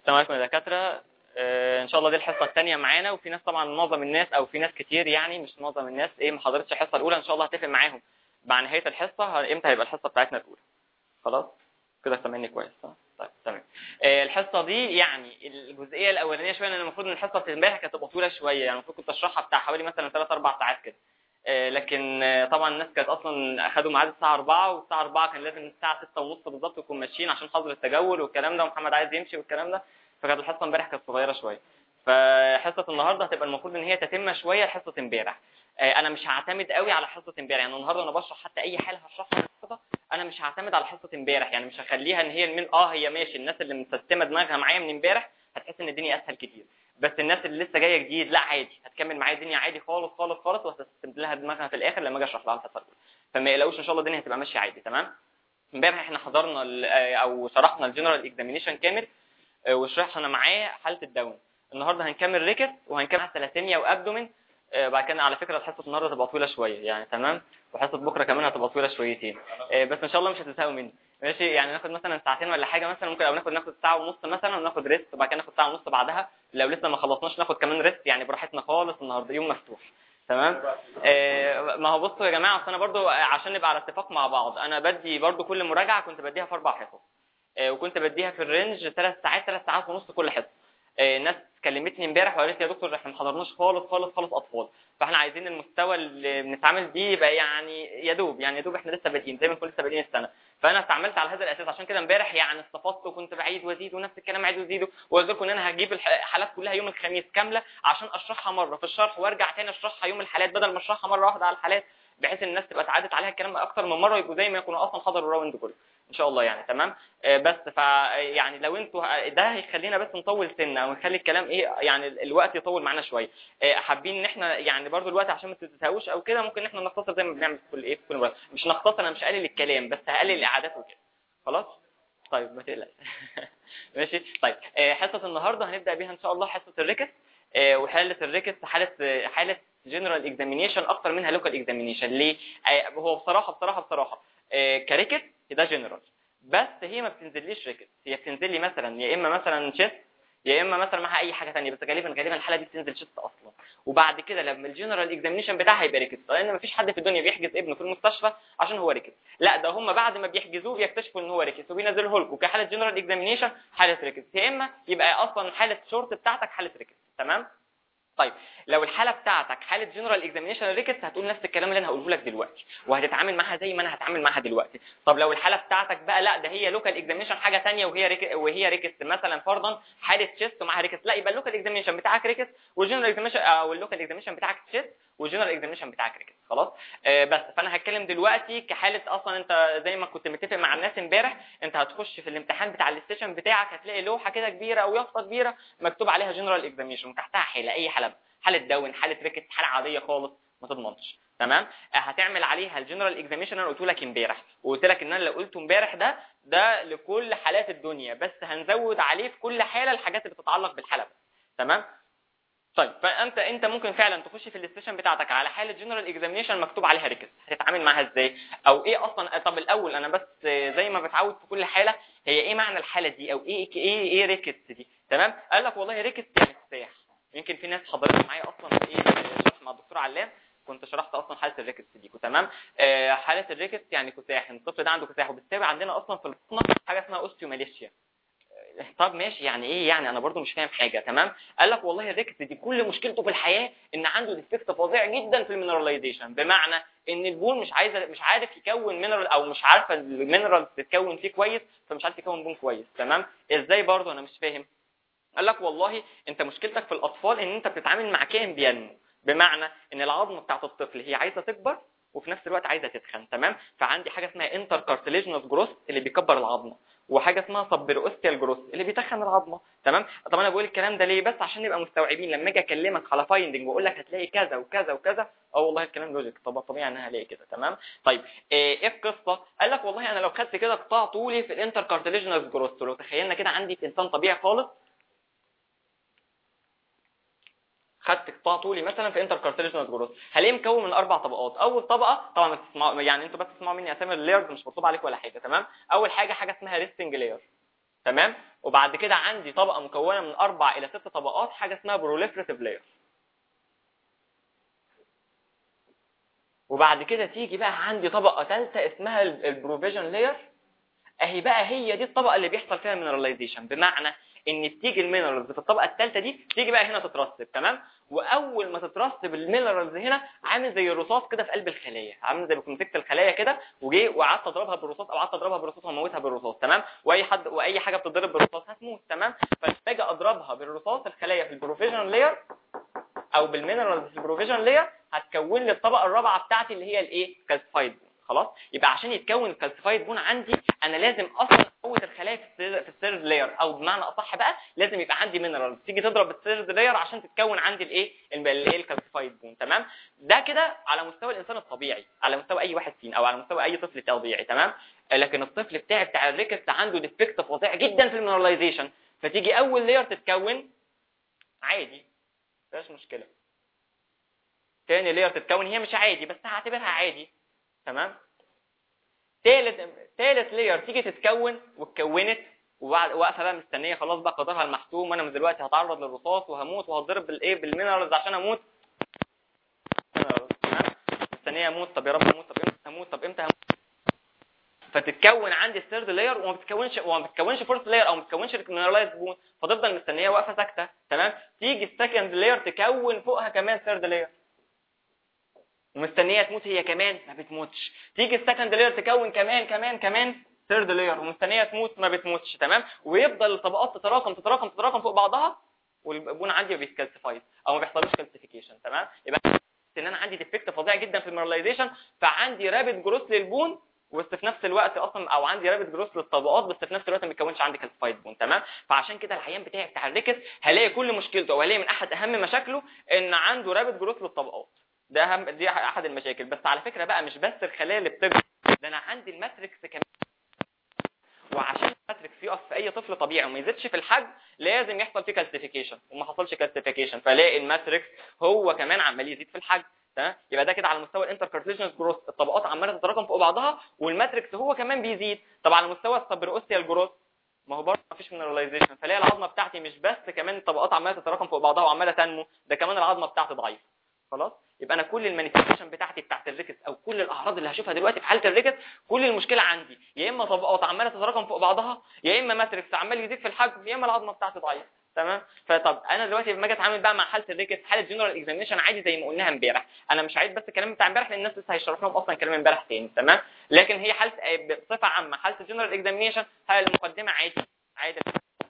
السلام عليكم يا دكاتره آه، ان شاء الله دي الحصه الثانيه معانا وفي ناس طبعا معظم الناس او في ناس كتير يعني مش معظم الناس ايه ما حضرتش الحصه الاولى ان شاء الله هتفق معاهم مع نهايه الحصه ه- امتى هيبقى الحصه بتاعتنا الاولى خلاص كده سامعني كويس صح طيب تمام آه، الحصه دي يعني الجزئيه الاولانيه شويه لان المفروض ان الحصه بتاعت امبارح كانت تبقى طويله شويه يعني المفروض كنت اشرحها بتاع حوالي مثلا 3 4 ساعات كده آه، لكن آه، طبعا الناس كانت اصلا اخدوا ميعاد الساعه 4 والساعه 4 كان لازم الساعه 6 ونص بالظبط نكون ماشيين عشان حظر التجول والكلام ده ومحمد عايز يمشي والكلام ده فكانت الحصه امبارح كانت صغيره شويه فحصه النهارده هتبقى المفروض ان هي تتم شويه لحصه امبارح آه، انا مش هعتمد قوي على حصه امبارح يعني النهارده وانا بشرح حتى اي حاله هشرحها النهارده انا مش هعتمد على حصه امبارح يعني مش هخليها ان هي من اه هي ماشي الناس اللي مسستمه دماغها معايا من امبارح هتحس ان الدنيا اسهل كتير بس الناس اللي لسه جايه جديد لا عادي هتكمل معايا الدنيا عادي خالص خالص خالص وهتستمد لها دماغها في الاخر لما اجي اشرح لها الحصه الاولى فما يقلقوش ان شاء الله الدنيا هتبقى ماشيه عادي تمام امبارح احنا حضرنا ال- آه، او شرحنا الجنرال اكزامينيشن كامل آه، وشرحنا معاه حاله الداون النهارده هنكمل ريكت وهنكمل ثلاثيميا وابدومين آه، بعد كده على فكره حصه النهارده هتبقى طويله شويه يعني تمام وحصه بكره كمان هتبقى طويله شويتين آه، بس ان شاء الله مش هتزهقوا مني ماشي يعني ناخد مثلا ساعتين ولا حاجه مثلا ممكن او ناخد ناخد ساعه ونص مثلا وناخد ريست وبعد كده ناخد ساعه ونص بعدها لو لسه ما خلصناش ناخد كمان ريست يعني براحتنا خالص النهارده يوم مفتوح تمام آه، ما هو بصوا يا جماعه اصل انا برضو عشان نبقى على اتفاق مع بعض انا بدي برضو كل مراجعه كنت بديها في اربع حصص آه، وكنت بديها في الرينج ثلاث ساعات ثلاث ساعات ونص كل حصه آه، ناس كلمتني امبارح وقالت لي يا دكتور احنا ما حضرناش خالص خالص خالص اطفال فاحنا عايزين المستوى اللي بنتعامل بيه يبقى يعني يا دوب يعني يا دوب احنا لسه بادئين زي ما نكون لسه بادئين السنه فانا استعملت على هذا الاساس عشان كده امبارح يعني استفدت وكنت بعيد وازيد ونفس الكلام اعيد وازيد وقلت لكم ان انا هجيب الحالات كلها يوم الخميس كامله عشان اشرحها مره في الشرح وارجع تاني اشرحها يوم الحالات بدل ما اشرحها مره واحده على الحالات بحيث ان الناس تبقى اتعادت عليها الكلام اكتر من مره يبقوا زي ما يكونوا اصلا حضروا الراوند كله ان شاء الله يعني تمام آه، بس ف يعني لو انتوا ده هيخلينا بس نطول سنه او نخلي الكلام ايه يعني ال- الوقت يطول معانا شويه آه، حابين ان احنا يعني برضو الوقت عشان ما تتساووش او كده ممكن ان احنا نختصر زي ما بنعمل في كل ايه في كل مره مش نختصر انا مش هقلل الكلام بس هقلل الاعادات وكده خلاص طيب ما تقلقش ماشي طيب آه، حصه النهارده هنبدا بيها ان شاء الله حصه الريكس آه، وحاله الريكس حاله آه، حاله جنرال اكزامينيشن اكتر منها لوكال اكزامينيشن ليه آه، هو بصراحه بصراحه بصراحه آه، كريكت ده جنرال بس هي ما بتنزليش ريكت هي بتنزل لي مثلا يا اما مثلا شيست يا اما مثلا معاها اي حاجه ثانيه بس غالبا غالبا الحاله دي بتنزل شيست اصلا وبعد كده لما الجنرال اكزامينيشن بتاعها يبقى ريكت لان ما فيش حد في الدنيا بيحجز ابنه في المستشفى عشان هو ريكت لا ده هم بعد ما بيحجزوه بيكتشفوا ان هو ريكت وبينزلوه لكم كحاله جنرال اكزامينيشن حاله ريكت يا اما يبقى اصلا حاله شورت بتاعتك حاله ريكت تمام طيب لو الحاله بتاعتك حاله جنرال اكزامينيشن ريكت هتقول نفس الكلام اللي انا هقوله لك دلوقتي وهتتعامل معاها زي ما انا هتعامل معاها دلوقتي طب لو الحاله بتاعتك بقى لا ده هي لوكال اكزامينيشن حاجه ثانيه وهي ريك... وهي ريكت مثلا فرضا حاله تشيست ومعاها ريكت لا يبقى اللوكال اكزامينيشن بتاعك ريكت والجنرال اكزامينيشن او اللوكال اكزامينيشن بتاعك تشيست والجنرال اكزامينيشن بتاعك ريكت خلاص آه بس فانا هتكلم دلوقتي كحاله اصلا انت زي ما كنت متفق مع الناس امبارح انت هتخش في الامتحان بتاع الستيشن بتاعك هتلاقي لوحه كده كبيره او يافطه كبيره مكتوب عليها جنرال اكزامينيشن وتحتها حاله اي حاله بقى. حاله داون حاله ريكت حاله عاديه خالص ما تضمنش تمام آه، هتعمل عليها الجنرال اكزامينشن انا قلت لك امبارح وقلت لك ان انا اللي قلته امبارح ده ده لكل حالات الدنيا بس هنزود عليه في كل حاله الحاجات اللي بتتعلق بالحاله بس. تمام طيب فانت انت ممكن فعلا تخش في الاستيشن بتاعتك على حاله جنرال اكزامينشن مكتوب عليها ريكس هتتعامل معاها ازاي او ايه اصلا طب الاول انا بس زي ما بتعود في كل حاله هي ايه معنى الحاله دي او ايه ايه ايه ريكس دي تمام قال لك والله ريكس يعني كساح يمكن في ناس حضرت معايا اصلا في ايه شرح مع الدكتور علام كنت شرحت اصلا حاله الريكس دي تمام آه حاله الريكس يعني كساح الطفل ده عنده كساح وبالتالي عندنا اصلا في البطنه حاجه اسمها اوستيوماليشيا طب ماشي يعني ايه يعني انا برضو مش فاهم حاجه تمام قال لك والله الريكس دي كل مشكلته في الحياه ان عنده ديفكت فظيع جدا في المينراليزيشن بمعنى ان البون مش عايزه مش عارف يكون مينرال او مش عارفه المينرال تتكون فيه كويس فمش عارف يكون بون كويس تمام ازاي برضو انا مش فاهم قال لك والله انت مشكلتك في الاطفال ان انت بتتعامل مع كائن بينمو بمعنى ان العظمه بتاعت الطفل هي عايزه تكبر وفي نفس الوقت عايزه تتخن تمام فعندي حاجه اسمها انتر كارتليجنوس جروث اللي بيكبر العظمه وحاجه اسمها سبروستيال جروث اللي بيتخن العظمه تمام طب انا بقول الكلام ده ليه بس عشان نبقى مستوعبين لما اجي اكلمك على فايندنج واقول لك هتلاقي كذا وكذا وكذا اه والله الكلام لوجيك طب طبيعي ان انا هلاقي كده تمام طيب ايه القصه قال لك والله انا لو خدت كده قطاع طولي في الانتر كارتليجنوس جروث لو تخيلنا كده عندي في انسان طبيعي خالص خدت قطاع طولي مثلا في انتر كارتليجنوس جروث هلاقيه مكون من اربع طبقات اول طبقه طبعا ما تسمعوا يعني انتوا بس تسمعوا مني اسامي اللايرز مش مكتوب عليكم ولا حاجه تمام اول حاجه حاجه اسمها ريستنج لاير تمام وبعد كده عندي طبقه مكونه من اربع الى ست طبقات حاجه اسمها بروليفريتيف لاير وبعد كده تيجي بقى عندي طبقه ثالثه اسمها البروفيجن لاير اهي بقى هي دي الطبقه اللي بيحصل فيها المينراليزيشن بمعنى ان بتيجي المينرالز في الطبقه الثالثه دي تيجي بقى هنا تترسب تمام واول ما تترسب المينرالز هنا عامل زي الرصاص كده في قلب الخلايا عامل زي ما مسكت الخلايا كده وجي وقعدت اضربها بالرصاص او قعدت اضربها بالرصاص واموتها بالرصاص تمام واي حد واي حاجه بتضرب بالرصاص هتموت تمام فاجي اضربها بالرصاص الخلايا في البروفيجن لاير او بالمينرالز في البروفيجن لاير هتكون لي الطبقه الرابعه بتاعتي اللي هي الايه كالسيفايد خلاص يبقى عشان يتكون الكالسيفايد بون عندي انا لازم اصلا اقوت الخلايا في الثيرد في الثيرد لاير او بمعنى اصح بقى لازم يبقى عندي مينرال تيجي تضرب الثيرد لاير عشان تتكون عندي الايه الايه الكالسيفايد بون تمام ده كده على مستوى الانسان الطبيعي على مستوى اي واحد فينا او على مستوى اي طفل طبيعي تمام لكن الطفل بتاعي بتاع الريكس عنده ديفكت فظيع جدا في المينراليزيشن فتيجي اول لاير تتكون عادي مفيش مشكله تاني لاير تتكون هي مش عادي بس هعتبرها عادي تمام تالت تالت لاير تيجي تتكون واتكونت وبعد واقفه بقى مستنيه خلاص بقى قدرها المحتوم وانا من دلوقتي هتعرض للرصاص وهموت وهتضرب بالايه بالمينرالز عشان اموت تمام مستنيه اموت طب يا رب اموت طب امتى هموت طب امتى هموت فتتكون عندي الثيرد لاير وما بتكونش وما بتكونش فورث لاير او ما بتكونش مينرالايز بون فتفضل مستنيه واقفه ساكته تمام تيجي السكند لاير تكون فوقها كمان ثيرد لاير ومستنيه تموت هي كمان ما بتموتش تيجي السكند لاير تكون كمان كمان كمان ثيرد لاير ومستنيه تموت ما بتموتش تمام ويفضل الطبقات تتراكم تتراكم تتراكم فوق بعضها والبون عندي ما بيتكالسيفايز او ما بيحصلوش كالسيفيكيشن تمام يبقى ان انا عندي ديفكت فظيع جدا في الميرلايزيشن فعندي رابد جروث للبون بس في نفس الوقت اصلا او عندي رابد جروث للطبقات بس في نفس الوقت ما بيتكونش عندي كالسيفايد بون تمام فعشان كده العيان بتاعي بتاع الريكس هلاقي كل مشكلته او هلاقي من احد اهم مشاكله ان عنده رابد جروث للطبقات ده اهم دي احد المشاكل بس على فكره بقى مش بس الخلايا اللي بتكبر ده انا عندي الماتريكس كمان وعشان الماتريكس يقف في اي طفل طبيعي وما يزيدش في الحجم لازم يحصل فيه كالسيفيكيشن وما حصلش كالسيفيكيشن فلاقي الماتريكس هو كمان عمال يزيد في الحجم تمام يبقى ده كده على مستوى الانتركارتيجنس جروث الطبقات عماله تتراكم فوق بعضها والماتريكس هو كمان بيزيد طب على مستوى السبروستيال جروث ما هو برضه مفيش مينراليزيشن فلاقي العظمه بتاعتي مش بس كمان الطبقات عماله تتراكم فوق بعضها وعماله تنمو ده كمان العظمه بتاعتي ضعيفه خلاص يبقى انا كل المانيفستيشن بتاعتي بتاعت الريكس او كل الاعراض اللي هشوفها دلوقتي في حاله الريكس كل المشكله عندي يا اما طبقات عماله تتراكم فوق بعضها يا اما ماتريكس عمال يزيد في الحجم يا اما العظمه بتاعتي ضعيفه تمام فطب انا دلوقتي لما اجي اتعامل بقى مع حاله الريكس حاله جنرال اكزامينشن عادي زي ما قلناها امبارح انا مش عايز بس الكلام بتاع امبارح لان الناس لسه هيشرح لهم اصلا كلام امبارح تاني تمام لكن هي حاله بصفه عامه حاله الجنرال اكزامينشن هي المقدمه عادي عادي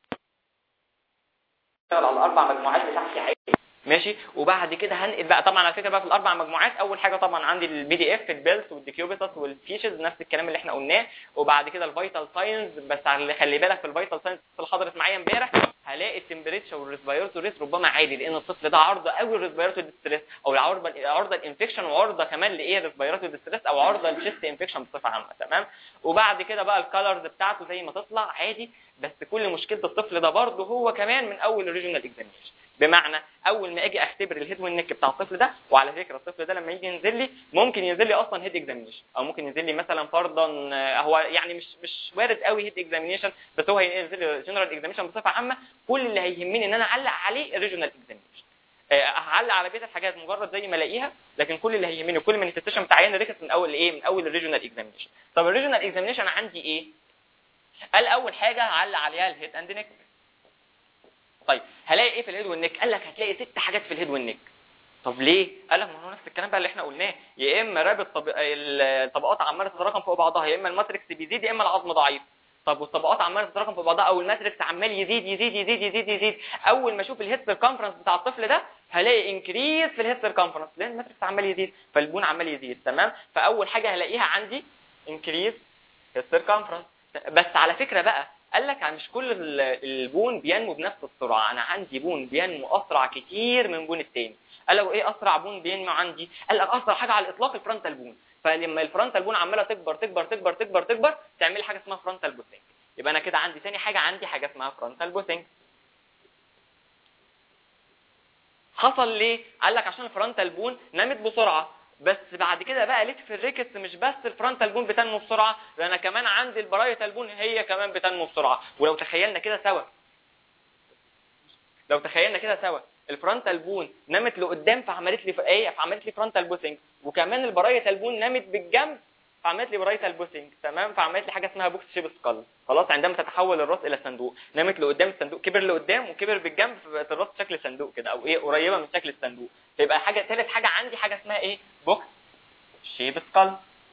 على الاربع مجموعات بتاعتي عادي ماشي وبعد كده هنقل بقى طبعا على فكره بقى في الاربع مجموعات اول حاجه طبعا عندي البي دي اف البيلز والديكيوبيتس والفيشز نفس الكلام اللي احنا قلناه وبعد كده الفيتال ساينز بس خلي بالك في الفيتال ساينز اللي حضرت معايا امبارح هلاقي التمبريتشر والريسبيرتو ريت ربما عالي لان الطفل ده عرضه قوي للريسبيرتو ديستريس او العرضه عرضه الانفكشن وعرضه كمان لايه الريسبيرتو ديستريس او عرضه للشيست انفكشن بصفه عامه تمام وبعد كده بقى الكالرز بتاعته زي ما تطلع عادي بس كل مشكله الطفل ده برضه هو كمان من اول الريجونال اكزامينشن بمعنى اول ما اجي اختبر الهيد والنك بتاع الطفل ده وعلى فكره الطفل ده لما يجي ينزل لي ممكن ينزل لي اصلا هيد اكزامينشن او ممكن ينزل لي مثلا فرضا هو يعني مش مش وارد قوي هيد اكزامينشن بس هو هينزل لي جنرال اكزامينشن بصفه عامه كل اللي هيهمني ان انا اعلق عليه الريجونال اكزامينشن هعلق على بقيه الحاجات مجرد زي ما الاقيها لكن كل اللي هيهمني كل مانيفستيشن بتاع عيان ريكس من اول ايه من اول الريجونال اكزامينشن طب الريجونال اكزامينشن عندي ايه قال اول حاجه هعلق عليها الهيد اند نيك طيب هلاقي ايه في الهيد والنك قال لك هتلاقي ست حاجات في الهيد والنك طب ليه قال لك ما هو نفس الكلام بقى اللي احنا قلناه يا اما رابط طب... الطبقات عماله تتراكم فوق بعضها يا اما الماتريكس بيزيد يا اما العظم ضعيف طب والطبقات عماله تتراكم فوق بعضها او الماتريكس عمال يزيد يزيد يزيد يزيد يزيد اول ما اشوف الهيد سيركمفرنس بتاع الطفل ده هلاقي انكريز في الهيد سيركمفرنس لان الماتريكس عمال يزيد فالبون عمال يزيد تمام فاول حاجه هلاقيها عندي انكريز هيد سيركمفرنس بس على فكره بقى قال لك مش كل البون بينمو بنفس السرعه انا عندي بون بينمو اسرع كتير من بون التاني قال له ايه اسرع بون بينمو عندي قال لك اسرع حاجه على الاطلاق الفرونتال بون فلما الفرونتال بون عماله تكبر تكبر تكبر تكبر تكبر تعمل حاجه اسمها فرونتال بوثينج يبقى انا كده عندي ثاني حاجه عندي حاجه اسمها فرونتال بوثينج حصل ليه قال لك عشان الفرونتال بون نمت بسرعه بس بعد كده بقى لقيت في الريكس مش بس الفرونتال بون بتنمو بسرعه ده انا كمان عندي البرايتال بون هي كمان بتنمو بسرعه ولو تخيلنا كده سوا لو تخيلنا كده سوا الفرونتال بون نمت لقدام فعملت لي ايه فعملت لي فرونتال بوسنج وكمان البرايتال بون نمت بالجنب فعملت لي برايتال بوسنج تمام فعملت لي حاجه اسمها بوكس شيب سكال خلاص عندما تتحول الراس الى صندوق نمت لقدام الصندوق كبر لقدام وكبر بالجنب فبقت الراس شكل صندوق كده او ايه قريبه من شكل الصندوق فيبقى حاجه ثالث حاجه عندي حاجه اسمها ايه بوكس شيب سكال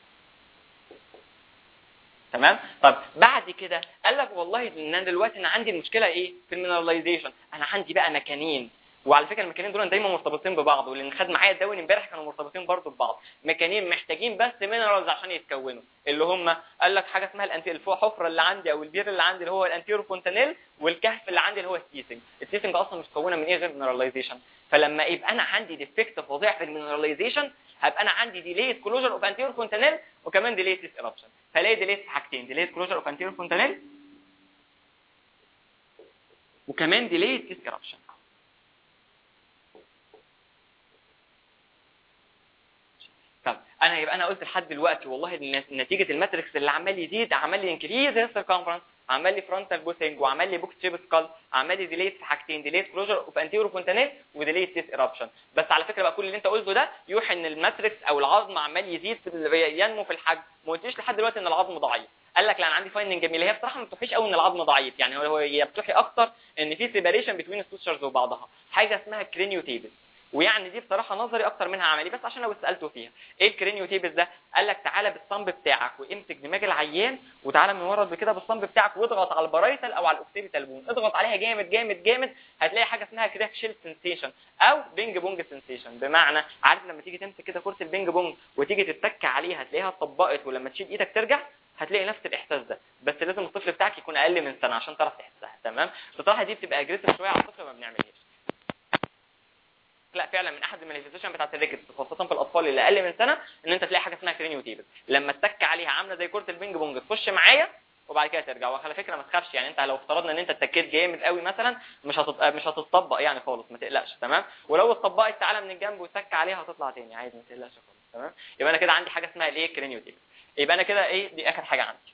تمام طب بعد كده قال لك والله ان انا دلوقتي انا عندي المشكله ايه في المينراليزيشن انا عندي بقى مكانين وعلى فكره المكانين دول دايما مرتبطين ببعض واللي خد معايا الدواء امبارح كانوا مرتبطين برضه ببعض مكانين محتاجين بس مينرالز عشان يتكونوا اللي هم قال لك حاجه اسمها الانتي الفوق حفره اللي عندي او البير اللي عندي اللي هو الانتيرو فونتانيل والكهف اللي عندي اللي هو السيسنج السيسنج اصلا متكونه من ايه غير مينراليزيشن فلما يبقى انا عندي ديفكت فظيع في المينراليزيشن هبقى انا عندي ديليت كلوجر اوف انتيرو فونتانيل وكمان ديليت ايربشن فلاقي ديليت في حاجتين ديليت كلوجر اوف انتيرو فونتانيل وكمان ديليت ايربشن طب انا يبقى انا قلت لحد دلوقتي والله إن نتيجه الماتريكس اللي عمال يزيد عمل لي انكريز السيركمفرنس عمل لي فرونتال بوسنج وعمل لي بوكس شيب سكال عمل لي ديليت في حاجتين ديليت كلوجر اوف انتيرو فونتانيل وديليت سيس ايربشن بس على فكره بقى كل اللي انت قلته ده يوحي ان الماتريكس او العظم عمال يزيد في ال- ينمو في الحجم ما قلتليش لحد دلوقتي ان العظم ضعيف قال لك لا انا عندي فايندنج جميل هي بصراحه ما بتوحيش قوي ان العظم ضعيف يعني هو هي بتوحي اكتر ان في سيباريشن بين السوتشرز وبعضها حاجه اسمها كرينيو تيبل ويعني دي بصراحه نظري اكتر منها عملي بس عشان لو سالته فيها ايه الكرينيو تيبس ده قال لك تعالى بالصنب بتاعك وامسك دماغ العيان وتعالى من ورا كده بالصنب بتاعك واضغط على البرايتال او على الاوكسيبيتال بون اضغط عليها جامد جامد جامد هتلاقي حاجه اسمها كراك شيل سنسيشن او بينج بونج سنسيشن بمعنى عارف لما تيجي تمسك كده كرسي البينج بونج وتيجي تتك عليها هتلاقيها اتطبقت ولما تشيل ايدك ترجع هتلاقي نفس الاحساس ده بس لازم الطفل بتاعك يكون اقل من سنه عشان تعرف تحسها تمام بصراحه دي بتبقى اجريسيف شويه على الطفل ما بنعملهاش لا فعلا من احد المانيفستيشن بتاعت الريكت خاصه في الاطفال اللي اقل من سنه ان انت تلاقي حاجه اسمها كرينيو تيبس لما تتك عليها عامله زي كره البينج بونج تخش معايا وبعد كده ترجع وعلى فكره ما تخافش يعني انت لو افترضنا ان انت اتكيت جامد قوي مثلا مش هتط... مش هتطبق يعني خالص ما تقلقش تمام ولو اتطبقت تعالى من الجنب وتك عليها هتطلع تاني عادي ما تقلقش خالص تمام يبقى انا كده عندي حاجه اسمها الايه كرينيو تيبس يبقى انا كده ايه دي اخر حاجه عندي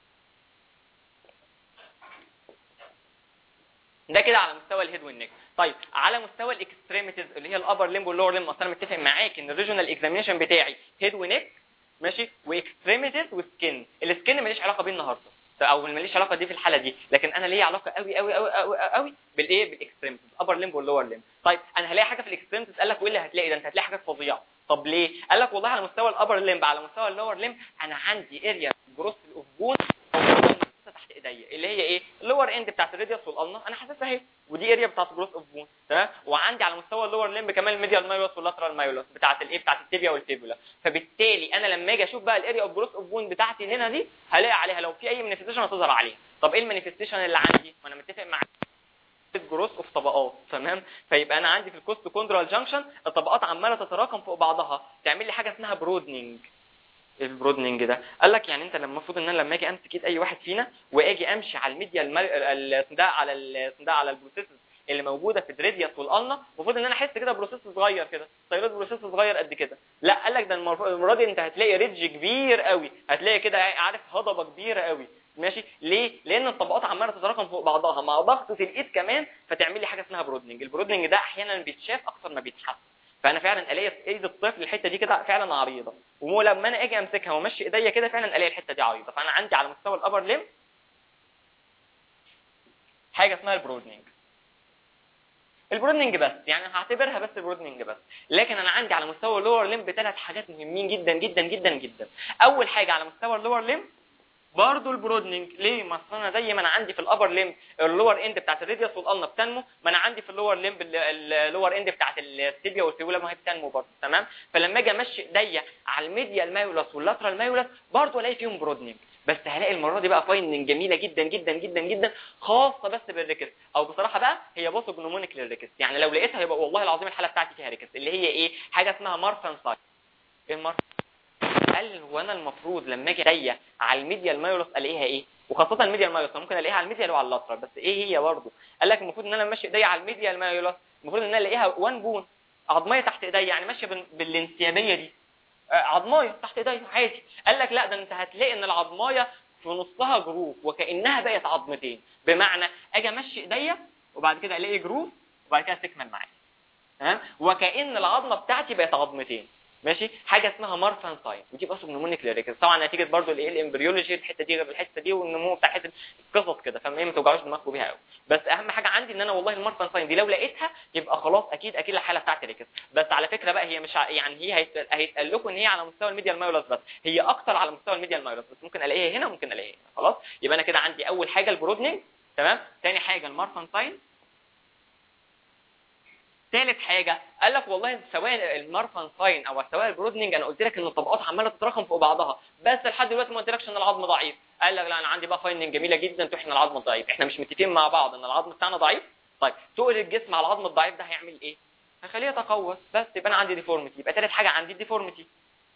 ده كده على مستوى الهيد والنك طيب على مستوى الاكستريميتيز اللي هي الابر ليمب واللور ليمب اصل انا متفق معاك ان الريجونال اكزامينشن بتاعي هيد ونك ماشي واكستريميتيز وسكين السكين ماليش علاقه بيه النهارده او ماليش علاقه دي في الحاله دي لكن انا ليا علاقه قوي قوي قوي قوي, قوي بالايه بالاكستريميتيز ابر ليمب واللور ليمب طيب انا هلاقي حاجه في الاكستريميتيز قال لك وايه اللي هتلاقي ده انت هتلاقي حاجات فظيعه طب ليه قال لك والله على مستوى الابر ليمب على مستوى اللور ليمب انا عندي اريا جروس اوف بون تحت ايديا اللي هي ايه اللور اند بتاعت الراديوس والالنا انا حاسسها اهي ودي اريا بتاعت جروس اوف بون تمام وعندي على مستوى اللور ليمب كمان الميديال مايولوس واللاترال مايولوس بتاعت الايه بتاعت التيبيا والفيبولا فبالتالي انا لما اجي اشوف بقى الاريا اوف جروس اوف بون بتاعتي هنا دي هلاقي عليها لو في اي مانيفستيشن هتظهر عليها طب ايه المانيفستيشن اللي عندي وانا متفق مع جروس اوف طبقات تمام فيبقى انا عندي في الكوست كوندرال جانكشن الطبقات عماله تتراكم فوق بعضها تعمل لي حاجه اسمها برودنينج البرودنينج ده قال لك يعني انت لما المفروض ان انا لما اجي امسك ايد اي واحد فينا واجي امشي على الميديا الصنداق على الصنداق على البروسيسز اللي موجوده في الراديوس والالنا المفروض ان انا احس كده بروسيس صغير كده طيارات بروسيس صغير قد كده لا قال لك ده المره دي انت هتلاقي ريدج كبير قوي هتلاقي كده عارف هضبه كبيره قوي ماشي ليه لان الطبقات عماله تتراكم فوق بعضها مع ضغطه الايد كمان فتعمل لي حاجه اسمها برودنينج البرودنينج ده احيانا بيتشاف اكتر ما بيتحس فانا فعلا الاقي في ايد الطفل الحته دي كده فعلا عريضه ولما انا اجي امسكها وامشي ايديا كده فعلا الاقي الحته دي عريضه فانا عندي على مستوى الابر ليم حاجه اسمها البرودنينج البرودنينج بس يعني هعتبرها بس البرودنينج بس لكن انا عندي على مستوى اللور ليم ثلاث حاجات مهمين جدا جدا جدا جدا اول حاجه على مستوى اللور ليم برضه البرودنينج ليه ما أصل انا زي ما انا عندي في الابر ليمب اللور اند بتاعت الراديوس والالنا بتنمو ما انا عندي في اللور ليمب اللور اند بتاعت التيبيا والفيبولا ما هي بتنمو برضه تمام فلما اجي امشي ايديا على الميديا المايولس واللاترال مايولس برضه الاقي فيهم برودنينج بس هلاقي المره دي بقى فايندنج جميله جدا جدا جدا جدا خاصه بس بالريكس او بصراحه بقى هي بوسو جنومونيك للريكس يعني لو لقيتها يبقى والله العظيم الحاله بتاعتي فيها ريكس اللي هي ايه حاجه اسمها مارفان سايت ايه المارفان قال هو انا المفروض لما اجي ايديا على الميديا المايولس الاقيها ايه وخاصه الميديا المايولس ممكن الاقيها على الميديا وعلى اللاترال بس ايه هي برضه قال لك المفروض ان انا ماشي ايديا على الميديا المايولس المفروض ان انا الاقيها وان بون عظميه تحت ايديا يعني ماشيه بالانسيابيه دي آه، عظمايه تحت ايديا عادي قال لك لا ده انت هتلاقي ان العظمايه في نصها جروف وكانها بقت عظمتين بمعنى اجي امشي ايديا وبعد كده الاقي جروف وبعد كده تكمل معايا تمام وكان العظمه بتاعتي بقت عظمتين ماشي حاجه اسمها مارفان ساين ودي بس نمونيك ليريكس طبعا نتيجه برضو الايه الامبريولوجي الحته دي غير الحته دي والنمو بتاع حته قصص كده فما ما توجعوش دماغكم بيها قوي بس اهم حاجه عندي ان انا والله المارفان ساين دي لو لقيتها يبقى خلاص اكيد اكيد الحاله بتاعتي ريكس بس على فكره بقى هي مش ع- يعني هي هيت- هيتقال لكم ان هي على مستوى الميديا المايولس بس هي اكتر على مستوى الميديا المايولس بس ممكن الاقيها هنا ممكن الاقيها هنا خلاص يبقى انا كده عندي اول حاجه البرودنينج تمام تاني حاجه المارفان ساين ثالث حاجه قال لك والله سواء المارفان ساين او سواء البرودنينج انا قلت لك ان الطبقات عماله تتراكم فوق بعضها بس لحد دلوقتي ما قلتلكش ان العظم ضعيف قال لك لا انا عندي بقى فايندنج جميله جدا تحنا العظم ضعيف احنا مش متفقين مع بعض ان العظم بتاعنا ضعيف طيب تقل الجسم على العظم الضعيف ده هيعمل ايه هيخليه يتقوس بس يبقى انا عندي ديفورميتي يبقى ثالث حاجه عندي الديفورميتي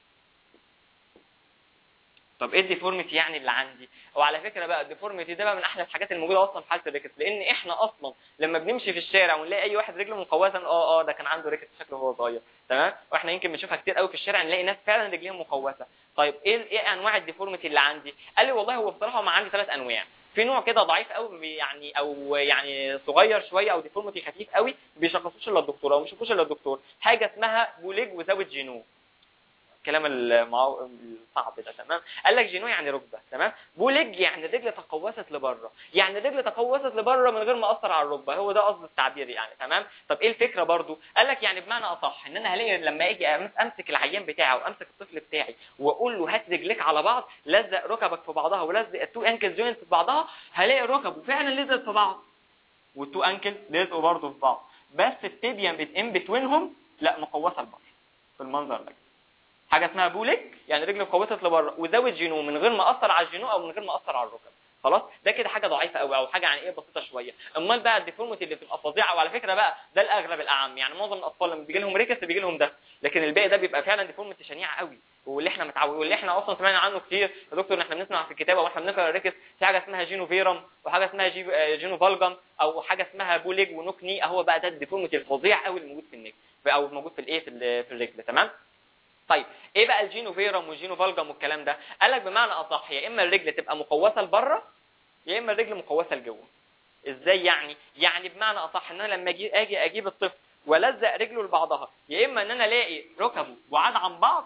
طب ايه الديفورميتي يعني اللي عندي وعلى فكره بقى الديفورميتي ده بقى من احلى الحاجات الموجوده اصلا في حاله الريكس لان احنا اصلا لما بنمشي في الشارع ونلاقي اي واحد رجله مقوسه اه اه ده كان عنده ريكس شكله وهو صغير تمام واحنا يمكن بنشوفها كتير قوي في الشارع نلاقي ناس فعلا رجليهم مقوسه طيب ايه ايه انواع الديفورميتي اللي عندي قال لي والله هو بصراحه ما عندي ثلاث انواع في نوع كده ضعيف قوي يعني او يعني صغير شويه او ديفورميتي خفيف قوي بيشخصوش الا الدكتور او مش بيشخصوش الا الدكتور حاجه اسمها بوليج وزاويه جينو الكلام المعو... الصعب ده تمام قال لك جينو يعني ركبه تمام بوليج يعني الرجل تقوست لبره يعني الرجل تقوست لبره من غير ما اثر على الركبه هو ده قصد التعبير يعني تمام طب ايه الفكره برضو قال لك يعني بمعنى اصح ان انا هلاقي لما اجي أمس- امسك العيان بتاعي وامسك الطفل بتاعي واقول له هات رجليك على بعض لزق ركبك في بعضها ولزق التو انكل جوينت في بعضها هلاقي ركبه فعلا لزقت في بعض والتو انكل لزقوا برضه في بعض بس التيبيا ان بتوينهم لا مقوسه لبره في المنظر ده حاجه اسمها بوليك يعني رجل مقوسه لبره وزاويه جينو من غير ما اثر على الجينو او من غير ما اثر على الركب خلاص ده كده حاجه ضعيفه قوي او حاجه يعني ايه بسيطه شويه امال بقى الديفورميتي اللي بتبقى فظيعه وعلى فكره بقى ده الاغلب الاعم يعني معظم الاطفال لما بيجي لهم ريكس بيجي لهم ده لكن الباقي ده بيبقى فعلا ديفورميتي شنيعه قوي واللي احنا متعودين واللي احنا اصلا سمعنا عنه كتير يا دكتور ان احنا بنسمع في الكتابه واحنا بنقرا الريكس في حاجه اسمها جينو فيرم وحاجه اسمها جي... آه، جينو فالجم او حاجه اسمها بوليج ونوكني اهو بقى ده الديفورميتي الفظيع قوي اللي موجود في النجم او موجود في الايه في ال- في الرجل تمام طيب ايه بقى الجينو فيرم والجينو فالجم والكلام ده قال لك بمعنى اصح يا اما الرجل تبقى مقوسه لبره يا اما الرجل مقوسه لجوه ازاي يعني يعني بمعنى اصح ان انا لما اجي اجي اجيب الطفل والزق رجله لبعضها يا اما ان انا الاقي ركبه بعاد عن بعض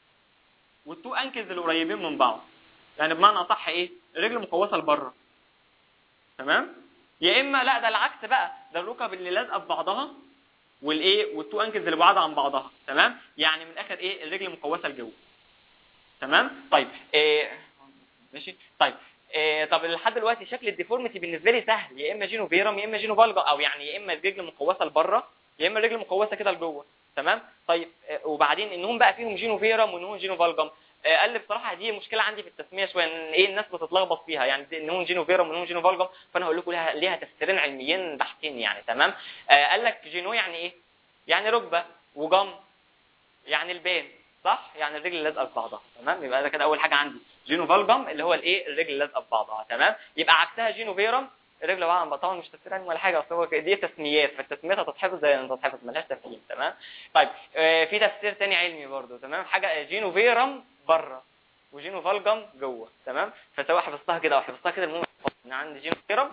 والتو انكلز اللي قريبين من بعض يعني بمعنى اصح ايه الرجل مقوسه لبره تمام يا اما لا ده العكس بقى ده الركب اللي لازقه في بعضها والايه والتو انكلز اللي بعاد عن بعضها تمام يعني من الاخر ايه الرجل مقوسه لجوه تمام طيب إيه ماشي طيب إيه طب لحد دلوقتي شكل الديفورميتي بالنسبه لي سهل يا اما جينو فيرم يا اما جينو فالجا او يعني يا اما الرجل مقوسه لبره يا اما الرجل مقوسه كده لجوه تمام طيب إيه وبعدين انهم بقى فيهم جينو فيرم وانهم جينو فالجم إيه قال لي بصراحه دي مشكله عندي في التسميه شويه ان ايه الناس بتتلخبط فيها يعني دي انهم جينو فيرم وانهم جينو فالجم فانا هقول لكم ليها ليها تفسيرين علميين بحتين يعني تمام آه قال لك جينو يعني ايه يعني ركبه وجم يعني البين صح يعني الرجل لازقه في بعضها تمام يبقى ده كده اول حاجه عندي جينو فالجم اللي هو الايه الرجل لازقه في بعضها تمام يبقى عكسها جينو فيرم الرجل بقى طبعا مش تفسير علمي ولا حاجه اصل هو دي تسميات فالتسميات هتتحفظ زي ما تتحفظ ملهاش تفهيم تمام طيب آه في تفسير تاني علمي برضو تمام حاجه جينو فيرم بره وجينو فالجم جوه تمام فسواء حفظتها كده او حفظتها كده المهم ان عندي جينو فيرم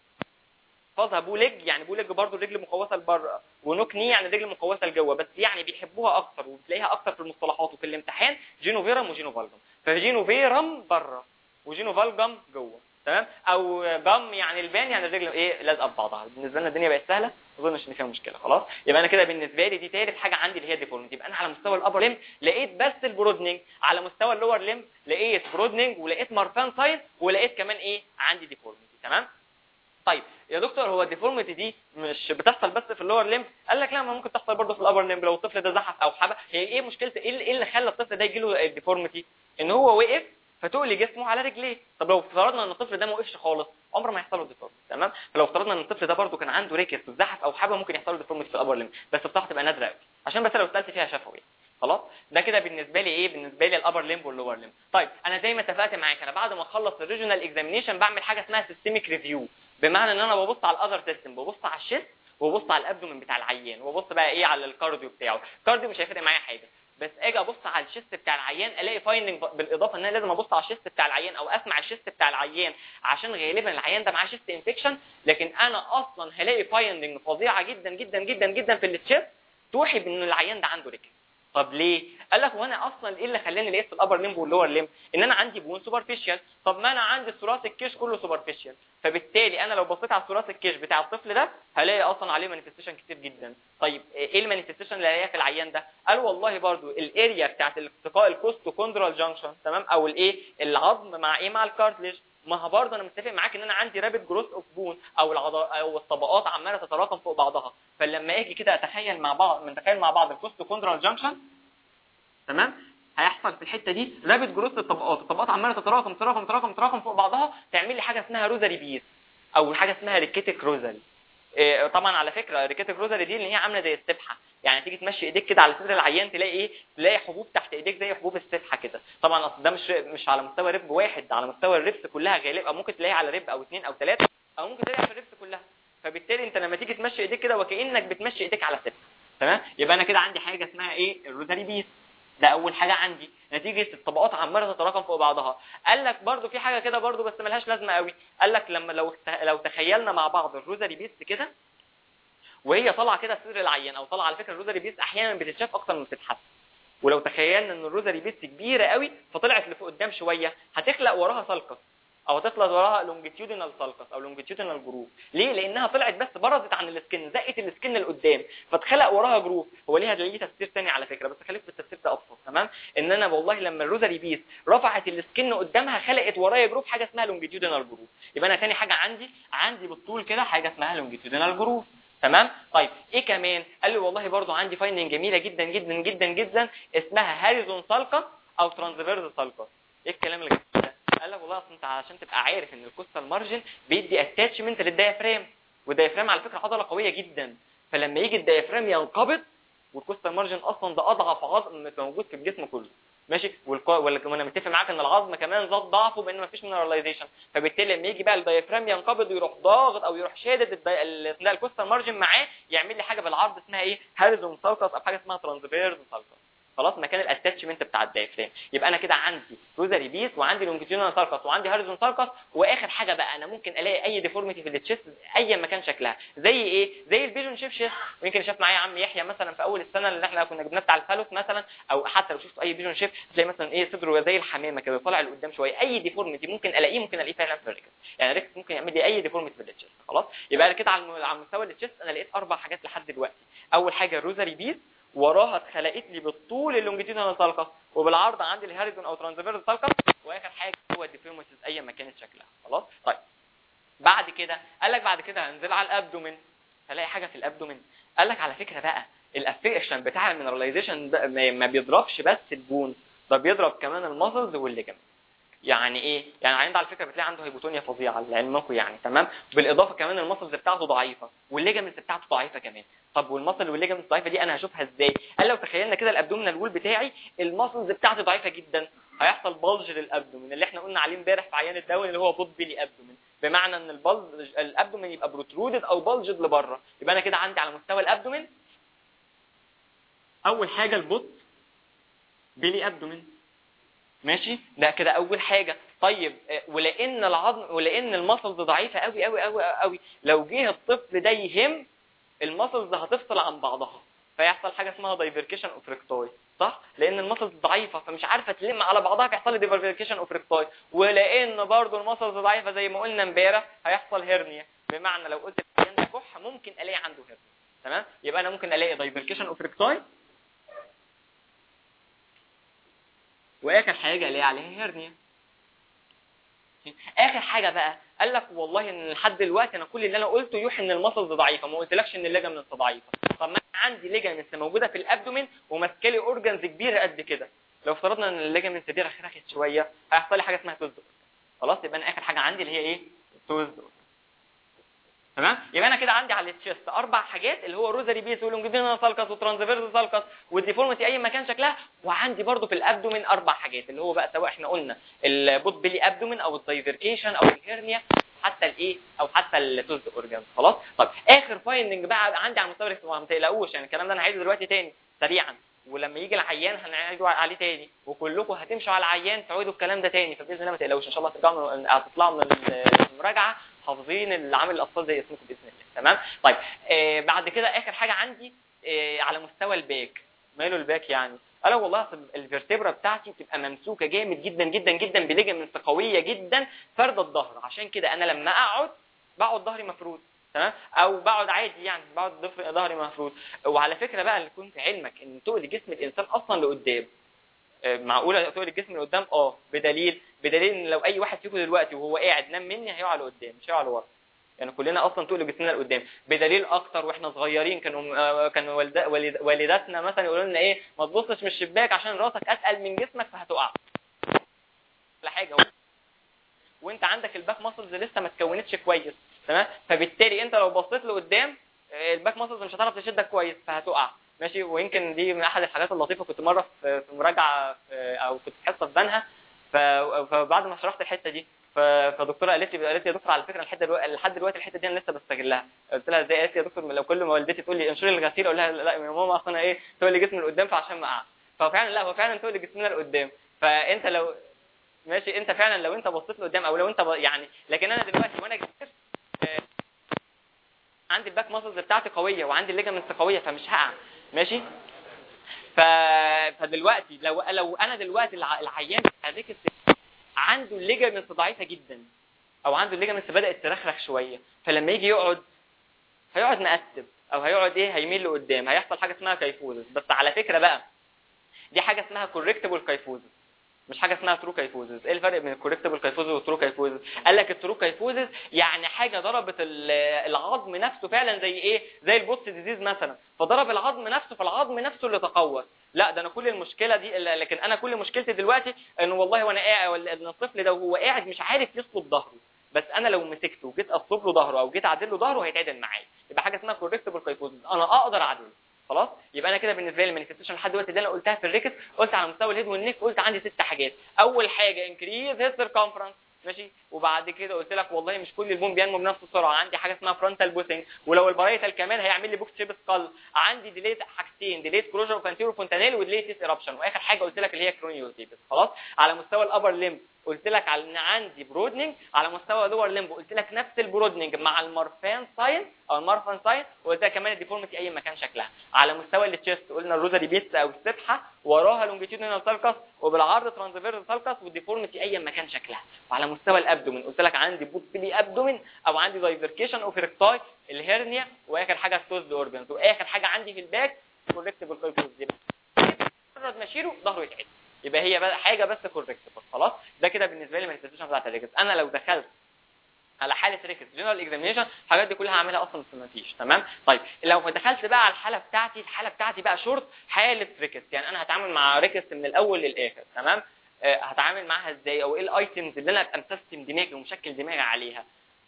حفظها بوليج يعني بوليج برضو الرجل مقوسه لبره ونوكني يعني الرجل مقوسه لجوه بس يعني بيحبوها اكتر وبتلاقيها اكتر في المصطلحات وفي الامتحان جينو فيرم وجينو فالجم فجينو فيرم بره وجينو فالجم جوه تمام او جم يعني البان يعني الرجل ايه لازقه في بعضها بالنسبه لنا الدنيا بقت سهله ما اظنش ان فيها مشكله خلاص يبقى انا كده بالنسبه لي دي ثالث حاجه عندي اللي هي ديفورميتي يبقى انا على مستوى الابر ليم لقيت بس البرودنينج على مستوى اللور ليم لقيت برودنينج ولقيت مارفان سايز ولقيت كمان ايه عندي ديفورميتي تمام طيب يا دكتور هو الديفورميتي دي مش بتحصل بس في اللور ليمب قال لك لا ما ممكن تحصل برضه في الابر ليمب لو الطفل ده زحف او حبه هي ايه مشكلته ايه اللي- إيه اللي خلى الطفل ده يجي له الديفورميتي ان هو وقف فتقلي جسمه على رجليه طب لو افترضنا ان الطفل ده ما وقفش خالص عمره ما يحصل له ديفورميتي تمام فلو افترضنا ان الطفل ده برضه كان عنده ريكس وزحف او حبه ممكن يحصل له ديفورميتي في الابر ليمب بس بصراحه تبقى نادره قوي عشان بس لو سالت فيها شفوي خلاص ده كده بالنسبه لي ايه بالنسبه لي الابر ليمب واللور ليمب طيب انا زي ما اتفقت معاك انا بعد ما اخلص الريجونال اكزامينيشن بعمل حاجه اسمها سيستميك ريفيو بمعنى ان انا ببص على الاذر سيستم ببص على الشيست وببص على الابدومن بتاع العيان وببص بقى ايه على الكارديو بتاعه الكارديو مش هيفرق معايا حاجه بس اجي ابص على الشيست بتاع العيان الاقي فايندنج بالاضافه ان انا لازم ابص على الشيست بتاع العيان او اسمع الشيست بتاع العيان عشان غالبا العيان ده معاه شيست انفكشن لكن انا اصلا هلاقي فايندنج فظيعه جدا جدا جدا جدا في التشيست توحي بان العيان ده عنده ريكت طب ليه؟ قال لك وانا اصلا ايه اللي خلاني لقيت في الابر ليمب واللور ليمب؟ ان انا عندي بون سوبرفيشال، طب ما انا عندي ثراث الكيش كله سوبرفيشال، فبالتالي انا لو بصيت على ثراث الكيش بتاع الطفل ده هلاقي اصلا عليه مانيفستيشن كتير جدا، طيب ايه المانيفستيشن اللي هلاقيها في العيان ده؟ قال والله برضو الاريا بتاعت التقاء الكوستوكوندرال جانكشن تمام او الايه؟ العظم مع ايه؟ مع الكارتليج ما هو برضه انا متفق معاك ان انا عندي رابid جروث اوف بون او العض... او الطبقات عماله تتراكم فوق بعضها فلما اجي كده اتخيل مع بعض نتخيل مع بعض الكوستوكوندرال جانكشن تمام هيحصل في الحته دي رابد جروث للطبقات الطبقات عماله تتراكم تتراكم تتراكم تتراكم فوق بعضها تعمل لي حاجه اسمها روزاري بيس او حاجه اسمها ريكيتك روزاري إيه طبعا على فكره ريكيتك روزاري دي اللي هي عامله زي السبحه يعني تيجي تمشي ايديك كده على صدر العيان تلاقي ايه تلاقي حبوب تحت ايديك زي حبوب السبحه كده طبعا اصل ده مش مش على مستوى ريب واحد ده على مستوى الريبس كلها غالبا او ممكن تلاقيها على ريب او اثنين او ثلاثه او ممكن تلاقيها في الريبس كلها فبالتالي انت لما تيجي تمشي ايديك كده وكانك بتمشي ايديك على سبحه تمام يبقى انا كده عندي حاجه اسمها ايه الروزاري بيس ده اول حاجه عندي نتيجه الطبقات عماله تتراكم فوق بعضها قال لك برده في حاجه كده برده بس ملهاش لازمه قوي قال لك لما لو لو تخيلنا مع بعض الروزاري بيس كده وهي طالعه كده في صدر العيان او طالعه على فكره الروزاري بيس احيانا بتتشاف اكتر من بتتحس ولو تخيلنا ان الروزاري بيس كبيره قوي فطلعت لفوق قدام شويه هتخلق وراها سلقس او هتطلع وراها لونجيتيودينال سالكس او لونجيتيودينال جروف ليه لانها طلعت بس برزت عن السكن زقت السكن لقدام فاتخلق وراها جروف هو ليها ليه تفسير ثاني على فكره بس خليك في التفسير ده ابسط تمام ان انا والله لما الروزاري بيس رفعت السكن قدامها خلقت ورايا جروف حاجه اسمها لونجيتيودينال جروف يبقى انا ثاني حاجه عندي عندي بالطول كده حاجه اسمها لونجيتيودينال جروف تمام طيب ايه كمان قال لي والله برضو عندي فايندنج جميله جدا جدا جدا جدا اسمها هاريزون سالكس او ترانسفيرز سالكس ايه الكلام اللي ده قال لك والله اصل انت عشان تبقى عارف ان الكوستال مارجن بيدي اتاتشمنت للديافرام والديافرام على فكره عضله قويه جدا فلما يجي الديافرام ينقبض والكوستال مارجن اصلا ده اضعف عظم موجود في الجسم كله ماشي وانا متفق معاك ان العظم كمان زاد ضعفه بان مفيش مينراليزيشن فبالتالي لما يجي بقى الديافرام ينقبض ويروح ضاغط او يروح شادد الكوستال مارجن معاه يعمل لي حاجه بالعرض اسمها ايه هاريزون سالكس او حاجه اسمها ترانسفيرز سالكس خلاص مكان الاتاتشمنت بتاع الدايفرام يبقى انا كده عندي روزاري بيس وعندي لونجيتيودينال سالكس وعندي هاريزون سالكس واخر حاجه بقى انا ممكن الاقي اي ديفورميتي في التشيست اي مكان شكلها زي ايه زي البيجون شيب شيست ويمكن شاف معايا عم يحيى مثلا في اول السنه اللي احنا كنا جبناه بتاع الفالوس مثلا او حتى لو شفت اي بيجون شيب تلاقي مثلا ايه صدره زي الحمامه كده طالع لقدام شويه اي ديفورميتي ممكن الاقيه ممكن الاقيه فعلا في الريكس يعني الريكس ممكن يعمل لي اي ديفورميتي في التشيست خلاص يبقى كده على مستوى التشيست انا لقيت اربع حاجات لحد دلوقتي اول حاجه الروزاري بيس وراها اتخلقت لي بالطول اللونجيتيودينال سالكس وبالعرض عندي الهاريزون او ترانسفيرس سالكس واخر حاجه هو الديفيرموسيس ايا ما كانت شكلها خلاص طيب بعد كده قال لك بعد كده هنزل على الابدومين هلاقي حاجه في الابدومين قال لك على فكره بقى الافكشن بتاع المينراليزيشن ده ما بيضربش بس البون ده بيضرب كمان المسلز والليجمنت يعني ايه يعني عند على فكره بتلاقي عنده هيبوتونيا فظيعه لعلمكم يعني تمام بالاضافه كمان المسلز بتاعته ضعيفه والليجمنت بتاعته ضعيفه كمان طب والمسل والليجمنت الضعيفه دي انا هشوفها ازاي قال لو تخيلنا كده الابدومينال وول بتاعي المسلز بتاعتي ضعيفه جدا هيحصل بلج للابدومين اللي احنا قلنا عليه امبارح في عيان الدواء اللي هو بوت بيلي ابدومين بمعنى ان البلج الابدومين يبقى بروترودد او بلجد لبره يبقى انا كده عندي على مستوى الابدومين اول حاجه البوت بيلي ابدومين ماشي ده كده اول حاجه طيب ولان العظم ولان المسلز ضعيفه قوي قوي قوي قوي لو جه الطفل ده يهم المسلز هتفصل عن بعضها فيحصل حاجه اسمها دايفركيشن اوف ريكتوي صح لان المسلز ضعيفه فمش عارفه تلم على بعضها فيحصل لي دايفركيشن اوف ريكتوي ولان برضو المسلز ضعيفه زي ما قلنا امبارح هيحصل هرنيا بمعنى لو قلت العيان ده كح ممكن الاقي عنده هرنيا تمام يبقى انا ممكن الاقي دايفركيشن اوف ريكتوي واخر حاجه الاقي عليها هرنيا اخر حاجه بقى قال لك والله ان لحد دلوقتي انا كل اللي انا قلته يوحي ان المسلز ضعيفه ما قلتلكش ان الليجمنت ضعيفه طب ما عندي ليجمنت موجوده في الابدومين وماسكه لي اورجنز كبيره قد كده لو افترضنا ان الليجمنت دي رخرخت شويه هيحصل لي حاجه اسمها توز خلاص يبقى انا اخر حاجه عندي اللي هي ايه توز تمام يبقى انا كده عندي على التشيست اربع حاجات اللي هو روزاري بيس ولونجيتينال سالكس وترانسفيرس سالكس والديفورميتي اي مكان شكلها وعندي برضو في الابدومين اربع حاجات اللي هو بقى سواء احنا قلنا البوت بيلي ابدومين او الدايفركيشن او الهرنيا حتى الايه او حتى التوز اورجان خلاص طب اخر فايندنج بقى عندي على مستوى الاختبار ما تقلقوش يعني الكلام ده انا عايزه دلوقتي تاني سريعا ولما يجي العيان هنعيدوا عليه تاني وكلكم هتمشوا على العيان تعيدوا الكلام ده تاني فباذن الله ما تقلقوش ان شاء الله هترجعوا من هتطلعوا من المراجعه حافظين العامل الاطفال زي اسمكم باذن الله تمام طيب آه بعد كده اخر حاجه عندي آه على مستوى الباك ماله الباك يعني قال والله اصل الفرتبرا بتاعتي بتبقى ممسوكه جامد جدا جدا جدا بليجمنت قويه جدا فرد الظهر عشان كده انا لما اقعد بقعد ظهري مفرود تمام او بقعد عادي يعني بقعد ضفر ظهري مفروض وعلى فكره بقى اللي كنت علمك ان تقل جسم الانسان اصلا لقدام آه، معقوله تقل الجسم لقدام اه بدليل بدليل ان لو اي واحد فيكم دلوقتي وهو قاعد نام مني هيقع لقدام مش هيقع لورا يعني كلنا اصلا تقل جسمنا لقدام بدليل اكتر واحنا صغيرين كانوا آه، كانوا والد- والد- والداتنا مثلا يقولوا لنا ايه ما تبصش من الشباك عشان راسك اتقل من جسمك فهتقع لا حاجه وانت عندك الباك ماسلز لسه ما اتكونتش كويس تمام فبالتالي انت لو بصيت لقدام آه، الباك ماسلز مش هتعرف تشدك كويس فهتقع ماشي ويمكن دي من احد الحاجات اللطيفه كنت مره في في مراجعه في- او كنت في حصه في بنها ف- فبعد ما شرحت الحته دي ف- فدكتوره قالت لي قالت لي يا دكتور على فكره الحته دلوقتي لحد دلوقتي الحته دي انا لسه بستغلها قلت لها ازاي قالت لي يا دكتور لو كل ما والدتي تقول لي انشري الغسيل اقول لها لا يا ماما اصل انا ايه تقول لي جسمي لقدام فعشان ما اقع ففعلا لا هو فعلا تقول لي جسمنا لقدام فانت لو ماشي انت فعلا لو انت بصيت لقدام او لو انت ب... يعني لكن انا دلوقتي وانا كبير آه، عندي الباك ماسلز بتاعتي قويه وعندي الليجمنتس قويه فمش هقع ماشي ف... فدلوقتي لو لو انا دلوقتي الع... العيان بتاع الريكس عنده الليجمنتس ضعيفه جدا او عنده الليجمنتس بدات ترخرخ شويه فلما يجي يقعد هيقعد مقتب او هيقعد ايه هيميل لقدام هيحصل حاجه اسمها كيفوزس بس على فكره بقى دي حاجه اسمها كوركتبل كيفوزس مش حاجه اسمها ترو كيفوزز ايه الفرق بين الكوركتبل كيفوزز والترو كيفوزز قال لك الترو كيفوزز يعني حاجه ضربت ال- العظم نفسه فعلا زي ايه زي البوست ديزيز مثلا فضرب العظم نفسه فالعظم نفسه اللي تقوى لا ده انا كل المشكله دي لكن انا كل مشكلتي دلوقتي انه والله وانا قاعد ولا إن الطفل ده وهو قاعد مش عارف يصلب ظهره بس انا لو مسكته وجيت اصلب له ظهره او جيت اعدل له ظهره هيتعدل معايا يبقى حاجه اسمها كوركتبل كيفوزز انا اقدر اعدله خلاص يبقى انا كده بالنسبه لي المانيفستيشن لحد دلوقتي ده انا قلتها في الريكس قلت على مستوى الهيد والنيك قلت عندي ست حاجات اول حاجه انكريز هيد سيركمفرنس ماشي وبعد كده قلت لك والله مش كل البون بينمو بنفس السرعه عندي حاجه اسمها فرونتال بوسنج ولو البرايتال كمان هيعمل لي بوكس شيب سكال عندي ديليت حاجتين ديليت كلوجر اوف انتيرو فونتانيل وديليت ايربشن واخر حاجه قلت لك اللي هي كرونيوزيبس خلاص على مستوى الابر ليمب قلت لك على ان عندي برودنينج على مستوى لور ليمب قلت لك نفس البرودنينج مع المارفان ساين او المارفان ساين وقلت لك كمان الديفورميتي اي مكان شكلها على مستوى التشيست قلنا الروزاري بيتس او السبحه وراها لونجيتيودينال سالكس وبالعرض ترانسفيرس سالكس والديفورميتي اي مكان شكلها وعلى مستوى الابدومين قلت لك عندي بوت بلي ابدومين او عندي دايفركيشن اوف ريكتاي الهرنيا واخر حاجه التوز اورجنز واخر حاجه عندي في الباك كوركتبل كالكوز مجرد ما اشيله ظهره يتعدل يبقى هي بقى حاجه بس كوركتبل خلاص ده كده بالنسبه لي المانيفستيشن بتاعت الريكس انا لو دخلت على حاله ريكس جنرال اكزامينشن الحاجات دي كلها هعملها اصلا في مفيش تمام طيب لو دخلت بقى على الحاله بتاعتي الحاله بتاعتي بقى شورت حاله ريكس يعني انا هتعامل مع ريكس من الاول للاخر تمام آه هتعامل معاها ازاي او ايه الايتمز اللي انا ابقى مسيستم دماغي ومشكل دماغي عليها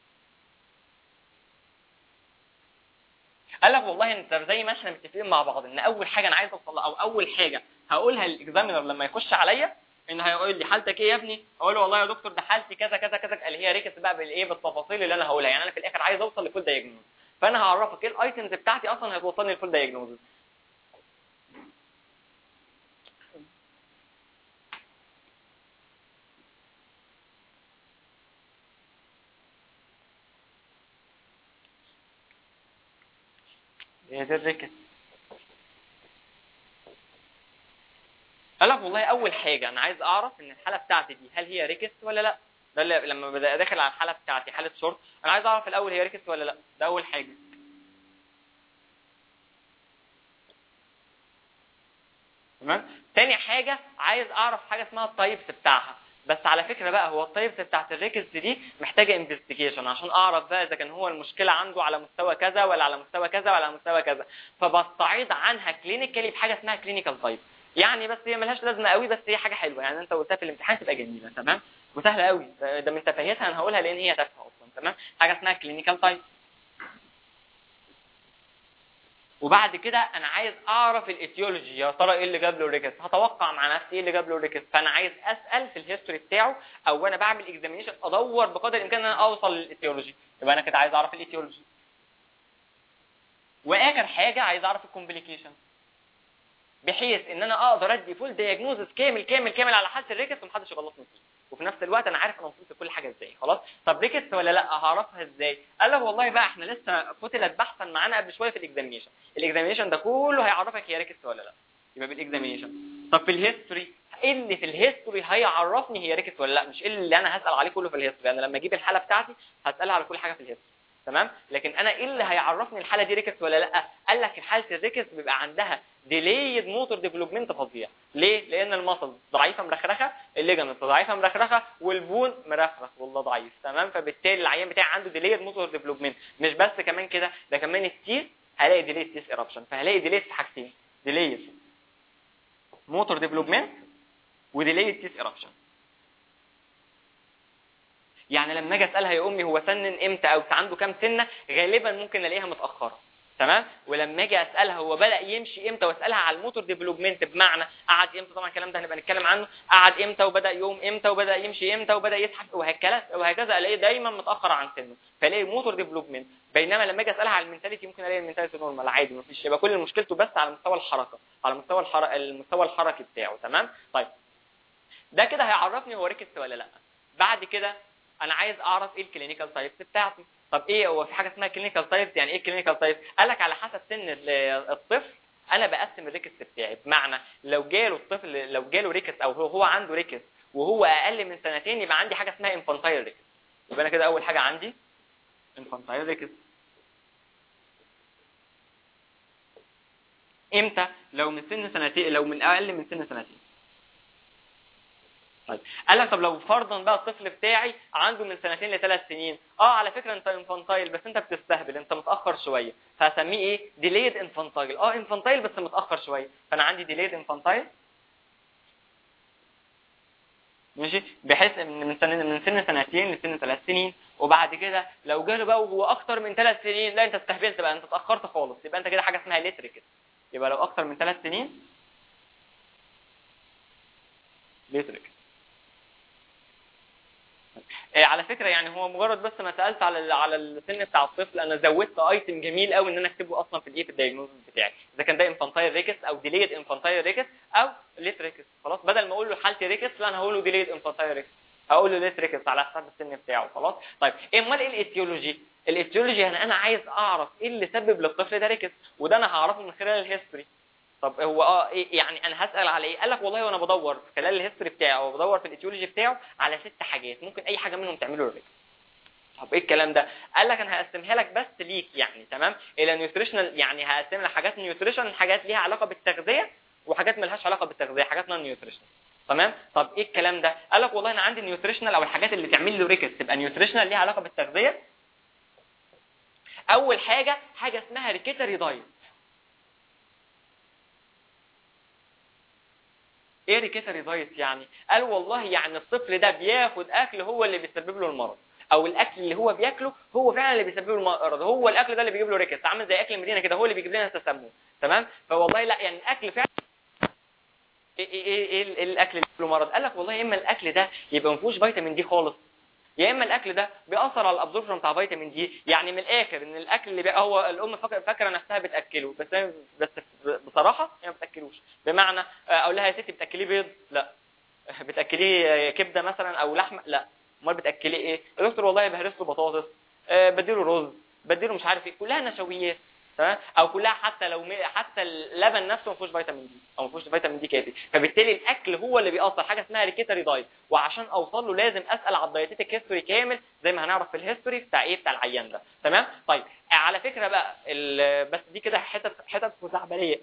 قال لك والله انت زي ما احنا متفقين مع بعض ان اول حاجه انا عايز اوصل او اول حاجه هقولها للاكزامينر لما يخش عليا ان هيقول لي حالتك ايه يا ابني اقول له والله يا دكتور ده حالتي كذا كذا كذا قال هي ريكس بقى بالايه بالتفاصيل اللي انا هقولها يعني انا في الاخر عايز اوصل لفول دايجنوز فانا هعرفك ايه الايتمز بتاعتي اصلا هتوصلني لفول دايجنوز هي دي الريكس قال لك والله اول حاجه انا عايز اعرف ان الحاله بتاعتي دي هل هي ريكس ولا لا ده اللي لما بدا داخل على الحاله بتاعتي حاله شورت انا عايز اعرف الاول هي ريكس ولا لا ده اول حاجه تمام تاني حاجه عايز اعرف حاجه اسمها التايبس بتاعها بس على فكره بقى هو التايبس بتاعت الريكس دي محتاجه انفستيجيشن عشان اعرف بقى اذا كان هو المشكله عنده على مستوى كذا ولا على مستوى كذا ولا على مستوى كذا فبستعيض عنها كلينيكالي بحاجه اسمها كلينيكال تايب يعني بس هي ملهاش لازمه قوي بس هي حاجه حلوه يعني انت قلتها في الامتحان تبقى جميله تمام وسهله قوي ده ده من تفاهيتها انا هقولها لان هي تافهه اصلا تمام حاجه اسمها كلينيكال تايب وبعد كده انا عايز اعرف الايتيولوجي يا ترى ايه اللي جاب له ريكس هتوقع مع نفسي ايه اللي جاب له ريكس فانا عايز اسال في الهيستوري بتاعه او وانا بعمل اكزامينشن ادور بقدر الامكان ان انا اوصل للايتيولوجي يبقى انا كده عايز اعرف الايتيولوجي واخر حاجه عايز اعرف الكومبليكيشن بحيث ان انا اقدر ادي فول دياجنوزس كامل كامل كامل على حاله الريكس ومحدش يغلطني فيه وفي نفس الوقت انا عارف انا وصلت كل حاجه ازاي خلاص طب ريكس ولا لا هعرفها ازاي قال لك والله بقى احنا لسه فتلت بحثا معانا قبل شويه في الاكزامينشن الاكزامينشن ده كله هيعرفك هي ريكس ولا لا يبقى بالاكزامينشن طب في الهيستوري ايه اللي في الهيستوري هيعرفني هي ريكس ولا لا مش ايه اللي انا هسال عليه كله في الهيستوري انا لما اجيب الحاله بتاعتي هسالها على كل حاجه في الهيستوري تمام لكن انا ايه اللي هيعرفني الحاله دي ريكس ولا لا قال لك حاله الريكس بيبقى عندها ديليد موتور ديفلوبمنت فظيع ليه لان المصل ضعيفه مرخرخه الليجمنت ضعيفه مرخرخه والبون مرخرخ والله ضعيف تمام فبالتالي العيان بتاعي عنده ديليد موتور ديفلوبمنت مش بس كمان كده ده كمان التيس هلاقي ديليد تيس ايربشن فهلاقي ديليد في حاجتين ديليد موتور ديفلوبمنت وديليد تيس ايربشن يعني لما اجي اسالها يا امي هو سنن امتى او عنده كام سنه غالبا ممكن الاقيها متاخره تمام ولما اجي اسالها هو بدا يمشي امتى واسالها على الموتور ديفلوبمنت بمعنى قعد امتى طبعا الكلام ده هنبقى نتكلم عنه قعد امتى وبدا يوم امتى وبدا يمشي امتى وبدا يسحب وهكذا وهكذا الاقيه دايما متاخر عن سنه فالاقي موتور ديفلوبمنت بينما لما اجي اسالها على المنتاليتي ممكن الاقي المنتاليتي نورمال عادي مفيش يبقى كل مشكلته بس على مستوى الحركه على مستوى الحركه المستوى الحركي بتاعه تمام طيب ده كده هيعرفني هو ريكس ولا لا بعد كده انا عايز اعرف ايه الكلينيكال تايبس بتاعتي طب ايه هو في حاجه اسمها كلينيكال تايبس يعني ايه كلينيكال تايبس قال لك على حسب سن الطفل انا بقسم الريكس بتاعي بمعنى لو جاله الطفل لو جاله ريكس او هو عنده ريكس وهو اقل من سنتين يبقى عندي حاجه اسمها انفانتايل ريكس يبقى انا كده اول حاجه عندي انفانتايل ريكس امتى لو من سن سنتين لو من اقل من سن سنتين طيب قال لك طب لو فرضا بقى الطفل بتاعي عنده من سنتين لثلاث سنين اه على فكره انت انفانتايل بس انت بتستهبل انت متاخر شويه فهسميه ايه ديليد انفانتايل اه انفانتايل بس متاخر شويه فانا عندي ديليد انفانتايل ماشي بحيث ان من سن من سن سنتين لسن ثلاث سنين وبعد كده لو جاله بقى وهو اكتر من ثلاث سنين لا انت استهبلت بقى انت اتاخرت خالص يبقى انت كده حاجه اسمها ليتريكس يبقى لو اكتر من ثلاث سنين ليتريكس على فكره يعني هو مجرد بس ما سالت على على السن بتاع الطفل انا زودت ايتم جميل قوي ان انا اكتبه اصلا في الايه في الدايجنوز بتاعي اذا كان ده انفانتايل ريكس او ديليد انفانتايل ريكس او ليت ريكس خلاص بدل ما اقول له حالتي ريكس لا انا هقول له ديليد انفانتايل ريكس هقول له ليت ريكس على حسب السن بتاعه خلاص طيب امال ايه الايتيولوجي الايتيولوجي يعني انا عايز اعرف ايه اللي سبب للطفل ده ريكس وده انا هعرفه من خلال الهيستوري طب هو اه إيه يعني انا هسال على ايه قال لك والله وانا بدور خلال الهيستوري بتاعه او بدور في الايتيولوجي بتاعه على ست حاجات ممكن اي حاجه منهم تعمله الريكس طب ايه الكلام ده قال لك انا هقسمها لك بس ليك يعني تمام الى نيوتريشنال يعني هقسم لك حاجات نيوتريشن حاجات ليها علاقه بالتغذيه وحاجات ملهاش علاقه بالتغذيه حاجات نون نيوتريشنال تمام طب ايه الكلام ده قال لك والله انا عندي نيوتريشنال او الحاجات اللي تعمل له ريكس تبقى نيوتريشنال ليها علاقه بالتغذيه اول حاجه حاجه اسمها ريكيتري دايت ايه ريكيتري دايت يعني قال والله يعني الطفل ده بياخد اكل هو اللي بيسبب له المرض او الاكل اللي هو بياكله هو فعلا اللي بيسبب له المرض هو الاكل ده اللي بيجيب له ريكس عامل زي اكل المدينه كده هو اللي بيجيب لنا تسمم تمام فوالله لا يعني الاكل فعلا ايه ايه ايه, إيه الاكل اللي بيجيب له مرض قال لك والله يا اما الاكل ده يبقى ما فيهوش فيتامين دي خالص يا اما الاكل ده بيأثر على الابزوربشن بتاع فيتامين دي يعني من الاخر ان الاكل اللي بقى هو الام فاكره فاكره نفسها بتاكله بس بس بصراحه هي ما بتاكلوش بمعنى اقول لها يا ستي بتاكليه بيض لا بتاكليه كبده مثلا او لحمه لا امال بتاكليه ايه يا دكتور والله بهرس له بطاطس أه بديله رز بديله مش عارف ايه كلها نشويات تمام او كلها حتى لو حتى اللبن نفسه ما فيهوش فيتامين دي او ما فيهوش فيتامين دي كافي فبالتالي الاكل هو اللي بيأثر حاجه اسمها ريكيتري دايت وعشان اوصل له لازم اسال على الدايتيتك هيستوري كامل زي ما هنعرف في الهيستوري بتاع ايه بتاع العيان ده تمام طيب على فكره بقى بس دي كده حتت حتت خزعبليه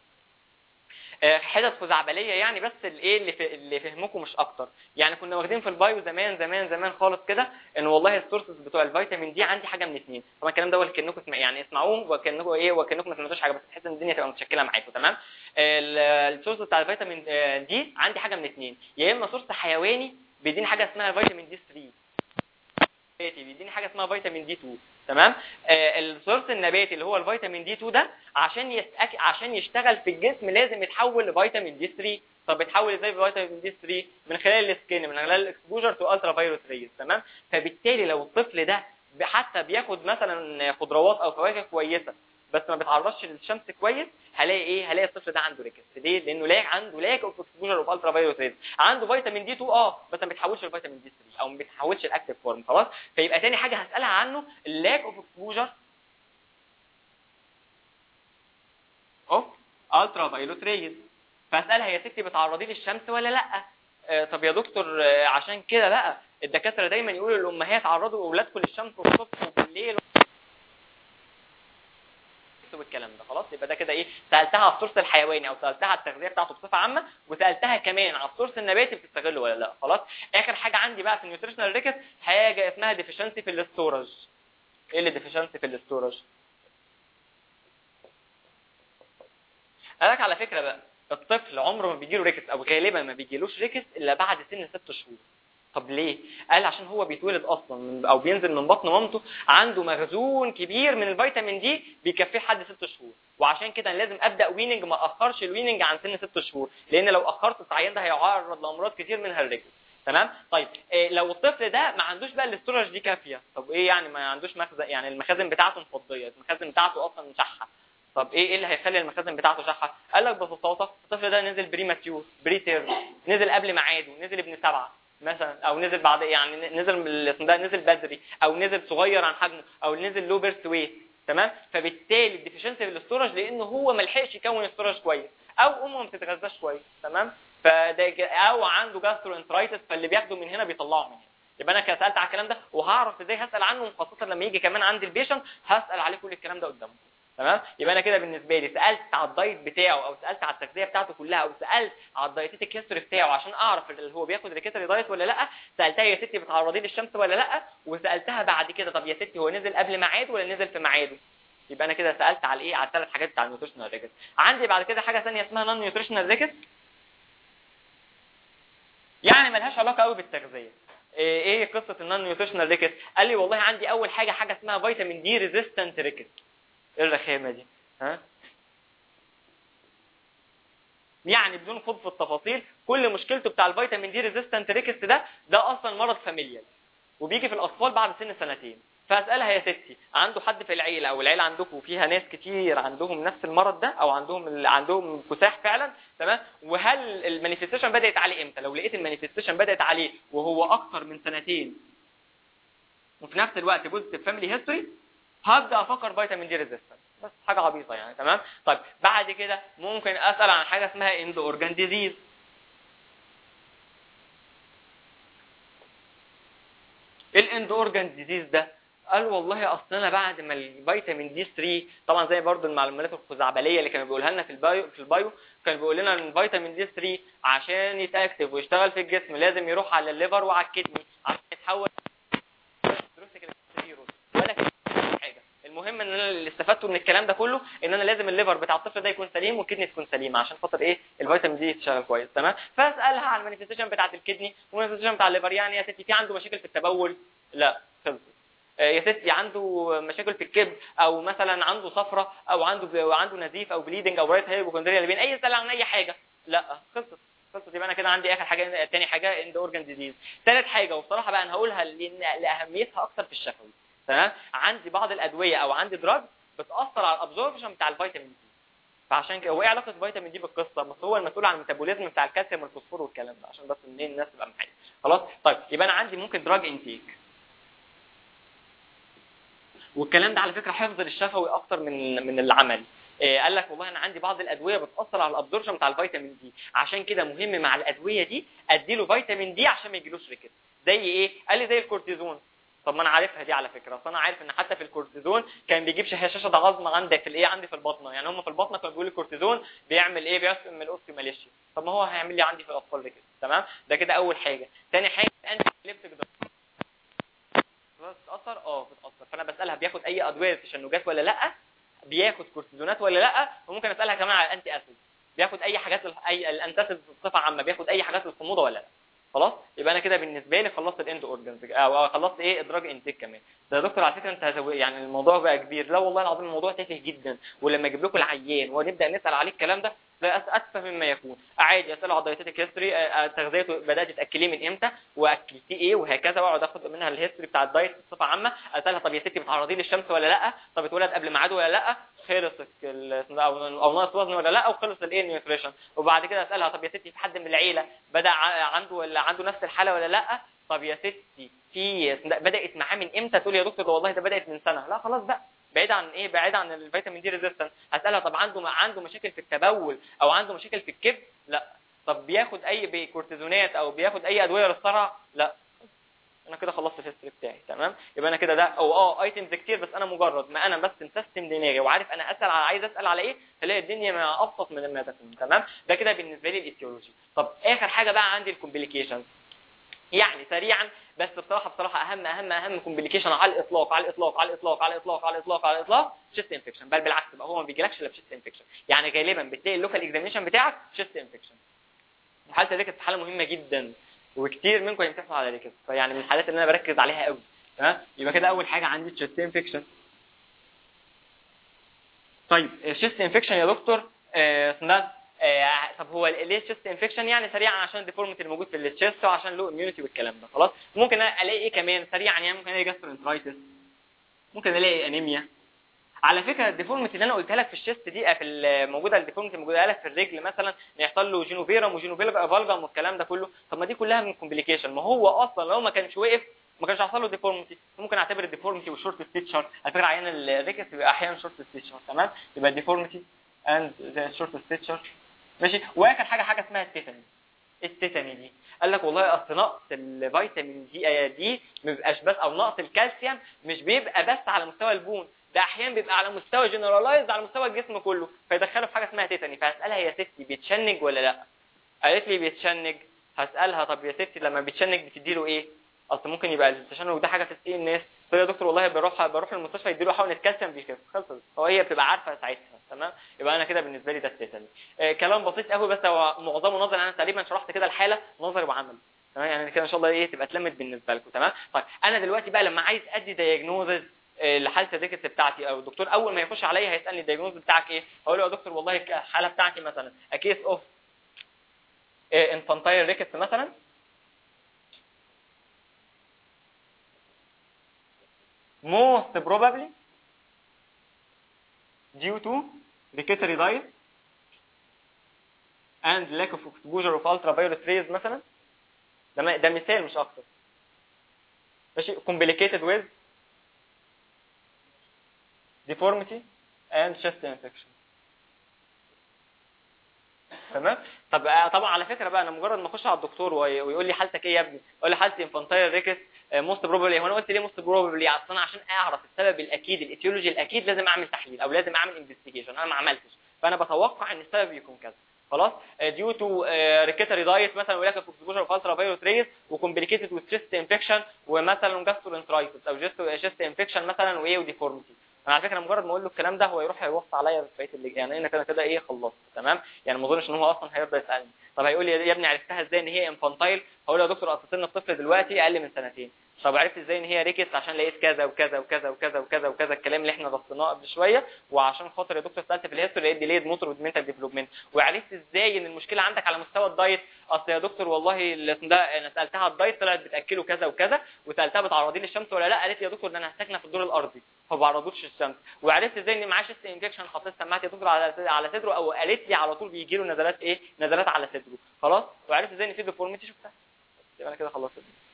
حتت خزعبليه يعني بس الايه اللي في اللي فهمكم مش اكتر يعني كنا واخدين في البايو زمان زمان زمان خالص كده ان والله السورسز بتوع الفيتامين دي عندي حاجه من اثنين طبعا الكلام ده كانكم اسمع يعني اسمعوه وكانكم ايه وكانكم ما سمعتوش حاجه بس تحس ان الدنيا تبقى متشكله معاكم تمام السورس بتاع الفيتامين دي عندي حاجه من اثنين يا اما سورس حيواني بيديني حاجه اسمها فيتامين دي 3 بيديني حاجه اسمها فيتامين دي 2 تمام آه السورس النباتي اللي هو الفيتامين دي 2 ده عشان يستأك... عشان يشتغل في الجسم لازم يتحول لفيتامين دي 3 طب بيتحول ازاي فيتامين دي 3 من خلال السكين من خلال الاكسبوجر تو الترا فيروس ريز تمام فبالتالي لو الطفل ده حتى بياخد مثلا خضروات او فواكه كويسه بس ما بيتعرضش للشمس كويس هلاقي ايه هلاقي الطفل ده عنده ريكس ليه لانه لاك عنده لاك اوف اكسبوجر اوف الترا فايولت ريز عنده فيتامين دي 2 اه بس ما بيتحولش لفيتامين دي 3 او ما بيتحولش لاكتيف فورم خلاص فيبقى تاني حاجه هسالها عنه اللاك اوف اكسبوجر اوف الترا فايولت ريز فاسالها يا ستي بتعرضي للشمس ولا لا آه طب يا دكتور آه عشان كده بقى الدكاتره دايما يقولوا للامهات عرضوا اولادكم للشمس الصبح وبالليل والكلام ده خلاص يبقى ده كده ايه سالتها على السورس الحيواني او سالتها على التغذيه بتاعته بصفه عامه وسالتها كمان على السورس النباتي بتستغله ولا لا خلاص اخر حاجه عندي بقى في النيوتريشنال ريكت حاجه اسمها ديفيشنسي في الاستورج ايه اللي ديفيشنسي في الاستورج قالك على فكره بقى الطفل عمره ما بيجيله ريكس او غالبا ما بيجيلوش ريكس الا بعد سن ست شهور طب ليه؟ قال عشان هو بيتولد اصلا من او بينزل من بطن مامته عنده مخزون كبير من الفيتامين دي بيكفيه لحد ست شهور وعشان كده أنا لازم ابدا ويننج ما اخرش الويننج عن سن ست شهور لان لو اخرت العيان ده هيعرض لامراض كتير منها الريكس تمام طيب إيه لو الطفل ده ما عندوش بقى الاستورج دي كافيه طب ايه يعني ما عندوش مخزن يعني المخازن بتاعته مفضيه المخازن بتاعته اصلا شحه طب ايه ايه اللي هيخلي المخازن بتاعته شحه قال لك ببساطه الطفل ده نزل بريماتيور بريتير نزل قبل ميعاده نزل ابن سبعه مثلا او نزل بعد يعني نزل من ده نزل بدري او نزل صغير عن حجمه او نزل لو بيرث ويت تمام فبالتالي الديفيشنسي في الاستورج لانه هو ما لحقش يكون استورج كويس او امه ما بتتغذاش كويس تمام فده او عنده جاسترو انترايتس فاللي بياخده من هنا بيطلعه من هنا يبقى انا كده سالت على الكلام ده وهعرف ازاي هسال عنه خاصه لما يجي كمان عندي البيشنت هسال عليه كل الكلام ده قدامه تمام يبقى انا كده بالنسبه لي سالت على الدايت بتاعه او سالت على التغذيه بتاعته كلها او سالت على الدايتيتك هيستوري بتاعه عشان اعرف اللي هو بياخد ريكيتري دايت ولا لا سالتها يا ستي بتعرضيه للشمس ولا لا وسالتها بعد كده طب يا ستي هو نزل قبل ميعاده ولا نزل في ميعاده يبقى انا كده سالت على ايه على الثلاث حاجات بتاع النيوتريشنال ريكت عندي بعد كده حاجه ثانيه اسمها نون نيوتريشنال ريكت يعني ملهاش علاقه قوي بالتغذيه ايه قصه النون نيوتريشنال ريكت قال لي والله عندي اول حاجه حاجه اسمها فيتامين دي ريزيستنت ريكت ايه الرخامه دي ها يعني بدون خوض في التفاصيل كل مشكلته بتاع الفيتامين دي ريزيستنت ريكست ده ده اصلا مرض فاميليال وبيجي في الاطفال بعد سن سنتين فاسالها يا ستي عنده حد في العيله او العيله عندكم فيها ناس كتير عندهم نفس المرض ده او عندهم عندهم كساح فعلا تمام وهل المانيفستيشن بدات عليه امتى لو لقيت المانيفستيشن بدات عليه وهو اكتر من سنتين وفي نفس الوقت بوزيتيف فاميلي هيستوري هبدا افكر فيتامين دي ريزيستنت بس حاجه عبيطه يعني تمام طيب بعد كده ممكن اسال عن حاجه اسمها اند اورجان ديزيز ايه الاند اورجان ديزيز ده قال والله اصل انا بعد ما الفيتامين دي 3 طبعا زي برضو المعلومات الخزعبليه اللي كانوا بيقولها لنا في البايو في البايو كان بيقول لنا ان الفيتامين دي 3 عشان يتاكتف ويشتغل في الجسم لازم يروح على الليفر وعلى الكدني عشان يتحول ولا حاجه المهم ان انا اللي استفدته من الكلام ده كله ان انا لازم الليفر بتاع الطفل ده يكون سليم والكدني تكون سليمه عشان خاطر ايه الفيتامين دي يشتغل كويس تمام فاسالها على المانيفستيشن بتاعه الكدني والمانيفستيشن بتاع الليفر يعني يا ستي في عنده مشاكل في التبول لا خلصت يا ستي عنده مشاكل في الكبد او مثلا عنده صفرة او عنده عنده نزيف او بليدنج او رايت هايبوكوندريا بين اي سؤال عن اي حاجه لا خلصت خلصت يبقى انا كده عندي اخر حاجه تاني حاجه اند اورجان ديزيز ثالث حاجه وبصراحه بقى انا هقولها لان لاهميتها اكتر في الشفوي تمام عندي بعض الادويه او عندي دراج بتاثر على الابزوربشن بتاع الفيتامين دي فعشان كده هو ايه علاقه الفيتامين دي بالقصه بس هو المسؤول عن الميتابوليزم بتاع الكالسيوم والفوسفور والكلام ده عشان بس ان الناس تبقى معايا خلاص طيب يبقى انا عندي ممكن دراج انتيك والكلام ده على فكره حفظ للشفوي اكتر من من العمل إيه قال لك والله انا عندي بعض الادويه بتاثر على الابزوربشن بتاع الفيتامين دي عشان كده مهم مع الادويه دي اديله فيتامين دي عشان ما يجيلوش ريكت زي ايه قال لي زي الكورتيزون طب ما انا عارفها دي على فكره اصل انا عارف ان حتى في الكورتيزون كان بيجيب هشاشه عظم عندك في الايه عندي في البطنه يعني هم في البطنه كانوا بيقولوا الكورتيزون بيعمل ايه بيسمم من الاوستيوماليشيا طب ما هو هيعمل لي عندي في الاطفال ريكت تمام ده كده اول حاجه ثاني حاجه انتي ابليبتيك بتتاثر اه بتتاثر فانا بسالها بياخد اي ادويه تشنجات ولا لا بياخد كورتيزونات ولا لا وممكن اسالها كمان على الانتي اسيد بياخد اي حاجات اي الانتاسيد بصفه عامه بياخد اي حاجات للصموده ولا لا خلاص يبقى انا كده بالنسبه لي خلصت الاند اورجنز او خلصت ايه ادراج انتيك كمان ده يا دكتور على فكره انت هزو... يعني الموضوع بقى كبير لا والله العظيم الموضوع تافه جدا ولما اجيب لكم العيان ونبدا نسال عليه الكلام ده ده أس- اتفه مما يكون عادي اساله على الدايتيتك هيستوري تغذيته بدات تاكليه من امتى واكلتيه ايه وهكذا واقعد اخد منها الهيستوري بتاع الدايت بصفه عامه اسالها طب يا ستي بتعرضيه للشمس ولا لا طب اتولد قبل ميعاده ولا لا خلص ال- او او ناقص وزن ولا لا وخلص الايه النيوتريشن وبعد كده اسالها طب يا ستي في حد من العيله بدا ع- عنده ولا عنده نفس الحاله ولا لا طب يا ستي في بدات معاه من امتى تقول يا دكتور ده والله ده بدات من سنه لا خلاص بقى بعيد عن ايه بعيد عن الفيتامين دي ريزيستنس هسالها طب عنده عنده مشاكل في التبول او عنده مشاكل في الكبد لا طب بياخد اي بكورتيزونات او بياخد اي ادويه للصرع لا انا كده خلصت الهيستوري بتاعي تمام يبقى انا كده ده او اه ايتمز كتير بس انا مجرد ما انا بس مسيستم دماغي وعارف انا اسال على عايز اسال على ايه تلاقي الدنيا ما ابسط من ما تكون تمام ده كده بالنسبه لي الايتيولوجي طب اخر حاجه بقى عندي الكومبليكيشنز يعني سريعا بس بصراحه بصراحه اهم اهم اهم كومبليكيشن على الاطلاق على الاطلاق على الاطلاق على الاطلاق على الاطلاق على الاطلاق شيست انفكشن بل بالعكس بقى هو ما بيجيلكش الا بشيست انفكشن يعني غالبا بتلاقي اللوكال اكزامينشن بتاعك شيست انفكشن الحاله دي كانت حاله مهمه جدا وكتير منكم هيمتحنوا على ريكس فيعني من الحالات اللي انا بركز عليها قوي تمام يبقى كده اول حاجه عندي تشيست انفكشن طيب الشيست انفكشن يا دكتور آه، اسمها آه، طب هو ليه الشيست انفكشن يعني سريعا عشان الديفورميتي اللي موجود في الشيست وعشان لو اميونيتي والكلام ده خلاص ممكن الاقي ايه كمان سريعا يعني ممكن الاقي جاسترونترايتس ممكن الاقي انيميا على فكره الديفورميتي اللي انا قلتها لك في الشيست دي في ال- موجوده الديفورميتي موجوده لك في الرجل مثلا ان يحصل له جينوفيرم وجينوفالجم والكلام ده كله طب ما دي كلها من كومبليكيشن ما هو اصلا لو ما كانش وقف ما كانش هيحصل له ديفورميتي ممكن اعتبر الديفورميتي والشورت ستيتشر على فكره عيان الريكس بيبقى احيانا شورت ستيتشر تمام يبقى الديفورميتي اند ذا شورت ستيتشر ماشي واخر حاجه حاجه اسمها التيتاني التيتاني دي قال لك والله اصل نقص الفيتامين دي دي ما بيبقاش بس او نقص الكالسيوم مش بيبقى بس على مستوى البون ده احيانا بيبقى على مستوى جنرالايزد على مستوى الجسم كله فيدخله في حاجه اسمها تيتاني فهسالها يا ستي بيتشنج ولا لا قالت لي بيتشنج هسالها طب يا ستي لما بيتشنج بتديله ايه اصل ممكن يبقى التشنج ده حاجه في السي ان اس يا دكتور والله بروح بروح المستشفى يديله حقن الكالسيوم بيخف خلصت هو هي بتبقى عارفه ساعتها تمام يبقى انا كده بالنسبه لي ده التيتاني آه كلام بسيط قوي بس هو معظمه نظري انا تقريبا شرحت كده الحاله نظري وعملي تمام يعني كده ان شاء الله ايه تبقى اتلمت بالنسبه لكم تمام طيب انا دلوقتي بقى لما عايز ادي دايجنوزز لحاله الريكس بتاعتي او الدكتور اول ما يخش عليا هيسالني الدايجنوز بتاعك ايه اقول له يا دكتور والله الحاله بتاعتي مثلا كيس اوف انفانتايل ريكس مثلا most probably due to dietary diet and lack of exposure of ultraviolet rays مثلا ده م- ده مثال مش اكتر ماشي complicated with deformity and chest infection تمام طب آه، طبعا على فكره بقى انا مجرد ما اخش على الدكتور وي- ويقول لي حالتك ايه يا ابني اقول له حالتي انفانتايل ريكس موست بروبلي هو انا قلت ليه موست بروبلي اصل انا عشان اعرف السبب الاكيد الايتيولوجي الاكيد لازم اعمل تحليل او لازم اعمل انفستيجيشن انا ما عملتش فانا بتوقع ان السبب يكون كذا خلاص ديو تو ريكيتري دايت مثلا ولاك اوف اكسبوجر اوف الترا فايروت ريز وكومبليكيتد وذ تشيست انفكشن ومثلا جاسترونترايتس او جيست انفكشن مثلا وايه وديفورميتي انا على فكره مجرد ما اقول له الكلام ده هو يروح يوصي عليا في بقيه اللي يعني انا كده كده ايه خلصت تمام يعني ما اظنش ان هو اصلا هيرضى يسالني طب هيقول لي يا ابني عرفتها ازاي ان هي انفانتايل هقول له يا دكتور اصل سن الطفل دلوقتي اقل من سنتين طب عرفت ازاي ان هي ريكس عشان لقيت كذا وكذا وكذا وكذا وكذا وكذا الكلام اللي احنا رصيناه قبل شويه وعشان خاطر يا دكتور سالت في الهيستوري لقيت ديليد موتور ودمنتال ديفلوبمنت وعرفت ازاي ان المشكله عندك على مستوى الدايت اصل يا دكتور والله اللي اسمه ده انا سالتها على الدايت طلعت بتاكله كذا وكذا وسالتها بتعرضيه للشمس ولا لا قالت لي يا دكتور ده انا ساكنه في الدور الارضي ما بعرضوش الشمس وعرفت ازاي ان معاه شيست انفكشن حطيت سماعه يا دكتور على على صدره او قالت لي على طول بيجي له نزلات ايه نزلات على صدره خلاص وعرفت ازاي ان في ديفورميتي شفتها يبقى انا كده خلصت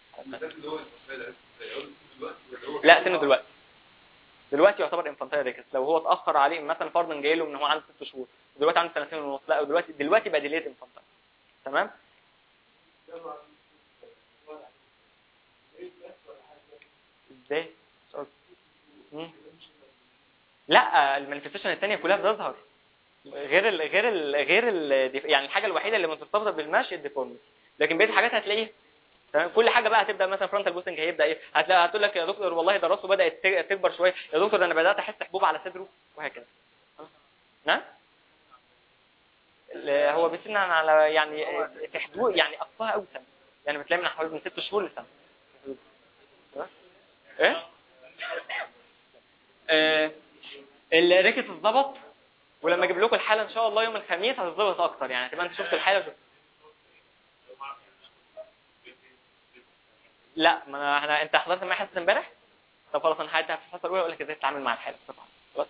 لا سنه دلوقتي دلوقتي يعتبر انفانتايل ريكس لو هو اتاخر عليه مثلا فرضا جاي له ان هو عنده ست شهور دلوقتي عنده سنتين ونص لا دلوقتي دلوقتي بقى ديليت انفانتايل تمام ازاي مش قصدي. مم. لا المانيفستيشن الثانيه كلها بتظهر غير ال غير ال غير ال يعني الحاجه الوحيده اللي مرتبطه بالمشي الديفورميتي لكن بقيه الحاجات هتلاقيها تمام كل حاجه بقى هتبدا مثلا فرونتال بوستنج هيبدا ايه هتلاقي هتقول لك يا دكتور والله ده راسه بدات تك- تكبر شويه يا دكتور ده انا بدات احس حبوب على صدره وهكذا نعم ال- هو بيسن على يعني في حدود يعني اقصاها قوي سنه يعني بتلاقي من حوالي من ست شهور لسنه تمام؟ ايه آه الريكت اتظبط ولما اجيب لكم الحاله ان شاء الله يوم الخميس هتتظبط اكتر يعني تبقى انت شفت الحاله وشفت. لا ما أنا- احنا انت حضرت معايا حصه امبارح طب خلاص انا هدي في الحصه الاولى اقول لك ازاي تتعامل مع الحاله طبعا خلاص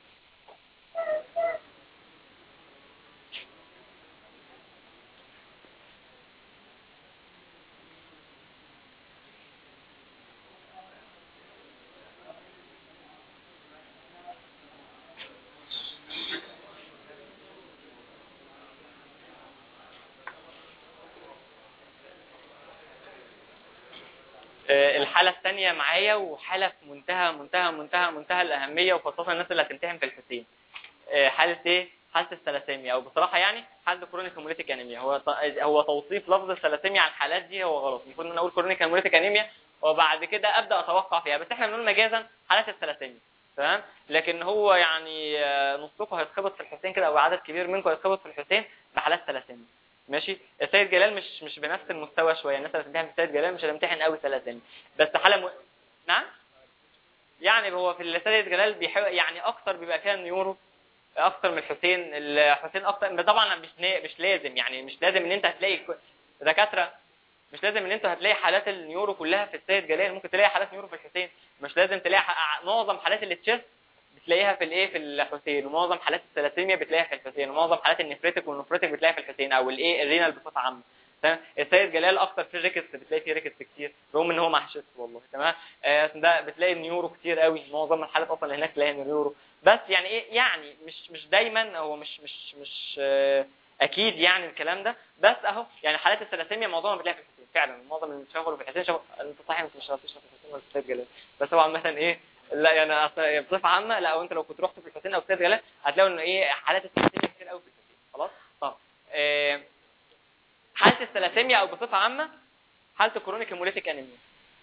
آه، الحالة الثانية معايا وحالة في منتهى منتهى منتهى منتهى الأهمية وخاصة الناس اللي هتمتحن في الحسين. آه، حالة إيه؟ حالة الثلاسيميا أو بصراحة يعني حالة كرونيك هيموليتيك أنيميا هو ط- هو توصيف لفظ الثلاسيميا على الحالات دي هو غلط المفروض إن أنا أقول كرونيك هيموليتيك أنيميا وبعد كده أبدأ أتوقع فيها بس إحنا بنقول مجازا حالات الثلاسيميا تمام لكن هو يعني آه، نصكم هيتخبط في الحسين كده أو عدد كبير منكم هيتخبط في الحسين بحالات ثلاسيميا ماشي السيد جلال مش مش بنفس المستوى شويه الناس اللي هتمتحن في السيد جلال مش هتمتحن قوي ثلاثين بس حاله م... نعم يعني هو في السيد جلال بيحاول يعني اكتر بيبقى فيها النيورو اكتر من الحسين الحسين اكتر بس طبعا مش نا- مش لازم يعني مش لازم ان انت هتلاقي ك- دكاتره مش لازم ان انت هتلاقي حالات النيورو كلها في السيد جلال ممكن تلاقي حالات نيورو في الحسين مش لازم تلاقي ح- معظم حالات التشيست بتلاقيها في الايه في الحسين ومعظم حالات الثلاسيميا بتلاقيها في الحسين ومعظم حالات النفريتك والنفريتك بتلاقيها في الحسين او الايه الرينال بصفه عامه تمام السيد جلال اكتر في ريكس بتلاقي فيه ريكس كتير رغم ان هو مع شيست والله تمام آه ده بتلاقي النيورو كتير قوي معظم الحالات اصلا اللي هناك تلاقيها نيورو بس يعني ايه يعني مش مش دايما هو مش مش مش آه اكيد يعني الكلام ده بس اهو يعني حالات الثلاسيميا معظمها بتلاقيها في الحسين فعلا معظم اللي بيشتغلوا في الحسين شغل انت صحيح مش شغال في الحسين ولا في السيد جلال بس هو عامه ايه لا يعني أصل بصفه عامه لا وانت لو كنت رحت في الحسين او السيد جلال هتلاقوا ان ايه حالات الثلاسيميا كتير قوي في الحسين خلاص طب آه حاله الثلاسيميا او بصفه عامه حاله الكرونيك هيموليتيك انيميا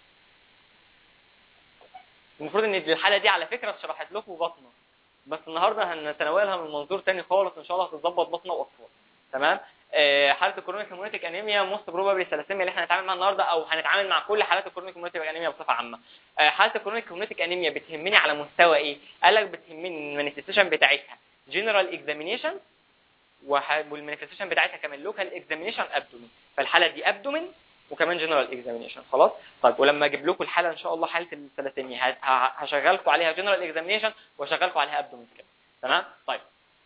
المفروض ان الحاله دي على فكره اتشرحت لكم بطنه بس النهارده هنتناولها من منظور تاني خالص ان شاء الله هتتظبط بطنه واطفال تمام آه، حاله الكرونيك هيموليتيك انيميا موست بروبابلي الثلاسيميا اللي احنا هنتعامل معاها النهارده او هنتعامل مع كل حالات الكرونيك هيموليتيك انيميا بصفه عامه آه، حاله الكرونيك هيموليتيك انيميا بتهمني على مستوى ايه قال لك بتهمني المانيفستيشن بتاعتها جنرال اكزامينيشن والمانيفستيشن بتاعتها كمان لوكال اكزامينيشن ابدومين فالحاله دي ابدومين وكمان جنرال اكزامينيشن خلاص طيب ولما اجيب لكم الحاله ان شاء الله حاله الثلاسيميا ه- ه- هشغلكم عليها جنرال اكزامينيشن واشغلكم عليها ابدومين كده تمام طيب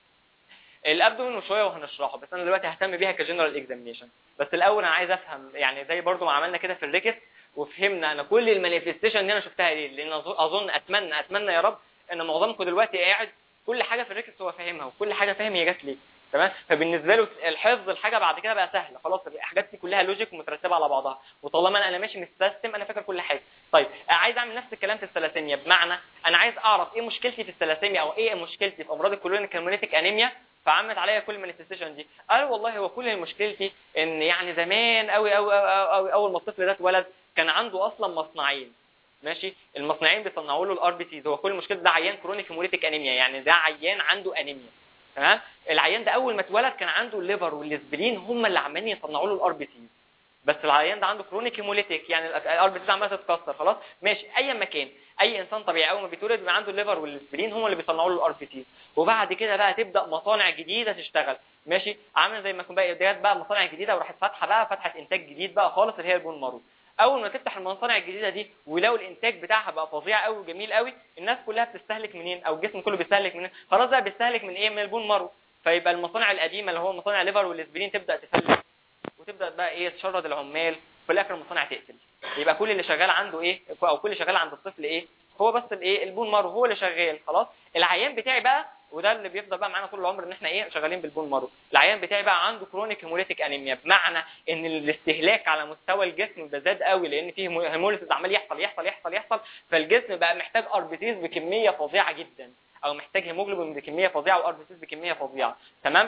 الابدومين وشويه وهنشرحه بس انا دلوقتي ههتم بيها كجنرال اكزامينيشن بس الاول انا عايز افهم يعني زي برضو ما عملنا كده في الريكس وفهمنا انا كل المانيفستيشن دي انا شفتها ليه لان أظن- اظن اتمنى اتمنى يا رب ان معظمكم دلوقتي قاعد كل حاجه في الريكس هو فاهمها وكل حاجه فاهم هي جت ليه تمام فبالنسبه له الحفظ الحاجه بعد كده بقى سهله خلاص الحاجات دي كلها لوجيك ومترتبه على بعضها وطالما انا انا ماشي متسيستم انا فاكر كل حاجه طيب عايز اعمل نفس الكلام في الثلاسيميا بمعنى انا عايز اعرف ايه مشكلتي في الثلاسيميا او ايه مشكلتي في امراض الكولونيك هيموليتيك انيميا فعمت عليا كل المانيفستيشن دي قال والله هو كل مشكلتي ان يعني زمان قوي قوي قوي اول ما الطفل ده اتولد كان عنده اصلا مصنعين ماشي المصنعين بيصنعوا له الار بي سيز هو كل مشكلته ده عيان كرونيك هيموليتيك انيميا يعني ده عيان عنده انيميا تمام العيان ده اول ما اتولد كان عنده الليفر والاسبرين هم اللي عمالين يصنعوا له الار بي سيز بس العيان ده عنده كرونيك هيموليتيك يعني الار بي سيز عماله تتكسر خلاص ماشي اي مكان اي انسان طبيعي اول ما بيتولد بيبقى عنده الليفر والاسبرين هم اللي بيصنعوا له الار بي سيز وبعد كده بقى تبدا مصانع جديده تشتغل ماشي عامله زي ما يكون بقى ديت بقى مصانع جديده وراحت فاتحه بقى فتحه انتاج جديد بقى خالص اللي هي البون مارو اول ما تفتح المصانع الجديده دي ولو الانتاج بتاعها بقى فظيع قوي وجميل قوي الناس كلها بتستهلك منين او الجسم كله بيستهلك منين خلاص بقى بيستهلك من ايه من البون مارو فيبقى المصانع القديمه اللي هو مصانع الليفر والاسبرين تبدا تفلت وتبدا بقى ايه تشرد العمال وفي الاخر المصانع تقفل يبقى كل اللي شغال عنده ايه او كل اللي شغال عند الطفل ايه هو بس الايه البون مارو هو اللي شغال خلاص العيان بتاعي بقى وده اللي بيفضل بقى معانا طول العمر ان احنا ايه شغالين بالبون مارو العيان بتاعي بقى عنده كرونيك هيموليتيك انيميا بمعنى ان الاستهلاك على مستوى الجسم ده زاد قوي لان فيه هيموليتيز عمال يحصل يحصل يحصل يحصل فالجسم بقى محتاج اربيتيز بكميه فظيعه جدا او محتاج هيموجلوبين بكميه فظيعه واربيتيز بكميه فظيعه تمام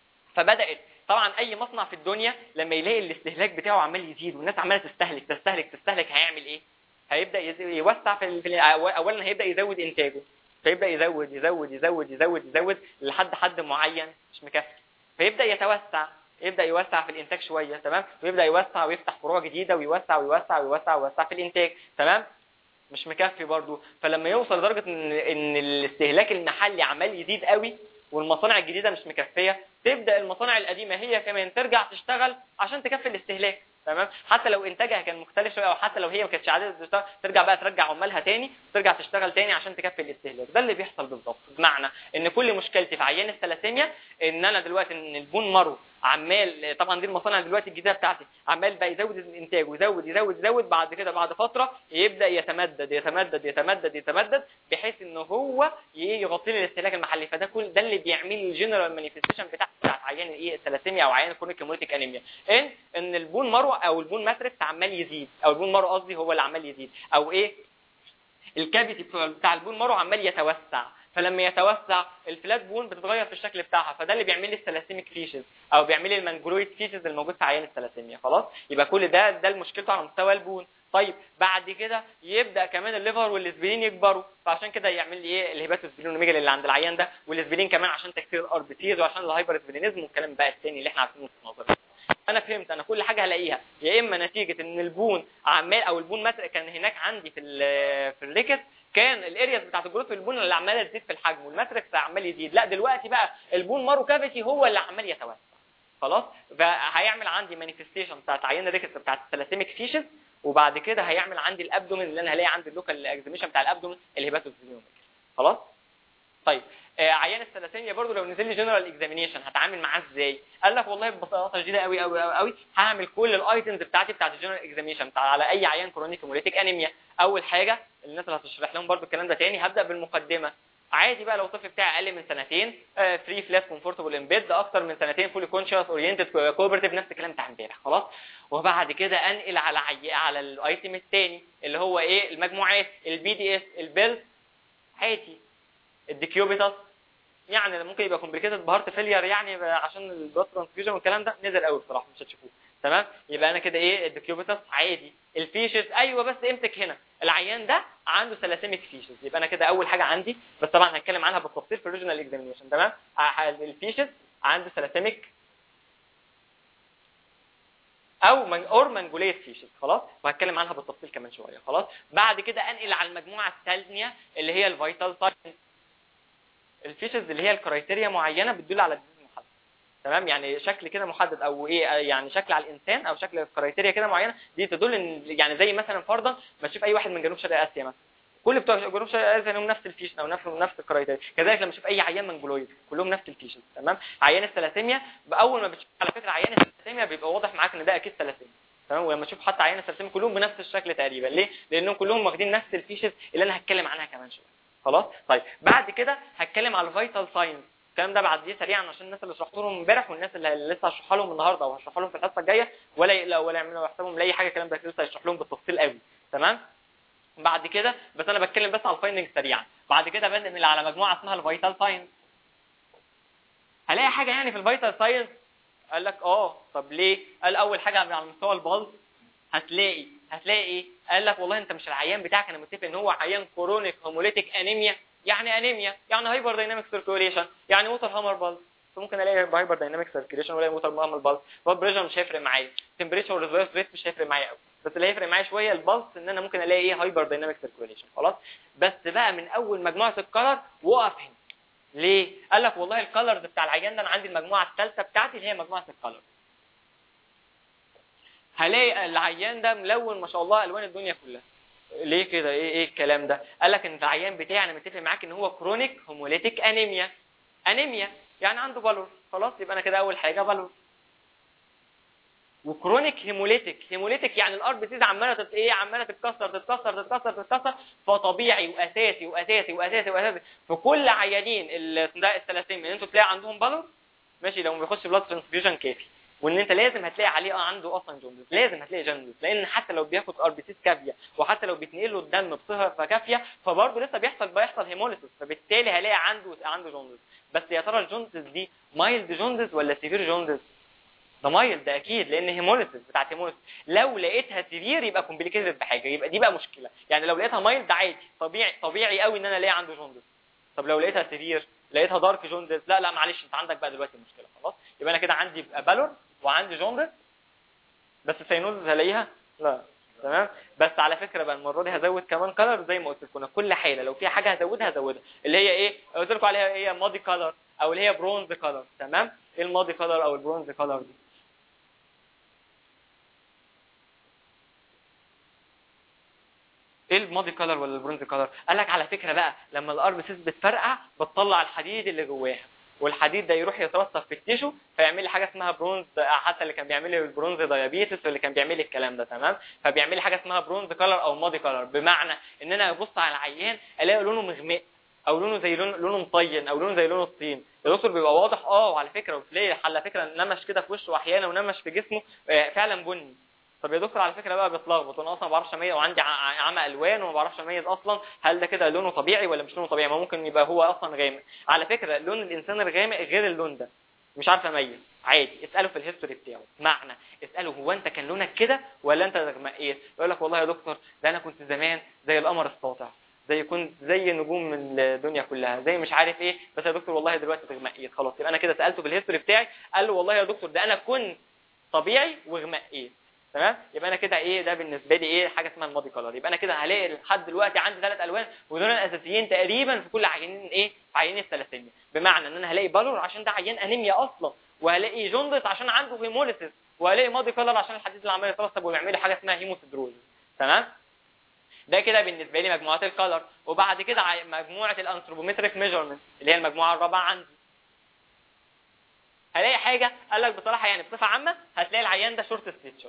فبدات طبعا اي مصنع في الدنيا لما يلاقي الاستهلاك بتاعه عمال يزيد والناس عماله تستهلك تستهلك تستهلك هيعمل ايه هيبدا يز- يوسع في ال- في ال- اولا هيبدا يزود انتاجه فيبدا يزود يزود يزود يزود يزود لحد حد معين مش مكفي فيبدا يتوسع يبدا يوسع في الانتاج شويه تمام ويبدا يوسع ويفتح فروع جديده ويوسع ويوسع ويوسع ويوسع في الانتاج تمام مش مكفي برضو فلما يوصل لدرجه ان ان الاستهلاك المحلي عمال يزيد قوي والمصانع الجديده مش مكفيه تبدا المصانع القديمه هي كمان ترجع تشتغل عشان تكفي الاستهلاك تمام حتى لو انتاجها كان مختلف شويه او حتى لو هي ما كانتش عاديه تشتغل ترجع بقى ترجع عمالها تاني ترجع تشتغل تاني عشان تكفي الاستهلاك ده اللي بيحصل بالظبط بمعنى ان كل مشكلتي في عيان الثلاسيميا ان انا دلوقتي ان البون مارو عمال طبعا دي المصانع دلوقتي الجديده بتاعتي عمال بقى يزود الانتاج ويزود يزود يزود بعد كده بعد فتره يبدا يتمدد يتمدد يتمدد يتمدد بحيث ان هو يغطي لي الاستهلاك المحلي فده كل ده اللي بيعمل لي الجنرال مانيفستيشن بتاع بتاعت عيان الايه الثلاسيميا او عيان الكرونيك هيموليتيك انيميا ان ان البون مارو او البون ماتريكس عمال يزيد او البون مارو قصدي هو اللي عمال يزيد او ايه الكافيتي بتاع البون مارو عمال يتوسع فلما يتوسع الفلات بون بتتغير في الشكل بتاعها فده اللي بيعمل لي الثلاسيميك فيشز او بيعمل لي المانجلويد فيشز الموجود في عيان الثلاسيميا خلاص يبقى كل ده ده مشكلته على مستوى البون طيب بعد كده يبدا كمان الليفر والاسبرين يكبروا فعشان كده يعمل لي ايه الهيباتوسبلينوميجالي اللي عند العيان ده والاسبرين كمان عشان تكسير الار بي تيز وعشان الهايبر اسبرينيزم والكلام بقى الثاني اللي احنا عارفينه في النظر انا فهمت انا كل حاجه هلاقيها يا اما نتيجه ان البون عمال او البون ماتر كان هناك عندي في في الريكت كان الارياز بتاعت الجروث في البون اللي عماله تزيد في الحجم والماتريكس عمال يزيد لا دلوقتي بقى البون مارو كافيتي هو اللي عمال يتوسع خلاص فهيعمل عندي مانيفستيشن بتاعت عيان الريكت بتاعت الثلاسيميك فيشز وبعد كده هيعمل عندي الابدومين اللي انا هلاقي عندي اللوكال اكزيميشن بتاع الابدومين الهيباتوزيوميك خلاص طيب آه عيان الثلاسيميا برضو لو نزل لي جنرال اكزامينيشن هتعامل معاه ازاي قال لك والله ببساطه شديده قوي قوي قوي قوي هعمل كل الايتمز بتاعتي بتاعت الجنرال اكزامينيشن بتاع على اي عيان كرونيك هيموليتيك انيميا اول حاجه الناس اللي هتشرح لهم برضو الكلام ده تاني هبدا بالمقدمه عادي بقى لو الطفل بتاعي اقل من سنتين فري فلات كومفورتبل امبيد اكتر من سنتين فولي كونشس اورينتد كوبرتيف نفس الكلام بتاع امبارح خلاص وبعد كده انقل على عي... على الايتم الثاني اللي هو ايه المجموعات البي دي اس البيل عادي الديكيوبيتاس يعني ممكن يبقى كومبليكيتد بهارت فيلير يعني عشان البلاد ترانسفيوجن والكلام ده نزل قوي بصراحه مش هتشوفوه تمام يبقى انا كده ايه الديكيوبيتاس عادي الفيشز ايوه بس امسك هنا العيان ده عنده ثلاسيميك فيشز يبقى انا كده اول حاجه عندي بس طبعا هنتكلم عنها بالتفصيل في الريجنال اكزامينشن تمام الفيشز عنده ثلاسيميك او من اور منجوليت فيشز خلاص وهتكلم عنها بالتفصيل كمان شويه خلاص بعد كده انقل على المجموعه الثانيه اللي هي الفيتال ساينس الفيشز اللي هي الكرايتيريا معينه بتدل على ديزيز محدد تمام يعني شكل كده محدد او ايه يعني شكل على الانسان او شكل كرايتيريا كده معينه دي تدل ان يعني زي مثلا فرضا ما تشوف اي واحد من جنوب شرق اسيا مثلا كل بتوع جنوب شرق اسيا لهم نفس الفيشن او نفس نفس الكرايتيريا كذلك لما تشوف اي عيان منجولويد كلهم نفس الفيشن تمام عيان الثلاسيميا باول ما بتشوف على فكره عيان الثلاسيميا بيبقى واضح معاك ان ده اكيد ثلاسيميا تمام ولما تشوف حتى عيان الثلاسيميا كلهم بنفس الشكل تقريبا ليه لانهم كلهم واخدين نفس الفيشز اللي انا هتكلم عنها كمان شويه خلاص طيب بعد كده هتكلم على الفيتال ساينس الكلام ده بعد دي سريعا عشان الناس اللي شرحت لهم امبارح والناس اللي لسه هشرحها لهم النهارده او هشرحها لهم في الحصه الجايه ولا يقلقوا ولا يعملوا حسابهم لاي حاجه الكلام ده لسه هشرح لهم بالتفصيل قوي تمام بعد كده بس انا بتكلم بس على الفايندنج سريعا بعد كده بنقل على مجموعه اسمها الفيتال ساينس هلاقي حاجه يعني في الفيتال ساينس قال لك اه طب ليه قال اول حاجه على مستوى البلس هتلاقي هتلاقي ايه قال لك والله انت مش العيان بتاعك انا متفق ان هو عيان كرونيك هيموليتيك انيميا يعني انيميا يعني هايبر دايناميك سيركيوليشن يعني ووتر هامر بالز فممكن الاقي هايبر دايناميك سيركيوليشن ولا ووتر هامر بالز بلاد بريشر مش هيفرق معايا تمبريتشر ريزيرف ريت مش هيفرق معايا قوي بس اللي هيفرق معايا شويه البلس ان انا ممكن الاقي ايه هايبر دايناميك سيركيوليشن خلاص بس بقى من اول مجموعه الكلر وقف هنا ليه قال لك والله الكلرز بتاع العيان ده انا عندي المجموعه الثالثه بتاعتي اللي هي مجموعه الكلر هلاقي العيان ده ملون ما شاء الله الوان الدنيا كلها ليه كده ايه ايه الكلام ده قال لك ان العيان بتاعي انا متفق معاك ان هو كرونيك هيموليتيك انيميا انيميا يعني عنده بالور خلاص يبقى انا كده اول حاجه بالور وكرونيك هيموليتيك هيموليتيك يعني الار بي سيز عماله تت ايه عماله تتكسر تتكسر تتكسر تتكسر فطبيعي واساسي واساسي واساسي واساسي في كل عيانين الثلاثين ان انتوا تلاقي عندهم بالور ماشي لو ما بيخش بلاد ترانسفيوجن كافي وان انت لازم هتلاقي عليه اه عنده اصلا جوندس لازم هتلاقي جوندس لان حتى لو بياخد ار بي سيز كافيه وحتى لو بيتنقل له الدم بصفه كافيه فبرضه لسه بيحصل بيحصل هيموليسيس فبالتالي هلاقي عنده عنده جوندس بس يا ترى الجوندس دي مايلد جوندس ولا سيفير جوندس ده مايل ده اكيد لان هيموليسيس بتاعت هيموليسيس لو لقيتها سيفير يبقى كومبليكيتد بحاجه يبقى دي بقى مشكله يعني لو لقيتها مايل ده عادي طبيعي طبيعي قوي ان انا الاقي عنده جوندس طب لو لقيتها سيفير لقيتها دارك جوندس لا لا معلش انت عندك بقى دلوقتي مشكله خلاص يبقى انا كده عندي بالور وعندي جوندس بس سينوزس هلاقيها لا تمام بس على فكره بقى المره دي هزود كمان كلر زي ما قلت لكم كل حاله لو فيها حاجه هزودها هزودها اللي هي ايه قلت لكم عليها هي ماضي كلر او اللي هي برونز كلر تمام ايه الماضي كلر او البرونز كلر دي ايه الماضي كلر ولا البرونز كلر قال لك على فكره بقى لما الار بي سيز بتفرقع بتطلع الحديد اللي جواها والحديد ده يروح يترسب في التيشو فيعمل لي حاجه اسمها برونز حتى اللي كان بيعمل لي البرونز دايابيتس واللي كان بيعمل لي الكلام ده تمام فبيعمل لي حاجه اسمها برونز كلر او ماضي كلر بمعنى ان انا ابص على العيان الاقي لونه مغمق او لونه زي لون لونه مطين او لونه زي لون الطين الدكتور بيبقى واضح اه وعلى فكره وتلاقي على فكره نمش كده في وشه احيانا ونمش في جسمه آه، فعلا بني طب يا دكتور على فكره بقى بيتلخبط وانا اصلا ما بعرفش اميز وعندي ع- عمى الوان وما بعرفش اميز اصلا هل ده كده لونه طبيعي ولا مش لونه طبيعي ما ممكن يبقى هو اصلا غامق على فكره لون الانسان الغامق غير اللون ده مش عارف اميز عادي اساله في الهيستوري بتاعه معنى اساله هو انت كان لونك كده ولا انت غمقيت يقول لك والله يا دكتور ده انا كنت زمان زي القمر الساطع زي كنت زي نجوم من الدنيا كلها زي مش عارف ايه بس يا دكتور والله دلوقتي غمقيت خلاص يبقى انا كده سالته في الهيستوري بتاعي قال له والله يا دكتور ده انا كنت طبيعي وغمقيت تمام يبقى انا كده ايه ده بالنسبه لي ايه حاجه اسمها الماضي كلر يبقى انا كده هلاقي لحد دلوقتي عندي ثلاث الوان ودول الاساسيين تقريبا في كل عيانين ايه في عيانين الثلاثيميا بمعنى ان انا هلاقي بالور عشان ده عيان انيميا اصلا وهلاقي جوندس عشان عنده هيموليسيس وهلاقي ماضي كلر عشان الحديد اللي عمال يترسب ويعمل لي حاجه اسمها هيموسيدروز تمام ده كده بالنسبه لي مجموعات الكلر وبعد كده ع- مجموعه الانثروبومتريك ميجرمنت اللي هي المجموعه الرابعه عندي هلاقي حاجه قال لك بصراحه يعني بصفه عامه هتلاقي العيان ده شورت ستيتشر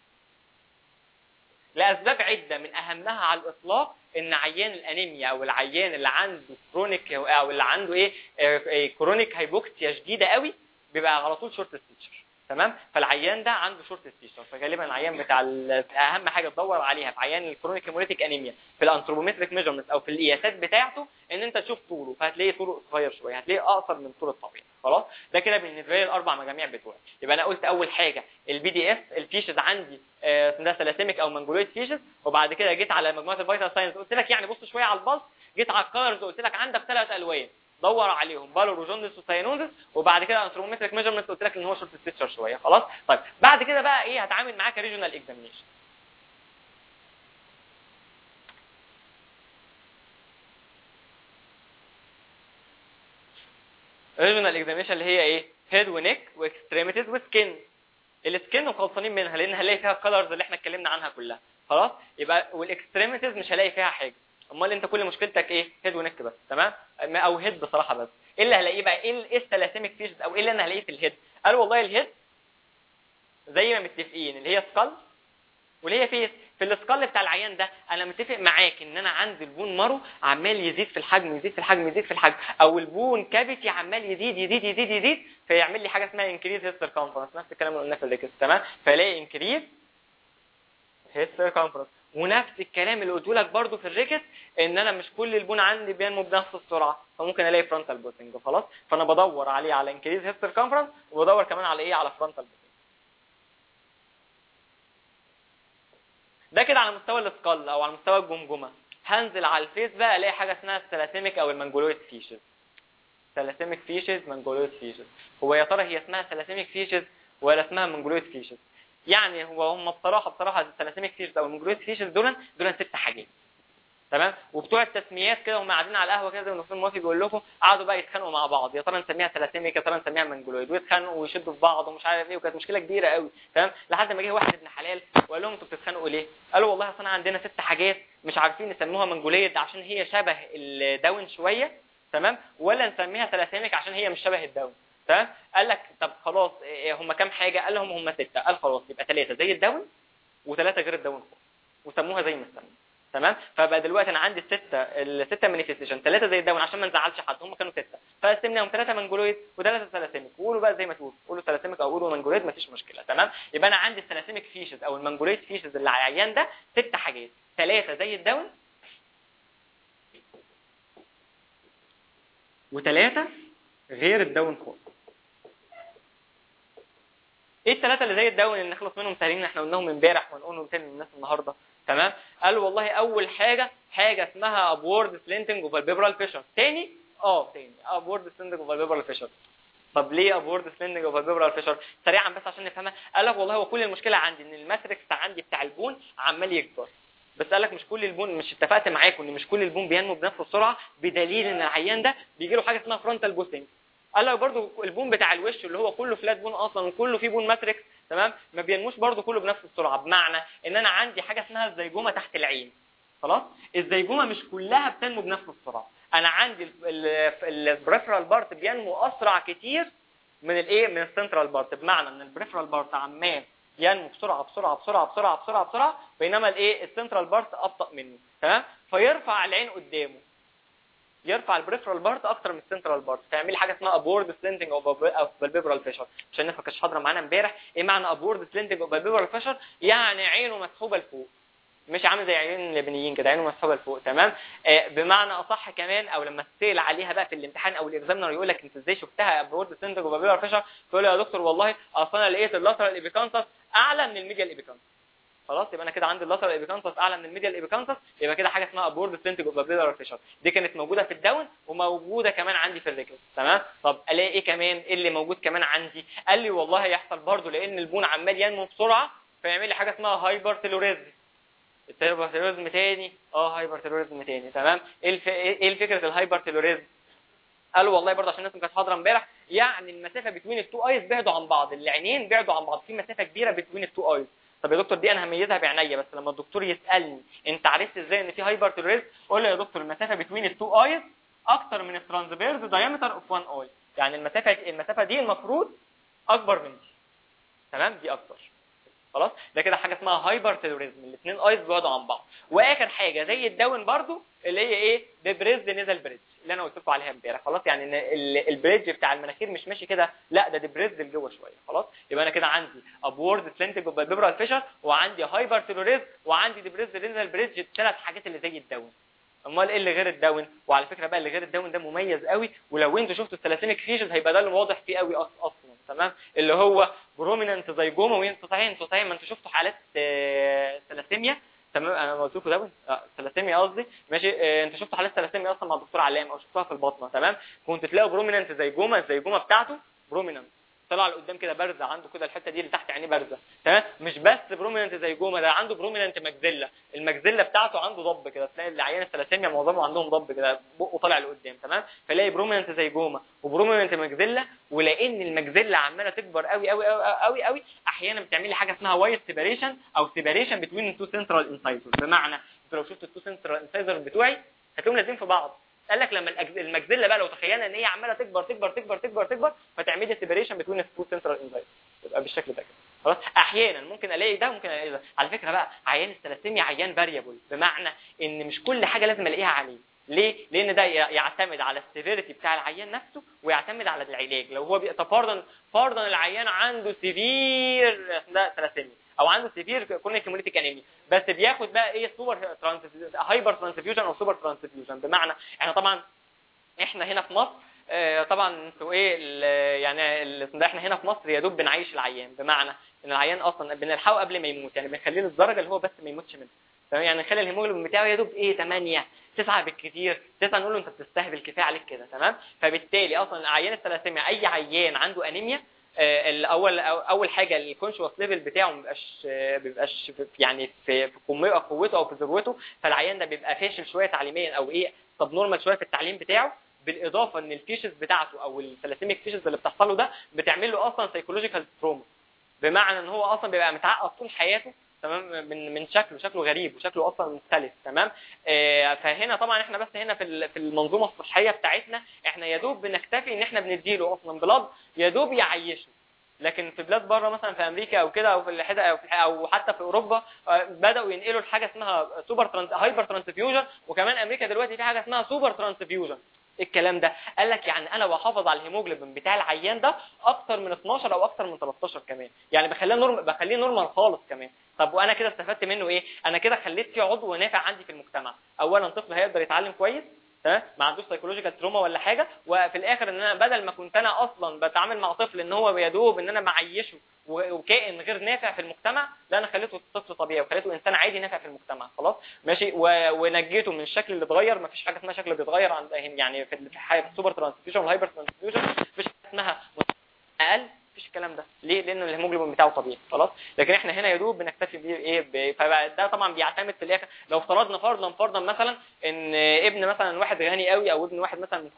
لاسباب عده من اهمها على الاطلاق ان عيان الانيميا او العيان اللي عنده كرونيك او اللي عنده ايه آه، آه، كرونيك هايبوكسيا شديده قوي بيبقى على طول شورت ستيتشر تمام فالعيان ده عنده شورت ستيشن فغالبا العيان بتاع ال- اهم حاجه تدور عليها في عيان الكرونيك هيموليتيك انيميا في الانثروبومتريك ميجرمنت او في القياسات بتاعته ان انت تشوف طوله فهتلاقيه طوله صغير شويه هتلاقيه اقصر من طول الطبيعي خلاص ده كده بالنسبه لي الاربع مجاميع بتوعي يبقى انا قلت اول حاجه البي دي اس الفيشز عندي آه، ده سلاسيميك او منجولويد فيشز وبعد كده جيت على مجموعه الفيتال ساينس قلت لك يعني بص شويه على البلس جيت على الكالرز قلت لك عندك ثلاث الوان دور عليهم بالور وجوندس وساينوزس وبعد كده انثرومتريك ميجرمنت قلت لك ان هو شورت ستيتشر شويه خلاص طيب بعد كده بقى ايه هتعامل معاه كريجونال اكزامينيشن ريجونال اكزامينيشن اللي هي ايه هيد ونيك واكستريميتيز وسكين السكين مخلصين منها لان هلاقي فيها الكالرز اللي احنا اتكلمنا عنها كلها خلاص يبقى والاكستريميتيز مش هلاقي فيها حاجه امال انت كل مشكلتك ايه هيد ونيك بس تمام ما- او هيد بصراحه بس ايه اللي هلاقيه بقى ايه ال- ايه الثلاثيميك فيشز او ايه اللي انا هلاقيه في الهيد قال والله الهيد زي ما متفقين اللي هي سكال واللي هي فيس في السكال بتاع العيان ده انا متفق معاك ان انا عندي البون مارو عمال يزيد في الحجم يزيد في الحجم يزيد في الحجم او البون كافيتي عمال يزيد يزيد يزيد يزيد فيعمل لي حاجه اسمها انكريز هيد سيركمفرنس نفس الكلام اللي قلناه في الريكس تمام فالاقي انكريز هيد سيركمفرنس ونفس الكلام اللي قلته لك برده في الريكس ان انا مش كل البون عندي بينمو بنفس السرعه فممكن الاقي فرونتال بوتنج خلاص فانا بدور عليه على انكريز هيد سيركمفرنس وبدور كمان على ايه على فرونتال بوتنج ده كده على مستوى الاسكال او على مستوى الجمجمه هنزل على الفيس بقى الاقي حاجه اسمها الثلاثيميك او المنجولويد فيشز ثلاثيميك فيشز منجولويد فيشز هو يا ترى هي اسمها ثلاثيميك فيشز ولا اسمها منجولويد فيشز يعني هو هم بصراحه بصراحه الثلاثيميك فيشز او المنجولويد فيشز دول دول ست حاجات تمام وبتوع التسميات كده هم قاعدين على القهوه كده زي ما الاستاذ موافي بيقول لكم قعدوا بقى يتخانقوا مع بعض يا ترى نسميها ثلاثيميك يا ترى نسميها منجولويد ويتخانقوا ويشدوا في بعض ومش عارف ايه وكانت مشكله كبيره قوي تمام لحد ما جه واحد ابن حلال وقال لهم انتوا بتتخانقوا ليه؟ قالوا والله اصل انا عندنا ست حاجات مش عارفين نسموها منجوليد عشان هي شبه الداون شويه تمام ولا نسميها ثلاثيميك عشان هي مش شبه الداون تمام قال لك طب خلاص إيه هم كام حاجه قال لهم هم سته قال خلاص يبقى ثلاثه زي الداون وثلاثه غير الداون خالص وسموها زي ما سموها تمام فبقى دلوقتي انا عندي السته السته مانيفستيشن ثلاثه زي الداون عشان ما نزعلش حد هم كانوا سته فقسمناهم ثلاثه منجولويد وثلاثه ثلاثيميك وقولوا بقى زي ما تقولوا قولوا ثلاثيميك او قولوا منجولويد مفيش مشكله تمام يبقى انا عندي الثلاثيميك فيشز او المنجولويد فيشز اللي على العيان ده ست حاجات ثلاثه زي الداون وثلاثه غير الداون خالص ايه الثلاثه اللي زي الداون اللي نخلص منهم سهلين احنا قلناهم امبارح ونقولهم تاني للناس النهارده تمام قالوا والله اول حاجه حاجه اسمها ابورد سلينتنج وفالبيبرال فيشر تاني اه تاني ابورد سلينتنج وفالبيبرال فيشر طب ليه ابورد سلينتنج وفالبيبرال فيشر سريعا بس عشان نفهمها قال لك والله هو كل المشكله عندي ان الماتريكس عندي بتاع البون عمال يكبر بس قال لك مش كل البون مش اتفقت معاكم ان مش كل البون بينمو بنفس السرعه بدليل ان العيان ده بيجي له حاجه اسمها فرونتال بوستنج قال لك برضو البون بتاع الوش اللي هو كله فلات بون اصلا وكله فيه بون ماتريكس تمام ما بينموش برضو كله بنفس السرعه بمعنى ان انا عندي حاجه اسمها الزيجومه تحت العين خلاص الزيجومه مش كلها بتنمو بنفس السرعه انا عندي البريفرال بارت بينمو اسرع كتير من الايه من السنترال بارت بمعنى ان البريفرال بارت عمال ينمو بسرعه بسرعه بسرعه بسرعه بسرعه بسرعه بينما الايه السنترال بارت ابطا منه تمام فيرفع العين قدامه يرفع البريفرال بارت اكتر من السنترال بارت تعملي حاجه اسمها ابورد سلنتنج اوف بالبيبرال فيشر عشان الناس ما كانتش حاضره معانا امبارح ايه معنى ابورد سلنتنج اوف بالبيبرال فيشر يعني عينه مسحوبه لفوق مش عامل زي عيون اللبنيين كده عينه مسحوبه لفوق تمام آه بمعنى اصح كمان او لما تسال عليها بقى في الامتحان او الاكزامنر يقول لك انت ازاي شفتها ابورد سلنتنج اوف بالبيبرال فيشر تقول له يا دكتور والله اصل انا لقيت اللاترال ايبيكانتس اعلى من الميديال ايبيكانتس خلاص يبقى انا كده عندي اللاترال ايبيكانتس اعلى من الميديال ايبيكانتس يبقى كده حاجه اسمها ابورد سنتج اوف بابيلر فيشر دي كانت موجوده في الداون وموجوده كمان عندي في الريكل تمام طب الاقي ايه كمان ايه اللي موجود كمان عندي قال لي والله هيحصل برضه لان البون عمال ينمو بسرعه فيعمل لي حاجه اسمها هايبر تيلوريزم الهايبر تيلوريزم تاني اه هايبر تيلوريزم تاني تمام ايه الف... ايه فكره الهايبر تيلوريزم قالوا والله برضه عشان الناس ما كانت حاضره امبارح يعني المسافه بين التو ايز بعدوا عن بعض العينين بعدوا عن بعض في مسافه كبيره بين التو ايز طب يا دكتور دي انا هميزها بعينيا بس لما الدكتور يسالني انت عرفت ازاي ان في هايبر تيروريزم قول له يا دكتور المسافه بين التو ايز اكتر من الترانسفيرز دايمتر اوف وان اي يعني المسافه المسافه دي المفروض اكبر من دي تمام دي اكتر خلاص ده كده حاجه اسمها هايبر تيروريزم الاثنين ايز بيقعدوا عن بعض واخر حاجه زي الداون برضو اللي هي ايه ديبريز نزل بريدج اللي انا قلت لكم عليها امبارح خلاص يعني ان البريدج بتاع المناخير مش ماشي كده لا ده ديبريز لجوه شويه خلاص يبقى انا كده عندي ابورد سلنتج بالبيبرال فيشر وعندي هايبر تيروريزم وعندي ديبريز نزل بريدج الثلاث حاجات اللي زي الداون امال ايه اللي غير الداون وعلى فكره بقى اللي غير الداون ده مميز قوي ولو انتوا شفتوا الثلاثيميك فيشز هيبقى ده اللي واضح فيه قوي اصلا تمام اللي هو بروميننت زيجوما وانتوا صحيح انتوا صحيح ما انتوا شفتوا حالات ثلاثيميا تمام انا قلت لكم داون اه ثلاثيميا قصدي ماشي اه انت شفتوا حالات ثلاثيميا اصلا مع الدكتور علام او شفتوها في البطنه تمام كنت تلاقوا بروميننت زيجوما الزيجوما بتاعته بروميننت طلع لقدام كده بارزه عنده كده الحته دي اللي تحت عينيه بارزه تمام مش بس بروميننت زي جوما ده عنده بروميننت مجزله المجزله بتاعته عنده ضب كده تلاقي العيان الثلاثيميا معظمهم عندهم ضب كده بقه طالع لقدام تمام فلاقي بروميننت زي جوما وبروميننت مجزله ولان المجزله عماله تكبر قوي قوي قوي قوي قوي احيانا بتعمل لي حاجه اسمها وايت سيبريشن او سيبريشن بتوين تو سنترال انسايزر بمعنى انت لو شفت التو سنترال انسايزر بتوعي هتلاقيهم لازقين في بعض قال لك لما المجزله بقى لو تخيلنا ان هي عماله تكبر تكبر تكبر تكبر تكبر فتعمل لي سيبريشن بتوين التو سنترال انزايم يبقى بالشكل ده كده خلاص احيانا ممكن الاقي ده ممكن الاقي ده على فكره بقى عيان الثلاثيميا عيان فاريبل بمعنى ان مش كل حاجه لازم الاقيها عليه ليه؟ لان ده يعتمد على السيفيريتي بتاع العيان نفسه ويعتمد على العلاج لو هو طب فرضا فرضا العيان عنده سيفير ده ثلاثيميا او عنده سيفير كونيك هيموليتيك انيميا بس بياخد بقى ايه سوبر هايبر ترانسفيوجن او سوبر ترانسفيوجن بمعنى احنا طبعا احنا هنا في مصر آه طبعا انتوا ايه يعني ده احنا هنا في مصر يا دوب بنعيش العيان بمعنى ان العيان اصلا بنلحقه قبل ما يموت يعني بنخليه للدرجه اللي هو بس ما يموتش منها تمام يعني نخلي الهيموجلوبين بتاعه يا دوب ايه 8 9 بالكثير 9 نقول له انت بتستهبل كفايه عليك كده تمام فبالتالي اصلا عيان الثلاثيميا اي عيان عنده انيميا الاول اول حاجه الكونشوس ليفل بتاعه ما بيبقاش بيبقاش يعني في في قوته او في ذروته فالعيان ده بيبقى فاشل شويه تعليميا او ايه طب نورمال شويه في التعليم بتاعه بالاضافه ان الفيشز بتاعته او الثلاثيميك فيشز اللي بتحصل له ده بتعمل له اصلا سايكولوجيكال تروما بمعنى ان هو اصلا بيبقى متعقد طول حياته تمام من من شكله شكله غريب وشكله اصلا مختلف تمام آه فهنا طبعا احنا بس هنا في في المنظومه الصحيه بتاعتنا احنا يا دوب بنكتفي ان احنا بنديله اصلا بلاد يا دوب يعيشه لكن في بلاد بره مثلا في امريكا او كده او في الحته او, في أو حتى في اوروبا بداوا ينقلوا لحاجه اسمها سوبر ترانس هايبر ترانسفيوجن وكمان امريكا دلوقتي في حاجه اسمها سوبر ترانسفيوجن الكلام ده قال لك يعني انا بحافظ على الهيموجلوبين بتاع العيان ده اكتر من 12 او اكتر من 13 كمان يعني بخليه نورم بخليه نورمال خالص كمان طب وانا كده استفدت منه ايه انا كده خليت فيه عضو نافع عندي في المجتمع اولا طفل هيقدر يتعلم كويس تمام ما عندوش سايكولوجيكال تروما ولا حاجه وفي الاخر ان انا بدل ما كنت انا اصلا بتعامل مع طفل ان هو يا دوب ان انا معيشه وكائن غير نافع في المجتمع لا انا خليته طفل طبيعي وخليته انسان عادي نافع في المجتمع خلاص ماشي ونجيته من الشكل اللي اتغير ما فيش حاجه اسمها شكل بيتغير عند يعني في السوبر ترانسفيوجن والهايبر ترانسفيوجن مفيش حاجه اسمها اقل مفيش الكلام ده ليه لان الهيموجلوبين بتاعه طبيعي خلاص لكن احنا هنا يا دوب بنكتفي بيه ايه فده طبعا بيعتمد في الاخر لو افترضنا فرضا فرضا مثلا ان ابن مثلا واحد غني قوي او ابن واحد مثلا من الكبار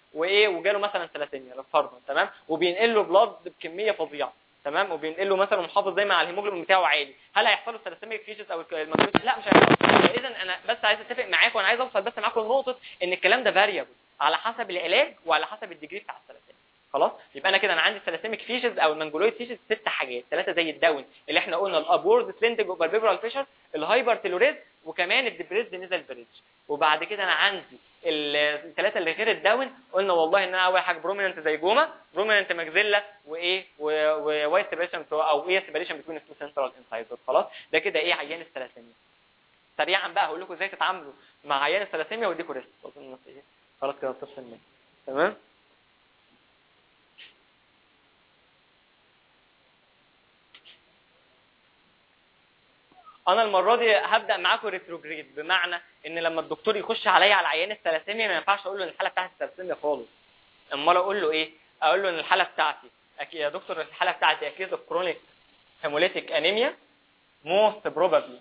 وايه وجاله مثلا ثلاثيميا فرضا تمام وبينقل له بلاد بكميه فظيعه تمام وبينقل له مثلا محافظ دايما على الهيموجلوبين بتاعه عالي هل هيحصل له ثلاثيميك فيجز او المجهود لا مش هيحصل اذا انا بس عايز اتفق معاكم وانا عايز اوصل بس معاكم لنقطه ان الكلام ده فاريبل على حسب العلاج وعلى حسب الديجري بتاع الثلاثيميا خلاص يبقى انا كده انا عندي ثلاثيميك فيجز او المنجولويد فيجز ست حاجات ثلاثه زي الداون اللي احنا قلنا الابورد سلندج اوفر بيبرال فيشر الهايبر تيلوريز وكمان الدبريز نزل بريدج وبعد كده انا عندي الثلاثه اللي غير الداون قلنا والله ان انا اول حاجه بروميننت زي جوما بروميننت ماكزيلا وايه ووايت سيبريشن او ايه سيبريشن بتوين تو سنترال انسايدر خلاص ده كده ايه عيان الثلاثيميا سريعا بقى هقول لكم ازاي تتعاملوا مع عيان الثلاثيميا واديكم ريست اظن ايه خلاص كده وصلت مني تمام انا المره دي هبدا معاكم ريتروجريد بمعنى ان لما الدكتور يخش عليا على عيان الثلاثيميا ما ينفعش اقول له ان الحاله بتاعتي الثلاثيميا خالص امال اقول له ايه اقول له ان الحاله بتاعتي اكيد يا دكتور الحاله بتاعتي اكيد كرونيك هيموليتيك انيميا موست بروبابلي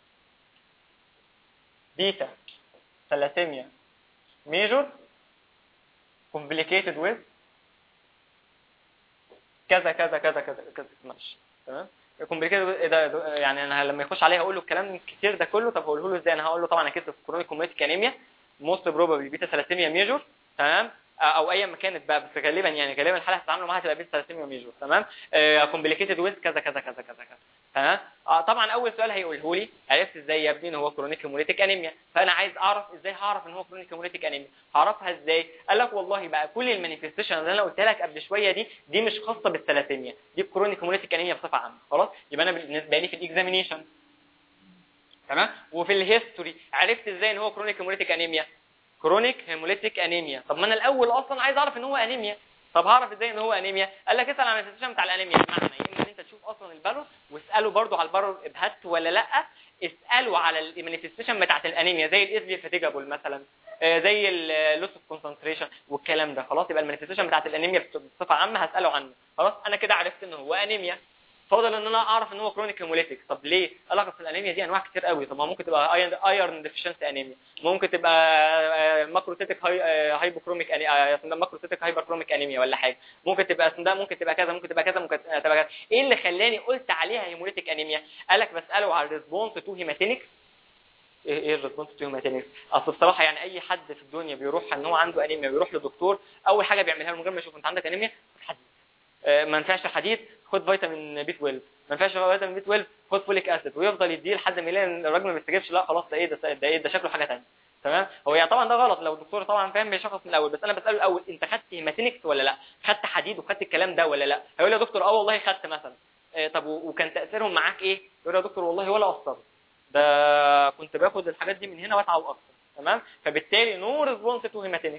بيتا ثلاثيميا ميجور complicated with كذا كذا كذا كذا كذا ماشي تمام كومبليكيتد ده يعني انا لما يخش عليها اقول له الكلام الكتير ده كله طب هقوله له ازاي انا هقول له طبعا اكيد كرونيك كوميتيك انيميا موست بروبابلي بيتا ثلاثيميا ميجور تمام او ايا ما كانت بقى بس غالبا يعني غالبا الحاله هتتعاملوا معاها تبقى بيتا ثلاثيميا ميجور تمام كومبليكيتد ويز كذا كذا كذا كذا كذا تمام آه طبعا اول سؤال هيقوله لي عرفت ازاي يا ابني ان هو كرونيك هيموليتيك انيميا فانا عايز اعرف ازاي هعرف ان هو كرونيك هيموليتيك انيميا هعرفها ازاي قال لك والله بقى كل المانيفستيشن اللي انا قلتها لك قبل شويه دي دي مش خاصه بالثلاثيميا دي كرونيك هيموليتيك انيميا بصفه عامه خلاص يبقى انا بالنسبه لي في الاكزامينيشن تمام وفي الهيستوري عرفت ازاي ان هو كرونيك هيموليتيك انيميا كرونيك هيموليتيك انيميا طب ما انا الاول اصلا عايز اعرف ان هو انيميا طب هعرف ازاي ان هو انيميا قال لك اسال عن المانيفستيشن بتاع الانيميا بمعنى يا اما ان انت تشوف اصلا البارو واساله برضو على البارو ابهت ولا لا اساله على المانيفستيشن بتاعت الانيميا زي الاس فاتيجابل مثلا آه زي اللوس اوف كونسنتريشن والكلام ده خلاص يبقى المانيفستيشن بتاعت الانيميا بصفه عامه هساله عنه خلاص انا كده عرفت ان هو انيميا فاضل ان انا اعرف ان هو كرونيك هيموليتيك طب ليه قال لك الانيميا دي انواع كتير قوي طب ما ممكن تبقى ايرون ديفيشنسي انيميا ممكن تبقى ماكروسيتيك هاي هايبوكروميك ماكروسيتيك هايبركروميك انيميا ولا حاجه ممكن تبقى ده ممكن تبقى كذا ممكن تبقى كذا ممكن تبقى كذا ايه اللي خلاني قلت عليها هيموليتيك انيميا قال لك بساله على الريسبونس تو هيماتينيك ايه ايه الريسبونس تو هيماتينيك اصل بصراحه يعني اي حد في الدنيا بيروح ان هو عنده انيميا بيروح لدكتور اول حاجه بيعملها له من غير ما يشوف انت عندك انيميا حديد ما ينفعش حديد خد فيتامين بي 12 ما ينفعش فيتامين بي 12 خد فوليك اسيد ويفضل يديه لحد ما يلاقي ان الراجل ما بيستجيبش لا خلاص ده ايه ده ده ايه ده شكله حاجه ثانيه تمام هو يعني طبعا ده غلط لو الدكتور طبعا فاهم بيشخص من الاول بس انا بساله الاول انت خدت هيماتينكس ولا لا خدت حديد وخدت الكلام ده ولا لا هيقول لي يا دكتور اه والله خدت مثلا آه طب وكان تاثيرهم معاك ايه يقول لي يا دكتور والله ولا اثر ده كنت باخد الحاجات دي من هنا واتعب اكتر تمام فبالتالي نو ريسبونس تو هيماتينكس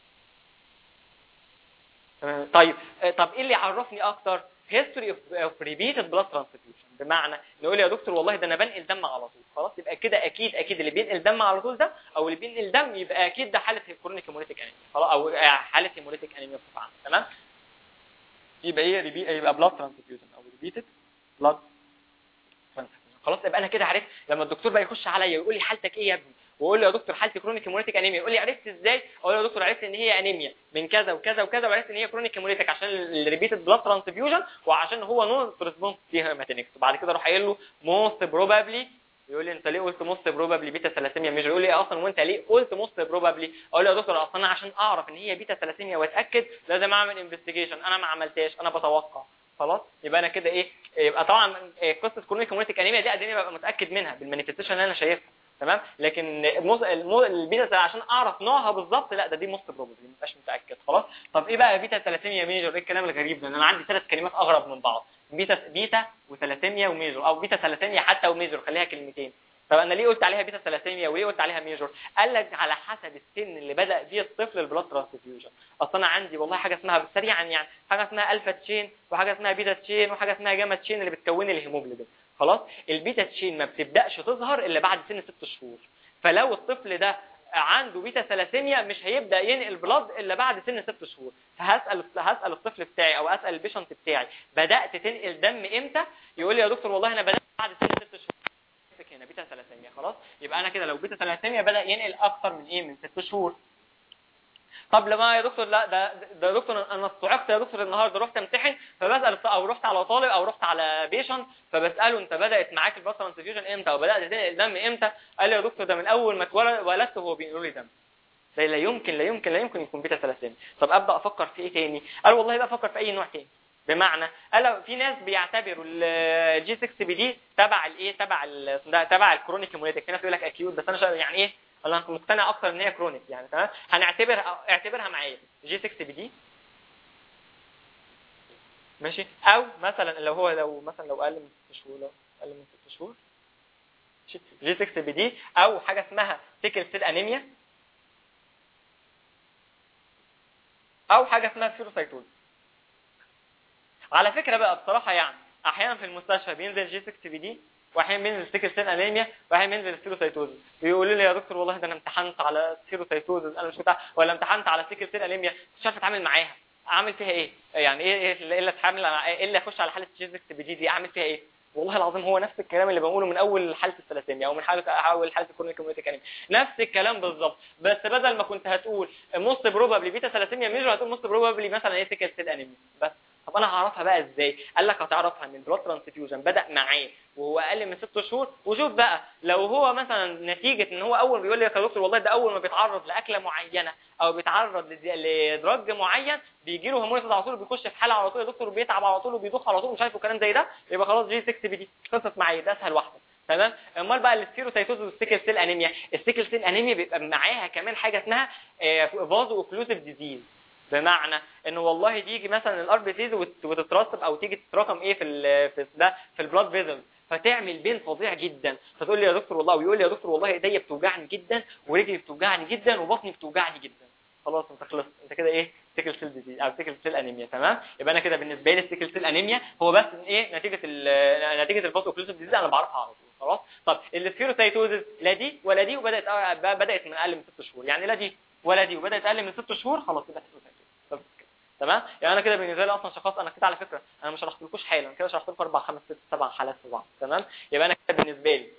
تمام طيب آه طب ايه اللي يعرفني اكتر هيستوري اوف ريبيتد بلاد ترانسفيوجن بمعنى نقول يا دكتور والله ده انا بنقل دم على طول خلاص يبقى كده اكيد اكيد اللي بينقل دم على طول ده او اللي بينقل دم يبقى اكيد ده حاله كرونيك هيموليتيك انيميا خلاص او حاله هيموليتيك انيميا بصفه عامه تمام يبقى ايه ريبي يبقى بلاد ترانسفيوجن او ريبيتد بلاد خلاص يبقى انا كده عرفت لما الدكتور بقى يخش عليا ويقول لي حالتك ايه يا ابني واقول له يا دكتور حالتي كرونيك هيموليتيك انيميا يقول لي عرفت ازاي اقول له يا دكتور عرفت ان هي انيميا من كذا وكذا وكذا وعرفت ان هي كرونيك هيموليتيك عشان الريبيتد بلاد ترانسفيوجن وعشان هو نون ريسبونس فيها هيماتينكس وبعد كده اروح قايل له موست بروبابلي يقول لي انت ليه قلت موست بروبابلي بيتا ثلاثيميا مش يقول لي اصلا وانت ليه قلت موست بروبابلي اقول له يا دكتور اصلا انا عشان اعرف ان هي بيتا ثلاثيميا واتاكد لازم اعمل انفستيجيشن انا ما عملتهاش انا بتوقع خلاص يبقى انا كده ايه يبقى طبعا قصه كرونيك هيموليتيك انيميا دي اديني ببقى متاكد منها بالمانيفستيشن اللي انا شايفها تمام لكن الموز... المو... البيتا عشان اعرف نوعها بالظبط لا ده دي موست بروبلي ما بقاش متاكد خلاص طب ايه بقى بيتا ثلاثيميا ميجور ايه الكلام الغريب ده انا عندي ثلاث كلمات اغرب من بعض بيتا بيتا وثلاثيميا وميجور او بيتا ثلاثيميا حتى وميجور خليها كلمتين طب انا ليه قلت عليها بيتا ثلاثيميا وليه قلت عليها ميجور قال لك على حسب السن اللي بدا فيه الطفل البلاد ترانسفيوجن اصل انا عندي والله حاجه اسمها سريعا يعني حاجه اسمها الفا تشين وحاجه اسمها بيتا تشين وحاجه اسمها جاما تشين اللي بتكون الهيموجلوبين خلاص البيتا تشين ما بتبداش تظهر الا بعد سن ست شهور فلو الطفل ده عنده بيتا ثلاثيميا مش هيبدا ينقل بلاد الا بعد سن ست شهور فهسال هسال الطفل بتاعي او اسال البيشنت بتاعي بدات تنقل دم امتى يقول لي يا دكتور والله انا بدات بعد سن ست شهور هنا بيتا ثلاثيميا خلاص يبقى انا كده لو بيتا ثلاثيميا بدا ينقل اكتر من ايه من ست شهور طب لما يا دكتور لا ده ده يا دكتور انا استوعبت يا دكتور النهارده رحت امتحن فبسال او رحت على طالب او رحت على بيشنت فبساله انت بدات معاك البلاد ترانسفيوجن امتى او بدات تنقل الدم امتى قال لي يا دكتور ده من اول ما اتولدت وهو بينقل لي دم ده لا يمكن لا يمكن لا يمكن يكون بيتا ثلاثين طب ابدا افكر في ايه تاني قال والله بقى افكر في اي نوع تاني بمعنى قال في ناس بيعتبروا الجي 6 بي دي تبع الايه تبع ال ده تبع الكرونيك هيموليتيك في ناس يقول لك اكيوت بس انا شا- يعني ايه انا مقتنع اكتر ان هي كرونيك يعني تمام هنعتبرها اعتبرها معايا جي 6 بي دي ماشي او مثلا لو هو لو مثلا لو اقل من 6 شهور لو اقل من 6 شهور ماشي جي 6 بي دي او حاجه اسمها سيكل سيل انيميا او حاجه اسمها سيروسايتوز على فكره بقى بصراحه يعني احيانا في المستشفى بينزل جي 6 بي دي واحيانا بينزل سيكل سيل انيميا واحيانا بينزل السيروسايتوز بيقولوا لي يا دكتور والله ده انا امتحنت على سيروسايتوز انا مش بتاع ولا امتحنت على سيكل سيل انيميا مش عارف اتعامل معاها اعمل فيها ايه يعني ايه ايه اللي- إيه اللي اتعامل مع- ايه اللي اخش على حاله جي 6 بي دي دي اعمل فيها ايه والله العظيم هو نفس الكلام اللي بقوله من اول حاله الثلاثيميا او من حاله اول حاله الكرونيك كوميونيتي انيميا نفس الكلام بالظبط بس بدل ما كنت هتقول موست بروبابلي بيتا ثلاثيميا ميجر هتقول موست بروبابلي مثلا ايه سيكل سيل انيميا بس طب انا هعرفها بقى ازاي قال لك هتعرفها من بلاد ترانسفيوجن بدا معاه وهو اقل من ست شهور وشوف بقى لو هو مثلا نتيجه ان هو اول بيقول لي يا دكتور والله ده اول ما بيتعرض لاكله معينه او بيتعرض لد- لدرج معين بيجي له هرمون على طول بيخش في حاله على طول يا دكتور بيتعب على طول وبيضخ على طول مش عارف وكلام زي ده يبقى خلاص جي 6 بي دي خلصت معايا ده اسهل واحده تمام امال بقى السيروسايتوز والسيكل سيل انيميا السيكل سيل انيميا بيبقى معاها كمان حاجه اسمها فازو اوكلوسيف ديزيز بمعنى ان والله تيجي مثلا الار بي سيز وتترسب او تيجي تتراكم ايه في ال في ده في البلاد فيزلز فتعمل بين فظيع جدا فتقول لي يا دكتور والله ويقول لي يا دكتور والله ايديا بتوجعني جدا ورجلي بتوجعني جدا وبطني بتوجعني جدا خلاص انت خلصت انت كده ايه سيكل سيل ديزيز او سيكل سيل انيميا تمام يبقى انا كده بالنسبه لي السيكل سيل انيميا هو بس ايه نتيجه ال نتيجه الفاس اوكلوسيف ديزيز انا بعرفها على طول خلاص طب السكيروسايتوزز لا دي ولا دي وبدات آه، بدات من اقل من ست شهور يعني لا دي ولا دي وبدات اقل من ست شهور خلاص كده سكيروسايتوزز بس كده. تمام يعني انا كده بالنسبه لي اصلا شخص انا كده على فكره انا مش شرحتلكوش حالا انا كده شرحت لكم اربع خمس ست سبع حالات في بعض تمام يبقى انا كده بالنسبه لي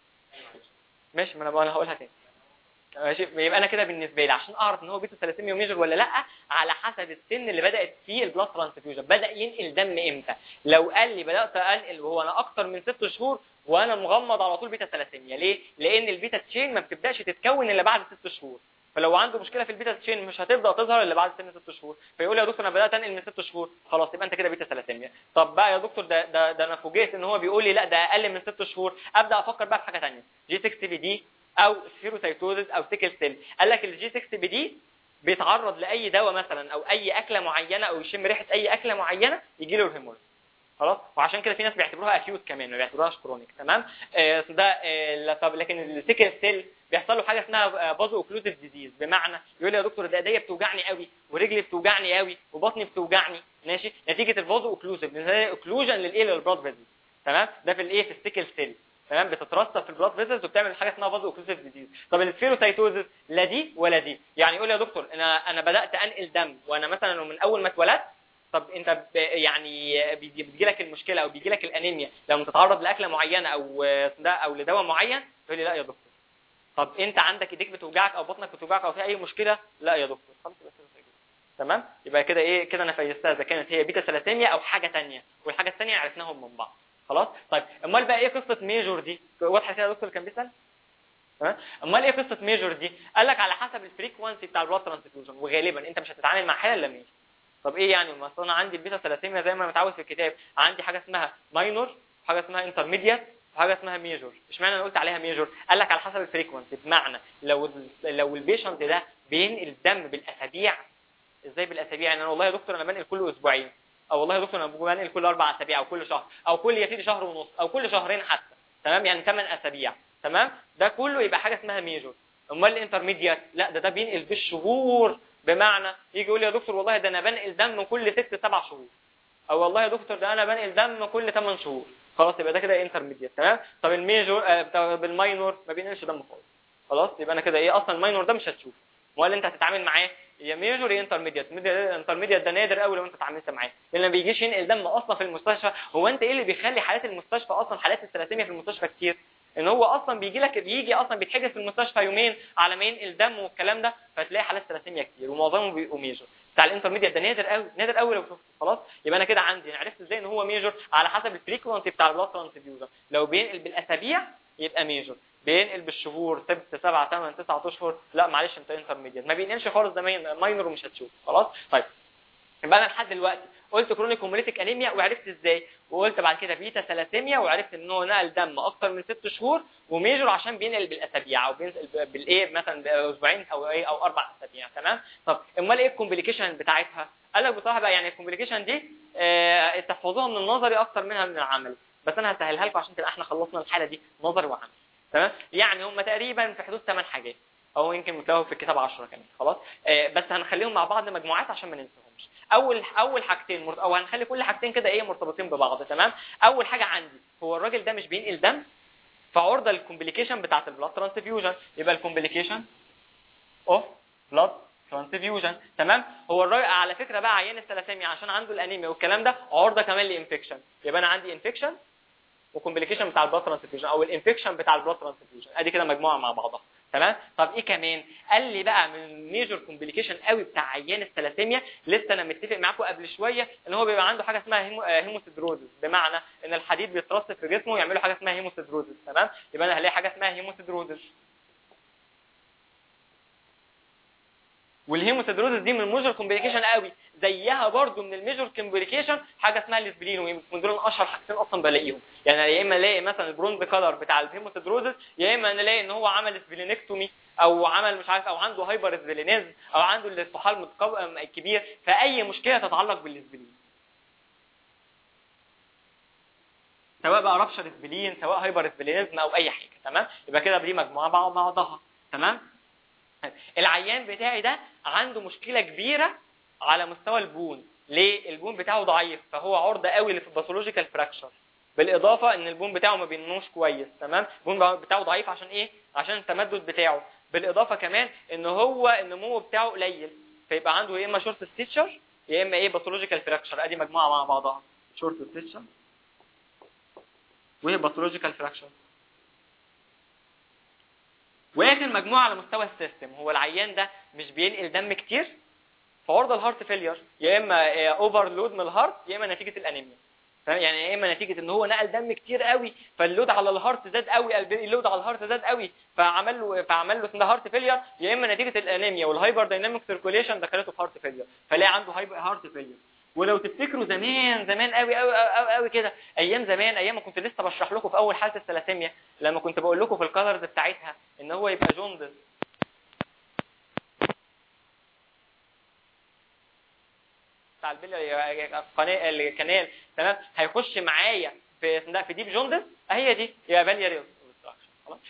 ماشي ما انا بقى- أنا هقولها تاني ماشي يبقى انا كده بالنسبه لي عشان اعرف ان هو بيتا ثلاثيميا ميجر ولا لا على حسب السن اللي بدات فيه البلاد ترانسفيوجن بدا ينقل دم امتى لو قال لي بدات انقل وهو انا اكتر من ست شهور وانا مغمض على طول بيتا ثلاثيميا ليه لان البيتا تشين ما بتبداش تتكون الا بعد ست شهور فلو عنده مشكله في البيتا تشين مش هتبدا تظهر الا بعد سن ست شهور فيقول لي يا دكتور انا بدات انقل من ست شهور خلاص يبقى انت كده بيتا ثلاثيميا طب بقى يا دكتور ده ده, ده انا فوجئت ان هو بيقول لي لا ده اقل من ست شهور ابدا افكر بقى في حاجه ثانيه جي 6 بي دي او سيروسايتوزس او سيكل سيل قال لك الجي 6 بي دي بيتعرض لاي دواء مثلا او اي اكله معينه او يشم ريحه اي اكله معينه يجي له الهيموريج خلاص وعشان كده في ناس بيعتبروها اكيوت كمان ما بيعتبروهاش كرونيك تمام آه ده آه لا طب لكن السيكل سيل بيحصل له حاجه اسمها بازو اوكلوزيف ديزيز بمعنى يقول لي يا دكتور ده ايديا بتوجعني قوي ورجلي بتوجعني قوي وبطني بتوجعني ماشي نتيجه البازو اوكلوزيف اوكلوجن للايه للبلاد فيزل تمام ده في الايه في السيكل سيل تمام بتترسب في البلاد فيزلز وبتعمل حاجه اسمها فازو اوكلوسيف ديزيز طب السفيروسايتوزس لا دي ولا دي يعني يقول لي يا دكتور انا انا بدات انقل دم وانا مثلا من اول ما اتولدت طب انت ب- يعني بيجي بتجي لك المشكله او بيجي لك الانيميا لما تتعرض لاكله معينه او ده او لدواء معين تقول لي لا يا دكتور طب انت عندك ايديك بتوجعك او بطنك بتوجعك او في اي مشكله لا يا دكتور خلاص يبقى سيروسايتوزس. تمام يبقى كده ايه كده انا فيزتها اذا كانت هي بيتا ثلاثيميا او حاجه ثانيه والحاجه الثانيه عرفناهم من بعض خلاص طيب امال بقى ايه قصه ميجور دي واضحه كده يا دكتور كان بيسال تمام امال ايه قصه ميجور دي قال لك على حسب الفريكوانسي بتاع البلاد ترانسفيوجن وغالبا انت مش هتتعامل مع حاله الا ميجور طب ايه يعني ما أصل انا عندي البيتا ثلاثيميا زي ما أنا متعود في الكتاب عندي حاجه اسمها ماينور وحاجه اسمها انترميديت وحاجه اسمها ميجور اشمعنى انا قلت عليها ميجور قال لك على حسب الفريكوانسي بمعنى لو ال- لو البيشنت ده بينقل الدم بالاسابيع ازاي بالاسابيع يعني انا والله يا دكتور انا بنقل كل اسبوعين او والله يا دكتور انا بنقل كل اربع اسابيع او كل شهر او كل يا سيدي شهر ونص او كل شهرين حتى تمام يعني ثمان اسابيع تمام ده كله يبقى حاجه اسمها ميجور امال الانترميديت لا ده ده بينقل بالشهور بمعنى يجي يقول لي يا دكتور والله ده انا بنقل دم كل ست سبع شهور او والله يا دكتور ده انا بنقل دم كل 8 شهور خلاص يبقى ده كده انترميديت تمام طب الميجور آه طب الماينور ما بينقلش دم خالص خلاص يبقى انا كده ايه اصلا الماينور ده مش هتشوفه ولا انت هتتعامل معاه يا ميجور يا انترميديت انترميديت ده نادر قوي لو انت اتعاملت معاه لان ما بيجيش ينقل دم اصلا في المستشفى هو انت ايه اللي بيخلي حالات المستشفى اصلا حالات الثلاثيميا في المستشفى كتير ان هو اصلا بيجي لك بيجي اصلا بيتحجز في المستشفى يومين على ما ينقل دم والكلام ده فتلاقي حالات ثلاثيميا كتير ومعظمهم بيبقوا ميجر بتاع الانترميديت ده نادر قوي نادر قوي لو شفته خلاص يبقى انا كده عندي عرفت ازاي ان هو ميجر على حسب الفريكونسي بتاع البلاد ترانسفيوجن لو بينقل بالاسابيع يبقى ميجر بينقل بالشهور ست سبع ثمان تسع اشهر لا معلش انت انترميديت ما بينقلش خالص ده ماينر ومش هتشوف خلاص طيب يبقى انا لحد دلوقتي قلت كرونيك هوموليتيك انيميا وعرفت ازاي وقلت بعد كده بيتا ثلاثيميا وعرفت ان هو نقل دم اكتر من ست شهور وميجر عشان بينقل بالاسابيع او بينقل بالايه مثلا باسبوعين او ايه او اربع اسابيع تمام طب امال ايه الكومبليكيشن بتاعتها قال لك بصراحه بقى يعني الكومبليكيشن دي اه تحفظوها من النظري اكتر منها من العملي بس انا هسهلها لكم عشان تبقى احنا خلصنا الحاله دي نظري وعملي تمام يعني هم تقريبا في حدود 8 حاجات او يمكن تلاقوا في الكتاب 10 كمان خلاص اه بس هنخليهم مع بعض مجموعات عشان ما ننساهمش اول اول حاجتين مرت... او هنخلي كل حاجتين كده ايه مرتبطين ببعض تمام اول حاجه عندي هو الراجل ده مش بينقل دم فعرضه للكومبليكيشن بتاعت البلاد ترانسفيوجن يبقى الكومبليكيشن اوف بلاد ترانسفيوجن تمام هو الراجل على فكره بقى عيان الثلاثيميا عشان عنده الانيميا والكلام ده عرضه كمان لانفكشن يبقى انا عندي انفكشن وكومبليكيشن بتاع البلاد ترانسفيوجن او الانفكشن بتاع البلاد ترانسفيوجن ادي كده مجموعه مع بعضها تمام طب ايه كمان قال لي بقى من الميجر كومبليكيشن قوي بتاع عيان الثلاثيميا لسه انا متفق معاكم قبل شويه ان هو بيبقى عنده حاجه اسمها هيمو هيموسيدروزس بمعنى ان الحديد بيترص في جسمه ويعملوا حاجه اسمها هيموسيدروزس تمام يبقى انا هلاقي حاجه اسمها هيموسيدروزس والهيموسيدروزس دي من الميجر كومبليكيشن قوي زيها برضو من الميجر كومبليكيشن حاجه اسمها الاسبرين ومن دول اشهر حاجتين اصلا بلاقيهم يعني يا اما الاقي مثلا البرونز كلر بتاع الهيموسيدروزس يا اما نلاقي ان هو عمل اسبلينكتومي او عمل مش عارف او عنده هايبر اسبلينيز او عنده الاستحال كبير فاي مشكله تتعلق بالاسبلين سواء بقى رابشر اسبلين سواء هايبر اسبلينيزم او اي حاجه تمام يبقى كده دي مجموعه مع بعضها تمام العيان بتاعي ده عنده مشكله كبيره على مستوى البون ليه البون بتاعه ضعيف فهو عرضه قوي للباثولوجيكال فراكشر بالاضافه ان البون بتاعه ما بينموش كويس تمام البون بتاعه ضعيف عشان ايه عشان التمدد بتاعه بالاضافه كمان ان هو النمو بتاعه قليل فيبقى عنده يا اما شورت ستيتشر يا اما ايه باثولوجيكال فراكشر ادي مجموعه مع بعضها شورت ستيتشر وهي باثولوجيكال فراكشر واخر مجموعه على مستوى السيستم هو العيان ده مش بينقل دم كتير فعرضه الهارت فيلير يا اما اوفرلود من الهارت يا اما نتيجه الانيميا يعني يا اما نتيجه ان هو نقل دم كتير قوي فاللود على الهارت زاد قوي اللود على الهارت زاد قوي فعمل له فعمل له اسمها هارت فيلير يا اما نتيجه الانيميا والهايبر دايناميك سيركوليشن دخلته في هارت فيلير فلاقي عنده هارت فيلير ولو تفتكروا زمان زمان قوي قوي قوي, قوي كده ايام زمان ايام ما كنت لسه بشرح لكم في اول حاله الثلاثيميا لما كنت بقول لكم في الكالرز بتاعتها ان هو يبقى جوندس بتاع البليا الكنال تمام هيخش معايا في في ديب جوندس اهي دي يبقى بالياري خلاص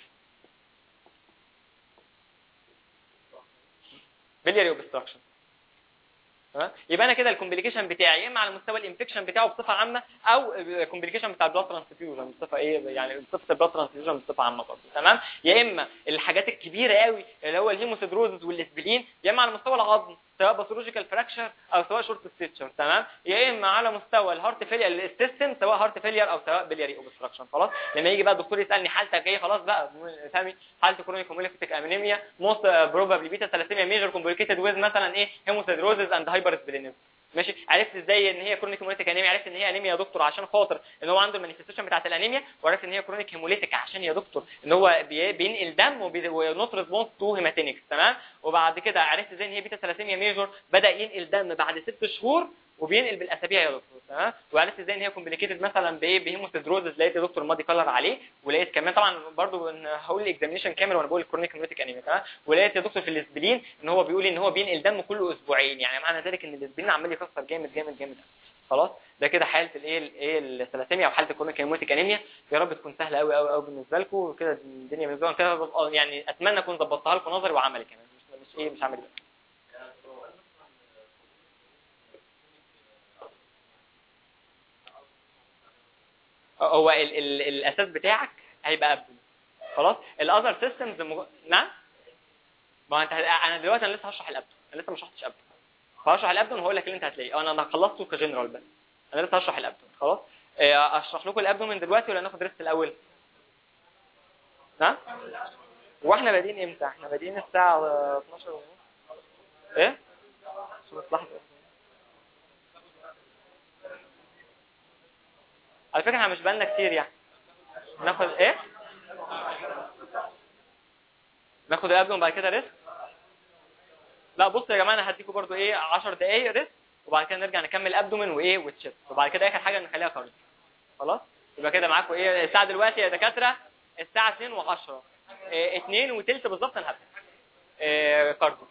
بالياري اوبستراكشن تمام يبقى انا كده الكومبليكيشن بتاعي يا اما على مستوى الانفكشن بتاعه بصفه عامه او الكومبليكيشن بتاع البلاد ترانسفيوجن بصفه ايه يعني بصفه البلاد ترانسفيوجن بصفه عامه برضه تمام يا اما الحاجات الكبيره قوي اللي هو الهيموسيدروزس والاسبلين يا اما على مستوى العظم سواء باثولوجيكال فراكشر او سواء شورت ستيتشر تمام يا اما على مستوى الهارت فيلير السيستم سواء هارت فيلير او سواء بلياري اوبستراكشن خلاص لما يجي بقى الدكتور يسالني حالتك ايه خلاص بقى سامي حالتي كرونيك هوموليتيك انيميا موست بروبابلي بيتا ثلاثيميا ميجر كومبليكيتد ويز مثلا ايه هيموسيدروزس اند هايبر اسبلينيزم ماشي عرفت ازاي ان هي كرونيك هيموليتيك انيميا عرفت ان هي انيميا يا دكتور عشان خاطر ان هو عنده المانيفستيشن بتاعت الانيميا وعرفت ان هي كرونيك هيموليتيك عشان يا دكتور ان هو بينقل دم ونوت ريسبونس تو هيماتينكس تمام وبعد كده عرفت ازاي ان هي بيتا ثلاثيميا ميجور بدا ينقل دم بعد ست شهور وبينقل بالاسابيع يا دكتور تمام وعرفت ازاي ان هي كومبليكيتد مثلا بايه بهيموسيدروزس لقيت يا دكتور مادي كلر عليه ولقيت كمان طبعا برضو ان هقول الاكزامينشن كامل وانا بقول الكرونيك هيموليتيك انيميا تمام ولقيت يا دكتور في الاسبلين ان هو بيقول ان هو بينقل دم كل اسبوعين يعني معنى ذلك ان الاسبلين عمال يكسر جامد جامد جامد خلاص ده كده حاله الايه الايه الثلاثيميا او حاله الكرونيك هيموليتيك انيميا يا رب تكون سهله قوي قوي قوي بالنسبه لكم وكده الدنيا بالنسبه لكم كده يعني اتمنى اكون ظبطتها لكم نظري وعملي كمان مش مش ايه مش عملي بس هو ال ال الاساس بتاعك هيبقى ابدو خلاص الاذر سيستمز مج... نعم ما انت انا دلوقتي انا لسه هشرح الابدو انا لسه ما شرحتش ابدو هشرح الابدو وهقول لك اللي انت هتلاقيه انا انا خلصته كجنرال بس انا لسه هشرح الابدو خلاص اشرح لكم الابدو من دلوقتي ولا ناخد ريست الاول نعم واحنا بادئين امتى احنا بادئين الساعه 12 ونص ايه مصلحه على فكره احنا مش بالنا كتير يعني ناخد ايه ناخد الابدون وبعد كده ريسك لا بصوا يا جماعه انا هديكم برضو ايه 10 دقايق ريسك وبعد كده نرجع نكمل ابدومن وايه وتشيست وبعد كده اخر حاجه نخليها كارديو خلاص يبقى كده معاكم ايه الساعه دلوقتي يا دكاتره الساعه 2 و10 إيه 2 وثلث بالظبط انا هبدا إيه كارديو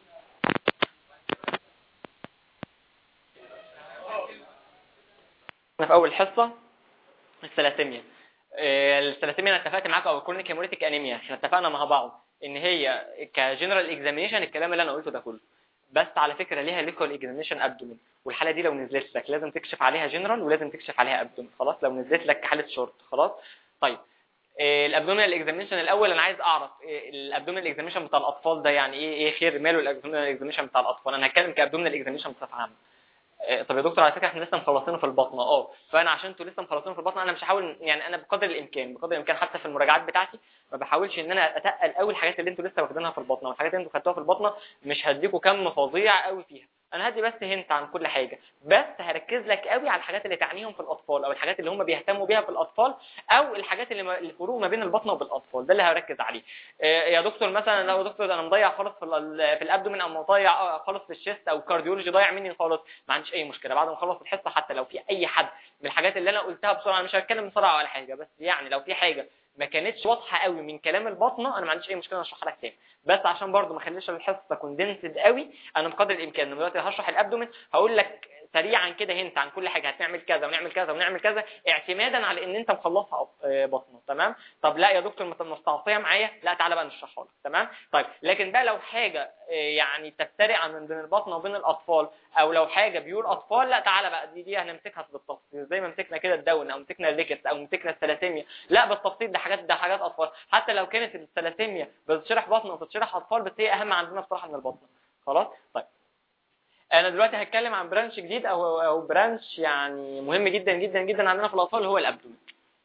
في اول حصه الثلاثيميا إيه الثلاثيميا انا اتفقت معاكم او الكرونيك هيموليتيك انيميا احنا اتفقنا مع بعض ان هي كجنرال اكزامينشن الكلام اللي انا قلته ده كله بس على فكره ليها ليكوال اكزامينشن ابدومين والحاله دي لو نزلت لك لازم تكشف عليها جنرال ولازم تكشف عليها ابدومين خلاص لو نزلت لك حاله شورت خلاص طيب الابدومينال اكزامينشن الاول انا عايز اعرف الابدومينال اكزامينشن بتاع الاطفال ده يعني ايه ايه خير ماله الابدومينال اكزامينشن بتاع الاطفال انا هتكلم كابدومينال اكزامينشن بصفه عامه طب يا دكتور على فكره احنا لسه مخلصينه في البطنه اه فانا عشان انتوا لسه مخلصينه في البطنه انا مش هحاول يعني انا بقدر الامكان بقدر الامكان حتى في المراجعات بتاعتي ما بحاولش ان انا اتقل قوي الحاجات اللي انتوا لسه واخدينها في البطنه والحاجات اللي انتوا خدتوها في البطنه مش هديكوا كم فظيع قوي فيها انا هدي بس هنت عن كل حاجه بس هركز لك قوي على الحاجات اللي تعنيهم في الاطفال او الحاجات اللي هم بيهتموا بيها في الاطفال او الحاجات اللي الفروق ما بين البطنه وبالاطفال ده اللي هركز عليه يا دكتور مثلا لو دكتور انا مضيع خالص في في الابدومين او مضيع خالص في الشيست او كارديولوجي ضايع مني خالص ما عنديش اي مشكله بعد ما اخلص الحصه حتى لو في اي حد من الحاجات اللي انا قلتها بسرعه انا مش هتكلم بسرعه ولا حاجه بس يعني لو في حاجه ما كانتش واضحه قوي من كلام البطنه انا ما عنديش اي مشكله اشرحها لك تاني بس عشان برضو ما اخليش الحصه كوندنسد قوي انا بقدر الامكان دلوقتي هشرح الابدومين هقول لك سريعا كده هنت عن كل حاجه هتعمل كذا ونعمل كذا ونعمل كذا اعتمادا على ان انت مخلصها بطنه تمام طب لا يا دكتور ما مستعصيه معايا لا تعالى بقى نشرحها لك تمام طيب لكن بقى لو حاجه يعني تفترق عن بين البطنه وبين الاطفال او لو حاجه بيور اطفال لا تعالى بقى دي دي هنمسكها بالتفصيل زي ما مسكنا كده الدون او مسكنا الريكتس او مسكنا الثلاثيميا لا بالتفصيل ده حاجات ده حاجات اطفال حتى لو كانت الثلاثيميا بتشرح بطنه وبتشرح اطفال بس هي اهم عندنا بصراحه من البطنه خلاص طيب انا دلوقتي هتكلم عن برانش جديد او او برانش يعني مهم جدا جدا جدا عندنا في الاطفال هو الابدومين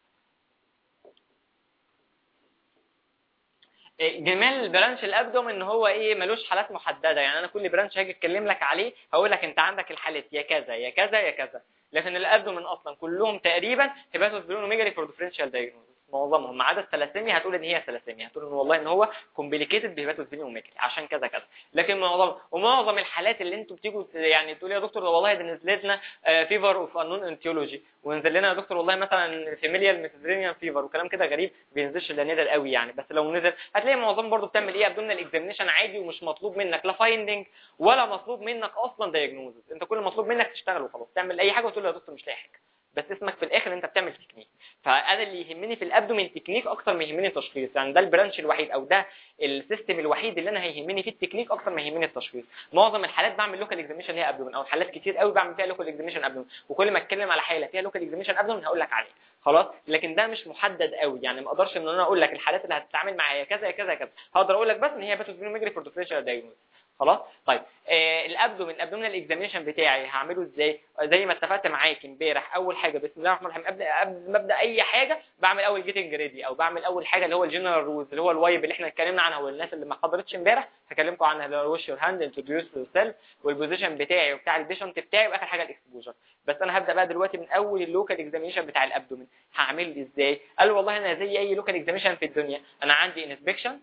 جمال برانش الابدوم ان هو ايه ملوش حالات محدده يعني انا كل برانش هاجي اتكلم لك عليه هقول لك انت عندك الحالات يا كذا يا كذا يا كذا لكن الابدومين اصلا كلهم تقريبا هيباتوس برونوميجالي فور ديفرنشال دايجنوز معظمهم ما عدا الثلاثيميا هتقول ان هي ثلاثيميا هتقول ان والله ان هو كومبليكيتد بهيباتوس برونوميجالي عشان كذا كذا لكن معظم ومعظم الحالات اللي انتوا بتيجوا يعني تقول يا دكتور والله ده نزلت لنا فيفر اوف انون انتيولوجي ونزل لنا يا دكتور والله مثلا فيميليال ميتادرينيان فيفر وكلام كده غريب بينزلش الا نادر قوي يعني بس لو نزل هتلاقي معظم برضه بتعمل ايه ابدومينال اكزامينشن عادي ومش مطلوب منك لا فايندنج ولا مطلوب منك اصلا دايجنوزز انت كل مطلوب منك تشتغل وخلاص تعمل اي حاجه وتقول له يا دكتور مش لاقي حاجه بس اسمك في الاخر انت بتعمل تكنيك فانا اللي يهمني في الابدومين تكنيك اكتر ما يهمني التشخيص يعني ده البرانش الوحيد او ده السيستم الوحيد اللي انا هيهمني فيه التكنيك اكتر ما يهمني التشخيص معظم الحالات بعمل لوكال اكزاميشن ليها ابدومين او الحالات كتير قوي بعمل فيها لوكال اكزاميشن ابدومين وكل ما اتكلم على حاله فيها لوكال اكزاميشن ابدومين هقول لك عليه خلاص لكن ده مش محدد قوي يعني ما اقدرش ان انا اقول لك الحالات اللي هتتعامل معايا كذا كذا كذا هقدر اقول لك بس ان هي باتوسبينوميجري فور ديفرنشال دايجنوز خلاص طيب آه الابدومين الابدومينال اكزامينشن بتاعي هعمله ازاي زي ما اتفقت معاك امبارح اول حاجه بسم الله الرحمن الرحيم ابدا قبل ما ابدا اي حاجه بعمل اول جيتنج ريدي او بعمل اول حاجه اللي هو الجنرال رولز اللي هو الوايب اللي احنا اتكلمنا عنها والناس اللي ما حضرتش امبارح هكلمكم عنها اللي هو وش يور هاند انتروديوس سيلف والبوزيشن بتاعي وبتاع البيشنت بتاعي واخر حاجه الاكسبوجر بس انا هبدا بقى دلوقتي من اول اللوكال اكزامينشن بتاع الابدومين هعمل ازاي قال والله انا زي اي لوكال اكزامينشن في الدنيا انا عندي انسبكشن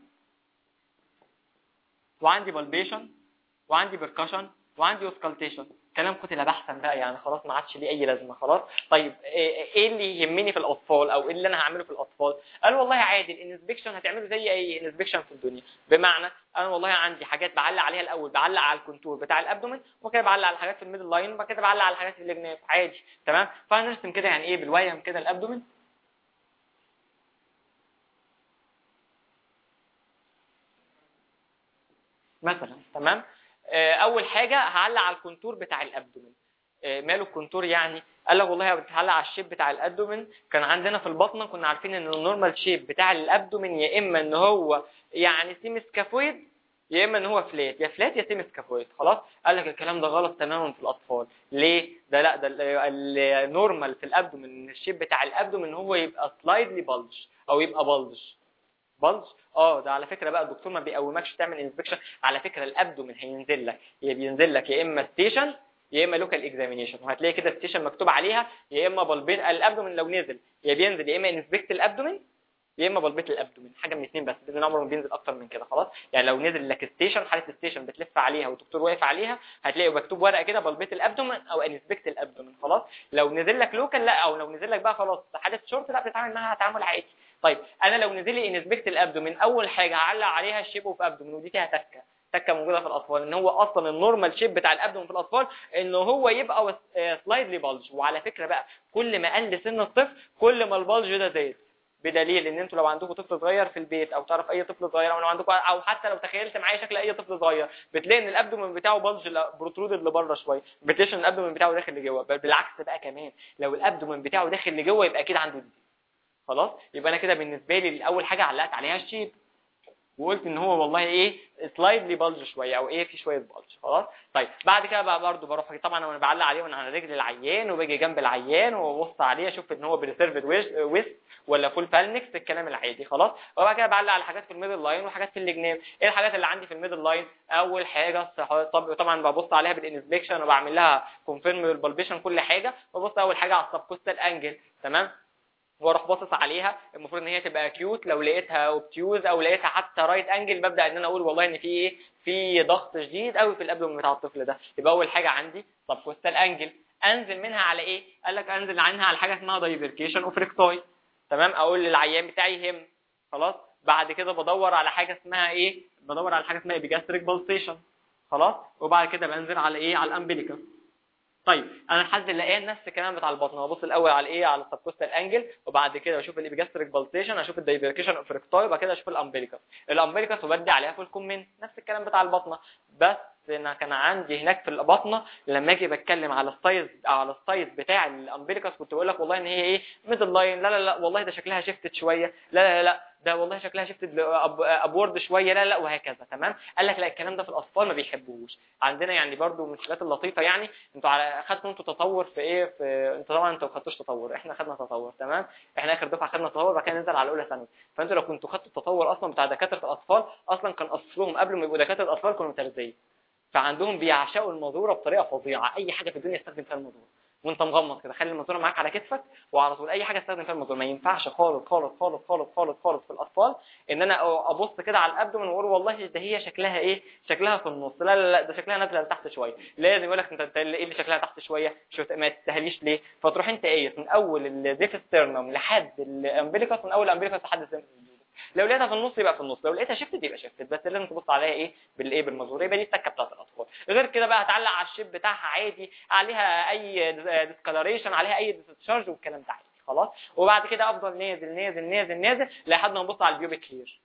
وعندي بالبيشن وعندي بركشن وعندي اوسكالتيشن كلام قتل بحثا بقى يعني خلاص ما عادش ليه اي لازمه خلاص طيب ايه اللي يهمني في الاطفال او ايه اللي انا هعمله في الاطفال قال والله عادي الانسبكشن هتعمله زي اي انسبكشن في الدنيا بمعنى انا والله عندي حاجات بعلق عليها الاول بعلق على الكونتور بتاع الابدومين وبعد كده بعلق على الحاجات في الميدل لاين وبعد كده بعلق على الحاجات في الجناب عادي تمام فهنرسم كده يعني ايه بالويم كده الابدومين مثلا تمام اول حاجه هعلق على الكونتور بتاع الابدومين ماله الكونتور يعني قال لك والله بتعلق على الشيب بتاع الابدومين كان عندنا في البطنه كنا عارفين ان النورمال شيب بتاع الابدومين يا اما ان هو يعني سيمي سكافويد يا اما ان هو فلات يا فلات يا سيمي سكافويد خلاص قال لك الكلام ده غلط تماما في الاطفال ليه ده لا ده النورمال في الابدومين الشيب بتاع الابدومين هو يبقى سلايدلي بلج او يبقى بلج بلج اه ده على فكره بقى الدكتور ما بيقومكش تعمل انسبكشن على فكره الابدومين هينزل لك يا بينزل لك يا اما ستيشن يا اما لوكال اكزامينيشن وهتلاقي كده ستيشن مكتوب عليها يا اما بلبيت الابدومين لو نزل يا بينزل يا اما انسبكت الابدومين يا اما بلبيت الابدومين حاجه من الاثنين بس لان عمره ما بينزل اكتر من كده خلاص يعني لو نزل لك ستيشن حاله ستيشن بتلف عليها والدكتور واقف عليها هتلاقي مكتوب ورقه كده بلبيت الابدومين او انسبكت الابدومين خلاص لو نزل لك لوكال لا او لو نزل لك بقى خلاص حاله شورت لا بتتعامل معاها تعامل عادي طيب انا لو نزل لي انسبكت الابدومين اول حاجه هعلق عليها الشيب اوف ابدومين ودي فيها تكه تكه موجوده في الاطفال ان هو اصلا النورمال شيب بتاع الابدومين في الاطفال ان هو يبقى سلايدلي بلج وعلى فكره بقى كل ما قل سن الطفل كل ما البلج ده زاد بدليل ان انتوا لو عندكم طفل صغير في البيت او تعرف اي طفل صغير او لو عندكم او حتى لو تخيلت معايا شكل اي طفل صغير بتلاقي ان الابدومين بتاعه بلج بروترودد لبره شويه بتلاقيش ان الابدومين بتاعه داخل لجوه بل بالعكس بقى كمان لو الابدومين بتاعه داخل لجوه يبقى اكيد عنده دي خلاص يبقى انا كده بالنسبه لي اول حاجه علقت عليها الشيب وقلت ان هو والله ايه سلايدلي بلج شويه او ايه في شويه بلج خلاص طيب بعد كده بقى برضه بروح طبعا وانا بعلق عليه وانا على رجل العيان وباجي جنب العيان وابص عليه اشوف ان هو بريسيرفد ويست ولا فول بالنكس الكلام العادي خلاص وبعد كده بعلق على حاجات في الميدل لاين وحاجات في الجناب ايه الحاجات اللي عندي في الميدل لاين اول حاجه طب طبعا ببص عليها بالانسبكشن وبعمل لها كونفيرم بالبلبيشن كل حاجه ببص اول حاجه على السبكوستال انجل تمام واروح باصص عليها المفروض ان هي تبقى اكيوت لو لقيتها اوبتيوز او لقيتها حتى رايت انجل ببدا ان انا اقول والله ان في ايه في ضغط شديد قوي في الابدومين بتاع الطفل ده يبقى اول حاجه عندي سبكوستال انجل انزل منها على ايه قال لك انزل عنها على حاجه اسمها دايفركيشن اوف ريكتاي تمام اقول للعيان بتاعي هم خلاص بعد كده بدور على حاجه اسمها ايه بدور على حاجه اسمها ايبيجاستريك بالسيشن خلاص وبعد كده بنزل على ايه على الامبليكا طيب انا لحد اللي نفس الكلام بتاع البطن هبص الاول على ايه على السبكوستال انجل وبعد كده بشوف الابيجاستريك بالسيشن اشوف الدايفركيشن اوف ريكتاي وبعد كده اشوف الامبليكاس الامبليكاس وبدي عليها فول كومنت نفس الكلام بتاع البطنه بس انا كان عندي هناك في البطنه لما اجي بتكلم على السايز على السايز بتاع الامبليكاس كنت بقول لك والله ان هي ايه ميدل لاين لا لا لا والله ده شكلها شيفتد شويه لا لا لا ده والله شكلها شيفتد ابورد شويه لا لا وهكذا تمام قال لك لا الكلام ده في الاطفال ما بيحبوهوش عندنا يعني برضو من الحاجات اللطيفه يعني انتوا على خدتوا انتوا تطور في ايه في انتوا طبعا انتوا ما خدتوش تطور احنا خدنا تطور تمام احنا اخر دفعه خدنا تطور بعد كده ننزل على اولى ثانوي فانتوا لو كنتوا خدتوا التطور اصلا بتاع دكاتره الاطفال اصلا كان اصلهم قبل ما يبقوا دكاتره الاطفال كانوا تربيه فعندهم بيعشقوا المزوره بطريقه فظيعه اي حاجه في الدنيا استخدم فيها المزوره وانت مغمض كده خلي المزوره معاك على كتفك وعلى طول اي حاجه استخدم فيها المزوره ما ينفعش خالص خالص خالص خالص خالص خالص في الاطفال ان انا ابص كده على الابدومن واقول والله ده هي شكلها ايه شكلها في النص لا لا لا ده شكلها نازله لتحت شويه لازم يقول لك انت ايه اللي شكلها تحت شويه شو ما تستهليش ليه فتروح انت قايس من اول الديفسترنم لحد الامبليكاس من اول الامبليكاس لحد لو لقيتها في النص يبقى في النص لو لقيتها شفتد يبقى شفتد بس لازم تبص عليها ايه بالايه بالمزور يبقى دي التكه بتاعت الاطفال غير كده بقى هتعلق على الشيب بتاعها عادي عليها اي ديسكلريشن عليها اي ديسشارج والكلام ده عادي خلاص وبعد كده افضل نازل نازل نازل نازل لحد ما نبص على البيوبيك هير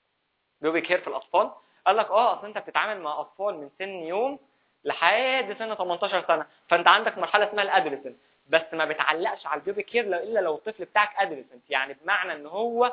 بيوبيك هير في الاطفال قال لك اه اصل انت بتتعامل مع اطفال من سن يوم لحد سن 18 سنه فانت عندك مرحله اسمها الادوليسنت بس ما بتعلقش على البيوبيك هير الا لو الطفل بتاعك ادوليسنت يعني بمعنى ان هو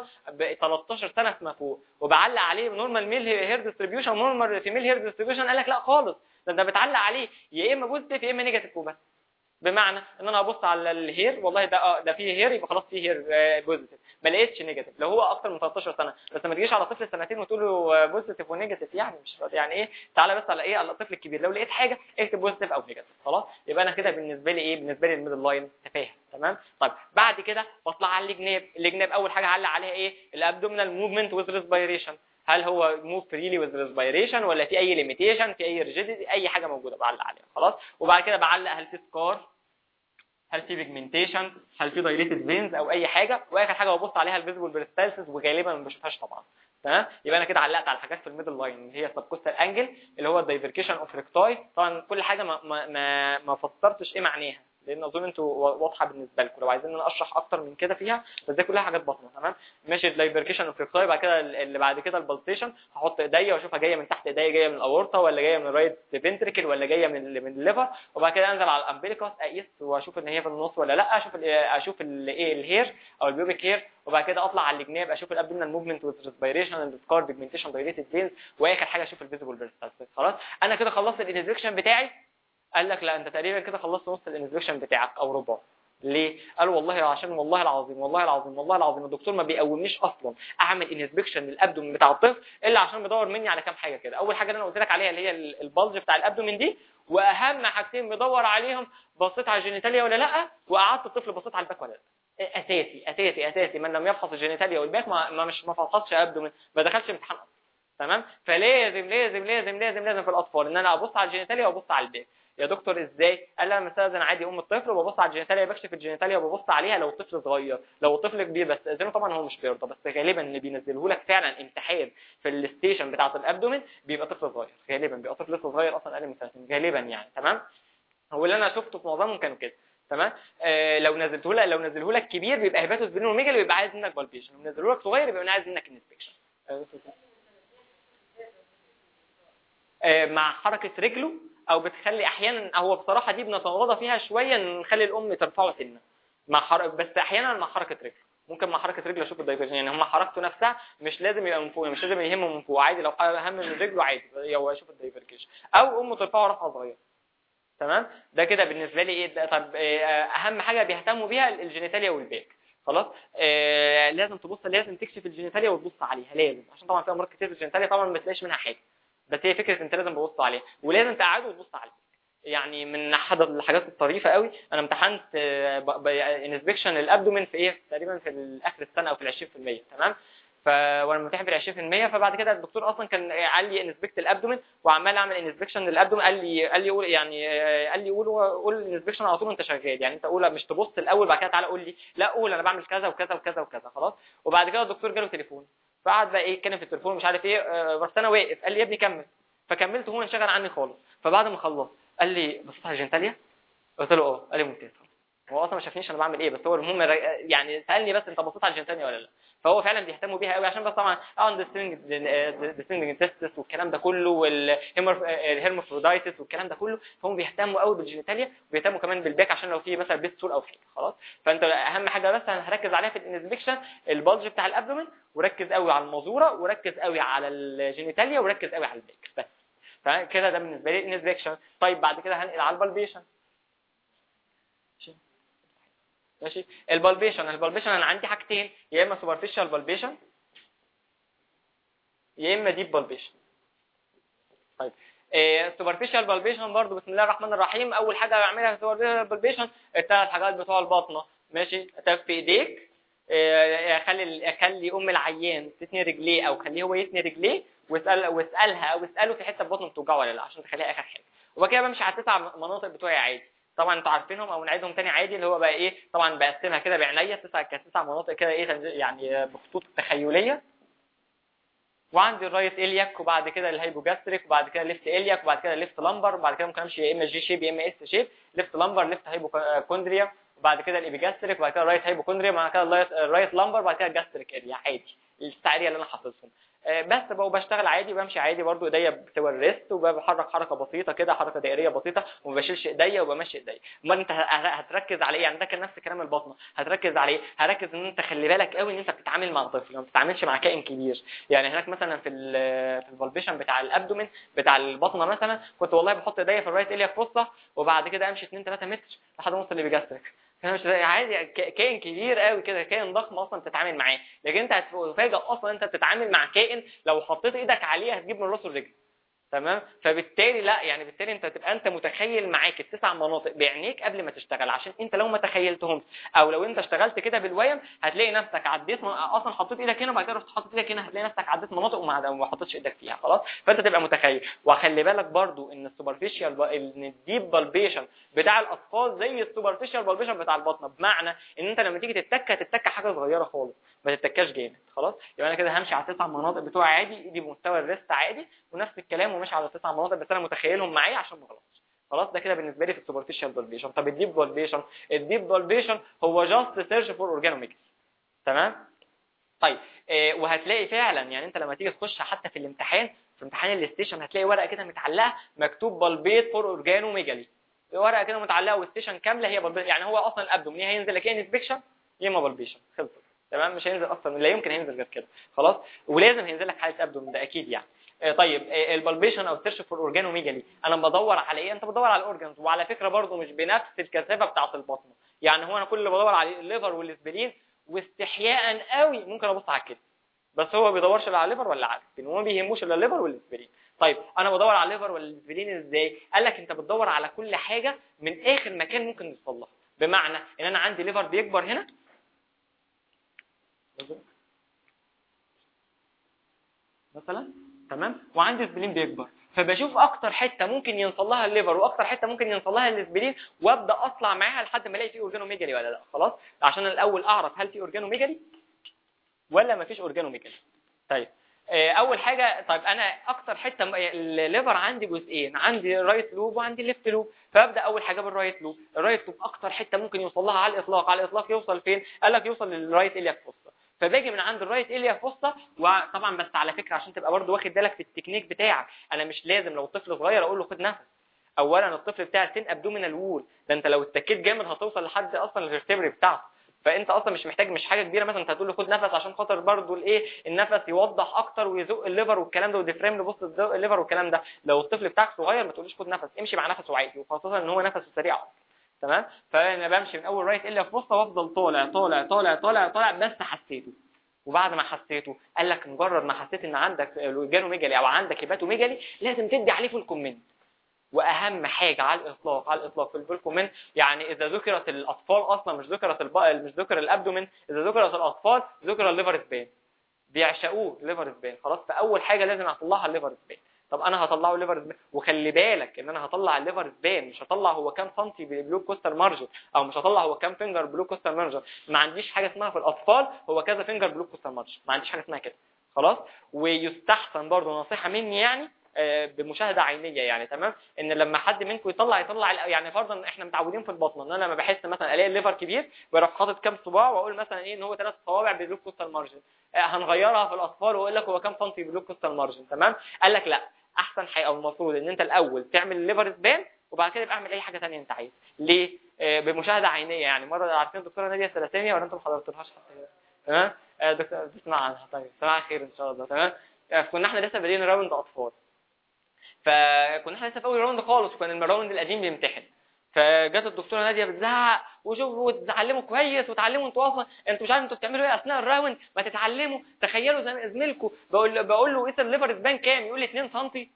13 سنه فيما فوق وبعلق عليه نورمال ميل هير ديستريبيوشن نورمال فيميل هير ديستريبيوشن قال لك لا خالص ده انت بتعلق عليه يا اما بوزيتيف يا اما نيجاتيف وبس بمعنى ان انا ابص على الهير والله ده اه ده فيه هير يبقى خلاص فيه هير بوزيتيف ما لقيتش نيجاتيف لو هو اكتر من 13 سنه بس ما تجيش على طفل سنتين وتقول له بوزيتيف ونيجاتيف يعني مش يعني ايه تعالى بس على ايه على الطفل الكبير لو لقيت حاجه اكتب بوزيتيف او نيجاتيف خلاص يبقى انا كده بالنسبه لي ايه بالنسبه لي الميدل لاين تفاهم تمام طيب بعد كده بطلع على الجناب الجناب اول حاجه اعلق عليها ايه الابدومينال موفمنت وذ ريسبيريشن هل هو موف فريلي وذ ريسبيريشن ولا في اي ليميتيشن في اي ريجيديتي اي حاجه موجوده بعلق عليها خلاص وبعد كده بعلق هل في سكار هل في بيجمنتيشن هل في دايليتد فينز او اي حاجه واخر حاجه ببص عليها الفيزبل بريستالسيس وغالبا ما بشوفهاش طبعا تمام يبقى انا كده علقت على الحاجات في الميدل لاين اللي هي السبكوستال انجل اللي هو الدايفركيشن اوف ريكتاي طبعا كل حاجه ما ما ما, ما فسرتش ايه معناها لان اظن انتوا واضحه بالنسبه لكم لو عايزين انا اشرح اكتر من كده فيها بس دي كلها حاجات بطنه تمام ماشي الدايفركيشن اوف ريكتاي بعد كده اللي بعد كده البلسيشن هحط ايديا واشوفها جايه من تحت ايديا جايه من الاورطه ولا جايه من الرايت فينتريكل ولا جايه من من الليفر وبعد كده انزل على الامبليكاس اقيس واشوف ان هي في النص ولا لا اشوف اشوف الايه الهير او البيوبيك هير وبعد كده اطلع على الجناب اشوف الابدومينال موفمنت وذ ريسبيريشن اند سكار بيجمنتيشن دايليتد فينز واخر حاجه اشوف الفيزيبل فيرستالسيس خلاص انا كده خلصت الانسبكشن بتاعي قال لك لا انت تقريبا كده خلصت نص الانسبكشن بتاعك او ربع ليه؟ قالوا والله عشان والله العظيم والله العظيم والله العظيم الدكتور ما بيقومنيش اصلا اعمل انسبكشن للابدومين بتاع الطفل الا عشان بيدور مني على كام حاجه كده اول حاجه اللي انا قلت لك عليها اللي هي البلج بتاع الابدومين دي واهم حاجتين بيدور عليهم بصيت على الجينيتاليا ولا لا وقعدت الطفل بصيت على الباك ولا لا اساسي اساسي اساسي من لم يفحص الجينيتاليا والباك ما, ما مش ما فحصش ابدومين ما دخلش امتحان اصلا تمام فلازم لازم لازم لازم لازم في الاطفال ان انا ابص على الجينيتاليا وابص على الباك يا دكتور ازاي قال لي انا مستاذن عادي ام الطفل وببص على الجينيتاليا بكشف الجينيتاليا وببص عليها لو الطفل صغير لو الطفل كبير بس اذنه طبعا هو مش بيرضى بس غالبا اللي بينزله لك فعلا امتحان في الستيشن بتاعه الابدومين بيبقى طفل صغير غالبا بيبقى طفل لسه صغير اصلا اقل من سنتين غالبا يعني تمام هو اللي انا شفته في معظمهم كانوا كده تمام آه لو نزلته لك لو نزله لك كبير بيبقى هيباتوس بينوميجالي بيبقى عايز منك بالبيشن لو نزله لك صغير بيبقى عايز منك انسبكشن آه مع حركه رجله او بتخلي احيانا هو بصراحه دي بنتغاضى فيها شويه ان نخلي الام ترفعه سنه مع حر... بس احيانا مع حركه رجله ممكن مع حركه رجله اشوف الدايفرجن يعني هم حركته نفسها مش لازم يبقى من فوق مش لازم يهمه من فوق عادي لو هم من رجله عادي هو اشوف الدايفرجن او امه ترفعه رفعه صغيره تمام ده كده بالنسبه لي ايه طب إيه اهم حاجه بيهتموا بيها الجينيتاليا والباك خلاص آه لازم تبص لازم تكشف الجينيتاليا وتبص عليها لازم عشان طبعا في امراض كتير في الجينيتاليا طبعا ما تلاقيش منها حاجه بس هي فكره انت لازم تبص عليها ولازم تقعد وتبص عليها يعني من احد الحاجات الطريفه قوي انا امتحنت انسبكشن للابدومين في ايه تقريبا في اخر السنه او في ال 20% تمام ف وانا ممتحن في ال 20% فبعد كده الدكتور اصلا كان قال لي انسبكت الابدومين وعمال اعمل انسبكشن للابدومين قال لي قال لي قول يعني قال لي قول قول الانسبكشن على طول وانت شغال يعني انت قول مش تبص الاول بعد كده تعالى قول لي لا قول انا بعمل كذا وكذا وكذا وكذا خلاص وبعد كده الدكتور جاله تليفون فقعد بقى ايه يتكلم في التليفون مش عارف ايه بس انا واقف قال لي يا ابني كمل فكملت هو انشغل عني خالص فبعد ما خلصت قال لي بصيت على الجنتاليا قلت له اه قال لي ممتاز هو اصلا ما شافنيش انا بعمل ايه بس هو المهم يعني سالني بس انت بصيت على الجنتاليا ولا لا فهو فعلا بيهتموا بيها قوي عشان بس طبعا اندرستاندنج تيستس والكلام ده كله والهيرموفرودايتس والكلام ده كله فهم بيهتموا قوي بالجينيتاليا وبيهتموا كمان بالباك عشان لو في مثلا بيست سول او حاجه خلاص فانت اهم حاجه بس انا هركز عليها في الانسبكشن البلج بتاع الابدومين وركز قوي على المازوره وركز قوي على الجينيتاليا وركز قوي على الباك بس فكده ده بالنسبه لي انسبكشن طيب بعد كده هنقل على البالبيشن ماشي البالبيشن البالبيشن انا عندي حاجتين يا اما سوبرفيشال بالبيشن يا اما ديب بالبيشن طيب السوبرفيشال بالبيشن برضو بسم الله الرحمن الرحيم اول حاجه بعملها في السوبرفيشال بالبيشن الثلاث حاجات بتوع البطنه ماشي تف ايديك اخلي اخلي ام العيان تثني رجليه او خليه هو يثني رجليه واسال واسالها او اساله في حته في بطنه بتوجعه ولا لا عشان تخليها اخر حاجه وبعد كده بمشي على التسع مناطق بتوعي عادي طبعا انتوا عارفينهم او نعيدهم تاني عادي اللي هو بقى ايه طبعا بقسمها كده بعناية تسع كتسع مناطق كده ايه يعني بخطوط تخيليه وعندي الرايت الياك وبعد كده الهايبوجاستريك وبعد كده ليفت الياك وبعد كده ليفت لمبر وبعد كده ممكن امشي يا اما جي شيب يا اما اس شيب ليفت لمبر ليفت هايبوكوندريا وبعد كده الابيجاستريك وبعد كده الرايت هايبوكوندريا وبعد كده الرايت لمبر وبعد كده الجاستريك اريا عادي التعريه اللي انا حافظهم بس بقى وبشتغل عادي بمشي عادي برضو ايديا بتوى الريست وبحرك حركه بسيطه كده حركه دائريه بسيطه وما بشيلش ايديا وبمشي ايديا امال انت هتركز على ايه يعني ده كان نفس كلام البطنه هتركز على ايه هركز ان انت خلي بالك قوي ان انت بتتعامل مع طفل ما بتتعاملش مع كائن كبير يعني هناك مثلا في في الفالبيشن بتاع الابدومين بتاع البطنه مثلا كنت والله بحط ايديا في الرايت اليا فوسطه وبعد كده امشي 2 3 متر لحد ما اوصل لبيجاستريك انا مش عادي كائن كبير قوي كده كائن ضخم اصلا تتعامل معاه لكن انت هتفاجئ اصلا انت بتتعامل مع كائن لو حطيت ايدك عليه هتجيب من راسه الرجل تمام فبالتالي لا يعني بالتالي انت تبقى انت متخيل معاك التسع مناطق بعينيك قبل ما تشتغل عشان انت لو ما تخيلتهمش او لو انت اشتغلت كده بالويم هتلاقي نفسك عديت اصلا حطيت ايدك هنا وبعد كده رحت حاطط ايدك هنا هتلاقي نفسك عديت مناطق وما حطيتش ايدك فيها خلاص فانت تبقى متخيل وخلي بالك برضو ان السوبرفيشال ان الديب بالبيشن بتاع الاطفال زي السوبرفيشال بالبيشن بتاع البطنه بمعنى ان انت لما تيجي تتك هتتك حاجه صغيره خالص ما تتكاش جامد خلاص يبقى انا كده همشي على التسع مناطق بتوعي عادي ايدي بمستوى الريست عادي ونفس الكلام وماشي على التسع مناطق بس انا متخيلهم معايا عشان ما اغلطش خلاص ده كده بالنسبه لي في السوبرفيشال بالبيشن طب الديب بالبيشن الديب بالبيشن هو جاست سيرش فور اورجانوميكس تمام طيب آه وهتلاقي فعلا يعني انت لما تيجي تخش حتى في الامتحان في امتحان الاستيشن هتلاقي ورقه كده متعلقه مكتوب بالبيت فور اورجانوميجالي ورقه كده متعلقه والستيشن كامله هي بالبيت يعني هو اصلا الابدومين هينزل لك ايه انسبكشن يا اما بالبيشن خلصت تمام مش هينزل اصلا لا يمكن هينزل غير كده خلاص ولازم هينزل لك حاله ابدومين ده اكيد يعني طيب البالبيشن او السيرش فور اورجانوميجالي انا بدور على ايه انت بدور على الاورجنز وعلى فكره برضو مش بنفس الكثافه بتاعه البطنه يعني هو انا كل اللي بدور عليه الليفر والاسبرين واستحياء قوي ممكن ابص على الكدني بس هو ما بيدورش لا على الليفر ولا على الاسبرين وما بيهموش الا الليفر والاسبرين طيب انا بدور على الليفر والاسبرين ازاي قال لك انت بتدور على كل حاجه من اخر مكان ممكن نوصل لها بمعنى ان انا عندي ليفر بيكبر هنا مثلا تمام وعندي سبلين بيكبر فبشوف اكتر حته ممكن يوصل لها الليفر واكتر حته ممكن يوصل لها الاسبلين وابدا اطلع معاها لحد ما الاقي في اورجانوميجالي ولا لا خلاص عشان الاول اعرف هل في اورجانوميجالي ولا ما فيش اورجانوميجالي طيب آه، اول حاجه طيب انا اكتر حته م- الليفر عندي جزئين عندي رايت لوب وعندي ليفت لوب فابدا اول حاجه بالرايت لوب الرايت لوب اكتر حته ممكن يوصل لها على الاطلاق على الاطلاق يوصل فين قال لك يوصل للرايت الياك فوسطا فباجي من عند الرايت اليا فوسطا وطبعا بس على فكره عشان تبقى برضو واخد بالك في التكنيك بتاعك انا مش لازم لو طفل صغير اقول له خد نفس اولا الطفل بتاعك تين ابدومينال وول ده انت لو اتكيت جامد هتوصل لحد اصلا الفيرتبري بتاعته فانت اصلا مش محتاج مش حاجه كبيره مثلا انت هتقول له خد نفس عشان خاطر برضو الايه النفس يوضح اكتر ويزق الليفر والكلام ده وديفريم لبص تزق الليفر والكلام ده لو الطفل بتاعك صغير ما تقولوش خد نفس امشي مع نفسه عادي وخاصه ان هو نفسه سريع أصلاً. تمام فانا بمشي من اول رايت الا في وسطه وافضل طالع طالع طالع طالع طالع بس حسيته وبعد ما حسيته قال لك مجرد ما حسيت ان عندك جانوميجالي او عندك هيباتوميجالي لازم تدي عليه فول كومنت واهم حاجه على الاطلاق على الاطلاق في الفول كومنت يعني اذا ذكرت الاطفال اصلا مش ذكرت الب... مش ذكر الابدومين اذا ذكرت الاطفال ذكر الليفر سبين بيعشقوه ليفر سبين خلاص فاول حاجه لازم اطلعها الليفر سبين طب انا هطلعه الليفر سبين وخلي بالك ان انا هطلع الليفر سبين مش هطلع هو كام سنتي بلو كوستر مارجن او مش هطلع هو كام فينجر بلو كوستر مارجن ما عنديش حاجه اسمها في الاطفال هو كذا فينجر بلو كوستر مارجن ما عنديش حاجه اسمها كده خلاص ويستحسن برضه نصيحه مني يعني آه، بمشاهده عينيه يعني تمام ان لما حد منكم يطلع يطلع ال- يعني فرضا احنا متعودين في البطن ان انا لما بحس مثلا الاقي الليفر كبير بروح حاطط كام صباع واقول مثلا ايه ان هو ثلاث صوابع بلوك كوستال مارجن آه، هنغيرها في الاطفال واقول لك هو كام سنتي بلوك كوستال مارجن تمام قال لك لا احسن حاجه او المفروض ان انت الاول تعمل الليفر سبان وبعد كده يبقى اعمل اي حاجه ثانيه انت عايز ليه آه، بمشاهده عينيه يعني مره عارفين الدكتوره ناديه الثلاثينيه ولا انتم ما حضرتوهاش حتى تمام آه، دكتور تسمع عنها طيب سماع خير ان شاء الله تمام آه، كنا احنا لسه بادئين راوند اطفال فكنا احنا لسه في اول راوند خالص وكان الراوند القديم بيمتحن فجت الدكتوره ناديه بتزعق وشوفوا وتتعلموا كويس وتعلموا انتوا اصلا انتوا مش عارفين انتوا بتعملوا ايه اثناء الراوند ما تتعلموا تخيلوا زي زميلكم بقول بقول له قيس الليفر سبان كام يقول لي 2 سم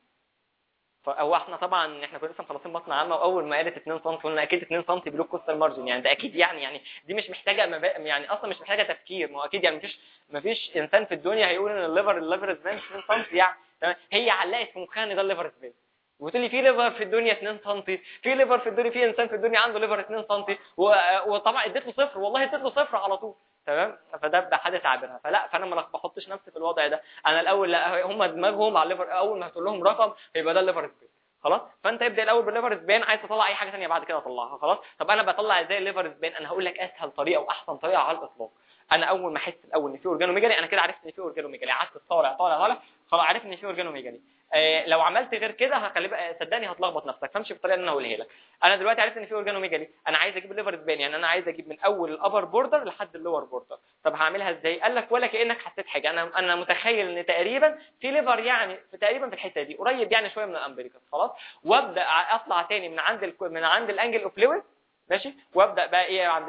فهو احنا طبعا احنا كنا لسه مخلصين بطن عامه واول ما قالت 2 سم قلنا اكيد 2 سم بلوك كوستال مارجن يعني ده اكيد يعني يعني دي مش محتاجه مبا... يعني اصلا مش محتاجه تفكير ما هو اكيد يعني مفيش مفيش انسان في الدنيا هيقول ان الليفر الليفر سبان 2 سم يعني تمام هي علقت في مخها ان ده الليفر سبان وتقول لي في ليفر في الدنيا 2 سم في ليفر في الدنيا في انسان في الدنيا عنده ليفر 2 سم و... وطبعا اديت له صفر والله اديت له صفر على طول تمام فده بحدث عابرها فلا فانا ما بحطش نفسي في الوضع ده انا الاول لا هم دماغهم على الليفر اول ما هتقول لهم رقم يبقى ده الليفر سبان خلاص فانت ابدا الاول بالليفر سبان عايز تطلع اي حاجه ثانيه بعد كده طلعها خلاص طب انا بطلع ازاي الليفر سبان انا هقول لك اسهل طريقه واحسن طريقه على الاطلاق انا اول ما احس الاول ان في اورجانوميجالي انا كده عرفت ان في اورجانوميجالي قعدت طالع طالع طالع خلاص عرفت ان في اورجانوميجالي آه لو عملت غير كده هخلي بقى صدقني هتلخبط نفسك فامشي بالطريقه اللي انا هقولها لك انا دلوقتي عرفت ان في اورجانوميجالي انا عايز اجيب الليفر سبان يعني انا عايز اجيب من اول الابر بوردر لحد اللور بوردر طب هعملها ازاي قال لك ولا كانك حسيت حاجه انا انا متخيل ان تقريبا في ليفر يعني في تقريبا في الحته دي قريب يعني شويه من الامبريكس خلاص وابدا اطلع تاني من عند ال من عند الانجل اوف لويس ماشي وابدا بقى ايه عند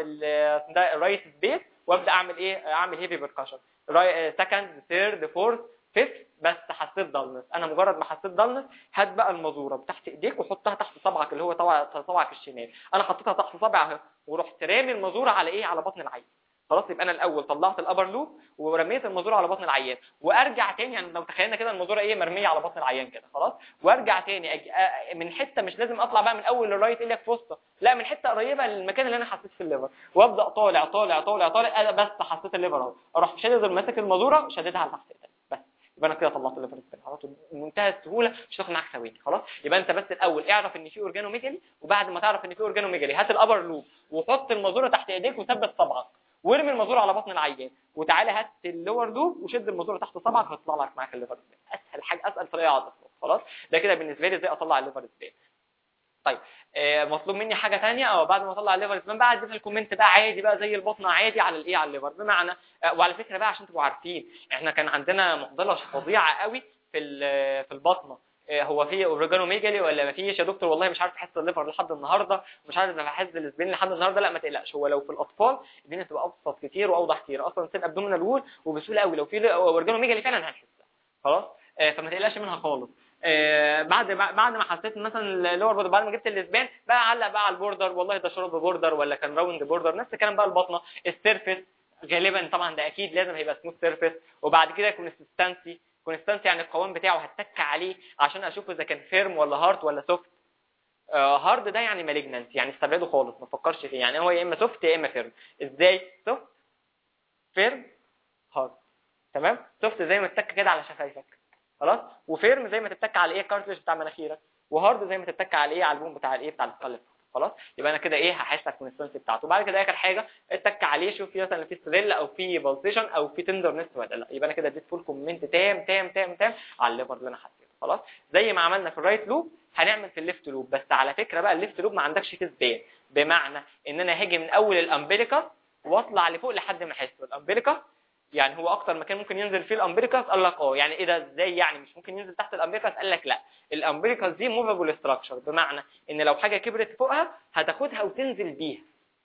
الرايت سبيس وابدا اعمل ايه اعمل هيفي بركشن سكند ثيرد فورث فيفث بس حسيت ضلنس انا مجرد ما حسيت ضلنس هات بقى المزوره تحت ايديك وحطها تحت صبعك اللي هو طبع- صبعك الشمال انا حطيتها تحت صبعي اهو ورحت رامي المزوره على ايه على بطن العين خلاص يبقى انا الاول طلعت الابر لوب ورميت المزوره على بطن العيان وارجع تاني يعني لو تخيلنا كده المزوره ايه مرميه على بطن العيان كده خلاص وارجع تاني أجي أ- من حته مش لازم اطلع بقى من اول للرايت اليك في وسطه لا من حته قريبه للمكان اللي انا حسيت في الليفر وابدا طالع طالع طالع طالع أنا بس حسيت الليفر اهو اروح شادد ماسك المزوره شاددها لتحت تاني بس يبقى انا كده طلعت الليفر سبين خلاص بمنتهى السهوله مش هتاخد معاك ثواني خلاص يبقى انت بس الاول اعرف ان في اورجانوميجالي وبعد ما تعرف ان في اورجانوميجالي هات الابر لوب وحط المزوره تحت ايديك وثبت صبعك وارمي المزوره على بطن العيان وتعالى هات اللور لوب وشد المزوره تحت صبعك هتطلع لك معاك الليفر سبين اسهل حاجه اسهل طريقه على الاطلاق خلاص ده كده بالنسبه لي ازاي اطلع الليفر سبين طيب آه، مطلوب مني حاجه ثانيه او بعد ما اطلع الليفر سبان بقى اديها الكومنت بقى عادي بقى زي البطنه عادي على الايه على الليفر بمعنى آه، وعلى فكره بقى عشان تبقوا عارفين احنا كان عندنا معضله فظيعه قوي في ال- في البطنه آه، هو في اورجانوميجالي ولا ما فيش يا دكتور والله مش عارف احس الليفر لحد النهارده مش عارف احس الاسبين لحد النهارده لا ما تقلقش هو لو في الاطفال الدنيا تبقى ابسط كتير واوضح كتير اصلا سين ابدومينال وول وبسهوله قوي لو في اورجانوميجالي فعلا هنحسها خلاص آه، فما تقلقش منها خالص آه، بعد بعد ما حسيت مثلا اللور بوردر بعد ما جبت الاسبان بقى علق بقى على البوردر والله ده شرب بوردر ولا كان راوند بوردر نفس الكلام بقى البطنه السيرفيس غالبا طبعا ده اكيد لازم هيبقى سموث سيرفيس وبعد كده كونسستنسي كونستانسي يعني القوام بتاعه هتك عليه عشان اشوف اذا كان فيرم ولا هارد ولا سوفت هارد ده يعني مالجنانت يعني استبعده خالص ما تفكرش فيه يعني هو يا اما سوفت يا اما فيرم ازاي سوفت فيرم هارد تمام سوفت زي ما تتك كده على شفايفك خلاص وفيرم زي ما تتك على ايه الكارتلج بتاع مناخيرك وهارد زي ما تتك على ايه على البوم بتاع الايه بتاع القلب خلاص يبقى انا كده ايه هحس على الكونستنسي بتاعته وبعد كده اخر حاجه اتك عليه شوف في مثلا في ستريل او في بلسيشن او في تندرنس ولا لا يبقى انا كده اديت فول كومنت تام تام تام تام على الليفر اللي انا حسيته خلاص زي ما عملنا في الرايت لوب هنعمل في الليفت لوب بس على فكره بقى الليفت لوب ما عندكش فيه سبان بمعنى ان انا هاجي من اول الامبليكا واطلع لفوق لحد ما احس الامبليكا يعني هو اكتر مكان ممكن ينزل فيه الامبليكاس قال لك اه يعني ايه ده ازاي يعني مش ممكن ينزل تحت الامبليكاس قال لك لا الامبليكاس دي موفابل ستراكشر بمعنى ان لو حاجه كبرت فوقها هتاخدها وتنزل بيها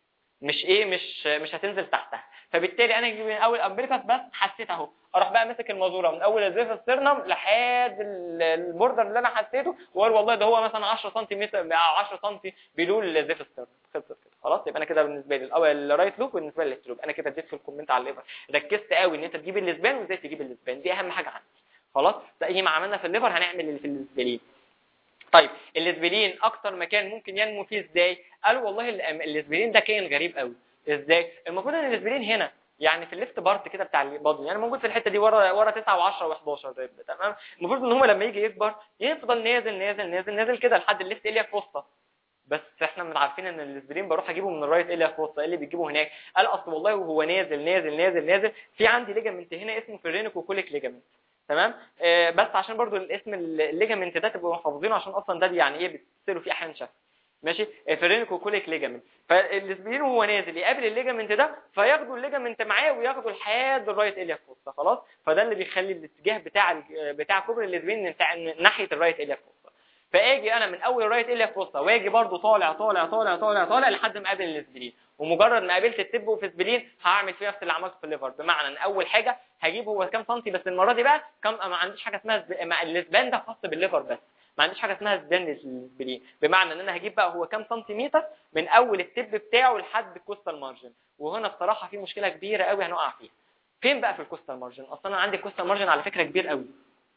مش ايه مش مش هتنزل تحتها فبالتالي انا اجي من اول امبليكاس بس حسيت اهو اروح بقى ماسك المازوره من اول الزيف السيرنم لحد البوردر اللي انا حسيته واقول والله ده هو مثلا 10 سم 10 سم بلو الزيف السيرنم خلصت كده خلاص يبقى انا كده بالنسبه لي الاول الرايت لوب بالنسبه لي الليفت لوب انا كده اديت في الكومنت على الليفر ركزت قوي ان انت تجيب الاسبان وازاي تجيب الاسبان دي اهم حاجه عندي خلاص زي ما عملنا في الليفر هنعمل اللي في الاسبلين طيب الاسبلين اكتر مكان ممكن ينمو فيه ازاي قالوا والله الاسبلين ده كائن غريب قوي ازاي المفروض ان الاسبلين هنا يعني في الليفت بارت كده بتاع البادي يعني موجود في الحته دي ورا ورا 9 و10 و11 تمام المفروض ان هو لما يجي يكبر يفضل نازل نازل نازل نازل كده لحد الليفت اليا وسطى بس احنا من عارفين ان الاسبرين بروح اجيبه من الرايت اليا فوسطا اللي بيجيبه هناك قال اصل والله وهو نازل نازل نازل نازل في عندي ليجامنت هنا اسمه فيرينيكو كوليك ليجامنت تمام آه بس عشان برضو الاسم الليجامنت ده تبقوا محافظينه عشان اصلا ده يعني ايه بتتصلوا فيه احيانا شكل ماشي فيرينيكو كوليك ليجامنت فالاسبرين وهو نازل يقابل الليجامنت ده فياخدوا الليجامنت معاه وياخدوا لحد الرايت اليا فوسطا خلاص فده اللي بيخلي الاتجاه بتاع بتاع كوبر الاسبرين ناحيه الرايت اليا فوسطا فاجي انا من اول رايت اليا في وسطى واجي برده طالع طالع طالع طالع طالع لحد ما اقابل الاسبرين ومجرد ما قابلت التب وفي اسبرين هعمل فيه نفس اللي عملته في الليفر بمعنى ان اول حاجه هجيب هو كام سنتي بس المره دي بقى كم ما عنديش حاجه اسمها زب... الاسبان ده خاص بالليفر بس ما عنديش حاجه اسمها سبان للاسبرين بمعنى ان انا هجيب بقى هو كام سنتيمتر من اول التب بتاعه لحد الكوستال مارجن وهنا بصراحه في مشكله كبيره قوي هنقع فيها فين بقى في الكوستال مارجن اصلا انا عندي الكوستال مارجن على فكره كبير قوي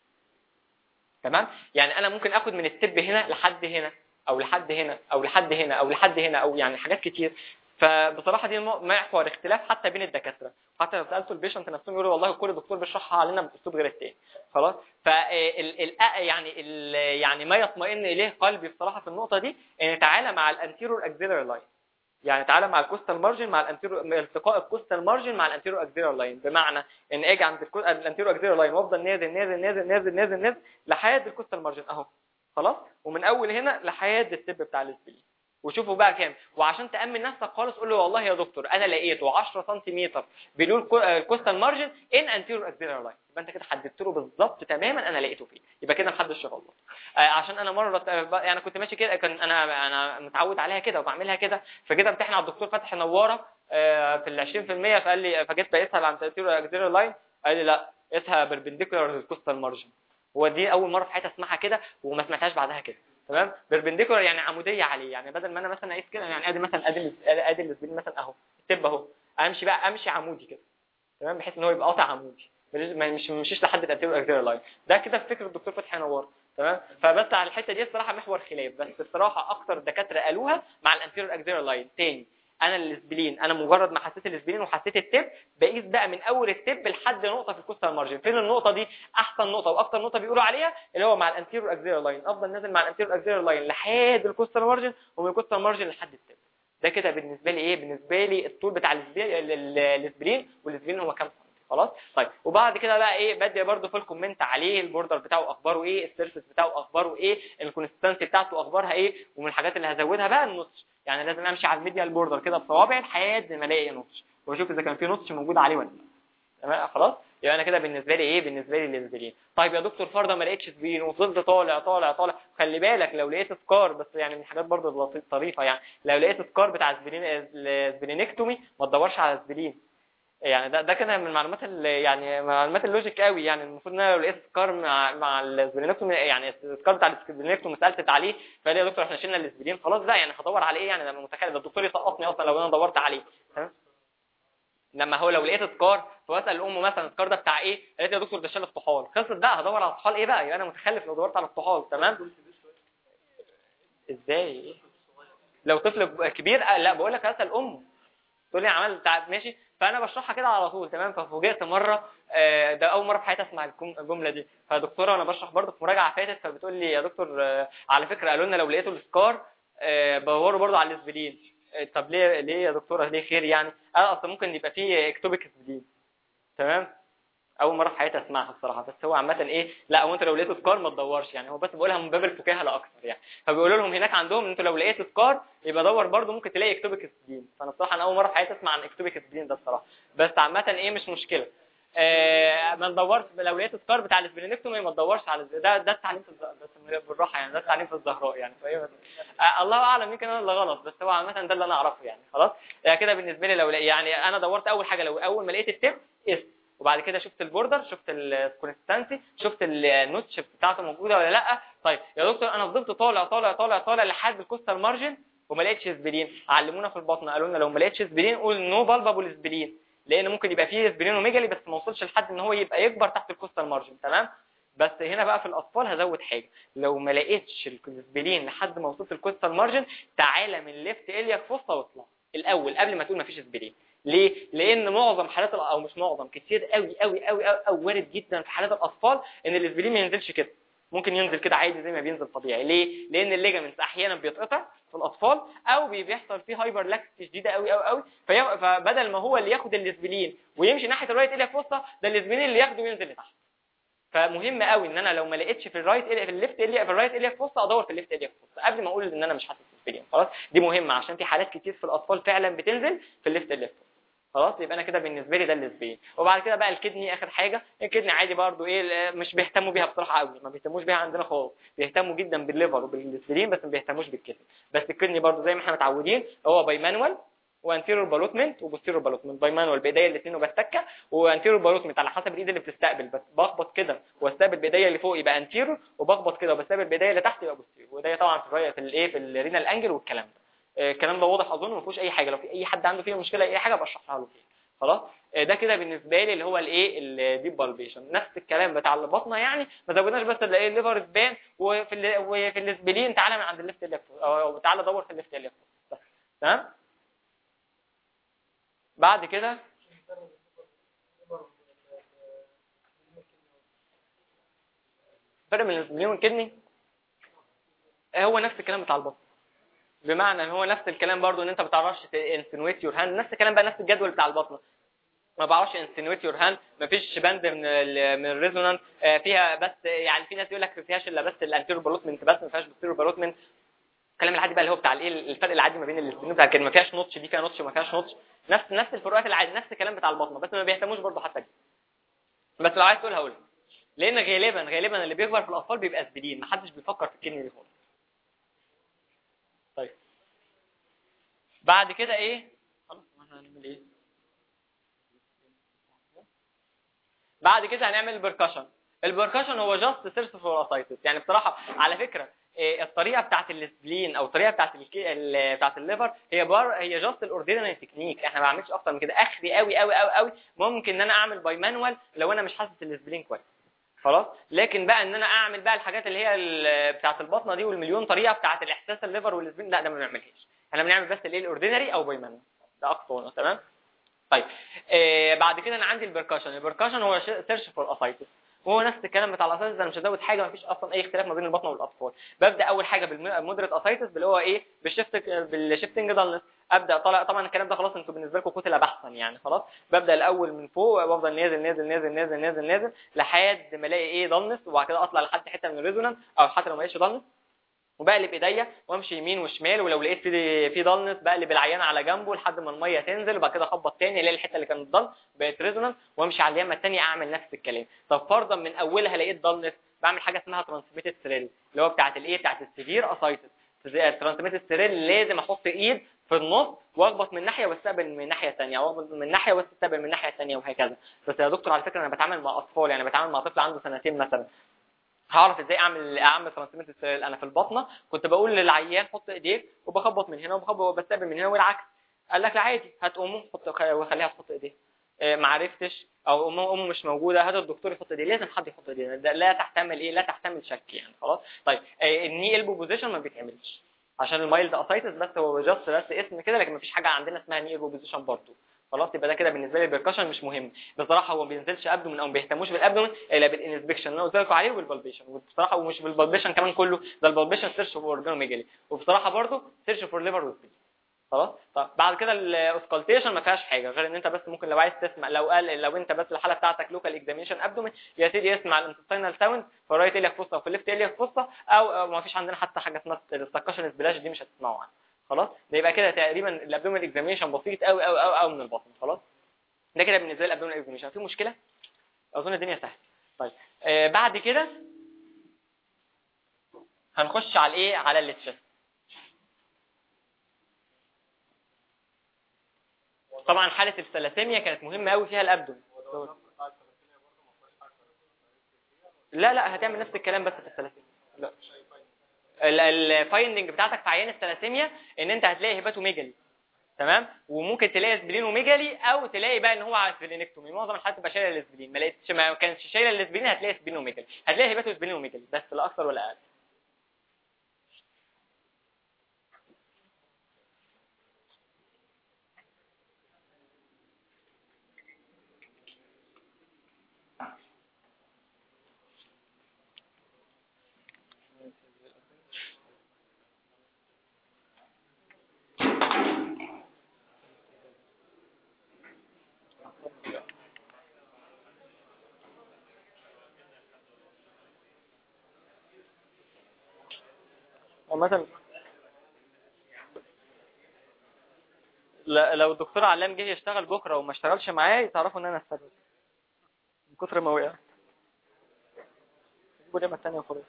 تمام يعني انا ممكن اخد من التب هنا لحد هنا او لحد هنا او لحد هنا او لحد هنا او يعني حاجات كتير فبصراحه دي محور اختلاف حتى بين الدكاتره حتى لو سالتوا البيشنت نفسهم يقولوا والله كل دكتور بيشرحها علينا باسلوب غير التاني خلاص ف يعني ال يعني ما يطمئن اليه قلبي بصراحه في النقطه دي ان تعالى مع الانتيرور اكزيلري لاين يعني تعالى مع الكوستال مارجن مع الانتيرو التقاء الكوستال مارجن مع الانتيرو اكزيلر لاين بمعنى ان اجي عند الانتيرو اكزيلر لاين وافضل نازل نازل نازل نازل نازل نازل لحد الكوستال مارجن اهو خلاص ومن اول هنا لحد التب بتاع الاسبلين وشوفوا بقى كام وعشان تامن نفسك خالص قول له والله يا دكتور انا لقيته 10 سم بلون الكوستال مارجن ان انتيرو اكزيلر لاين يبقى انت كده حددت له بالظبط تماما انا لقيته فين يبقى كده محدش غلط آه عشان انا مره يعني كنت ماشي كده كان انا انا متعود عليها كده وبعملها كده فجيت امتحن على الدكتور فتحي نواره آه في ال 20% فقال لي فجيت بقيسها عند انتيرو اكزيلر لاين قال لي لا قيسها بربنديكولار للكوستال مارجن هو دي اول مره في حياتي اسمعها كده وما سمعتهاش بعدها كده تمام بربنديكولار يعني عموديه عليه يعني بدل ما انا مثلا اقيس كده يعني ادي مثلا ادي ادي الاسبرين مثلا اهو التب اهو امشي بقى امشي عمودي كده تمام بحيث ان هو يبقى قاطع عمودي ما مش مشيش لحد الانتيرو اكزيلر لاين ده كده فكر الدكتور فتحي نوار تمام فبس على الحته دي الصراحه محور خلاف بس الصراحه اكتر دكاتره قالوها مع الانتيرو اكزيلر لاين تاني انا الاسبلين انا مجرد ما حسيت الاسبلين وحسيت التب بقيس بقى من اول التب لحد نقطه في الكوستال مارجن فين النقطه دي احسن نقطه واكتر نقطه بيقولوا عليها اللي هو مع الانتيرو اكزيلر لاين افضل نازل مع الانتيرو اكزيلر لاين لحد الكوستال مارجن ومن الكوستال مارجن لحد التب ده كده بالنسبه لي ايه بالنسبه لي الطول بتاع الاسبلين والاسبلين هو كام خلاص طيب وبعد كده بقى ايه بدي برده في الكومنت عليه البوردر بتاعه اخباره ايه السيرفيس بتاعه اخباره ايه الكونستانسي بتاعته اخبارها ايه ومن الحاجات اللي هزودها بقى النوتش يعني لازم امشي على الميديال بوردر كده بصوابعي لحد ما الاقي نوتش واشوف اذا كان في نوتش موجود عليه ولا لا تمام خلاص يبقى انا كده بالنسبه لي ايه بالنسبه لي الاسبرين طيب يا دكتور فرضا ما لقيتش اسبرين وفضلت طالع طالع طالع خلي بالك لو لقيت سكار بس يعني من الحاجات برضه الطريفه يعني لو لقيت سكار بتاع اسبرين الاسبرينكتومي ما تدورش على اسبرين يعني ده ده كده من المعلومات اللي يعني معلومات اللوجيك قوي يعني المفروض ان انا لو لقيت سكار مع مع الاسبرينكتومي يعني السكار بتاع الاسبرينكتومي سالت عليه فقال لي يا دكتور احنا شلنا الاسبرين خلاص بقى يعني هدور على ايه يعني لما متخيل ده الدكتور يسقطني اصلا لو انا دورت عليه تمام لما هو لو لقيت سكار فاسال الام مثلا السكار ده بتاع ايه قالت لي يا دكتور ده شال الطحال خلصت بقى هدور على الطحال ايه بقى يبقى انا متخلف لو دورت على الطحال تمام ازاي لو طفل كبير لا بقول لك اسال امه تقول لي عملت ماشي فانا بشرحها كده على طول تمام ففوجئت مره ده اول مره في حياتي اسمع الجمله دي فدكتوره وانا بشرح برضه في مراجعه فاتت فبتقول لي يا دكتور على فكره قالوا لنا لو لقيتوا السكار بدوروا برضه على الاسبلين طب ليه ليه يا دكتوره ليه خير يعني اه اصل ممكن يبقى فيه اكتوبيك اسبلين تمام اول مره في حياتي اسمعها الصراحه بس هو عامه ايه لا هو انت لو لقيت سكار ما تدورش يعني هو بس بقولها من باب الفكاهه لا اكتر يعني فبيقولوا لهم هناك عندهم ان انتوا لو لقيت سكار يبقى دور برده ممكن تلاقي اكتوبيك اسبلين فانا الصراحه انا اول مره في حياتي اسمع عن اكتوبيك اسبلين ده الصراحه بس عامه ايه مش مشكله آه ما ندورش لو لقيت سكار بتاع الاسبرينكتومي ما تدورش على ده ده التعليم في الزهراء بس بالراحه يعني ده التعليم في الزهراء يعني فايه آه الله اعلم يمكن انا اللي غلط بس هو عامه ده اللي انا اعرفه يعني خلاص يعني كده بالنسبه لي لو يعني انا دورت اول حاجه لو اول ما لقيت التب اسم وبعد كده شفت البوردر شفت الكونستانسي شفت النوتش بتاعته موجوده ولا لا طيب يا دكتور انا فضلت طالع طالع طالع طالع لحد الكوستال مارجن وما لقيتش اسبرين علمونا في البطن قالوا لنا لو ما لقيتش اسبرين قول نو بالبابل اسبرين لان ممكن يبقى فيه اسبرين وميجالي بس ما وصلش لحد ان هو يبقى يكبر تحت الكوستال مارجن تمام بس هنا بقى في الاطفال هزود حاجه لو ما لقيتش الاسبرين لحد ما وصلت الكوستال مارجن تعالى من ليفت الياك فوسطه واطلع الاول قبل ما تقول ما فيش اسبرين ليه؟ لان معظم حالات او مش معظم كتير قوي قوي قوي قوي وارد جدا في حالات الاطفال ان الاسبرين ما ينزلش كده ممكن ينزل كده عادي زي ما بينزل طبيعي ليه لان الليجامنتس احيانا بيتقطع في الاطفال او بيحصل فيه هايبر لاكسيتي شديده قوي قوي قوي في فبدل ما هو اللي ياخد الاسبلين ويمشي ناحيه الرايت الياك فوسطه ده الاسبلين اللي ياخده وينزل لتحت فمهم قوي ان انا لو ما لقيتش في الرايت في الليفت الياك في الرايت الياك فوسطه ادور في الليفت الياك فوسطه قبل ما اقول ان انا مش حاسس بالاسبلين خلاص دي مهمه عشان في حالات كتير في الاطفال فعلا بتنزل في الليفت الياك فوسطه خلاص يبقى انا كده بالنسبه لي ده الاسبين وبعد كده بقى الكدني اخر حاجه الكدني عادي برضو ايه مش بيهتموا بيها بصراحه قوي ما بيهتموش بيها عندنا خالص بيهتموا جدا بالليفر وبالاسبرين بس ما بيهتموش بالكدني بس الكدني برضو زي ما احنا متعودين هو باي مانوال وانتيرور بالوتمنت وبوستيرور بالوتمنت باي مانوال بايديا الاثنين وبستكه وانتيرور بالوتمنت على حسب الايد اللي بتستقبل بس بخبط كده واستقبل بايديا اللي فوق يبقى انتيرور وبخبط كده وبستقبل بايديا اللي تحت يبقى بوستيرور وايديا طبعا في في الايه في الرينال انجل والكلام ده الكلام ده واضح اظن ما فيهوش اي حاجه لو في اي حد عنده فيه مشكله اي حاجه بشرحها له فيها خلاص ده كده بالنسبه لي اللي هو الايه الديب بالبيشن نفس الكلام بتاع البطنه يعني ما زودناش بس اللي ايه الليفر سبان وفي ال وفي الاسبلين تعالى من عند الليفت الليفت او تعالى دور في الليفت الليفت بس تمام بعد كده فرق من الاسبلين والكدني هو نفس الكلام بتاع البطن بمعنى ان هو نفس الكلام برضو ان انت ما بتعرفش انسينويت يور هاند نفس الكلام بقى نفس الجدول بتاع البطنه ما بعرفش انسينويت يور هاند ما فيش بند من ال من الريزونانس فيها بس يعني في ناس يقول لك ما فيهاش الا بس الانتيرو بالوتمنت بس ما فيهاش بوستيرو بالوتمنت الكلام العادي بقى اللي هو بتاع الايه الفرق العادي ما بين الاثنين بتاع كده ما فيهاش نوتش دي فيها نوتش ما فيهاش نوتش نفس نفس الفروقات العادي نفس الكلام بتاع البطنه بس ما بيهتموش برضه حتى دي بس لو عايز تقول هقول لان غالبا غالبا اللي بيكبر في الاطفال بيبقى اسبلين ما حدش بيفكر في الكلمه دي خالص طيب بعد كده ايه خلاص ما احنا هنعمل ايه بعد كده هنعمل البركشن البركشن هو جاست سيرس فوراسايتس يعني بصراحه على فكره الطريقه بتاعت السبلين او الطريقه بتاعت الكي... بتاعت الليفر هي بار هي جاست الاوردينري تكنيك احنا ما بعملش اكتر من كده اخري قوي قوي قوي قوي ممكن ان انا اعمل باي مانوال لو انا مش حاسس السبلين كويس خلاص لكن بقى ان انا اعمل بقى الحاجات اللي هي بتاعت البطنه دي والمليون طريقه بتاعت الاحساس الليفر والسبلين لا ده ما بنعملهاش احنا بنعمل بس الايه الاوردينري او باي مانوال ده اقصى تمام طيب آه بعد كده انا عندي البركشن البركشن هو سيرش فور اسايتس وهو نفس الكلام بتاع الاسايتس انا مش هزود حاجه ما فيش اصلا اي اختلاف ما بين البطنه والاطفال ببدا اول حاجه بالمودريت اسايتس اللي هو ايه بالشيفت بالشيفتنج دالنس ابدا طالع طبعا الكلام ده خلاص انتوا بالنسبه لكم كتله بحثا يعني خلاص ببدا الاول من فوق وافضل نازل نازل نازل نازل نازل نازل لحد ما الاقي ايه دالنس وبعد كده اطلع لحد حته من الريزونانس او حتى لو ما لقيتش دالنس وبقلب ايديا وامشي يمين وشمال ولو لقيت في في ضلنس بقلب العيان على جنبه لحد ما الميه تنزل وبعد كده اخبط تاني الاقي الحته اللي كانت ضل بقت ريزونانس وامشي على اليمه الثانيه اعمل نفس الكلام طب فرضا من اولها لقيت ضلنس بعمل حاجه اسمها ترانسميتد ثريل اللي هو بتاعت الايه بتاعت السيفير اسايتس الترانسميتد ثريل لازم احط ايد في النص واخبط من ناحيه واستقبل من ناحيه ثانيه واخبط من ناحيه واستقبل من ناحيه ثانيه وهكذا بس يا دكتور على فكره انا بتعامل مع اطفال يعني بتعامل مع طفل عنده سنتين مثلا هعرف ازاي اعمل اعمل ترانسميت انا في البطنه كنت بقول للعيان حط ايديك وبخبط من هنا وبخبط وبستقبل من هنا والعكس قال لك لا عادي هات امه حط وخليها تحط ايديها ما عرفتش او امه امه مش موجوده هات الدكتور يحط ايديه لازم حد يحط ايديه لا تحتمل ايه لا تحتمل شك يعني خلاص طيب الني البو بوزيشن ما بيتعملش عشان المايلد اسايتس بس هو جاست بس اسم كده لكن مفيش حاجه عندنا اسمها ني البو بوزيشن برضه خلاص يبقى ده كده بالنسبه لي البركشن مش مهم بصراحه هو ما بينزلش ابدومن او ما بيهتموش بالابدومن الا بالانسبكشن اللي انا قلت لكم عليه وبالبالبيشن وبصراحه ومش بالبالبيشن كمان كله ده البالبيشن سيرش فور اورجانوميجالي وبصراحه برضه سيرش فور ليفر وسبيل خلاص طب بعد كده الاوسكالتيشن ما فيهاش حاجه غير ان انت بس ممكن لو عايز تسمع لو قال لو انت بس الحاله بتاعتك لوكال اكزامينشن ابدومن يا سيدي اسمع الانتستينال ساوند في الرايت اليك فوسا وفي الليفت اليك فوسا او ما فيش عندنا حتى حاجه اسمها السكشن سبلاش دي مش هتسمعوا عنها خلاص ده يبقى كده تقريبا الابدومن اكزامينشن بسيط قوي قوي قوي قوي من البطن خلاص ده كده بالنسبه لي الابدومن اكزامينشن في مشكله اظن الدنيا سهله طيب آه بعد كده هنخش على الايه على التشست طبعا حاله الثلاسيميا كانت مهمه قوي فيها الابدومن لا لا هتعمل نفس الكلام بس في الثلاسيميا لا الفايندنج بتاعتك في عيان الثلاسيميا ان انت هتلاقي هيباتوميجالي تمام وممكن تلاقي سبلينوميجالي او تلاقي بقى ان هو سبلينكتومي معظم الحالات تبقى شايله الاسبلين ما لقيتش ما كانش شايله الاسبلين هتلاقي سبلينوميجالي هتلاقي هيباتو سبلينوميجالي بس لا اكثر ولا اقل مثلا لو الدكتور علام جه يشتغل بكره وما اشتغلش معايا تعرفوا ان انا السبب من كتر ما وقع جيبوا ليه الثانيه وخلاص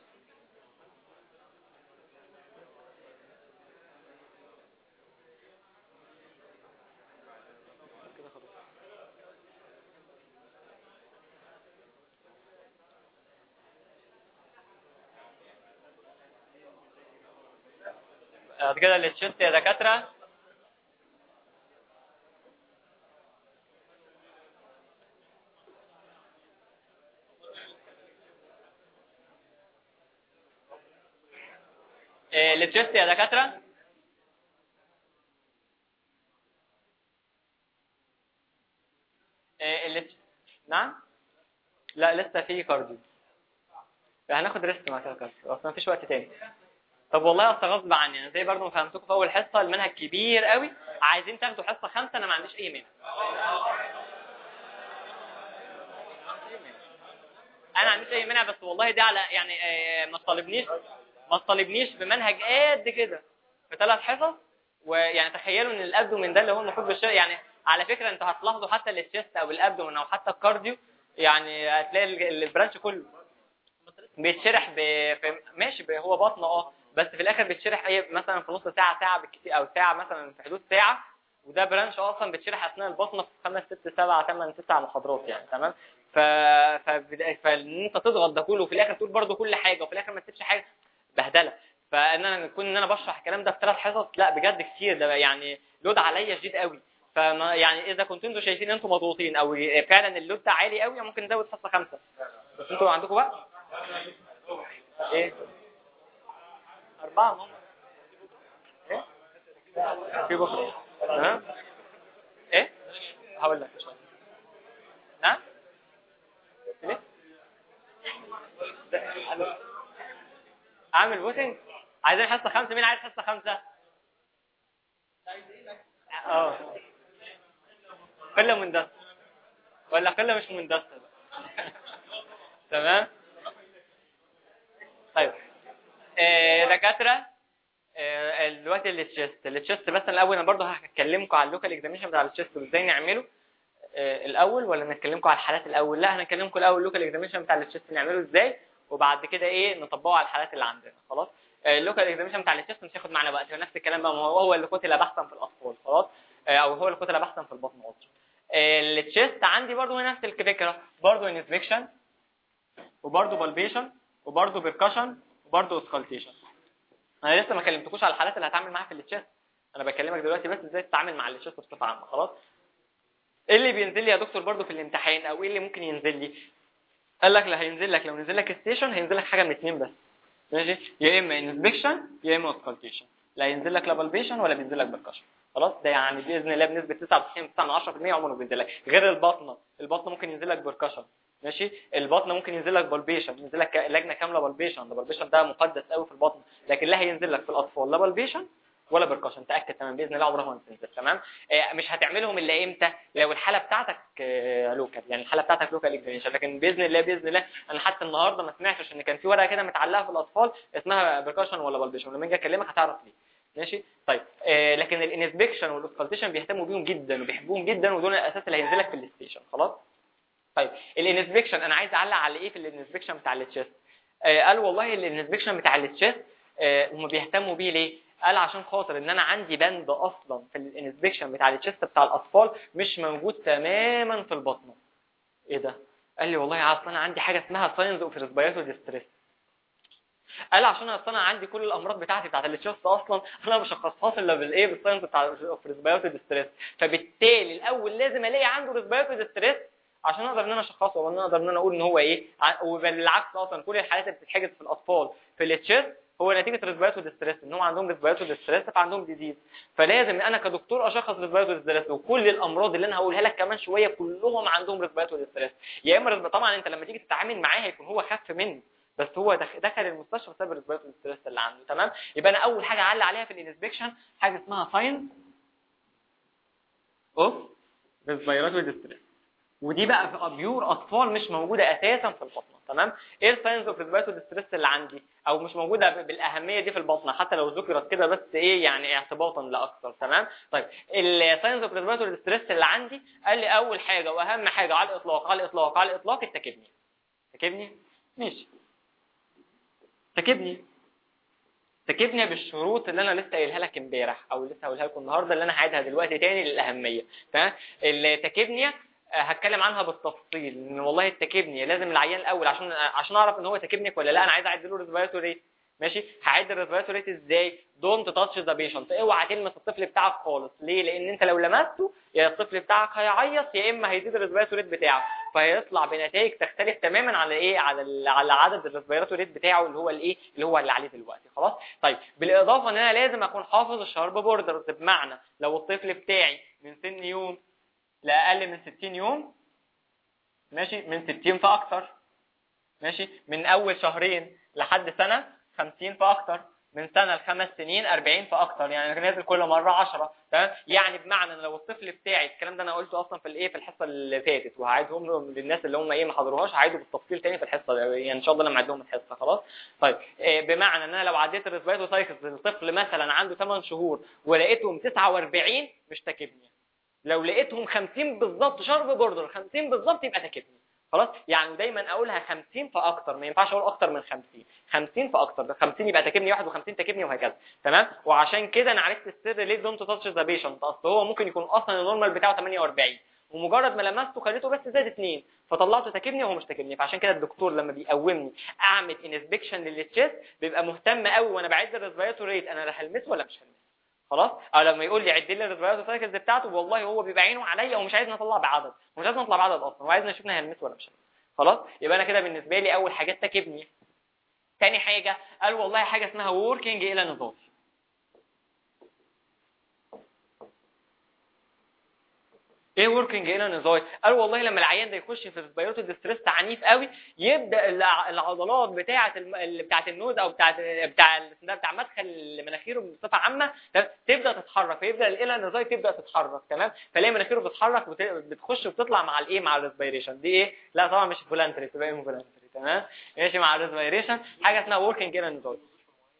بعد كده التشيست يا دكاتره التشيست يا دكاتره اللي نعم لا لسه في كارديو هناخد ريسك مع كده كارديو اصلا مفيش وقت تاني طب والله اصل غصب عني انا زي برضه ما فهمتكم في اول حصه المنهج كبير قوي عايزين تاخدوا حصه خمسه انا ما عنديش اي مانع انا ما عنديش اي مانع بس والله دي على يعني ما تطالبنيش ما تطالبنيش بمنهج قد كده في ثلاث حصص ويعني تخيلوا ان الابدومين ده اللي هو المفروض بالشيء يعني على فكره انتوا هتلاحظوا حتى التشيست او الابدومين او حتى الكارديو يعني هتلاقي البرانش كله بيتشرح ب... ماشي ب... هو بطن اه بس في الاخر بيتشرح ايه مثلا في نص ساعه ساعه بالكتير او ساعه مثلا في حدود ساعه وده برانش اصلا بيتشرح اثناء البطنه في خمس ست سبع ثمان تسع محاضرات يعني تمام ف فان انت تضغط ده كله وفي الاخر تقول برده كل حاجه وفي الاخر ما تسيبش حاجه بهدله فان انا نكون ان انا بشرح الكلام ده في ثلاث حصص لا بجد كتير ده يعني لود عليا شديد قوي فما يعني اذا كنتوا انتوا شايفين انتوا مضغوطين او فعلا اللود ده عالي قوي ممكن نزود حصه خمسه بس انتوا عندكم بقى ايه أربعة هم إيه؟ في بكرة تمام إيه؟ هقول لك نعم؟ ليه؟ أعمل فوتنج عايزين حصة خمسة مين عايز حصة خمسة؟ اه قلة مندسة ولا قلة مش مندسة تمام؟ طيب آه، دكاتره آه، دلوقتي التشيست التشيست بس الاول انا برضه هكلمكم على اللوكال اكزاميشن بتاع التشيست وازاي نعمله آه، الاول ولا نتكلمكم على الحالات الاول لا هنكلمكم الاول اللوكال اكزاميشن بتاع التشيست نعمله ازاي وبعد كده ايه نطبقه على الحالات اللي عندنا خلاص اللوكال اكزاميشن بتاع التشيست مش هياخد معانا وقت هو نفس الكلام بقى ما هو هو اللي قتل بحثا في الاطفال خلاص آه، او هو اللي قتل بحثا في البطن قصدي التشيست عندي برضه نفس الفكره برضه انسبكشن وبرضه بالبيشن وبرضه بيركشن وبرضه اسكالتيشن انا لسه ما كلمتكوش على الحالات اللي هتعامل معاها في التشيست انا بكلمك دلوقتي بس ازاي تتعامل مع التشيست بصفه عامه خلاص ايه اللي بينزل لي يا دكتور برضه في الامتحان او ايه اللي ممكن ينزل لي قال لك لا هينزل لك لو نزل لك ستيشن هينزل لك حاجه من اثنين بس ماشي يا اما انسبكشن يا اما اسكالتيشن لا ينزل لك لا بالبيشن ولا بينزل لك بالكشف خلاص ده يعني باذن الله بنسبه 99 10% عمره ما بينزل لك غير البطنه البطنه ممكن ينزل لك بركشن ماشي البطنه ممكن ينزل لك بالبيشن ينزل لك لجنه كامله بالبيشن ده بالبيشن ده مقدس قوي في البطن لكن لا هينزل لك في الاطفال لا بالبيشن ولا بركشن تاكد تمام باذن الله عمرها ما تنزل تمام آه مش هتعملهم الا امتى لو الحاله بتاعتك آه لوكال يعني الحاله بتاعتك لوكال اكزامينشن لكن باذن الله باذن الله انا حتى النهارده ما سمعتش ان كان في ورقه كده متعلقه في الاطفال اسمها بركشن ولا بالبيشن لما اجي اكلمك هتعرف ليه ماشي طيب آه لكن الانسبكشن والاسكالتيشن بيهتموا بيهم جدا وبيحبوهم جدا ودول الاساس اللي هينزل لك في الستيشن خلاص طيب الانسبكشن انا عايز اعلق على ايه في الانسبكشن بتاع التشيست آه قال والله الانسبكشن بتاع التشيست آه هم بيهتموا بيه ليه قال عشان خاطر ان انا عندي بند اصلا في الانسبكشن بتاع التشيست بتاع الاطفال مش موجود تماما في البطنه ايه ده قال لي والله اصل انا عندي حاجه اسمها ساينز اوف ريسبيراتوري ديستريس قال عشان اصل انا عندي كل الامراض بتاعتي بتاعت التشيست اصلا انا مش هشخصهاش الا بالايه بالساينس بتاع اوف ريسبيراتوري ديستريس فبالتالي الاول لازم الاقي عنده ريسبيراتوري ديستريس عشان اقدر ان انا اشخصه وان اقدر ان انا اقول ان هو ايه وبالعكس اصلا كل الحالات اللي بتتحجز في الاطفال في التشيست هو نتيجه ريسبيراتوري ستريس ان هم عندهم ريسبيراتوري ستريس فعندهم ديزيز فلازم انا كدكتور اشخص ريسبيراتوري ستريس وكل الامراض اللي انا هقولها لك كمان شويه كلهم عندهم ريسبيراتوري ستريس يا اما طبعا انت لما تيجي تتعامل معاه هيكون هو خف منه بس هو دخل المستشفى بسبب الريسبيراتوري ستريس اللي عنده تمام يبقى انا اول حاجه اعلق عليها في الانسبكشن حاجه اسمها ساين اوف ريسبيراتوري ستريس ودي بقى في بيور اطفال مش موجوده اساسا في البطنه تمام ايه الساينز اوف ريسبيراتوري ستريس اللي عندي او مش موجوده بالاهميه دي في البطنه حتى لو ذكرت كده بس ايه يعني اعتباطا لا اكثر تمام طيب الساينز اوف ريسبيراتوري ستريس اللي عندي قال لي اول حاجه واهم حاجه على الاطلاق على الاطلاق على الاطلاق التكبني تكبني ماشي تكبني تكبني بالشروط اللي انا لسه قايلها لك امبارح او لسه هقولها لكم النهارده اللي انا هعيدها دلوقتي تاني للاهميه تمام التكبنيه هتكلم عنها بالتفصيل ان والله التكبني لازم العيان الاول عشان عشان اعرف ان هو تكبنك ولا لا انا عايز اعد له ريسبيراتوري ماشي هعد الريسبيراتوري ازاي دونت تاتش ذا بيشنت اوعى تلمس الطفل بتاعك خالص ليه لان انت لو لمسته يا الطفل بتاعك هيعيط يا اما هيزيد الريسبيراتوري بتاعه فهيطلع بنتائج تختلف تماما على ايه على على عدد الريسبيراتوري بتاعه اللي هو الايه اللي هو اللي عليه دلوقتي خلاص طيب بالاضافه ان انا لازم اكون حافظ الشارب بوردر بمعنى لو الطفل بتاعي من سن يوم لاقل من 60 يوم ماشي من 60 فاكتر ماشي من اول شهرين لحد سنه 50 فاكتر من سنه لخمس سنين 40 فاكتر يعني نازل كل مره 10 تمام يعني بمعنى ان لو الطفل بتاعي الكلام ده انا قلته اصلا في الايه في الحصه اللي فاتت وهعيدهم لهم للناس اللي هم ايه ما حضروهاش هعيده بالتفصيل تاني في الحصه يعني ان شاء الله لما اعيدهم الحصه خلاص طيب إيه بمعنى ان انا لو عديت الريسبيراتو سايكلز الطفل مثلا عنده 8 شهور ولقيتهم 49 مش تكبني لو لقيتهم 50 بالظبط شرب بوردر 50 بالظبط يبقى تكبني خلاص يعني دايما اقولها 50 فاكتر ما ينفعش اقول اكتر من 50 50 فاكتر 50 يبقى تكبني 51 تكبني وهكذا تمام وعشان كده انا عرفت السر ليه دونت تاتش ذا بيشنت اصل هو ممكن يكون اصلا النورمال بتاعه 48 ومجرد ما لمسته خليته بس زاد 2 فطلعته تكبني وهو مش تكبني فعشان كده الدكتور لما بيقومني اعمل انسبكشن للتشيست بيبقى مهتم قوي وانا بعد الريسبيراتوري ريت انا لا هلمسه ولا مش هلمسه خلاص او لما يقول لي عد لي الريسبيراتوري سايكلز بتاعته والله هو بيبقى عينه عليا ومش عايزني اطلع بعدد ومش عايزني اطلع بعدد اصلا هو عايزني اشوفني هلمسه ولا مش هلمسه خلاص يبقى انا كده بالنسبه لي اول حاجات تكبني تاني حاجه قال والله حاجه اسمها ووركينج الى نظام ايه وركينج الى نزاي قال والله لما العيان ده يخش في ريسبيراتوري ديستريس عنيف قوي يبدا العضلات بتاعه الم... بتاعه النوز او بتاعه بتاع بتاع مدخل مناخيره بصفه عامه تبدا تتحرك فيبدا الى نزاي تبدا تتحرك تمام فلاقي مناخيره بتتحرك وبت... بتخش وبتطلع مع الايه مع الريسبيريشن دي ايه لا طبعا مش فولانتري تبقى انفولانتري تمام ماشي مع الريسبيريشن حاجه اسمها وركينج الى نزاي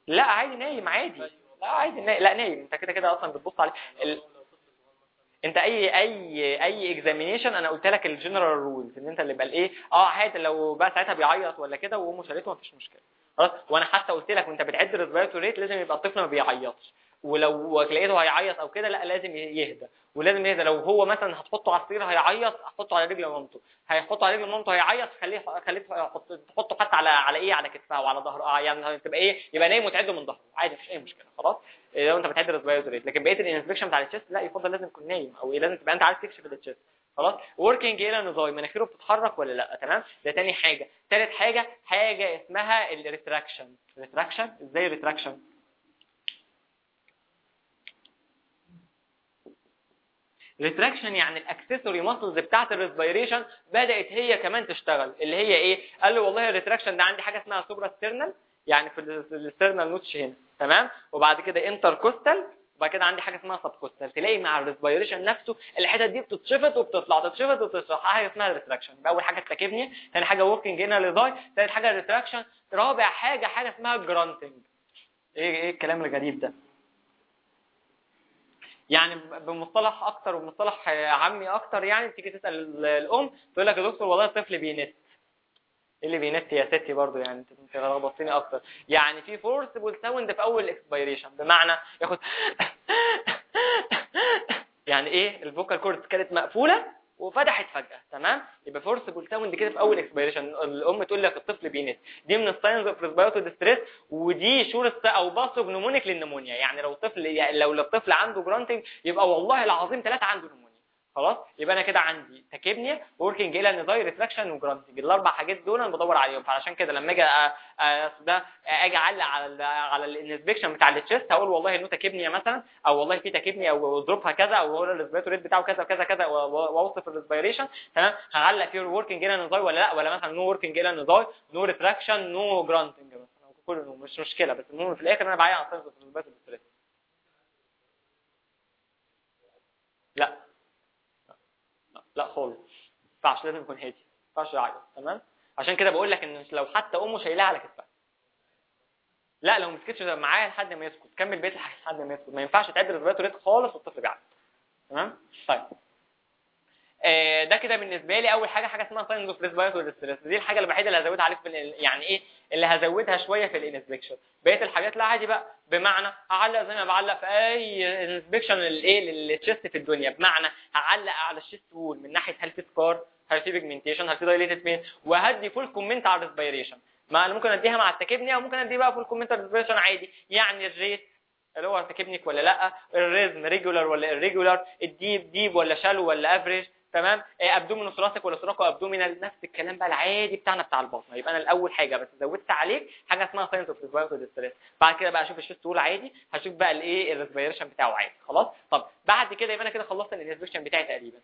لا عادي نايم عادي لا عادي نايم لا نايم انت كده كده اصلا بتبص عليه ال... انت اي اي اي اكزامينيشن انا قلت لك الجنرال رولز ان انت اللي بقى الايه اه عادي لو بقى ساعتها بيعيط ولا كده وامه شالته مفيش مشكله خلاص وانا حتى قلت لك وانت بتعد الريسبيراتوري ريت لازم يبقى الطفل ما بيعيطش ولو لقيته هيعيط او كده لا لازم يهدى ولازم يهدى لو هو مثلا هتحطه على السرير هيعيط هتحطه على رجل مامته هيحطه على رجل مامته هيعيط خليه خليه تحطه حتى على على ايه على كتفها وعلى ظهره اه يعني تبقى ايه يبقى نايم وتعده من ظهره عادي مفيش اي مشكله خلاص لو انت بتعد الريسبيراتوري ريت لكن بقيه الانسبكشن بتاع التشست لا يفضل لازم تكون نايم او لازم تبقى انت عارف تكشف التشست خلاص وركينج الى نظام مناخيره بتتحرك ولا لا تمام ده تاني حاجه ثالث حاجه حاجه اسمها الريتراكشن ريتراكشن ازاي ريتراكشن ريتراكشن يعني الاكسسوري ماسلز بتاعت الريسبيريشن بدات هي كمان تشتغل اللي هي ايه قال له والله الريتراكشن ده عندي حاجه اسمها سوبرا ستيرنال يعني في الستيرنال نوتش هنا تمام وبعد كده انتر كوستال وبعد كده عندي حاجه اسمها سب كوستال تلاقي مع الريسبيريشن نفسه الحتت دي بتتشفط وبتطلع تتشفط وبتطلع حاجه اسمها ريتراكشن يبقى اول حاجه التكبني ثاني حاجه وركينج هنا ليزاي ثالث حاجه الريتراكشن رابع حاجه حاجه اسمها جرانتنج ايه ايه الكلام الغريب ده يعني بمصطلح اكتر ومصطلح عامي اكتر يعني تيجي تسال الام تقول لك يا دكتور والله الطفل بينت ايه اللي بينت يا ستي برضو يعني انت لخبطتني اكتر يعني في فورسبل ساوند في اول اكسبيريشن بمعنى ياخد يعني ايه الفوكال كورد كانت مقفوله وفتحت فجاه تمام يبقى فورسبل ساوند كده في اول اكسبيريشن الام تقول لك الطفل بينت دي من الساينز اوف ريسبيراتو ديستريس ودي شور او باصو بنمونيك للنمونيا يعني لو الطفل يعني لو الطفل عنده جرانتنج يبقى والله العظيم ثلاثه عنده نمونيا خلاص يبقى انا كده عندي تكبنيا وركينج الى نضاي ريفلكشن وجرانتنج الاربع حاجات دول انا بدور عليهم فعشان كده لما اجي ده اجي اعلق على ال على الانسبكشن بتاع التشيست هقول والله انه تكبنيا مثلا او والله في تكبنيا او اضربها كذا او هو الريسبيراتوري ريت بتاعه كذا كذا كذا واوصف الريسبيريشن تمام هعلق فيه وركينج الى نضاي ولا لا ولا مثلا نو وركينج الى نضاي نو ريفراكشن نو جرانتنج مثلا كله مش مشكله بس المهم في الاخر انا بعيا على الريسبيراتوري لا لا خالص ما ينفعش لازم يكون هادي ما ينفعش يعيط تمام عشان كده بقول لك ان لو حتى امه شايلاه على كتفها لا لو مسكتش معايا لحد ما يسكت كمل بيت لحد ما يسكت ما ينفعش تعد الريسبيراتوري خالص والطفل بيعيط تمام طيب آه ده كده بالنسبه لي اول حاجه حاجه اسمها ساينز اوف ريسبيراتوري ستريس دي الحاجه الوحيده اللي هزودها عليك في يعني ايه اللي هزودها شويه في الانسبكشن بقيه الحاجات لا عادي بقى بمعنى هعلق زي ما بعلق في اي انسبكشن الايه للتشيست في الدنيا بمعنى هعلق على الشيست وول من ناحيه هل في سكار هل في بيجمنتيشن هل في دايليتد بين وهدي فول كومنت على الريسبيريشن ما انا ممكن اديها مع التكبني او ممكن ادي بقى فول كومنت على الريسبيريشن عادي يعني الريت اللي هو تكبنيك ولا لا الريزم ريجولار ولا irregular الديب ديب ولا شالو ولا افريج تمام ابدومينو ثوراسيك ولا ثوراكو ابدومينال نفس الكلام بقى العادي بتاعنا بتاع البطن يبقى انا الاول حاجه بس زودت عليك حاجه اسمها ساينس اوف ريسبيراتوري ستريس بعد كده بقى اشوف الشيست طول عادي هشوف بقى الايه الريسبيريشن بتاعه عادي خلاص طب بعد كده يبقى انا كده خلصت الانسبكشن بتاعي تقريبا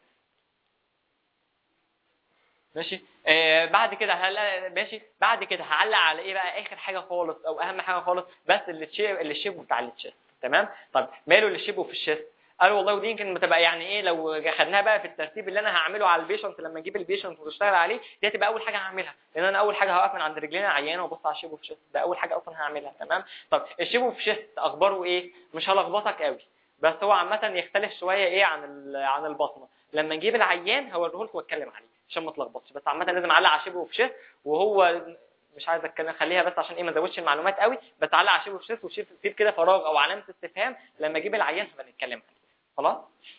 ماشي آه بعد كده هلا ماشي بعد كده هعلق على ايه بقى اخر حاجه خالص او اهم حاجه خالص بس اللي الشيب اللي الشيب بتاع التشيست تمام طب ماله اللي الشيب في الشيست قالوا والله ودي يمكن بتبقى يعني ايه لو خدناها بقى في الترتيب اللي انا هعمله على البيشنت لما اجيب البيشنت واشتغل عليه دي هتبقى اول حاجه هعملها لان انا اول حاجه هوقف من عند رجلين العيانه وابص على الشيب اوف شيست ده اول حاجه اصلا هعملها تمام طب الشيب اوف شيست اخباره ايه مش هلخبطك قوي بس هو عامه يختلف شويه ايه عن عن البطنه لما نجيب العيان هوريه لكم واتكلم عليه عشان ما تلخبطش بس عامه لازم اعلق على شيب اوف شيست وهو مش عايز اتكلم خليها بس عشان ايه ما ازودش المعلومات قوي بس علق على شيب اوف شيست وسيب كده فراغ او علامه استفهام لما اجيب العيان هبقى نتكلم عليه خلاص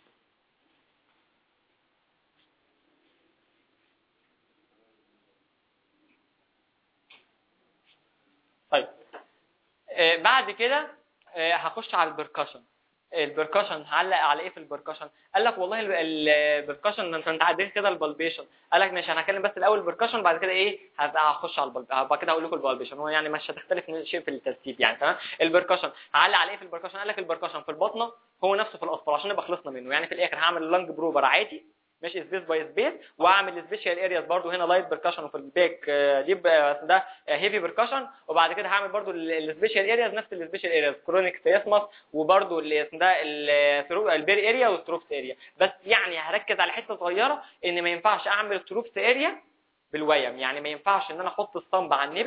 طيب آه بعد كده آه هخش على البركشن البركشن هعلق على ايه في البركشن قال لك والله البركشن انت انت عديت كده البلبيشن قال لك ماشي انا هكلم بس الاول البركشن بعد كده ايه هخش على البلب بعد كده هقول لكم البلبيشن هو يعني مش هتختلف شيء في الترتيب يعني تمام البركشن هعلق على ايه في البركشن قال لك البركشن في البطنه هو نفسه في الاطفال عشان نبقى خلصنا منه يعني في الاخر هعمل لانج بروفر عادي ماشي سبيس باي سبيس واعمل سبيشال ارياز برضو هنا لايت بركشن وفي الباك ديب ده هيفي بركشن وبعد كده هعمل برضو السبيشال ارياز نفس السبيشال ارياز كرونيك سياسمس وبرضو اللي ده البير اريا والتروبس اريا بس يعني هركز على حته صغيره ان ما ينفعش اعمل تروبس اريا بالويم يعني ما ينفعش ان انا احط الصنب على النبل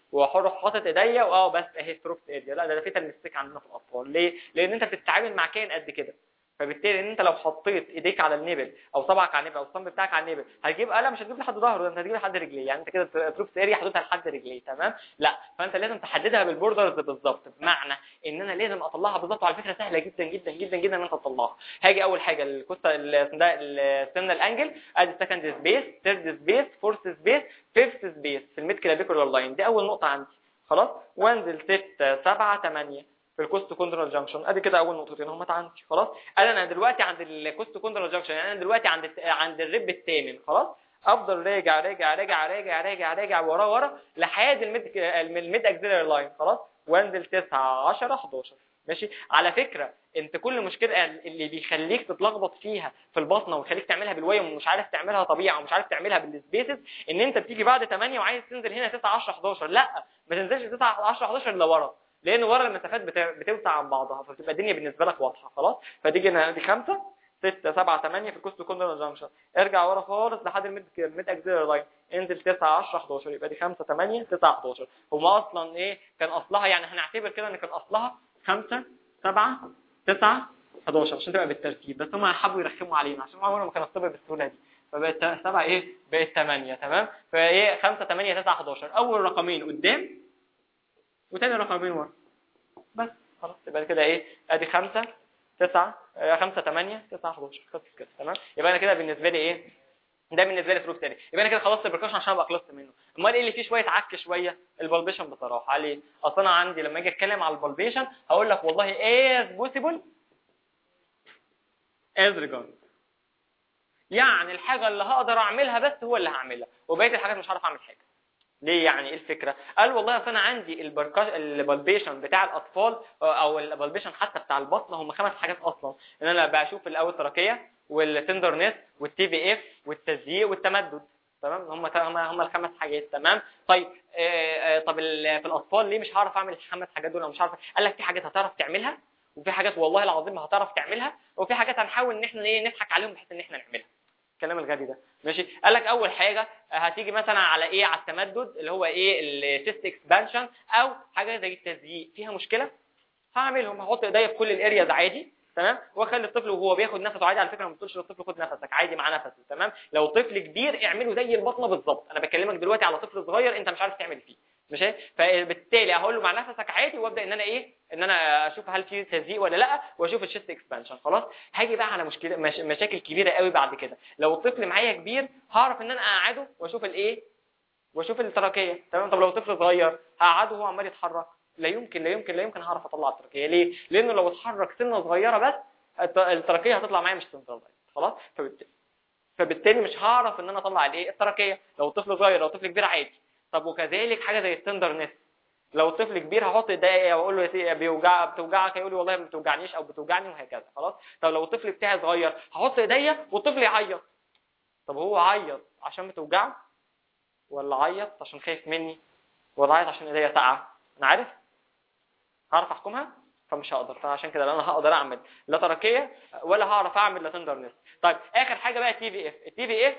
واروح حاطط ايديا واه بس اهي ستروكت اريا لا ده ده فيتال ميستيك عندنا في الاطفال ليه لان انت بتتعامل مع كائن قد كده فبالتالي ان انت لو حطيت ايديك على النبل او صبعك على النبل او الصنب بتاعك على النبل هتجيب قلم مش هتجيب لحد ظهره ده انت هتجيب لحد رجليه يعني انت كده تروكس اريا حدودها لحد رجليه تمام لا فانت لازم تحددها بالبوردرز بالظبط بمعنى ان انا لازم اطلعها بالظبط وعلى فكره سهله جدا جدا جدا جدا ان انت تطلعها هاجي اول حاجه الكوستا السيمنال انجل ادي سكند سبيس ثيرد سبيس فورث سبيس فيفث سبيس في الميد كلافيكولار لاين دي اول نقطه عندي خلاص وانزل 6 7 8 في الكوست كوندرال جانكشن ادي كده اول نقطتين هم عندي خلاص انا انا دلوقتي عند الكوست كوندرال جانكشن يعني انا دلوقتي عند عند الريب الثامن خلاص افضل راجع راجع راجع راجع راجع راجع ورا ورا لحد الميد الميد اكزيلري لاين خلاص وانزل 9 10 11 ماشي على فكره انت كل مشكله اللي بيخليك تتلخبط فيها في البطنه ويخليك تعملها بالواي ومش عارف تعملها طبيعي ومش عارف تعملها بالسبيسز ان انت بتيجي بعد 8 وعايز تنزل هنا 9 10 11 لا ما تنزلش 9 10 11 الا ورا لان ورا المسافات بتوسع عن بعضها فبتبقى الدنيا بالنسبه لك واضحه خلاص فتيجي هنا دي 5 6 7 8 في الكوست كوندر جانكشن ارجع ورا خالص لحد الميد الميد اكزيلر لاين انزل 9 10 11 يبقى دي 5 8 9 11 هما اصلا ايه كان اصلها يعني هنعتبر كده ان كان اصلها 5 7 9 11 عشان تبقى بالترتيب بس هم حبوا يرخموا علينا عشان عمرهم ما كانوا الطب بالسهوله دي فبقت 7 ايه بقت 8 تمام فايه 5 8 9 11 اول رقمين قدام وتاني رقمين ورا بس خلاص يبقى كده ايه ادي 5 9 5 8 9 11 خلصت كده تمام يبقى انا كده بالنسبه لي ايه ده بالنسبه لي فلوس تاني يبقى انا كده خلصت البركشن عشان ابقى خلصت منه امال ايه اللي فيه شويه عك شويه البلبيشن بصراحه عليه اصل انا عندي لما اجي اتكلم على البلبيشن هقول لك والله as possible as regard يعني الحاجه اللي هقدر اعملها بس هو اللي هعملها وبقيه الحاجات مش هعرف اعمل حاجه ليه يعني ايه الفكره قال والله اصل انا عندي البلبيشن بتاع الاطفال او البلبيشن حتى بتاع البطن هم خمس حاجات اصلا ان انا بشوف الاول التراكيه والتندرنس والتي بي اف والتزييق والتمدد تمام هم هم هم الخمس حاجات تمام طيب آه طب في الاطفال ليه مش هعرف اعمل الخمس حاجات دول او مش عارف قال لك في حاجات هتعرف تعملها وفي حاجات والله العظيم هتعرف تعملها وفي حاجات هنحاول ان احنا ايه نضحك عليهم بحيث ان احنا نعملها الكلام الغبي ده ماشي قال لك اول حاجه هتيجي مثلا على ايه على التمدد اللي هو ايه التست اكسبانشن او حاجه زي التزييق فيها مشكله هعملهم هحط ايديا في كل الارياز عادي تمام واخلي الطفل وهو بياخد نفسه عادي على فكره ما بتقولش للطفل خد نفسك عادي مع نفسه تمام لو طفل كبير اعمله زي البطنه بالظبط انا بكلمك دلوقتي على طفل صغير انت مش عارف تعمل فيه ماشي فبالتالي هقول له مع نفسك عادي وابدا ان انا ايه ان انا اشوف هل في تزييق ولا لا واشوف الشيست اكسبانشن خلاص هاجي بقى على مشكله مش مشاكل كبيره قوي بعد كده لو الطفل معايا كبير هعرف ان انا اقعده واشوف الايه واشوف التراكيه تمام طب لو طفل صغير هقعده وهو عمال يتحرك لا يمكن لا يمكن لا يمكن هعرف اطلع التراكيه ليه لانه لو اتحرك سنه صغيره بس التراكيه هتطلع معايا مش سنترال خلاص فبالتالي فبالتالي مش هعرف ان انا اطلع الايه التراكيه لو طفل صغير لو طفل كبير عادي طب وكذلك حاجه زي التندرنس لو طفل كبير هحط ايديا واقول له يا بيوجع بتوجعك يقول لي والله ما بتوجعنيش او بتوجعني وهكذا خلاص طب لو الطفل بتاعي صغير هحط ايديا والطفل يعيط طب هو عيط عشان بتوجعه ولا عيط عشان خايف مني ولا عيط عشان ايديا ساقعه انا عارف هعرف احكمها فمش هقدر فعشان كده لا انا هقدر اعمل لا تركيه ولا هعرف اعمل لا تندرنس طيب اخر حاجه بقى تي في اف التي في اف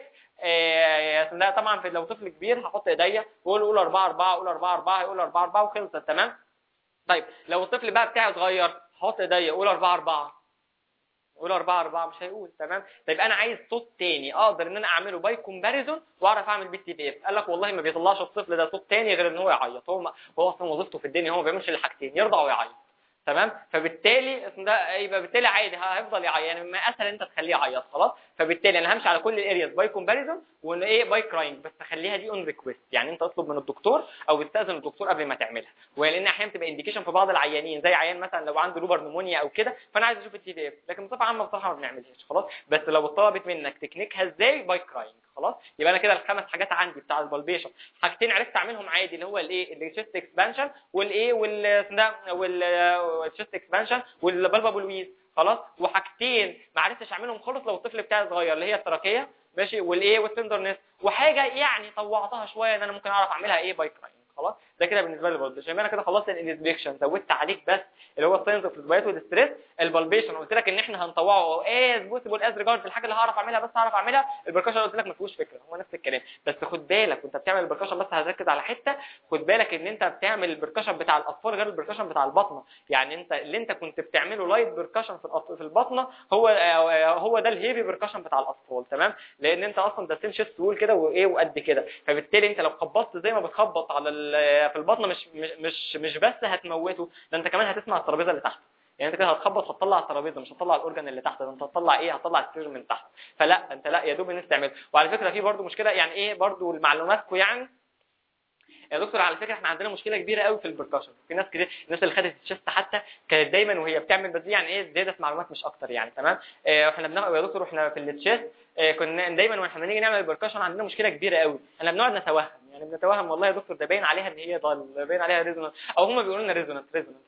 آه طبعا في لو طفل كبير هحط ايديا واقول قول 4 4 قول 4 4 هيقول 4 4 وخلصت تمام طيب لو الطفل بقى بتاعي صغير هحط ايديا قول 4 4 قول 4 4 مش هيقول تمام طيب انا عايز صوت تاني اقدر ان انا اعمله باي كومباريزون واعرف اعمل بيه تي في اف قال لك والله ما بيطلعش الطفل ده صوت تاني غير ان هو يعيط هو هو اصلا وظيفته في الدنيا هو ما بيعملش الا حاجتين يرضع ويعيط تمام فبالتالي اسم ده يبقى بالتالي عادي هيفضل يعيط يعني ما اسهل انت تخليه يعيط خلاص فبالتالي انا همشي على كل الارياز باي كومباريزون وان ايه باي كراينج بس خليها دي اون ريكويست يعني انت اطلب من الدكتور او استاذن الدكتور قبل ما تعملها ولان احيانا بتبقى انديكيشن في بعض العيانين زي عيان مثلا لو عنده لوبر نمونيا او كده فانا عايز اشوف التي في اف لكن بصفه عامه بصراحه ما بنعملهاش خلاص بس لو اتطلبت منك تكنيكها ازاي باي كراينج خلاص يبقى انا كده الخمس حاجات عندي بتاع البلبيشن حاجتين عرفت اعملهم عادي اللي هو الايه الشيست اكسبانشن والايه وال والشيست اكسبانشن والبلبابول ويز خلاص وحاجتين ما عرفتش اعملهم خالص لو الطفل بتاعي صغير اللي هي التراكيه ماشي والايه والتندرنس وحاجه يعني طوعتها شويه ان انا ممكن اعرف اعملها ايه باي كراين خلاص ده كده بالنسبه لي البالبيشن انا كده خلصت الانسبكشن زودت عليك بس اللي هو الساينس اوف البايت والستريس البالبيشن قلت لك ان احنا هنطوعه از بوسيبل از ريجارد الحاجه اللي هعرف اعملها بس هعرف اعملها البركشن قلت لك ما فيهوش فكره هو نفس الكلام بس خد بالك وانت بتعمل البركشن بس هتركز على حته خد بالك ان انت بتعمل البركشن بتاع الاطفال غير البركشن بتاع البطنه يعني انت اللي انت كنت بتعمله لايت بركشن في الأط- في البطنه هو هو ده الهيفي بركشن بتاع الاطفال تمام لان انت اصلا ده سيم شيست طول كده وايه وقد كده فبالتالي انت لو خبطت زي ما بتخبط على ال- في البطنه مش مش مش مش بس هتموته ده انت كمان هتسمع الترابيزه اللي تحت يعني انت كده هتخبط هتطلع الترابيزه مش هتطلع الاورجن اللي تحت ده انت هتطلع ايه هتطلع السير من تحت فلا انت لا يا دوب ان انت تعمله وعلى فكره في برضو مشكله يعني ايه برضو لمعلوماتكم يعني يا دكتور على فكره احنا عندنا مشكله كبيره قوي في البركشن في ناس كده الناس اللي خدت الشيست حتى كانت دايما وهي بتعمل بس دي يعني ايه زياده معلومات مش اكتر يعني تمام اه احنا بناخد يا دكتور واحنا في التشيست اه كنا دايما واحنا بنيجي نعمل البركشن عندنا مشكله كبيره قوي احنا بنقعد نتوهم يعني بنتوهم والله يا دكتور ده باين عليها ان هي ضل باين عليها ريزونانس او هم بيقولوا لنا ريزونانس ريزونانس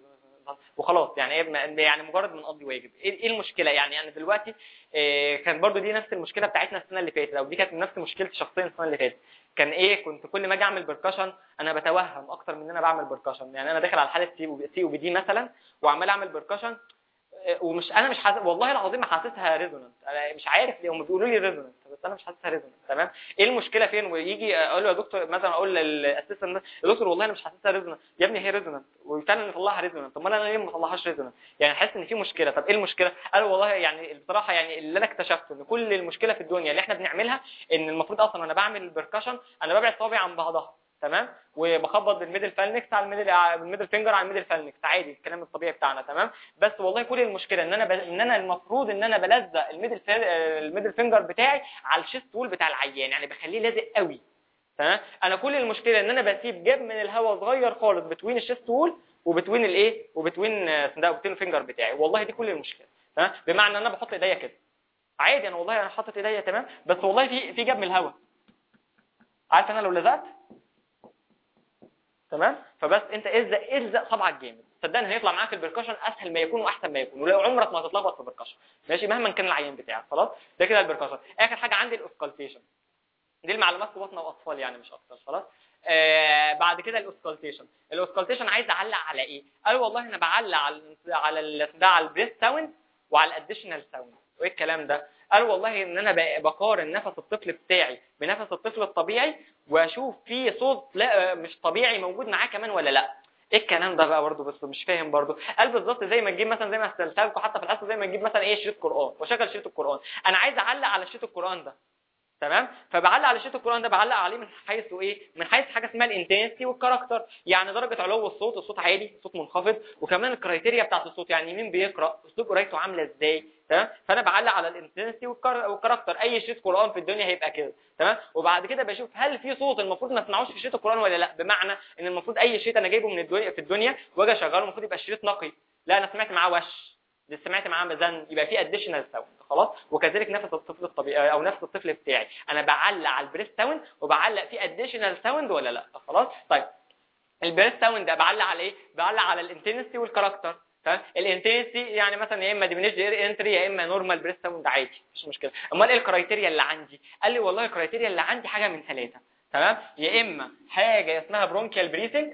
وخلاص يعني ايه يعني مجرد بنقضي واجب ايه إيه المشكله يعني انا دلوقتي إيه كان برضو دي نفس المشكله بتاعتنا السنه اللي فاتت او دي كانت نفس مشكلتي شخصيا السنه اللي فاتت كان ايه كنت كل ما اجي اعمل بركشن انا بتوهم اكتر من ان انا بعمل بركشن يعني انا داخل على حاله سي سي وبي دي مثلا وعمال اعمل بركشن ومش انا مش حاسس والله العظيم حاسسها ريزونانس انا مش عارف ليه هم بيقولوا لي ريزونانس بس انا مش حاسسها ريزونانس تمام ايه المشكله فين ويجي اقول له يا دكتور مثلا اقول للاسيستنت يا دكتور والله انا مش حاسسها ريزونانس يا ابني هي ريزونانس وفعلا نطلعها ريزونانس طب ما انا ليه ما اطلعهاش ريزونانس يعني حاسس ان في مشكله طب ايه المشكله قال والله يعني بصراحه يعني اللي انا اكتشفته ان كل المشكله في الدنيا اللي احنا بنعملها ان المفروض اصلا وانا بعمل البركشن انا ببعد صوابعي عن بعضها تمام وبخبط بالميدل فالنكس على الميدل الميدل فينجر على الميدل فالنكس عادي الكلام الطبيعي بتاعنا تمام بس والله كل المشكله ان انا ب... ان انا المفروض ان انا بلزق الميدل فال... الميدل فينجر بتاعي على الشيست تول بتاع العيان يعني بخليه لازق قوي تمام انا كل المشكله ان انا بسيب جاب من الهواء صغير خالص بتوين الشيست تول وبتوين الايه وبتوين ده وبتوين الفينجر بتاعي والله دي كل المشكله تمام بمعنى ان انا بحط ايديا كده عادي انا والله انا حاطط ايديا تمام بس والله في في جاب من الهواء عارف انا لو لزقت تمام فبس انت الزق الزق صبعك جامد صدقني هيطلع معاك البركشن اسهل ما يكون واحسن ما يكون ولو عمرك ما هتتلخبط في البركشن ماشي مهما كان العيان بتاعك خلاص ده كده البركشن اخر حاجه عندي الاوسكالتيشن دي المعلومات في بطنه واطفال يعني مش اكتر خلاص آه بعد كده الاوسكالتيشن الاوسكالتيشن عايز اعلق على ايه قال والله انا بعلق على على ال- ده على البريست ساوند وعلى الاديشنال ساوند وايه الكلام ده قال والله ان انا ب- بقارن نفس الطفل بتاعي بنفس الطفل الطبيعي واشوف في صوت لا مش طبيعي موجود معاه كمان ولا لا ايه الكلام ده بقى برضه بس مش فاهم برضه قال بالظبط زي ما تجيب مثلا زي ما استلتها لكم حتى في الحصه زي ما تجيب مثلا ايه شريط قران وشغل شريط القران انا عايز اعلق على شريط القران ده تمام فبعلق على شريط القران ده بعلق عليه من حيث ايه من حيث حاجه اسمها الانتنسيتي والكاركتر يعني درجه علو الصوت الصوت عالي الصوت منخفض وكمان الكرايتيريا بتاعت الصوت يعني مين بيقرا اسلوب قرايته عامله ازاي تمام فانا بعلق على الانتنسيتي والكاركتر اي شريط قران في الدنيا هيبقى كده تمام وبعد كده بشوف هل في صوت المفروض ما اسمعوش في شريط القران ولا لا بمعنى ان المفروض اي شريط انا جايبه من الدنيا في الدنيا واجي اشغله المفروض يبقى الشريط نقي لا انا سمعت معاه وش اللي سمعت معاه مزن يبقى في اديشنال ساوند خلاص وكذلك نفس الطفل الطبيعي او نفس الطفل بتاعي انا بعلق على البريست ساوند وبعلق في اديشنال ساوند ولا لا خلاص طيب البريست ساوند ده بعلق على ايه بعلق على الانتنسيتي والكاركتر تمام الانتنسيتي يعني مثلا يا اما ديمينيشد اير انتري يا اما نورمال بريست ساوند عادي مفيش مشكله امال ايه الكرايتيريا اللي عندي قال لي والله الكرايتيريا اللي عندي حاجه من ثلاثه تمام يا اما حاجه اسمها برونكيال بريثنج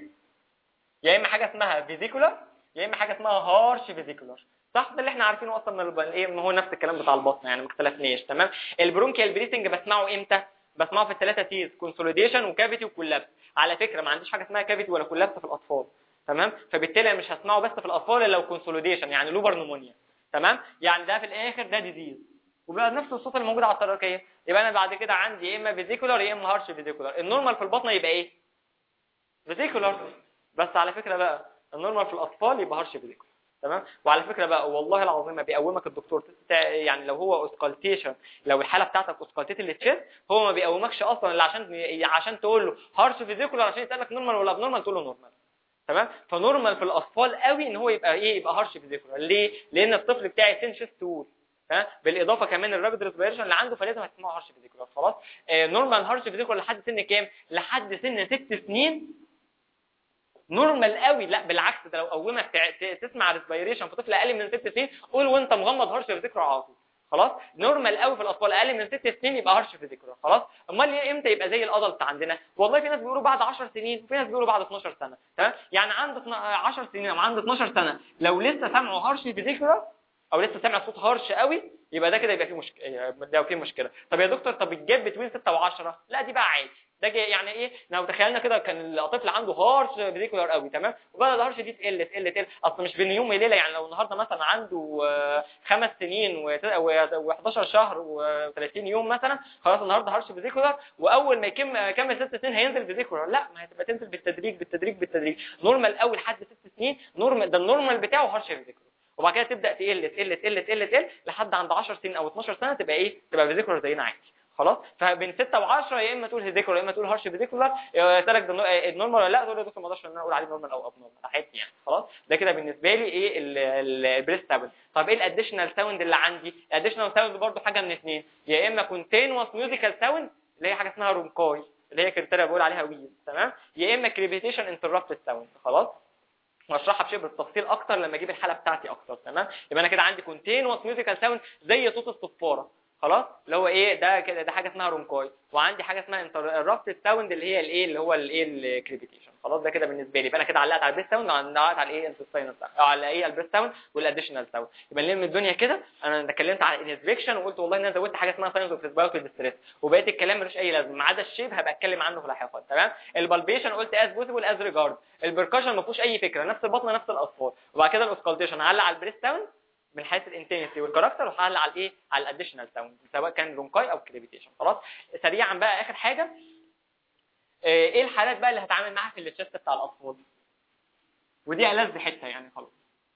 يا اما حاجه اسمها فيزيكولار يا اما حاجه اسمها هارش فيزيكولار صح ده اللي احنا عارفينه اصلا من الب- ايه ما هو نفس الكلام بتاع البطن يعني ما اختلفناش تمام البرونكيال بريثنج بسمعه امتى بسمعه في الثلاثه سيز كونسوليديشن وكافيتي وكولابس على فكره ما عنديش حاجه اسمها كافيتي ولا كولابس في الاطفال تمام فبالتالي انا مش هسمعه بس في الاطفال الا لو كونسوليديشن يعني لوبر نمونيا تمام يعني ده في الاخر ده ديزيز وبقى نفس الصوت اللي موجود على التراكيه يبقى انا بعد كده عندي يا اما فيزيكولار يا اما هارش فيزيكولار النورمال في البطن يبقى ايه فيزيكولار بس على فكره بقى النورمال في الاطفال يبقى هارش فيزيكولار تمام وعلى فكره بقى والله العظيم ما بيقومك الدكتور تع- يعني لو هو اوسكالتيشن لو الحاله بتاعتك اوسكالتيت التشيست هو ما بيقومكش اصلا الا عشان عشان تقول له هارش فيزيكولار عشان يسالك نورمال ولا ابنورمال تقول له نورمال تمام فنورمال في الاطفال قوي ان هو يبقى ايه يبقى هارش فيزيكولار ليه لان الطفل بتاعي سن شيست تقول ها بالاضافه كمان الرابيد ريسبيريشن اللي عنده فلازم هتسمعه هارش فيزيكولار خلاص آه نورمال هارش فيزيكولار لحد سن كام لحد سن ست سنين نورمال قوي لا بالعكس ده لو قومك تع- ت- تسمع ريسبيريشن في طفل اقل من ست سنين قول وانت مغمض هارش فيزيكولار على طول خلاص نورمال قوي في الاطفال اقل من ست سنين يبقى هارش فيزيكولار خلاص امال ليه امتى يبقى زي الادلت عندنا والله في ناس بيقولوا بعد 10 سنين وفي ناس بيقولوا بعد 12 سنه تمام يعني عنده 10 سنين او عنده 12 سنه لو لسه سامعه هارش فيزيكولار او لسه سامع صوت هارش قوي يبقى ده كده يبقى فيه مشكله ده فيه مشكله طب يا دكتور طب الجاب بين 6 و10 لا دي بقى عادي ده يعني ايه لو تخيلنا كده كان الطفل عنده هارش فيزيكولار قوي تمام وبدا الهارش دي تقل تقل تقل اصل مش بين يوم وليله يعني لو النهارده مثلا عنده خمس سنين و11 شهر و30 يوم مثلا خلاص النهارده هارش فيزيكولار واول ما يكمل ست سنين هينزل فيزيكولار لا ما هتبقى تنزل بالتدريج بالتدريج بالتدريج نورمال قوي لحد ست سنين نورمال ده النورمال بتاعه هارش فيزيكولار وبعد كده تبدا تقل تقل تقل تقل تقل لحد عند 10 سنين او 12 سنه تبقى ايه تبقى فيزيكولار زينا عادي خلاص فبين 6 و10 يا اما تقول هيديكولار يا اما تقول هارش فيزيكولار يسالك ده النورمال ولا لا تقول له دكتور ما اقدرش ان انا اقول عليه نورمال او اب نورمال عادي يعني خلاص ده كده بالنسبه لي ايه البريست ساوند طب ايه الاديشنال ساوند اللي عندي الاديشنال ساوند برضو حاجه من اثنين يا اما كونتينوس ميوزيكال ساوند اللي هي حاجه اسمها رونكاي اللي هي كريتيريا بقول عليها ويز تمام يا اما كريبيتيشن انتربتد ساوند خلاص واشرحها بشيء بالتفصيل اكتر لما اجيب الحاله بتاعتي اكتر تمام يبقى انا كده عندي كونتينوس ميوزيكال ساوند زي صوت الصفاره خلاص اللي هو ايه ده كده ده حاجه اسمها رونكاي وعندي حاجه اسمها انتربت ساوند اللي هي الايه اللي هو الايه الكريبيتيشن خلاص ده كده بالنسبه لي فانا كده علقت على البيس ساوند وعلقت على ايه الانتستينال ساوند على ايه البيس ساوند والاديشنال ساوند يبقى نلم الدنيا كده انا اتكلمت على الانسبكشن وقلت والله ان انا زودت حاجه اسمها ساينس اوف بايوتيك ديستريس وبقيه الكلام ملوش اي لازمه ما عدا الشيب هبقى اتكلم عنه في لاحقا تمام البالبيشن قلت از بوسيبل از ريجارد البركشن ما فيهوش اي فكره نفس البطن نفس الاصفار وبعد كده الاوسكالتيشن هعلق على البريس ساوند من حيث الانتنسي والكاركتر وهعلق على الايه على الاديشنال ساوند سواء كان رونكاي او كريبيتيشن خلاص سريعا بقى اخر حاجه ايه الحالات بقى اللي هتعامل معاها في التشست بتاع الاطفال ودي ألذ حته يعني خلاص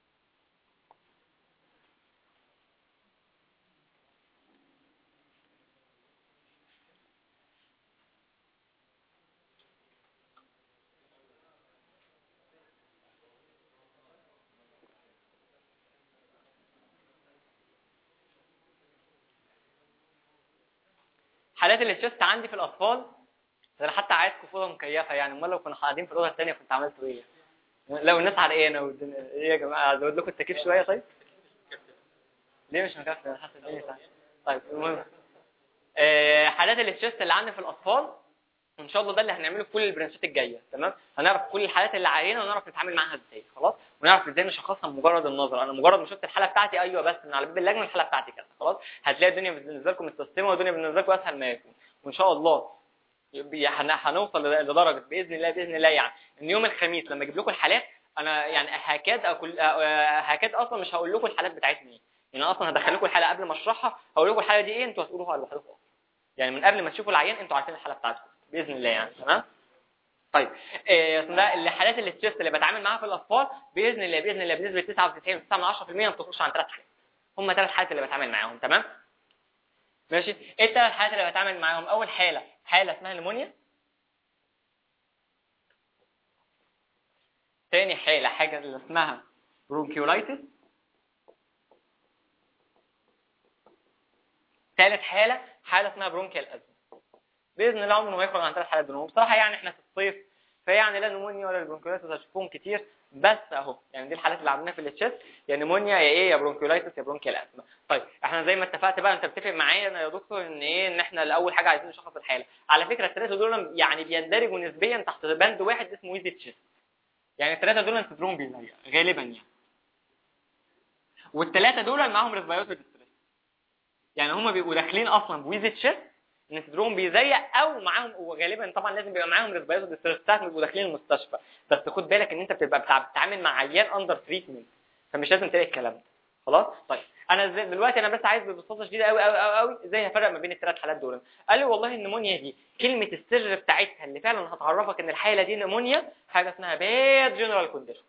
حالات التشست عندي في الاطفال انا حتى عايزكم في اوضه مكيفه يعني امال لو كنا قاعدين في الاوضه الثانيه كنت عملتوا ايه لو الناس عرقانه والدنيا ايه يا جماعه ازود لكم التكييف شويه طيب ليه مش مكفي انا حاسس الدنيا ساعه طيب المهم آه حالات التشست اللي عندي في الاطفال ان شاء الله ده اللي هنعمله في كل البرنسات الجايه تمام هنعرف كل الحالات اللي علينا ونعرف نتعامل معاها ازاي خلاص ونعرف ازاي نشخصها بمجرد النظر انا مجرد ما شفت الحاله بتاعتي ايوه بس من على باب اللجنه الحاله بتاعتي كده خلاص هتلاقي الدنيا بالنسبه لكم مستسلمه والدنيا بالنسبه لكم اسهل ما يكون وان شاء الله هنوصل لدرجه باذن الله باذن الله يعني ان يوم الخميس لما اجيب لكم الحالات انا يعني هكاد اكل هكاد اصلا مش هقول لكم الحالات بتاعتنا ايه يعني اصلا هدخل لكم الحاله قبل ما اشرحها هقول لكم الحاله دي ايه انتوا هتقولوها لوحدكم يعني من قبل ما تشوفوا العيان انتوا عارفين الحاله بتاعتكم باذن الله يعني تمام طيب إيه ده الحالات اللي ستريس اللي بتعامل معاها في الاطفال باذن الله باذن الله بنسبه 99.9% ما بتخش عن ثلاث حالات هم ثلاث حالات اللي بتعامل معاهم تمام ماشي ايه الثلاث حالات اللي بتعامل معاهم اول حاله حاله اسمها نمونيا تاني حاله حاجه اللي اسمها برونكيولايتس ثالث حاله حاله اسمها برونكيال ازمه باذن الله عمره ما يخرج عن ثلاث حالات دول بصراحه يعني احنا في الصيف فيعني لا نمونيا ولا البرونكيولايتس هتشوفوهم كتير بس اهو يعني دي الحالات اللي عندنا في التشيست يا نمونيا يا ايه يا برونكيولايتس يا برونكيال ازمه طيب احنا زي ما اتفقت بقى انت بتتفق معايا يا دكتور ان ايه ان احنا الاول حاجه عايزين نشخص الحاله على فكره الثلاثه دول يعني بيندرجوا نسبيا تحت بند واحد اسمه ويزي تشيست يعني الثلاثه دول صدرهم بيضيق غالبا يعني والثلاثه دول معاهم ريسبيراتوري ديستريس يعني هم بيبقوا داخلين اصلا بويزي تشيست ان صدرهم بيضيق او معاهم وغالبا طبعا لازم بيبقى معاهم ريسبيراتوري ديستريس ساعه ما بيبقوا داخلين المستشفى بس خد بالك ان انت بتبقى بتتعامل مع عيان اندر تريتمنت فمش لازم تلاقي الكلام ده خلاص طيب انا دلوقتي انا بس عايز ببساطه شديده قوي قوي قوي قوي ازاي هفرق ما بين الثلاث حالات دول قال لي والله النمونيا دي كلمه السر بتاعتها اللي فعلا هتعرفك ان الحاله دي نمونيا حاجه اسمها باد جنرال كونديشن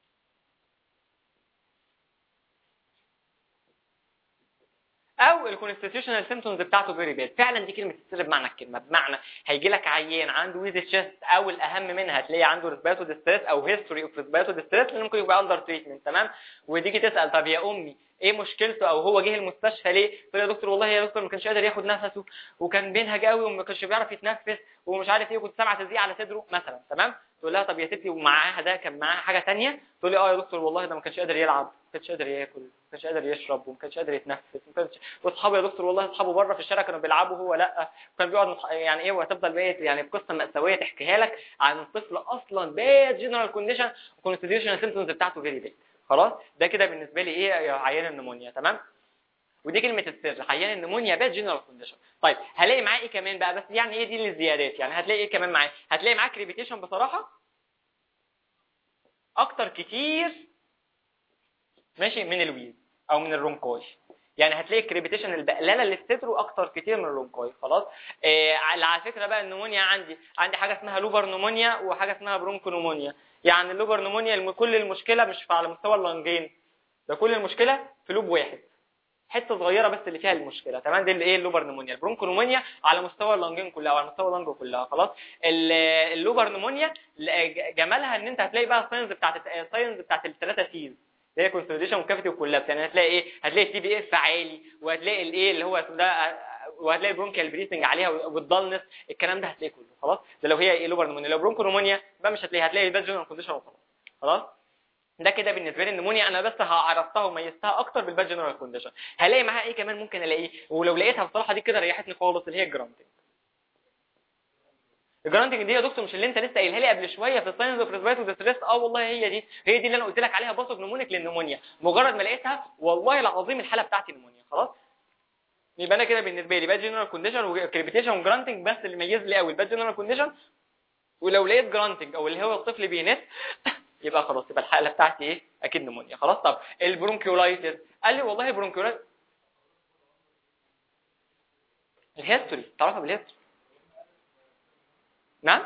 او الكونستيتيوشنال سيمبتومز بتاعته فيري باد فعلا دي كلمه السر بمعنى الكلمه بمعنى هيجي لك عيان عنده ويز تشيست او الاهم منها هتلاقي عنده ريسبيراتو ديستريس او هيستوري اوف ريسبيراتو ديستريس اللي ممكن يبقى اندر تريتمنت تمام وتيجي تسال طب يا امي ايه مشكلته او هو جه المستشفى ليه تقول يا دكتور والله يا دكتور ما كانش قادر ياخد نفسه وكان بينهج قوي وما كانش بيعرف يتنفس ومش عارف ايه وكنت سامعه تزيق على صدره مثلا تمام تقول لها طب يا ستي ومعاها ده كان معاها حاجه ثانيه تقول لي اه يا دكتور والله ده ما كانش قادر يلعب كانش قادر ياكل ما كانش قادر يشرب وما كانش قادر يتنفس ما كانش واصحابه يا دكتور والله اصحابه بره في الشارع كانوا بيلعبوا هو لا كان بيقعد مح... يعني ايه وهتفضل بقى يعني قصه مأساويه تحكيها لك عن طفل اصلا باد جنرال كونديشن وكونستيتيوشن سيمبتومز بتاعته فيري باد خلاص ده كده بالنسبه لي ايه عيان النمونيا تمام ودي كلمه السر عيان النمونيا باد جنرال كونديشن طيب هلاقي معاه ايه كمان بقى بس يعني ايه دي الزيادات يعني هتلاقي ايه كمان معاه هتلاقي معاه كريبيتيشن بصراحه اكتر كتير ماشي من الويز او من الرونكوي يعني هتلاقي الكريبيتيشن البقلاله اللي في صدره اكتر كتير من الرونكوي خلاص آه على فكره بقى النمونيا عندي عندي حاجه اسمها لوبر نمونيا وحاجه اسمها برونكو نمونيا يعني اللوبر نمونيا كل المشكله مش على مستوى اللنجين ده كل المشكله في لوب واحد حته صغيره بس اللي فيها المشكله تمام دي اللي ايه اللوبر نمونيا البرونكو نمونيا على مستوى اللنجين كلها وعلى مستوى اللنج كلها خلاص اللوبر نمونيا جمالها ان انت هتلاقي بقى الساينز بتاعت الساينز بتاعت الثلاثه سيز اللي هي كونسوليديشن وكافيتي وكولابس يعني هتلاقي ايه هتلاقي التي بي اف عالي وهتلاقي الايه اللي هو ده وهتلاقي برونكيال بريسنج عليها والضلنس الكلام ده هتلاقيه كله خلاص ده لو هي ايه لوبر نمونيا لو برونكو نمونيا بقى مش هتلاقي هتلاقي بس جنرال كونديشن وخلاص خلاص ده كده بالنسبه لي النمونيا انا بس عرفتها وميزتها اكتر بالباد جنرال كونديشن هلاقي معاها ايه كمان ممكن الاقيه ولو لقيتها بصراحه دي كده ريحتني خالص اللي هي الجرانتنج الجرانتنج دي يا دكتور مش اللي انت لسه قايلها لي قبل شويه في الساينز اوف ريسبيرتو ديستريس اه والله هي دي هي دي اللي انا قلت لك عليها باصو نمونيك للنمونيا مجرد ما لقيتها والله العظيم الحاله بتاعتي نمونيا خلاص يبقى انا كده بالنسبه لي باد جنرال كونديشن وكريبيتيشن وجرانتنج بس اللي ميز لي قوي الباد جنرال كونديشن ولو لقيت جرانتنج او اللي هو الطفل بينت يبقى خلاص يبقى الحاله بتاعتي ايه اكيد نمونيا خلاص طب البرونكيولايتس قال لي والله برونكيولايتس الهيستوري تعرفها بالهيستوري نعم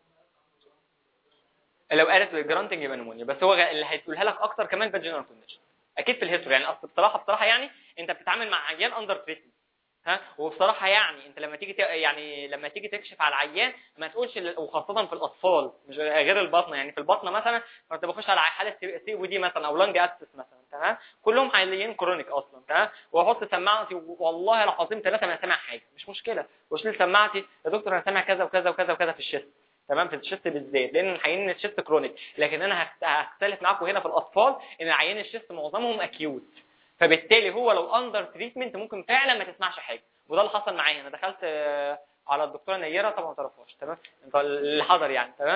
لو قالت جرانتنج يبقى نمونيا بس هو اللي هيقولها لك اكتر كمان بالجنرال كونديشن اكيد في الهيستوري يعني اصل بصراحه بصراحه يعني انت بتتعامل مع عيان اندر تريتمنت ها وبصراحه يعني انت لما تيجي يعني لما تيجي تكشف على العيان ما تقولش وخاصه في الاطفال مش غير البطنه يعني في البطنه مثلا فانت بخش على حاله سي او دي مثلا او لانج اكسس مثلا تمام كلهم حاليين كرونيك اصلا تمام واحط سماعتي والله العظيم ثلاثه ما سامع حاجه مش مشكله واشيل سماعتي يا دكتور انا سامع كذا وكذا وكذا وكذا في الشيست تمام في الشيست بالذات لان عيانين الشيست كرونيك لكن انا هختلف معاكم هنا في الاطفال ان عيان الشيست معظمهم اكيوت فبالتالي هو لو اندر تريتمنت ممكن فعلا ما تسمعش حاجه وده اللي حصل معايا انا دخلت على الدكتوره نيره طبعا ما تعرفهاش تمام انت اللي حضر يعني تمام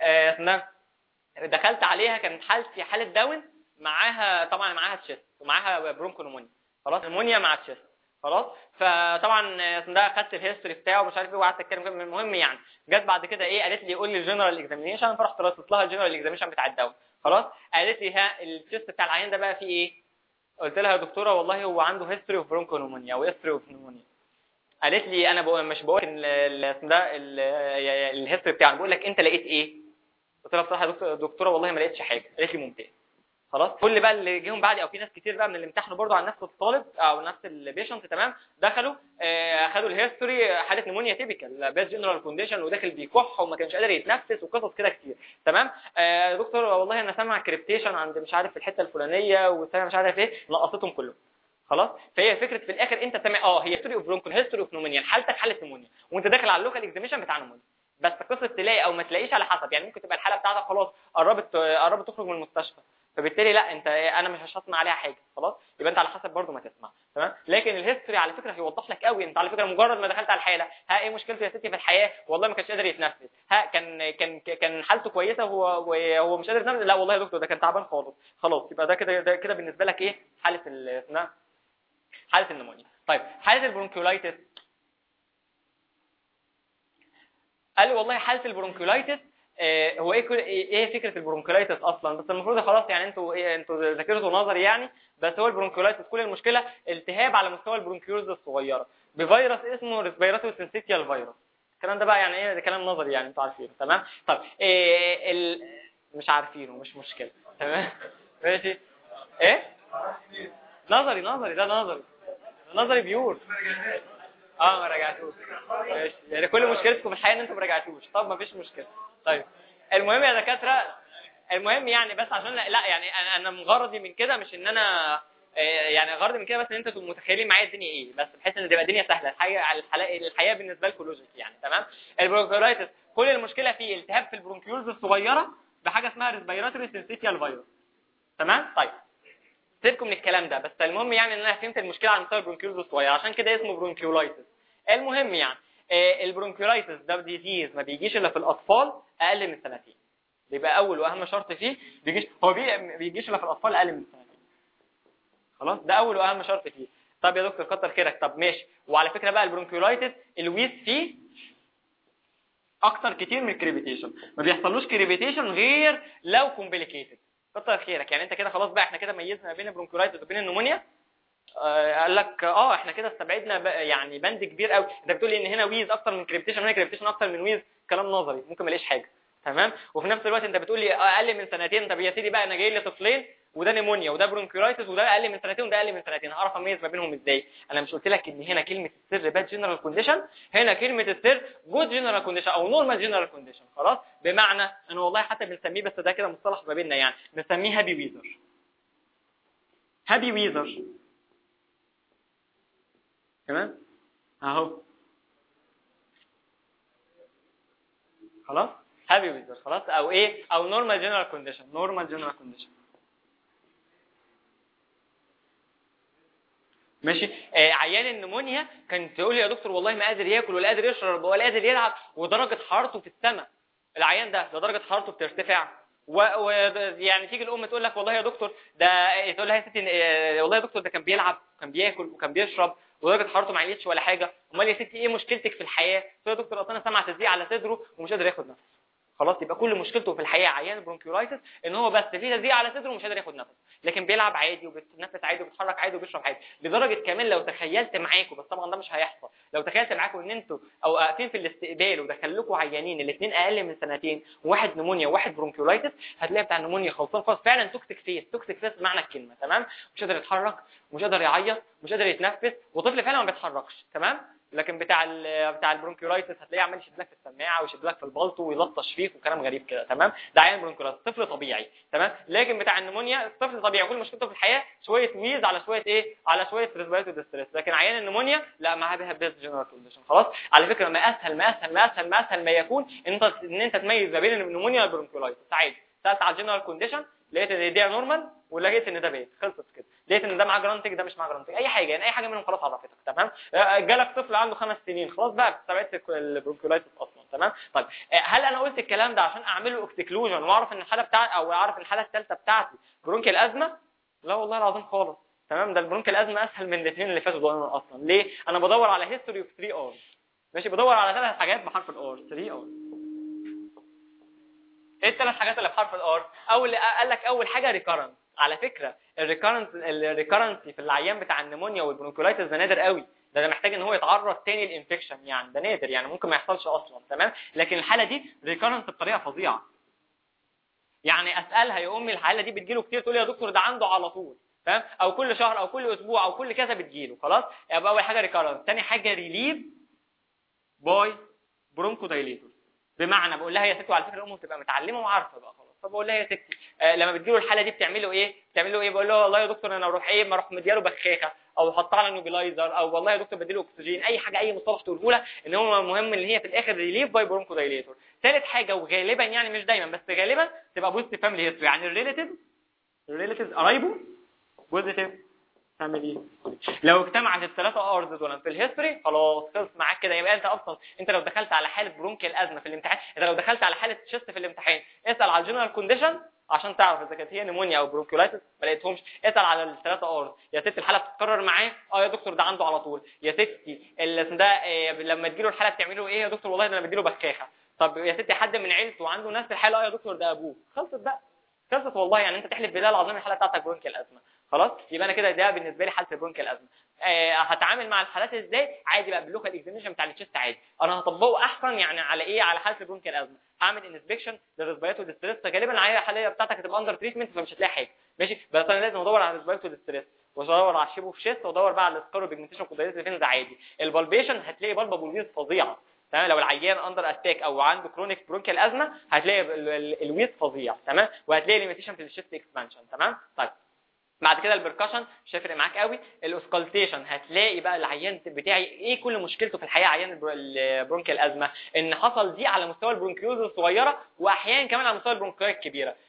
آه دخلت عليها كانت حالتي حاله داون معاها طبعا معاها تشيست ومعاها برونكو نمونيا خلاص نمونيا مع تشيست خلاص فطبعا ده خدت الهيستوري بتاعه ومش عارف ايه وقعدت اتكلم المهم يعني جت بعد كده ايه قالت لي قول لي الجنرال اكزامينشن فرحت رصيت لها الجنرال اكزامينشن بتاع الدواء خلاص قالت لي ها التشيست بتاع العيان ده بقى فيه ايه قلت لها يا دكتوره والله هو عنده هيستوري اوف برونكو نمونيا وهيستوري اوف نمونيا قالت لي انا بقول مش بقول ان ده الهيستوري بتاعه بقول لك انت لقيت ايه قلت لها بصراحه يا دكتوره والله ما لقيتش حاجه قالت لي ممتاز خلاص كل بقى اللي جيهم بعدي او في ناس كتير بقى من اللي امتحنوا برضو على نفس الطالب او نفس البيشنت تمام دخلوا آه خدوا الهيستوري حاله نمونيا تيبيكال بيس جنرال كونديشن وداخل بيكح وما كانش قادر يتنفس وقصص كده كتير تمام آه دكتور والله انا سامع كريبتيشن عند مش عارف الحته الفلانيه وسامع مش عارف ايه نقصتهم كلهم خلاص فهي فكره في الاخر انت سامع اه هي هيستوري اوف برونكول هيستوري اوف نمونيا حالتك حاله نمونيا وانت داخل على اللوكال اكزاميشن بتاع نمونيا بس قصه تلاقي او ما تلاقيش على حسب يعني ممكن تبقى الحاله بتاعتك خلاص قربت قربت تخرج من المستشفى فبالتالي لا انت انا مش هسمع عليها حاجه خلاص يبقى انت على حسب برضه ما تسمع تمام لكن الهيستوري على فكره هيوضح لك قوي انت على فكره مجرد ما دخلت على الحاله ها ايه مشكلته يا ستي في الحياه والله ما كانش قادر يتنفس ها كان كان كان حالته كويسه هو وهو مش قادر يتنفس لا والله يا دكتور ده كان تعبان خالص خلاص يبقى ده كده ده كده بالنسبه لك ايه حاله ال حاله النمونيا طيب حاله البرونكيولايتس قال لي والله حاله البرونكيولايتس آه هو ايه ايه فكره البرونكيولايتس اصلا بس المفروض خلاص يعني انتوا ايه انتوا ذاكرتوا نظري يعني بس هو البرونكيولايتس كل المشكله التهاب على مستوى البرونكيولز الصغيره بفيروس اسمه ريسبيراتوري سنسيتيال فيروس الكلام ده بقى يعني ايه ده كلام نظري يعني انتوا عارفينه تمام طيب إيه ال... مش عارفينه مش مشكله تمام ماشي ايه نظري نظري ده نظري نظري بيور اه ما رجعتوش ماشي يعني كل مشكلتكم في الحياه ان انتوا ما رجعتوش طب ما فيش مشكله طيب المهم يا دكاتره المهم يعني بس عشان لا يعني انا انا غرضي من كده مش ان انا يعني غرضي من كده بس ان انتوا تبقوا متخيلين معايا الدنيا ايه بس بحيث ان تبقى الدنيا سهله الحياه الحياه بالنسبه لكم لوجيك يعني تمام البرونكيولايتس كل المشكله فيه التهاب في البرونكيولز الصغيره بحاجه اسمها ريسبيراتوري سنسيتيال فيروس تمام طيب سيبكم من الكلام ده بس المهم يعني ان انا فهمت المشكله على مستوى البرونكيولز الصغير عشان كده اسمه برونكيولايتس المهم يعني آه، البرونكيولايتس ده ديزيز ما بيجيش الا في الاطفال اقل من سنتين بيبقى اول واهم شرط فيه بيجيش هو بي- بيجيش الا في الاطفال اقل من سنتين خلاص ده اول واهم شرط فيه طب يا دكتور كتر خيرك طب ماشي وعلى فكره بقى البرونكيولايتس الويز فيه اكتر كتير من الكريبيتيشن ما بيحصلوش كريبيتيشن غير لو كومبليكيتد كتر خيرك يعني انت كده خلاص بقى احنا كده ميزنا ما بين البرونكيولايتس وبين النمونيا آه، قال لك اه احنا كده استبعدنا بقى يعني بند كبير قوي انت بتقول لي ان هنا ويز اكتر من كريبتيشن هنا كريبتيشن اكتر من ويز كلام نظري ممكن ما الاقيش حاجه تمام وفي نفس الوقت انت بتقول لي اقل من سنتين طب يا سيدي بقى انا جاي لي طفلين وده نيمونيا وده برونكيولايتس وده اقل من سنتين وده اقل من سنتين هعرف اميز ما بينهم ازاي انا مش قلت لك ان هنا كلمه السر باد جنرال كونديشن هنا كلمه السر جود جنرال كونديشن او نورمال جنرال كونديشن خلاص بمعنى انا والله حتى بنسميه بس ده كده مصطلح ما بيننا يعني بنسميه هابي ويزر هابي ويزر تمام اهو خلاص هابي ويزر خلاص او ايه او نورمال جنرال كونديشن نورمال جنرال كونديشن ماشي آه عيان النمونيا كان تقول لي يا دكتور والله ما قادر ياكل ولا قادر يشرب ولا قادر يلعب ودرجه حرارته في السماء العيان ده ده درجه حرارته بترتفع و... و... يعني تيجي الام تقول لك والله يا دكتور ده تقول لها يا ستي آه، والله يا دكتور ده كان بيلعب وكان بياكل وكان بيشرب ودرجه حرارته ما عليتش ولا حاجه امال يا ستي ايه مشكلتك في الحياه تقول يا دكتور اصل انا سامع تزييق على صدره ومش قادر ياخد نفس خلاص يبقى كل مشكلته في الحياه عيان برونكيولايتس ان هو بس في تزييق على صدره ومش قادر ياخد نفس لكن بيلعب عادي وبيتنفس عادي وبيتحرك عادي وبيشرب عادي لدرجه كمان لو تخيلت معاكم بس طبعا ده مش هيحصل لو تخيلت معاكم ان انتوا او واقفين في الاستقبال ودخل لكم عيانين الاثنين اقل من سنتين وواحد نمونيا وواحد برونكيولايتس هتلاقي بتاع النمونيا خلصان خالص فعلا توكسيك فيس توكسيك فيس بمعنى الكلمه تمام مش قادر يتحرك مش قادر يعيط مش قادر يتنفس وطفل فعلا ما بيتحركش تمام لكن بتاع ال بتاع البرونكيولايتس هتلاقيه عمال يشد لك في السماعه ويشد لك في البلطو ويلطش فيك وكلام غريب كده تمام ده عيان برونكيولايتس طفل طبيعي تمام لكن بتاع النمونيا الطفل طبيعي كل مشكلته في الحياه شويه ويز على شويه ايه على شويه ريسبيرتو ديستريس لكن عيان النمونيا لا معاه بيها بيست جنرال كونديشن خلاص على فكره ما اسهل ما اسهل ما اسهل ما اسهل ما يكون ان انت ان انت تميز ما بين النمونيا والبرونكيولايتس عادي سالت على الجنرال كونديشن لقيت ان دي نورمال ولقيت ان ده بيت خلصت كده لقيت ان ده معاه جرانتك ده مش معاه جرانتك اي حاجه يعني اي حاجه منهم خلاص عرفتك تمام آه، جالك طفل عنده خمس سنين خلاص بقى استبعدت البرونكيولايتس اصلا تمام طيب آه، هل انا قلت الكلام ده عشان اعمل له اكسكلوجن واعرف ان الحاله بتاعتي او اعرف الحاله الثالثه بتاعتي برونكيال ازمه لا والله العظيم خالص تمام ده البرونكيال ازمه اسهل من الاثنين اللي فاتوا دول اصلا ليه انا بدور على هيستوري اوف 3 ار ماشي بدور على ثلاث حاجات بحرف الار 3 ار ايه الثلاث حاجات اللي بحرف الار اول قال لك اول حاجه ريكارنس على فكره الريكارنس الريكارنسي في العيان بتاع النمونيا والبرونكولايتس ده نادر قوي ده ده محتاج ان هو يتعرض تاني للانفكشن يعني ده نادر يعني ممكن ما يحصلش اصلا تمام لكن الحاله دي ريكارنس بطريقه فظيعه يعني اسالها يا امي الحاله دي بتجيله كتير تقول لي يا دكتور ده عنده على طول تمام او كل شهر او كل اسبوع او كل كذا بتجيله خلاص يبقى اول حاجه ريكارنس ثاني حاجه ريليف باي برونكو دايليتور بمعنى بقول لها يا ستي وعلى فكره الام بتبقى متعلمه وعارفه بقى خلاص فبقول لها يا ستي آه لما بتجيله الحاله دي بتعملوا ايه بتعملوا ايه بقول له والله يا دكتور انا اروح ايه ما اروح مدياله بخاخه او احطها على نوبلايزر او والله يا دكتور بديله اكسجين اي حاجه اي مصطلح تقوله لها ان هو مهم ان هي في الاخر ريليف باي برونكو دايليتور ثالث حاجه وغالبا يعني مش دايما بس غالبا تبقى بوست فاميلي هيستوري يعني الريليتيف الريليتيفز قرايبه بوزيتيف فاميلي لو اجتمعت الثلاثه ارز دول في الهيستوري خلاص خلص معاك كده يبقى انت اصلا انت لو دخلت على حاله برونكيال ازمه في الامتحان انت لو دخلت على حاله تشست في الامتحان اسال على الجنرال كونديشن عشان تعرف اذا كانت هي نيمونيا او برونكيولايتس ما لقيتهمش اسال على الثلاثه ارز يا ستي الحاله بتتكرر معاه اه يا دكتور ده عنده على طول يا ستي اللي ده آه، لما تجيله الحاله بتعمله ايه يا دكتور والله ده انا بديله بخاخه طب يا ستي حد من عيلته عنده نفس الحاله اه يا دكتور ده ابوه خلصت بقى خلصت والله يعني انت تحلف بالله العظيم الحاله بتاعتك برونكيال ازمه خلاص يبقى انا كده ده بالنسبه لي حاله البرونكيال ازمه آه هتعامل مع الحالات ازاي عادي بقى باللوكال اكزامينشن بتاع التشست عادي انا هطبقه احسن يعني على ايه على حاله البرونكيال ازمه هعمل انسبكشن للريسبيراتو ديستريس غالبا العيله الحاليه بتاعتك هتبقى اندر تريتمنت فمش هتلاقي حاجه ماشي بس انا لازم ادور على الريسبيراتو ديستريس وادور على الشيبو في شيست وادور بقى على السكارو بيجمنتيشن كودايز فين ده عادي البالبيشن هتلاقي بالبا بوليز فظيعه تمام لو العيان اندر اتاك او عنده كرونيك برونكيال ازمه هتلاقي ال- ال- الويز فظيع تمام وهتلاقي ليميتيشن في الشيست اكسبانشن تمام طيب بعد كده البركشن مش هيفرق معاك قوي الاوسكالتيشن هتلاقي بقى العيان بتاعي ايه كل مشكلته في الحياه عيان البر- البرونكيال ازمه ان حصل دي على مستوى البرونكيوز الصغيره واحيانا كمان على مستوى البرونكيال الكبيره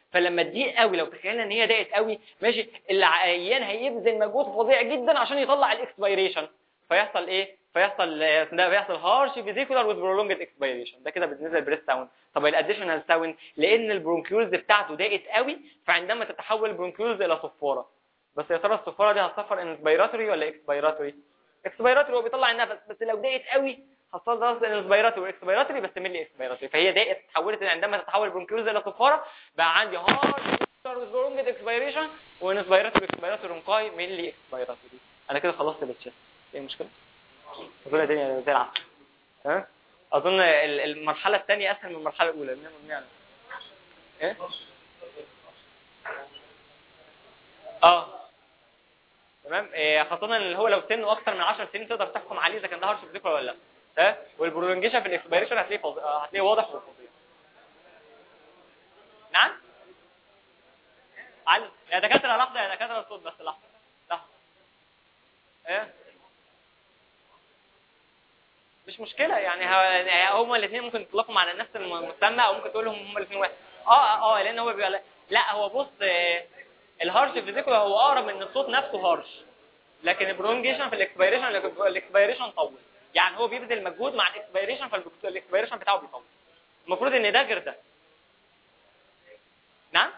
فلما تضيق قوي لو تخيلنا ان هي ضاقت قوي ماشي العيان هيبذل مجهود فظيع جدا عشان يطلع الاكسبيريشن فيحصل ايه فيحصل ده بيحصل هارش فيزيكولار وذ برولونجد اكسبيريشن ده كده بالنسبه للبريست ساوند طب الاديشنال ساوند لان البرونكيولز بتاعته ضاقت قوي فعندما تتحول البرونكيولز الى صفاره بس يا ترى الصفاره دي هتصفر انسبيراتوري ولا اكسبيراتوري اكسبيراتوري هو بيطلع النفس بس لو ضاقت قوي حصل ده انسبيراتوري واكسبيراتوري بس ملي اكسبيراتوري فهي ضاقت تحولت عندما تتحول البرونكيولز الى صفاره بقى عندي هارش برولونجد اكسبيريشن وانسبيراتوري اكسبيراتوري رونكاي ملي اكسبيراتوري انا كده خلصت التشست ايه المشكله اظن الدنيا زي العسل ها اظن المرحله الثانيه اسهل من المرحله الاولى يعني ايه اه تمام إيه خاصه اللي هو لو سنه اكتر من 10 سنين تقدر تحكم عليه اذا كان ده هارش فيزيكال ولا لا ها والبرولونجيشن في الاكسبيريشن هتلاقيه فض... هتلاقيه واضح وفظيع نعم علي يا دكاتره لحظه يا دكاتره الصوت بس لحظه لحظه ايه مش مشكلة يعني هما الاثنين ممكن يطلقوا على نفس المسمى او ممكن تقول لهم هما الاثنين واحد اه اه لان هو بيبقى لا هو بص الهارش فيزيكال هو اقرب من الصوت نفسه هارش لكن البرونجيشن في الاكسبيريشن الاكسبيريشن طول يعني هو بيبذل مجهود مع الاكسبيريشن فالاكسبيريشن بتاعه بيطول المفروض ان ده غير ده نعم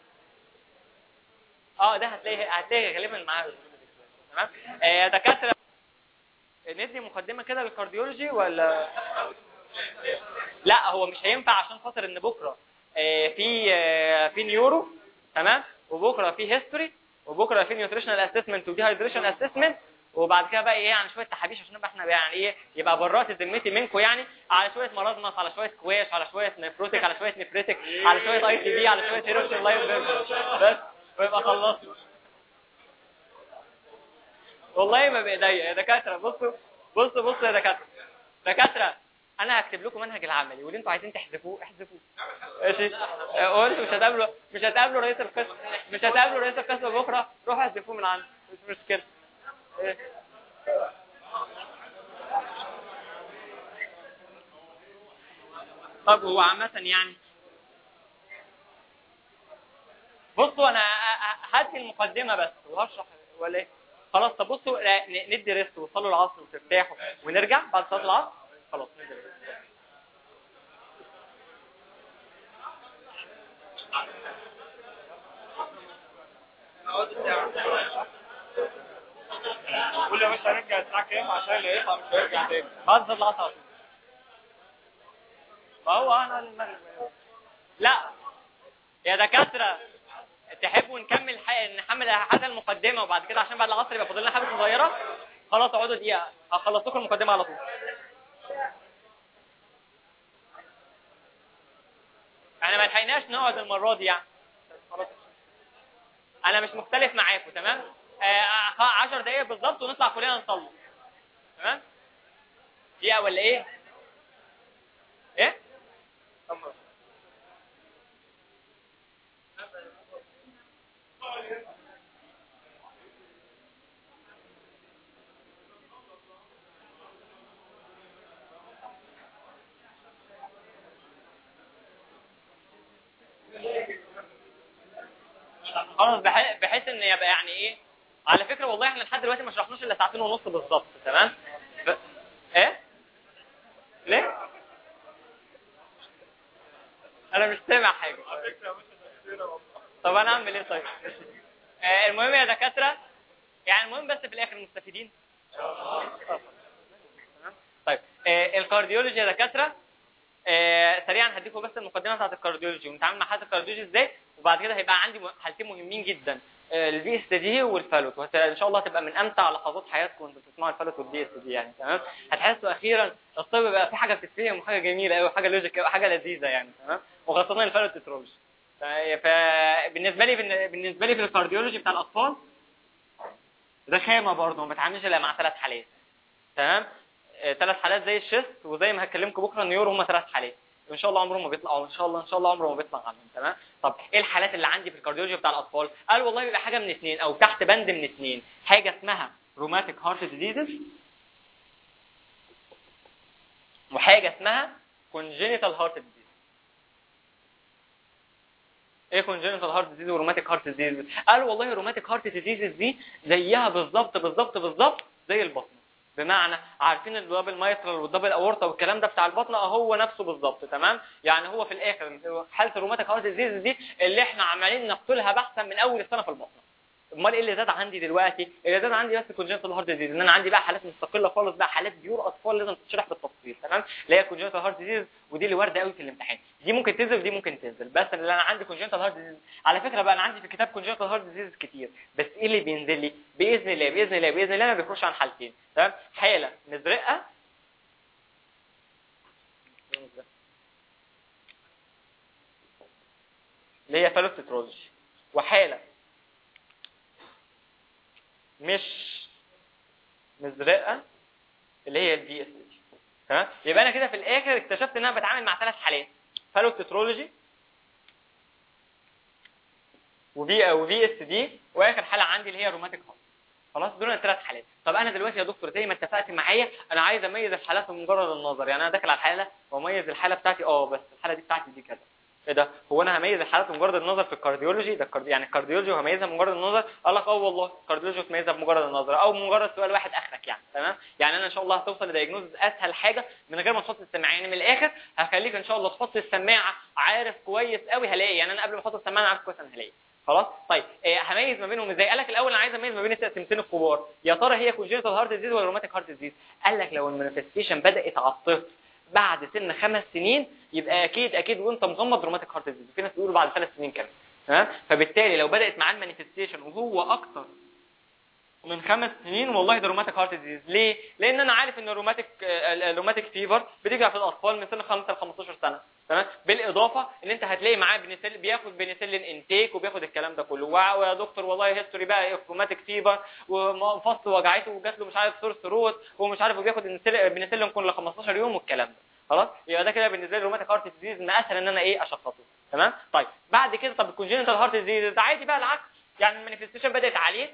اه ده هتلاقي هتلاقي غالبا معاه تمام آه دكاتره ندي مقدمه كده للكارديولوجي ولا لا هو مش هينفع عشان خاطر ان بكره آه في آه في نيورو تمام وبكره في هيستوري وبكره في نيوتريشنال اسسمنت ودي هايدريشن اسسمنت وبعد كده بقى ايه يعني شويه تحابيش عشان نبقى احنا يعني ايه يبقى برات ذمتي منكم يعني على شويه مرضنس على شويه كواش على شويه نفروتيك على شويه نفريتك على شويه اي تي بي على شويه هيروشن لايف بس ويبقى خلصنا والله ما بايديا يا دكاتره بصوا بصوا بصوا يا دكاتره دكاتره انا هكتب لكم منهج العملي واللي انتوا عايزين تحذفوه احذفوه ماشي وانتوا مش هتقابلوا مش هتقابلوا رئيس القسم مش هتقابلوا رئيس القسم بكره روحوا احذفوه من عندي مش مشكله إيه؟ طب هو عامة يعني بصوا انا هات المقدمة بس وهشرح ولا ايه خلاص طب بصوا ندي ريست وصلوا العصر وترتاحوا ونرجع بعد صلاة العصر خلاص ندي ريست قول يا باشا هنرجع الساعة كام عشان اللي يطلع مش هيرجع تاني بعد صلاة العصر ما هو انا المغرب لا يا دكاترة تحبوا نكمل نحمل حاجة المقدمة وبعد كده عشان بعد العصر يبقى فاضل لنا حاجة صغيرة خلاص اقعدوا دقيقة هخلص لكم المقدمة على طول احنا ما لحقناش نقعد المرة دي يعني خلاص انا مش مختلف معاكم تمام 10 دقايق بالظبط ونطلع كلنا نصلي تمام دقيقة ولا ايه ايه خلاص بحيث ان يبقى يعني ايه على فكره والله احنا لحد دلوقتي ما شرحناش الا ساعتين ونص بالظبط تمام ف... ايه ليه انا مش سامع حاجه طب انا اعمل ايه طيب آه المهم يا دكاتره يعني المهم بس في الاخر مستفيدين طيب آه الكارديولوجي يا دكاتره آه سريعا هديكم بس المقدمه بتاعت الكارديولوجي ونتعامل مع حاله الكارديولوجي ازاي وبعد كده هيبقى عندي حالتين مهمين جدا البي اس دي والفالوت ان شاء الله هتبقى من امتع لحظات حياتكم وانتوا بتسمعوا الفالوت والبي اس دي يعني تمام هتحسوا اخيرا الطب بقى في حاجه بتتفهم وحاجه جميله قوي وحاجه لوجيك وحاجه لذيذه يعني تمام وخاصه الفالوت تتروج فبالنسبه لي بالنسبه لي في الكارديولوجي بتاع الاطفال رخامه برضه ما بتعاملش الا مع ثلاث حالات تمام ثلاث حالات زي الشيست وزي ما هكلمكم بكره النيورو هم ثلاث حالات ان شاء الله عمرهم ما بيطلعوا ان شاء الله ان شاء الله عمره ما بيطلع عنهم تمام طب ايه الحالات اللي عندي في الكارديولوجي بتاع الاطفال قال والله بيبقى حاجه من اثنين او تحت بند من اثنين حاجه اسمها روماتيك هارت ديزيزز وحاجه اسمها كونجينيتال هارت ديزيز ايه كونجنتال هارت ديزيز وروماتيك هارت ديزيز قالوا والله الروماتيك هارت ديزيز دي زيها بالظبط بالظبط بالظبط زي البطن بمعنى عارفين الدبل مايترال والدبل اورتا والكلام ده بتاع البطن هو نفسه بالظبط تمام يعني هو في الاخر حاله الروماتيك هارت ديزيز دي اللي احنا عمالين نقتلها بحثا من اول السنه في البطن امال ايه اللي زاد عندي دلوقتي اللي زاد عندي بس كونجنتال هارت ديزيز ان انا عندي بقى حالات مستقله خالص بقى حالات بيور اطفال لازم تشرح بالتفصيل تمام اللي هي كونجنتال هارت ديزيز ودي اللي وارده قوي في الامتحان دي ممكن تنزل ودي ممكن تنزل بس اللي انا عندي كونجنتال هارت ديزيز على فكره بقى انا عندي في الكتاب كونجنتال هارت ديزيز كتير بس ايه اللي بينزل لي باذن الله باذن الله باذن الله ما بيخرجش عن حالتين تمام حاله مزرقه اللي هي فالوستروجي وحاله مش مزرقه اللي هي البي اس دي تمام يبقى انا كده في الاخر اكتشفت ان انا بتعامل مع ثلاث حالات فالوتترولوجي وبي وبي اس دي واخر حاله عندي اللي هي روماتيك هارت خلاص دول الثلاث حالات طب انا دلوقتي يا دكتور زي ما اتفقت معايا انا عايز اميز الحالات من مجرد النظر يعني انا داخل على الحاله واميز الحاله بتاعتي اه بس الحاله دي بتاعتي دي كذا ايه ده هو انا هميز الحالات من مجرد النظر في الكارديولوجي ده الكاردي يعني الكارديولوجي وهميزها من مجرد النظر قال لك اه والله الكارديولوجي تميزها بمجرد النظر او مجرد سؤال واحد اخرك يعني تمام يعني انا ان شاء الله هتوصل لدايجنوز اسهل حاجه من غير ما تحط السماعه يعني من الاخر هخليك ان شاء الله تحط السماعه عارف كويس قوي هلاقي يعني انا قبل ما احط السماعه عارف كويس انا هلاقي خلاص طيب إيه هميز ما بينهم ازاي قال لك الاول انا عايز اميز ما بين التقسيمتين الكبار يا ترى هي كونجنتال هارت ديزيز ولا روماتيك هارت ديزيز قال لك لو المانيفستيشن بدات على الطفل بعد سن خمس سنين يبقى اكيد اكيد وانت مغمض روماتيك هارت ديزيز في ناس بيقولوا بعد ثلاث سنين كمان ها فبالتالي لو بدات معاه المانيفستيشن وهو اكتر من خمس سنين والله ده روماتيك هارت ديزيز ليه لان انا عارف ان الروماتيك الروماتيك فيفر بتيجي في الاطفال من سن 5 ل 15 سنه تمام بالاضافه ان انت هتلاقي معاه بنسل بياخد بنسلين انتيك وبياخد الكلام ده كله ويا دكتور والله هيستوري بقى روماتيك فيفر وفصل وجعته وجات له مش عارف سورس روت ومش عارف وبياخد بنسلين كل 15 يوم والكلام ده خلاص يبقى ده كده بالنسبه لي روماتيك هارت ديزيز ما اسهل ان انا ايه اشخصه تمام طيب بعد كده طب الكونجنتال هارت ديزيز ده عادي بقى العكس يعني المانيفستيشن بدات عليه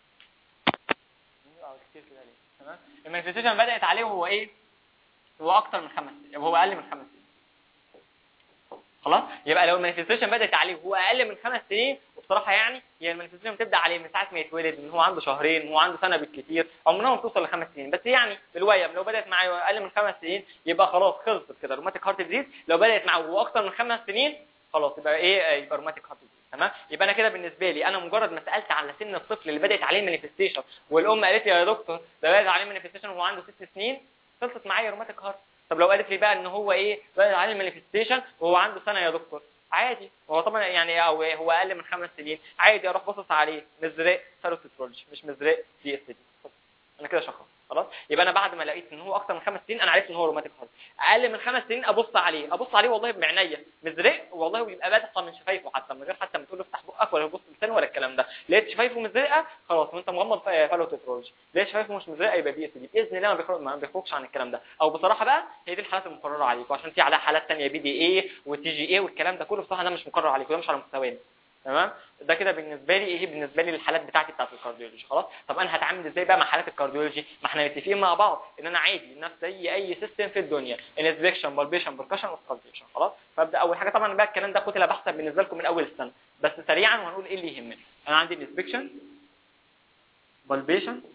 كتير كده ليه تمام المانيفستيشن بدات عليه وهو ايه هو اكتر من خمس سنين هو اقل من خمس سنين خلاص يبقى لو المانيفستيشن بدات عليه وهو اقل من خمس سنين وبصراحه يعني هي المانيفستيشن بتبدا عليه من ساعه ما يتولد من هو عنده شهرين هو عنده سنه بالكثير عمرها ما بتوصل لخمس سنين بس يعني بالويم لو بدات معاه اقل من خمس سنين يبقى خلاص خلصت كده روماتيك هارت ديزيز لو بدات معاه وهو اكتر من خمس سنين خلاص يبقى ايه يبقى روماتيك هارت ديزيز تمام يبقى انا كده بالنسبه لي انا مجرد ما سالت على سن الطفل اللي بدات عليه المانيفستيشن والام قالت لي يا دكتور ده بدات عليه مانيفستيشن وهو عنده ست سنين خلصت معايا روماتيك هارت طب لو قالت لي بقى ان هو ايه بدات عليه المانيفستيشن وهو عنده سنه يا دكتور عادي هو طبعا يعني او هو اقل من خمس سنين عادي اروح باصص عليه مزرق سيروتوترولوجي مش مزرق دي اس دي انا كده شخص خلاص يبقى انا بعد ما لقيت ان هو اكتر من خمس سنين انا عرفت ان هو روماتيك هارت اقل من خمس سنين ابص عليه ابص عليه والله بعناية مزرق والله بيبقى بادئ من شفايفه حتى من غير حتى ما تقول له افتح بقك ولا تبص لسانه ولا الكلام ده لقيت شفايفه مزرقه خلاص وانت مغمض فالوتوترولوجي لقيت شفايفه مش مزرقه يبقى بي اس دي باذن الله ما بيخرج ما بيخرجش عن الكلام ده او بصراحه بقى هي دي الحالات المقرره عليكم عشان في عليها حالات ثانيه بي دي اي وتي جي اي والكلام ده كله بصراحه ده مش مقرر عليكم ده مش على مستوانا تمام ده كده بالنسبه لي ايه بالنسبه لي الحالات بتاعتي بتاعت الكارديولوجي خلاص طب انا هتعامل ازاي بقى مع حالات الكارديولوجي ما احنا متفقين مع بعض ان انا عادي نفس زي اي سيستم في الدنيا انسبكشن بالبيشن بركشن وسكالبيشن خلاص فابدا اول حاجه طبعا بقى الكلام ده قتل بحثا بالنسبه لكم من اول السنه بس سريعا وهنقول ايه اللي يهمنا انا عندي انسبكشن بالبيشن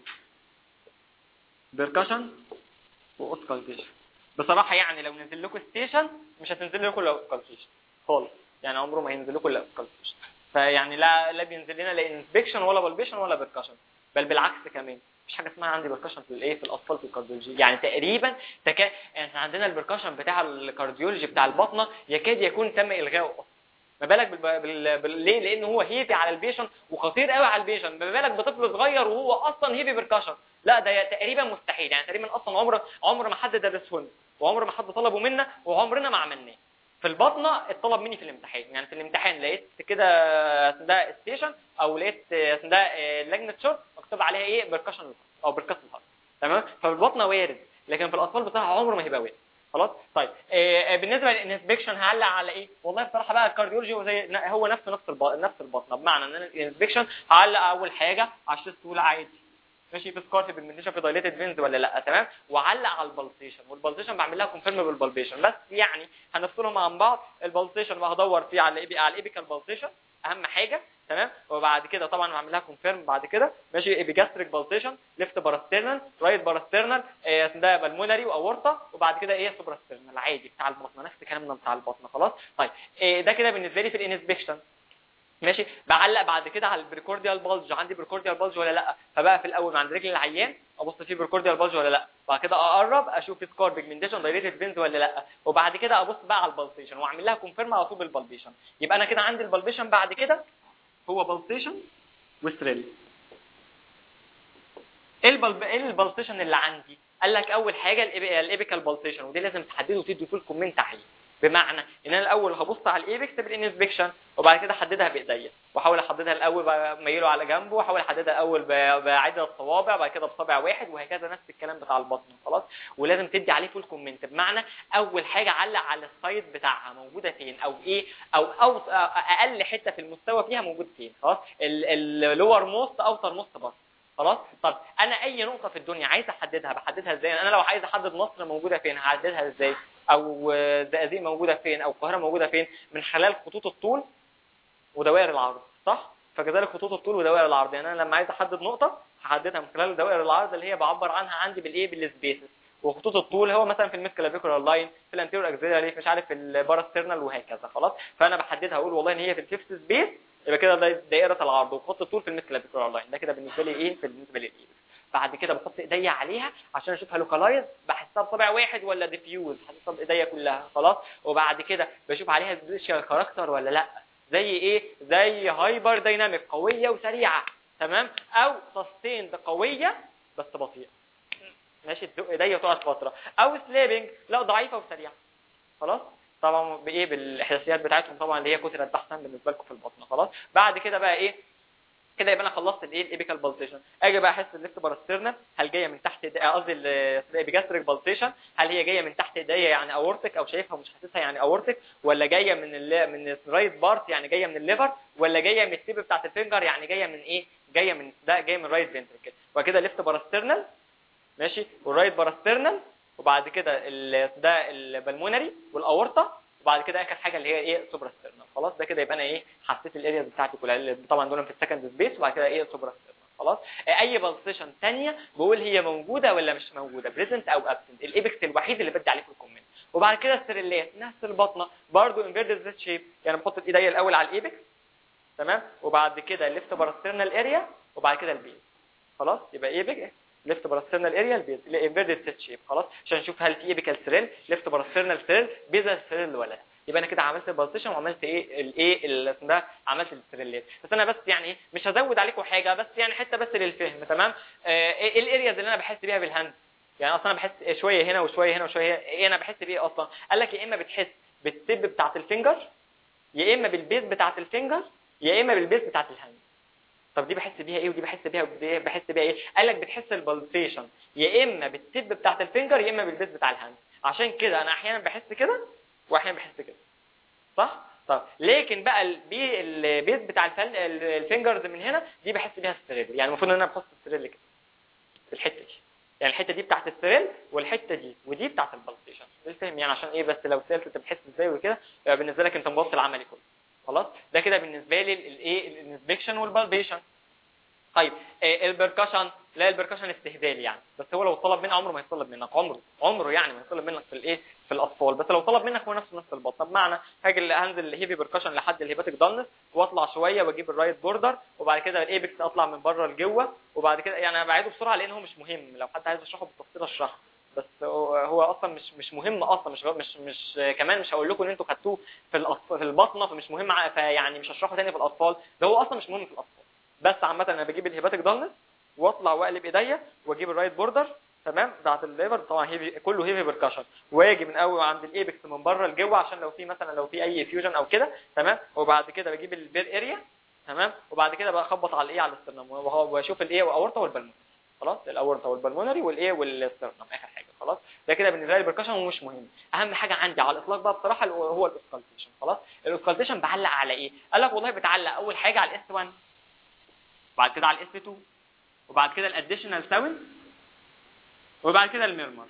بركشن واسكالبيشن بصراحه يعني لو نزل لكم ستيشن مش هتنزل لكم الا اسكالبيشن خالص يعني عمره ما هينزل لكم الا اسكالبيشن فيعني لا لا بينزل لنا لا انسبكشن ولا بالبيشن ولا بركشن بل بالعكس كمان مفيش حاجه اسمها عندي بركشن في الايه في الاطفال في الكارديولوجي يعني تقريبا تكا... يعني احنا عندنا البركشن بتاع الكارديولوجي بتاع البطنه يكاد يكون تم الغائه اصلا ما بالك بال... بال... بال... ليه لان هو هيفي على البيشن وخطير قوي على البيشن ما بالك بطفل صغير وهو اصلا هيفي بركشن لا ده تقريبا مستحيل يعني تقريبا اصلا عمر عمر ما حد درسه وعمر ما حد طلبه منا وعمرنا ما عملناه في البطنه اتطلب مني في الامتحان يعني في الامتحان لقيت كده ده ستيشن او لقيت ده لجنه شرط مكتوب عليها ايه بركشن او بركاس الهارت تمام ففي البطنه وارد لكن في الاطفال بتاعها عمره ما هيبقى وارد خلاص طيب آه بالنسبه للانسبكشن هعلق على ايه والله بصراحه بقى الكارديولوجي هو زي هو نفس نفس الب... نفس البطنه بمعنى ان انا الانسبكشن هعلق اول حاجه على الشيست طول عادي ماشي في سكار في بالمنتيشن في دايليتد فينز ولا لا تمام وعلق على البلسيشن والبلسيشن بعمل لها كونفيرم بالبلبيشن بس يعني هنفصلهم عن بعض البلسيشن وهدور فيه على الإيبي على الايبيكال بلسيشن اهم حاجه تمام وبعد كده طبعا بعمل لها كونفيرم بعد كده ماشي ايبيجاستريك بالسيشن ليفت باراسترنال رايت باراسترنال ده بالمونري واورطه وبعد كده ايه سوبراسترنال عادي بتاع البطن نفس كلامنا بتاع البطن خلاص طيب إيه ده كده بالنسبه لي في الانسبكشن ماشي بعلق بعد كده على البريكورديال بالج عندي بريكورديال بالج ولا لا فبقى في الاول عند رجل العيان ابص فيه بريكورديال بالج ولا لا بعد كده اقرب اشوف في سكار بيجمنتيشن دايريتد فينز ولا لا وبعد كده ابص بقى على البلسيشن واعمل لها كونفيرم على طول بالبلبيشن يبقى انا كده عندي البلبيشن بعد كده هو بلسيشن وستريل ايه البلب ايه البلسيشن اللي عندي قال لك اول حاجه الايبيكال بالسيشن ودي لازم تحدده وتدي فيه الكومنت عليه بمعنى ان انا الاول هبص على الايبكس بالانسبكشن وبعد كده احددها بايديا واحاول احددها الاول بميله على جنبه واحاول احددها الاول بعدد الصوابع بعد كده بصابع واحد وهكذا نفس الكلام بتاع البطن خلاص ولازم تدي عليه فول كومنت بمعنى اول حاجه علق على السايد بتاعها موجوده فين او ايه او او اقل حته في المستوى فيها موجود فين خلاص اللور موست اوتر موست بس خلاص طب انا اي نقطه في الدنيا عايز احددها بحددها ازاي انا لو عايز احدد مصر موجوده فين هحددها ازاي او زقازيق موجوده فين او القاهره موجوده فين من خلال خطوط الطول ودوائر العرض صح فكذلك خطوط الطول ودوائر العرض يعني انا لما عايز احدد نقطه هحددها من خلال دوائر العرض اللي هي بعبر عنها عندي بالايه بالسبيسز وخطوط الطول هو مثلا في الميسكلافيكولار لاين في الانتيريور اكزيلاري مش عارف في الباراسترنال وهكذا خلاص فانا بحددها اقول والله ان هي في الفيفث سبيس يبقى كده دائره العرض وخط الطول في الميسكلافيكولار لاين ده كده بالنسبه لي ايه بالنسبه لي بعد كده بحط ايديا عليها عشان اشوفها لوكالايز بحسها بصبع واحد ولا ديفيوز حسها بايديا كلها خلاص وبعد كده بشوف عليها سبيشال كاركتر ولا لا زي ايه زي هايبر دايناميك قويه وسريعه تمام او سستيند قويه بس بطيئه ماشي تزق ايديا وتقعد فتره او سليبنج لا ضعيفه وسريعه خلاص طبعا بايه بالاحداثيات بتاعتهم طبعا اللي هي كترت بحثا بالنسبه لكم في البطن خلاص بعد كده بقى ايه كده يبقى انا خلصت الايه الايبيكال بالسيشن اجي بقى احس الليفت باراسترنال هل جايه من تحت قصدي الابيجاستريك بالسيشن هل هي جايه من تحت ايديا يعني اورتك او شايفها ومش حاسسها يعني اورتك ولا جايه من ال من الرايت بارت يعني جايه من الليفر ولا جايه من التيب بتاعت الفينجر يعني جايه من ايه جايه من ده جايه من رايت فنتركل وكده ليفت باراسترنال ماشي والرايت باراسترنال وبعد كده ده البلمونري والاورطه وبعد كده اخر حاجه اللي هي ايه سوبراسترنال خلاص ده كده يبقى انا ايه حسيت الارياز بتاعتي كلها طبعا دول في السكند سبيس وبعد كده ايه سوبراسترنال خلاص اي بالسيشن ثانيه بقول هي موجوده ولا مش موجوده بريزنت او ابسنت الايبكس الوحيد اللي بدي عليه في الكومنت وبعد كده السريلات نفس البطنه برضو انفيرتد زيت شيب يعني بحط ايديا الاول على الايبكس تمام وبعد كده الليفت باراسترنال اريا وبعد كده البيز خلاص يبقى ايبك ليفت باراسترنال اريا البيز الانفيرتد سيت شيب خلاص عشان نشوف هل في ايبيكال سيريل ليفت باراسترنال سيريل بيزال سيريل ولا لا يبقى انا كده عملت البالسيشن وعملت ايه الايه ده عملت السريلات بس انا بس يعني مش هزود عليكم حاجه بس يعني حته بس للفهم تمام آه ايه الارياز اللي انا بحس بيها بالهاند يعني اصلا انا بحس شويه هنا وشويه هنا وشويه هنا ايه انا بحس بايه اصلا قال لك يا اما بتحس بالتب بتاعه الفينجر يا اما بالبيز بتاعه الفينجر يا اما بالبيز بتاعه الهاند طب دي بحس بيها ايه ودي بحس بيها ودي بحس بيها ايه قال لك بتحس البلسيشن يا اما بالتب بتاعه الفينجر يا اما بالبيز بتاع الهاند عشان كده انا احيانا بحس كده واحيانا بحس كده صح طب لكن بقى البي البيز بتاع الفل... الفينجرز من هنا دي بحس بيها السريل يعني المفروض ان انا بحط السريل كده الحته دي يعني الحته دي بتاعت السريل والحته دي ودي بتاعت البلسيشن بالفهم يعني عشان ايه بس لو سالت انت بتحس ازاي وكده يبقى بالنسبه لك انت مبص العملي كله خلاص ده كده بالنسبه لي الايه الانسبكشن والبالبيشن طيب إيه البركشن لا البركشن استهبالي يعني بس هو لو طلب منك عمره ما يطلب منك عمره عمره يعني ما يطلب منك في الايه في الاطفال بس لو طلب منك هو نفسه نفس البطن بمعنى هاجي هنزل الهيفي بركشن لحد الهيباتيك دانس واطلع شويه واجيب الرايت بوردر وبعد كده الايبكس اطلع من بره لجوه وبعد كده يعني انا بعيده بسرعه لان هو مش مهم لو حد عايز يشرحه بالتفصيل اشرحه بس هو اصلا مش مش مهم اصلا مش مش مش كمان مش هقول لكم ان انتوا خدتوه في الأطفال في البطنه فمش مهم فيعني مش هشرحه تاني في الاطفال ده هو اصلا مش مهم في الاطفال بس عامه انا بجيب الهيباتيك دانس واطلع واقلب ايديا واجيب الرايت بوردر تمام بتاعت الليفر طبعا هيفي كله هيفي بركشن واجي من اول عند الايبكس من بره لجوه عشان لو في مثلا لو في اي فيوجن او كده تمام وبعد كده بجيب البير اريا تمام وبعد كده بقى اخبط على الايه على الاسترنم واشوف الايه واورطه والبلمونري خلاص الاورطه والبلمونري والايه والاسترنم اخر حاجه خلاص ده كده بالنسبه لي البركشن ومش مهم اهم حاجه عندي على الاطلاق بقى بصراحه هو الاوسكالتيشن خلاص الاوسكالتيشن بعلق على ايه قال لك والله بتعلق اول حاجه على الاس 1 بعد كده على الاس 2 وبعد كده الاديشنال ساوند وبعد كده الميرمر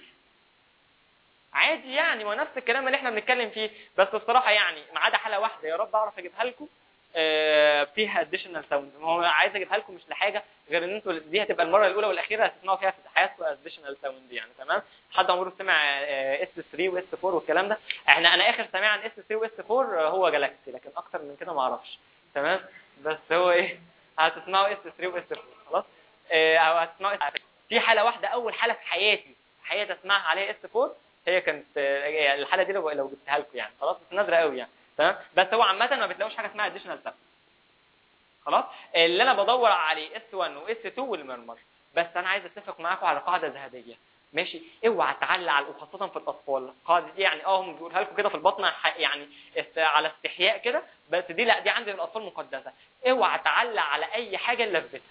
عادي يعني ما نفس الكلام اللي احنا بنتكلم فيه بس الصراحه يعني ما عدا حاله واحده يا رب اعرف اجيبها لكم آه، فيها اديشنال ساوند هو عايز اجيبها لكم مش لحاجه غير ان انتوا دي هتبقى المره الاولى والاخيره هتسمعوا فيها في حياتكم اديشنال ساوند يعني تمام حد عمره سمع اس 3 واس 4 والكلام ده احنا انا اخر سامع عن اس 3 واس 4 هو جالاكسي لكن اكتر من كده ما اعرفش تمام بس هو ايه هتسمعوا اس 3 واس 4 خلاص آه، او هتسمعوا S4. في حاله واحده اول حاله في حياتي في حياتي اسمعها عليها اس 4 هي كانت آه، يعني الحاله دي لو لو جبتها لكم يعني خلاص بس نادره قوي يعني تمام بس هو عامه ما بتلاقوش حاجه اسمها اديشنال ساوند خلاص اللي انا بدور عليه اس 1 واس 2 والمرمر بس انا عايز اتفق معاكم على قاعده ذهبيه ماشي اوعى تعلق على وخاصه في الاطفال القاعده دي يعني اه هم بيقولها لكم كده في البطن ح- يعني است- على استحياء كده بس دي لا دي عند الاطفال مقدسه اوعى تعلق على اي حاجه اللي لفتها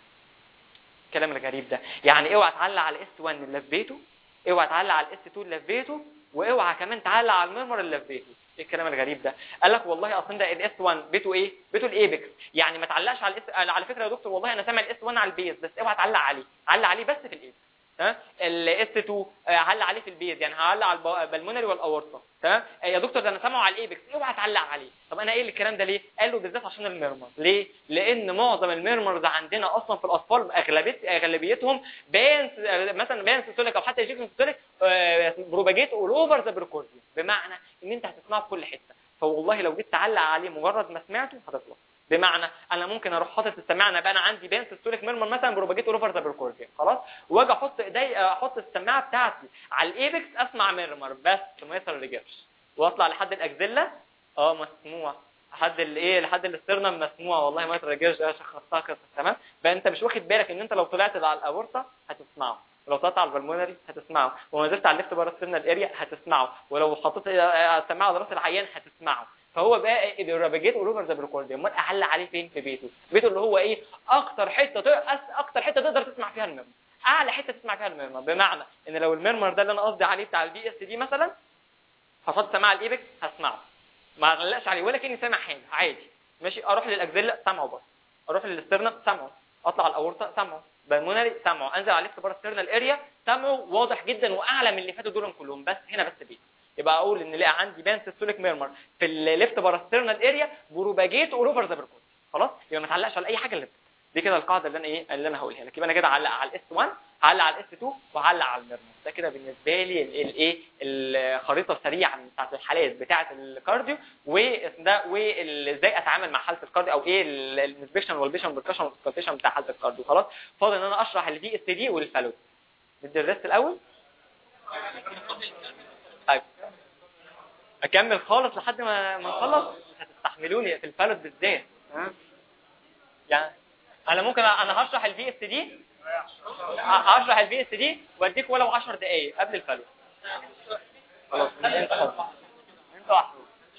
الكلام الغريب ده يعني اوعى تعلق على الاس 1 اللي لفيته اوعى تعلق على الاس 2 اللي لفيته واوعى كمان تعلق على المرمر اللي لفيته ايه الكلام الغريب ده قال لك والله اصلا ده الاس 1 بيته ايه بيته الايبكس يعني ما تعلقش على الاس على فكره يا دكتور والله انا سامع الاس 1 على البيز بس اوعى تعلق عليه علق عليه بس في الايبكس تمام الاس 2 هعلق عليه في البيز يعني هعلق على البلمونري والاورطه تمام آه، يا دكتور ده انا سامعه على الايبكس اوعى تعلق عليه طب انا ايه الكلام ده ليه قال له بالذات عشان الميرمر ليه لان معظم الميرمرز عندنا اصلا في الاطفال اغلبيه اغلبيتهم بانس مثلا بانس سيستوليك او حتى يجيك سيستوليك بروباجيت اول اوفر ذا بريكورديوم بمعنى ان انت هتسمعه في كل حته فوالله لو جيت تعلق عليه مجرد ما سمعته هتطلع بمعنى انا ممكن اروح حاطط السماعه انا بقى انا عندي بين سيستوليك ميرمر مثلا بروباجيت اول اوفر ذا بريكورديوم خلاص واجي احط ايدي احط السماعه بتاعتي على الايبكس اسمع ميرمر بس ما يترجعش واطلع لحد الاكزيلا اه مسموع لحد الايه لحد الاسترنم مسموع والله ما يترجعش اه شخصتها كده تمام بقى انت مش واخد بالك ان انت لو طلعت على الاورطه هتسمعه ولو طلعت على البلمونري هتسمعه ولو نزلت على الليفت بره السيرنال اريا هتسمعه ولو حطيت السماعه على راس العيان هتسمعه فهو بقى الرابجيت اوفر ذا بريكورديوم امال اعلق عليه فين في بيته بيته اللي هو ايه اكتر حته تق- أس- اكتر حته تقدر تسمع فيها الميرمر اعلى حته تسمع فيها الميرمر بمعنى ان لو الميرمر ده اللي انا قصدي عليه بتاع البي اس دي مثلا حطيت سماعه الايبكس هسمعه ما اعلقش عليه ولا كاني سامع حاجه عادي ماشي اروح للاكزيلا سامعه بس اروح للاسترنم سامعه اطلع على الاورطه سامعه بالمونري سامعه انزل على الليفت بره السترنال اريا سامعه واضح جدا واعلى من اللي فاتوا دول كلهم بس هنا بس بيت يبقى اقول ان لاقي عندي بان سيستوليك ميرمر في الليفت بره السترنال اريا بروباجيت اول اوفر ذا بركوت خلاص يبقى ما تعلقش على اي حاجه اللي فاتت. دي كده القاعده اللي انا ايه اللي انا هقولها لك يبقى انا كده اعلق على الاس 1 هعلق على الاس 2 وهعلق على الميرمر ده كده بالنسبه لي الايه الخريطه السريعه بتاعت الحالات بتاعت الكارديو وده وازاي اتعامل مع حاله الكارديو او ايه الانسبكشن والبيشن والبركشن والسكالتيشن بتاع حاله الكارديو خلاص فاضل ان انا اشرح الفي اس دي والفالود ندي الريست الاول طيب اكمل خالص لحد ما ما نخلص مش هتستحملوني في الفالود بالذات ها؟ يعني انا ممكن انا هشرح الفي اس دي هشرح الفي اس دي واديك ولو 10 دقائق قبل الفالود خلاص انت حر انت احر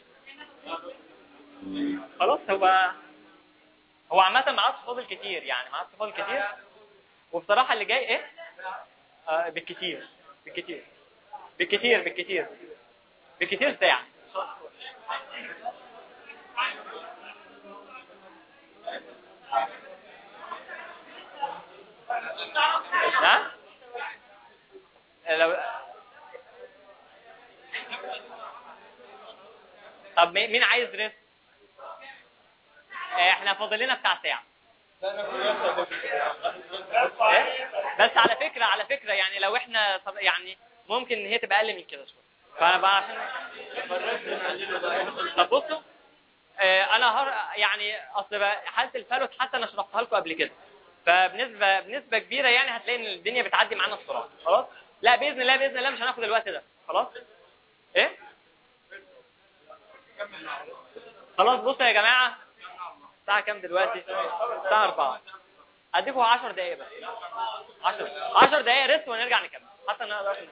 خلاص هو هو عامة ما عادش فاضل كتير يعني ما عادش فاضل كتير وبصراحة اللي جاي ايه؟ آه بالكتير بالكتير بالكتير بالكتير بالكتير ساعة ها؟ لو طب مين مين عايز ريست؟ آه، احنا فاضل لنا بتاع ساعة إيه؟ بس على فكرة على فكرة يعني لو احنا طب يعني ممكن ان هي تبقى اقل من كده شوية فانا بقى عشان طب بصوا آه، انا هر... يعني اصل بقى حالة الفلوت حتى انا شرحتها لكم قبل كده فبنسبة بنسبة كبيرة يعني هتلاقي ان الدنيا بتعدي معانا بسرعة خلاص لا باذن الله باذن الله مش هناخد الوقت ده خلاص ايه خلاص بصوا يا جماعة الساعة كام دلوقتي الساعة 4 اديكم 10 دقايق بس 10 10 دقايق ريست ونرجع نكمل حتى انا اقدر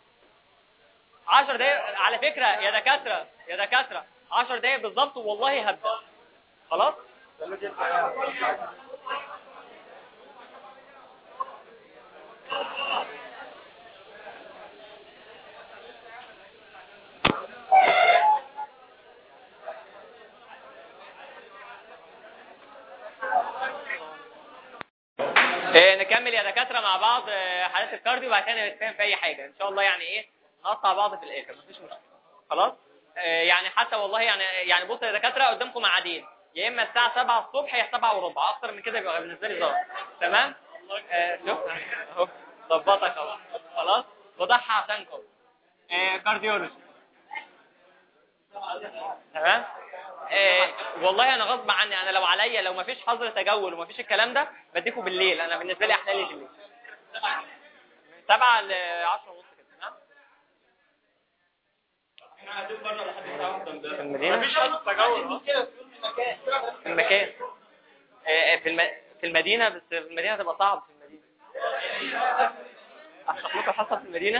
10 دقايق على فكرة يا دكاترة يا دكاترة 10 دقايق بالظبط والله هبدأ خلاص إيه نكمل يا دكاترة مع بعض آه، حالات الكارديو وبعد كده نتفاهم في اي حاجه ان شاء الله يعني ايه نقطع بعض في الاخر مفيش مشكله خلاص آه، يعني حتى والله يعني يعني بص يا دكاتره قدامكم ميعادين يا اما الساعه 7 الصبح يا 7 وربع اكتر من كده يبقى بالنسبه لي ظلم تمام آه، شوف اهو ظبطك اهو خلاص وضحى عشانكم آه، كارديولوجي تمام آه والله انا غصب عني انا لو عليا لو ما فيش حظر تجول وما فيش الكلام ده بديكوا بالليل انا بالنسبه لي احلى لي بالليل من 7 ل 10 ونص كده تمام احنا قاعدين بره لحد الساعه 1 في المدينه مفيش حد تجول في المكان آه، في الم... في المدينه بس في المدينه هتبقى صعب في المدينه اشرح لكم حصل في المدينه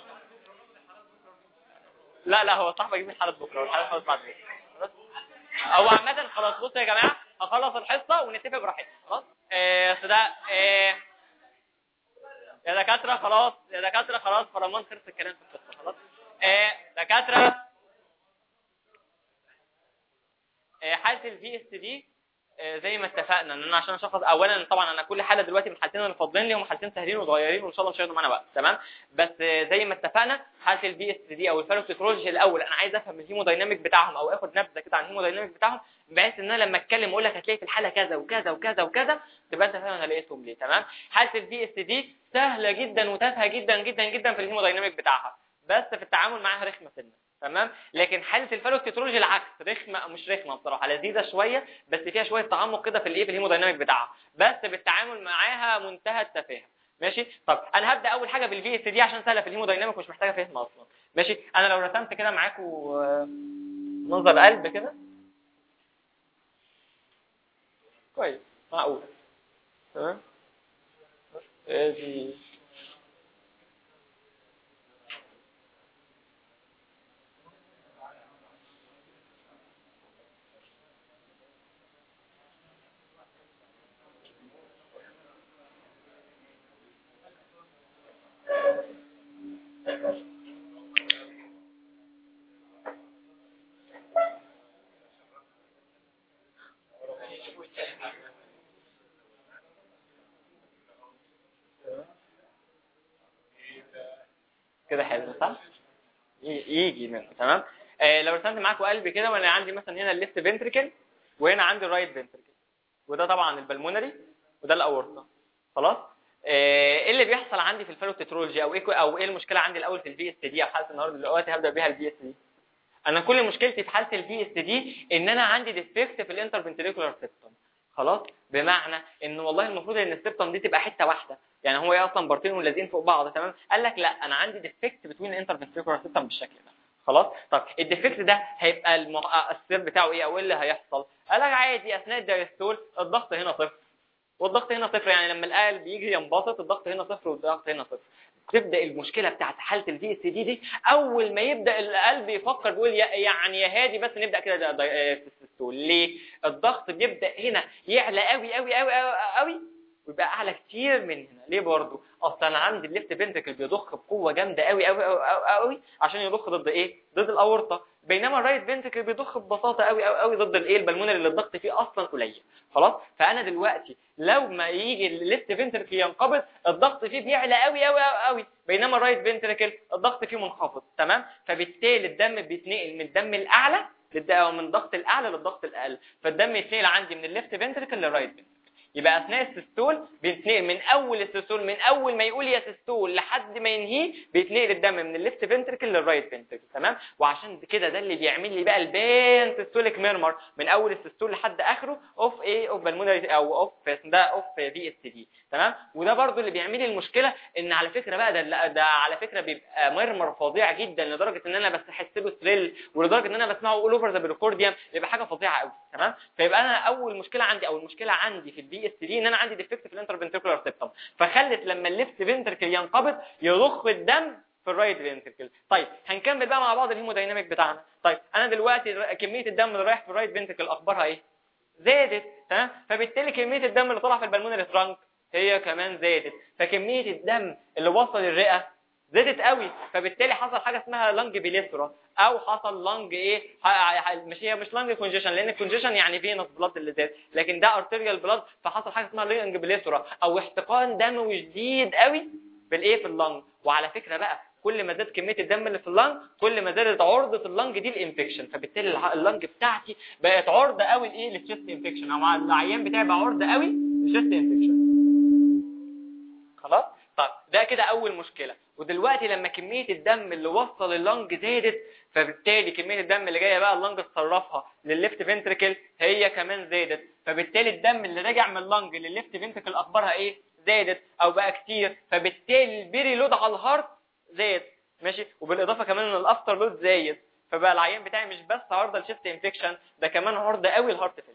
لا لا هو صاحبي اجيب الحلقه بكره والحلقه خلاص بعد كده خلاص؟ هو عامه خلاص بصوا يا جماعه هخلص الحصه ونتفق براحتنا خلاص آه، أصل ده آه، يا دكاتره خلاص يا دكاتره خلاص فرمان خلص الكلام في القصه خلاص آه، دكاتره آه، حاله الفي اس دي زي ما اتفقنا ان انا عشان اشخص اولا طبعا انا كل حاله دلوقتي من الحالتين اللي فاضلين لي هم حالتين سهلين وصغيرين وان شاء الله مش هياخدوا معانا وقت تمام بس آه، زي ما اتفقنا حاله البي اس دي او الفاروكسيكولوجي الاول انا عايز افهم الهيمودايناميك بتاعهم او اخد نبذه كده عن الهيمودايناميك بتاعهم بحيث ان انا لما اتكلم اقول لك هتلاقي في الحاله كذا وكذا وكذا وكذا تبقى انت فاهم انا لقيتهم ليه تمام حاله البي اس دي سهله جدا وتافهه جدا جدا جدا في الهيمودايناميك بتاعها بس في التعامل معاها رخمه سنه تمام لكن حاله الفالوكتيترولوجي العكس رخمه مش رخمه بصراحه لذيذه شويه بس فيها شويه تعمق كده في الايه في الهيمودايناميك بتاعها بس بالتعامل معاها منتهى التفاهه ماشي طب انا هبدا اول حاجه بالفي اس دي عشان سهله في الهيمودايناميك ومش محتاجه فهم اصلا ماشي انا لو رسمت كده معاكم آه، منظر قلب كده كويس معقول تمام ادي كده حلو صح ي- يجي منه تمام آه لو رسمت معاكم قلب كده وانا عندي مثلا هنا الليفت فنتريكل وهنا عندي الرايت فنتريكل وده طبعا البلمونري وده الاورطه خلاص آه، ايه اللي بيحصل عندي في الفالوتيترولوجي او ايه او ايه المشكله عندي الاول في الفي اس دي او حاله النهارده دلوقتي هبدا بيها الفي اس دي انا كل مشكلتي في حاله الفي اس دي ان انا عندي ديفكت في الانترفنتريكولار سيستم خلاص بمعنى ان والله المفروض ان السيستم دي تبقى حته واحده يعني هو ايه اصلا بارتين ولازقين فوق بعض تمام قال لك لا انا عندي ديفكت بتوين الانترفنتريكولار سيستم بالشكل ده خلاص طب الديفكت ده هيبقى المؤ- السر بتاعه ايه او ايه اللي هيحصل قال لك عادي اثناء الدايستول الضغط هنا صفر والضغط هنا صفر يعني لما القلب يجي ينبسط الضغط هنا صفر والضغط هنا صفر تبدا المشكله بتاعت حاله الفي اس دي دي اول ما يبدا القلب يفكر بيقول يا- يعني يا هادي بس نبدا كده ده- ده- آه، في السيستول ليه الضغط بيبدا هنا يعلى قوي قوي قوي قوي, قوي ويبقى اعلى كتير من هنا ليه برضه اصل انا عندي الليفت فنتركل بيضخ بقوه جامده قوي قوي قوي قوي, قوي عشان يضخ ضد ايه ضد الاورطه بينما الرايت فنتركل بيضخ ببساطه قوي قوي قوي ضد الايه البلمونري اللي الضغط فيه اصلا قليل خلاص فانا دلوقتي لو ما يجي الليفت فنتركل ينقبض الضغط فيه بيعلى قوي قوي قوي قوي بينما الرايت فنتركل الضغط فيه منخفض تمام فبالتالي الدم بيتنقل من الدم الاعلى للد- أو من الضغط الاعلى للضغط الاقل فالدم يتنقل عندي من الليفت فنتركل للرايت فنتركل يبقى اثناء السيستول بيتنقل من اول السيستول من اول ما يقول يا سيستول لحد ما ينهيه بيتنقل الدم من الليفت فنتركل للرايت فنتركل تمام وعشان كده ده اللي بيعمل لي بقى البان سيستوليك ميرمر من اول السيستول لحد اخره اوف ايه اوف بالمونري او اوف ده اوف في اس دي تمام وده برضو اللي بيعمل لي المشكله ان على فكره بقى ده ده على فكره بيبقى ميرمر فظيع جدا لدرجه ان انا بس احس له ثريل ولدرجه ان انا بسمعه اول اوفر ذا بريكورديوم بيبقى حاجه فظيعه قوي تمام فيبقى انا اول مشكله عندي او المشكله عندي في البي اس دي ان انا عندي ديفكت في الانترفنتريكولار سيستم فخلت لما الليفت فنتركل ينقبض يضخ الدم في الرايت فنتركل طيب هنكمل بقى مع بعض الهيمودايناميك بتاعنا طيب انا دلوقتي الر- كميه الدم اللي رايح في الرايت فنتركل اخبارها ايه زادت تمام فبالتالي كميه الدم اللي طلع في البلمونري ترانك هي كمان زادت فكميه الدم اللي وصل الرئه زادت قوي فبالتالي حصل حاجه اسمها لانج بيليثرا او حصل لانج ايه ح- ح- مش هي مش لانج كونجيشن لان الكونجيشن يعني فينس بلاد اللي زاد لكن ده ارتيريال بلاد فحصل حاجه اسمها لانج بيليثرا او احتقان دموي شديد قوي في الايه في اللنج وعلى فكره بقى كل ما زاد كميه الدم اللي في اللنج كل ما زادت عرضه اللنج دي الانفكشن فبالتالي الع- اللنج بتاعتي بقت عرضه قوي لايه للشيست انفكشن او العيان بتاعي بقى عرضه قوي للشيست انفكشن خلاص طيب ده كده اول مشكله ودلوقتي لما كميه الدم اللي وصل اللنج زادت فبالتالي كميه الدم اللي جايه بقى اللنج تصرفها للليفت فنتريكل هي كمان زادت فبالتالي الدم اللي راجع من اللنج للليفت فنتريكل اخبارها ايه زادت او بقى كتير فبالتالي البيري لود على الهارت زاد ماشي وبالاضافه كمان ان الافتر لود زايد فبقى العيان بتاعي مش بس عرضه لشيست انفكشن ده كمان عرضه قوي لهارت فيلير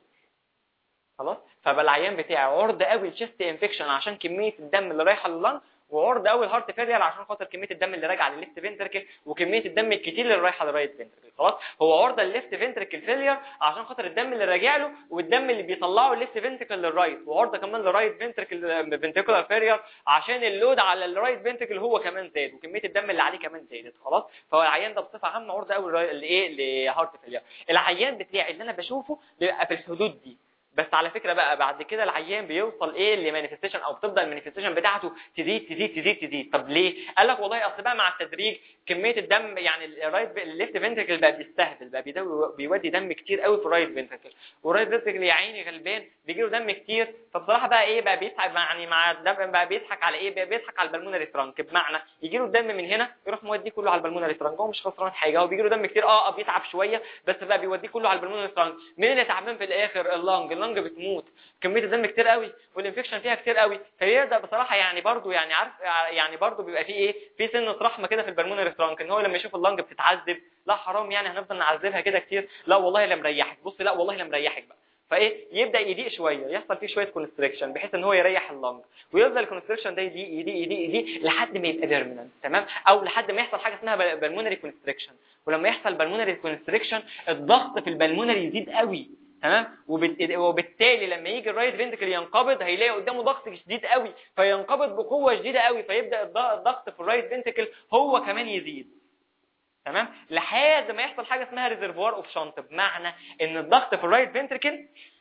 خلاص فبقى العيان بتاعي عرضه قوي لشيست انفكشن عشان كميه الدم اللي رايحه لللنج وعرض قوي الهارت فيلير عشان خاطر كميه الدم اللي راجعه للليفت فنتركل وكميه الدم الكتير اللي رايحه للرايت فنتركل خلاص هو عرضه للليفت فنتركل فيلير عشان خاطر الدم اللي راجع له والدم اللي بيطلعه الليفت فنتركل للرايت وعرضه كمان للرايت فنتركل فنتركولار فيلير عشان اللود على الرايت فنتركل هو كمان زاد وكميه الدم اللي عليه كمان زادت خلاص فهو العيان ده بصفه عامه عرضه قوي لايه لهارت فيلير العيان بتاعي اللي انا بشوفه بيبقى في الحدود دي بس على فكره بقى بعد كده العيان بيوصل ايه لمانيفستيشن او بتبدا المانيفستيشن بتاعته تزيد تزيد تزيد تزيد طب ليه قال لك والله اصل بقى مع التدريج كميه الدم يعني الرايت الليفت فنتركل بقى بيستهبل بقى بيدو- بيودي دم كتير قوي في الرايت فنتركل والرايت فنتركل يا عيني غلبان بيجي له دم كتير فبصراحه بقى ايه بقى بيتعب يعني مع الدم بقى بيضحك على ايه بقى بيضحك على البلمونري ترانك بمعنى يجي له الدم من هنا يروح موديه كله على البلمونري ترانك هو مش خسران حاجه هو بيجي له دم كتير اه اه بيتعب شويه بس بقى بيوديه كله على البلمونري ترانك مين اللي تعبان في الاخر اللنج اللنج بتموت كميه الدم كتير قوي والانفكشن فيها كتير قوي فيبدا بصراحه يعني برضو يعني عارف يعني برضو بيبقى فيه ايه في سنه رحمه كده في البلمونري ترانك ان هو لما يشوف اللنج بتتعذب لا حرام يعني هنفضل نعذبها كده كتير لا والله لا مريحك بص لا والله لا مريحك بقى فايه يبدا يضيق شويه يحصل فيه شويه كونستريكشن بحيث ان هو يريح اللنج ويفضل الكونستريكشن ده يضيق يضيق يضيق يضيق لحد ما يبقى بيرمننت تمام او لحد ما يحصل حاجه اسمها بالمونري كونستريكشن ولما يحصل بالمونري كونستريكشن الضغط في البلمونري يزيد قوي تمام وبت- وبالتالي لما يجي الرايت فنتكل ينقبض هيلاقي قدامه ضغط شديد قوي فينقبض بقوه شديده قوي فيبدا الض- الضغط في الرايت فنتكل هو كمان يزيد تمام لحد ما يحصل حاجه اسمها ريزرفوار اوف شنط بمعنى ان الضغط في الرايت فنتركل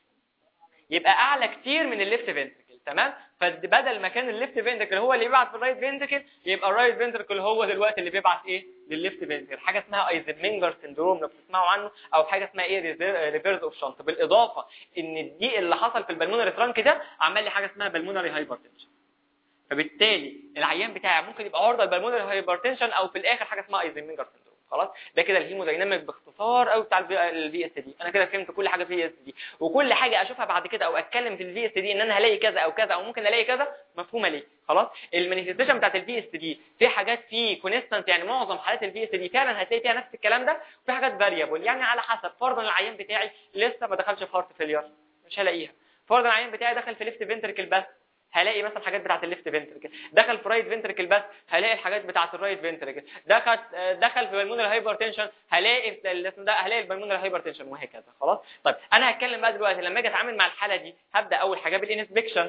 يبقى اعلى كتير من الليفت فنتركل تمام فبدل ما كان الليفت فنتركل هو اللي بيبعت في الرايت فنتركل يبقى الرايت فنتركل هو دلوقتي اللي بيبعت ايه للليفت فنتركل حاجه اسمها ايزنمنجر سندروم لو بتسمعوا عنه او حاجه اسمها ايه ريفيرز اوف شنط بالاضافه ان الضيق اللي حصل في البلمونري ترانك ده عمل لي حاجه اسمها بلمونري هايبرتنشن فبالتالي العيان بتاعي ممكن يبقى عرضه للبلمونري هايبرتنشن او في الاخر حاجه اسمها ايزنمنجر سندروم خلاص ده كده الهيمودايناميك باختصار قوي بتاع الفي اس دي انا كده فهمت كل حاجه في الفي اس دي وكل حاجه اشوفها بعد كده او اتكلم في الفي اس دي ان انا هلاقي كذا او كذا او ممكن الاقي كذا مفهومه ليه خلاص المانيفستيشن بتاعت الفي اس دي في حاجات في كونستانت يعني معظم حالات الفي اس دي فعلا هتلاقي فيها نفس الكلام ده وفي حاجات فاريبل يعني على حسب فرضا العيان بتاعي لسه ما دخلش في هارت فيلير مش هلاقيها فرضا العيان بتاعي دخل في ليفت فنتركل بس هلاقي مثلا حاجات بتاعت الليفت فنتركل دخل في رايت فنتركل بس هلاقي الحاجات بتاعت الرايت فنتركل دخل دخل في بالمونري هايبرتنشن هلاقي الاسم ده هلاقي البالمونري هايبرتنشن وهكذا خلاص طيب انا هتكلم بقى دلوقتي لما اجي اتعامل مع الحاله دي هبدا اول حاجه بالانسبكشن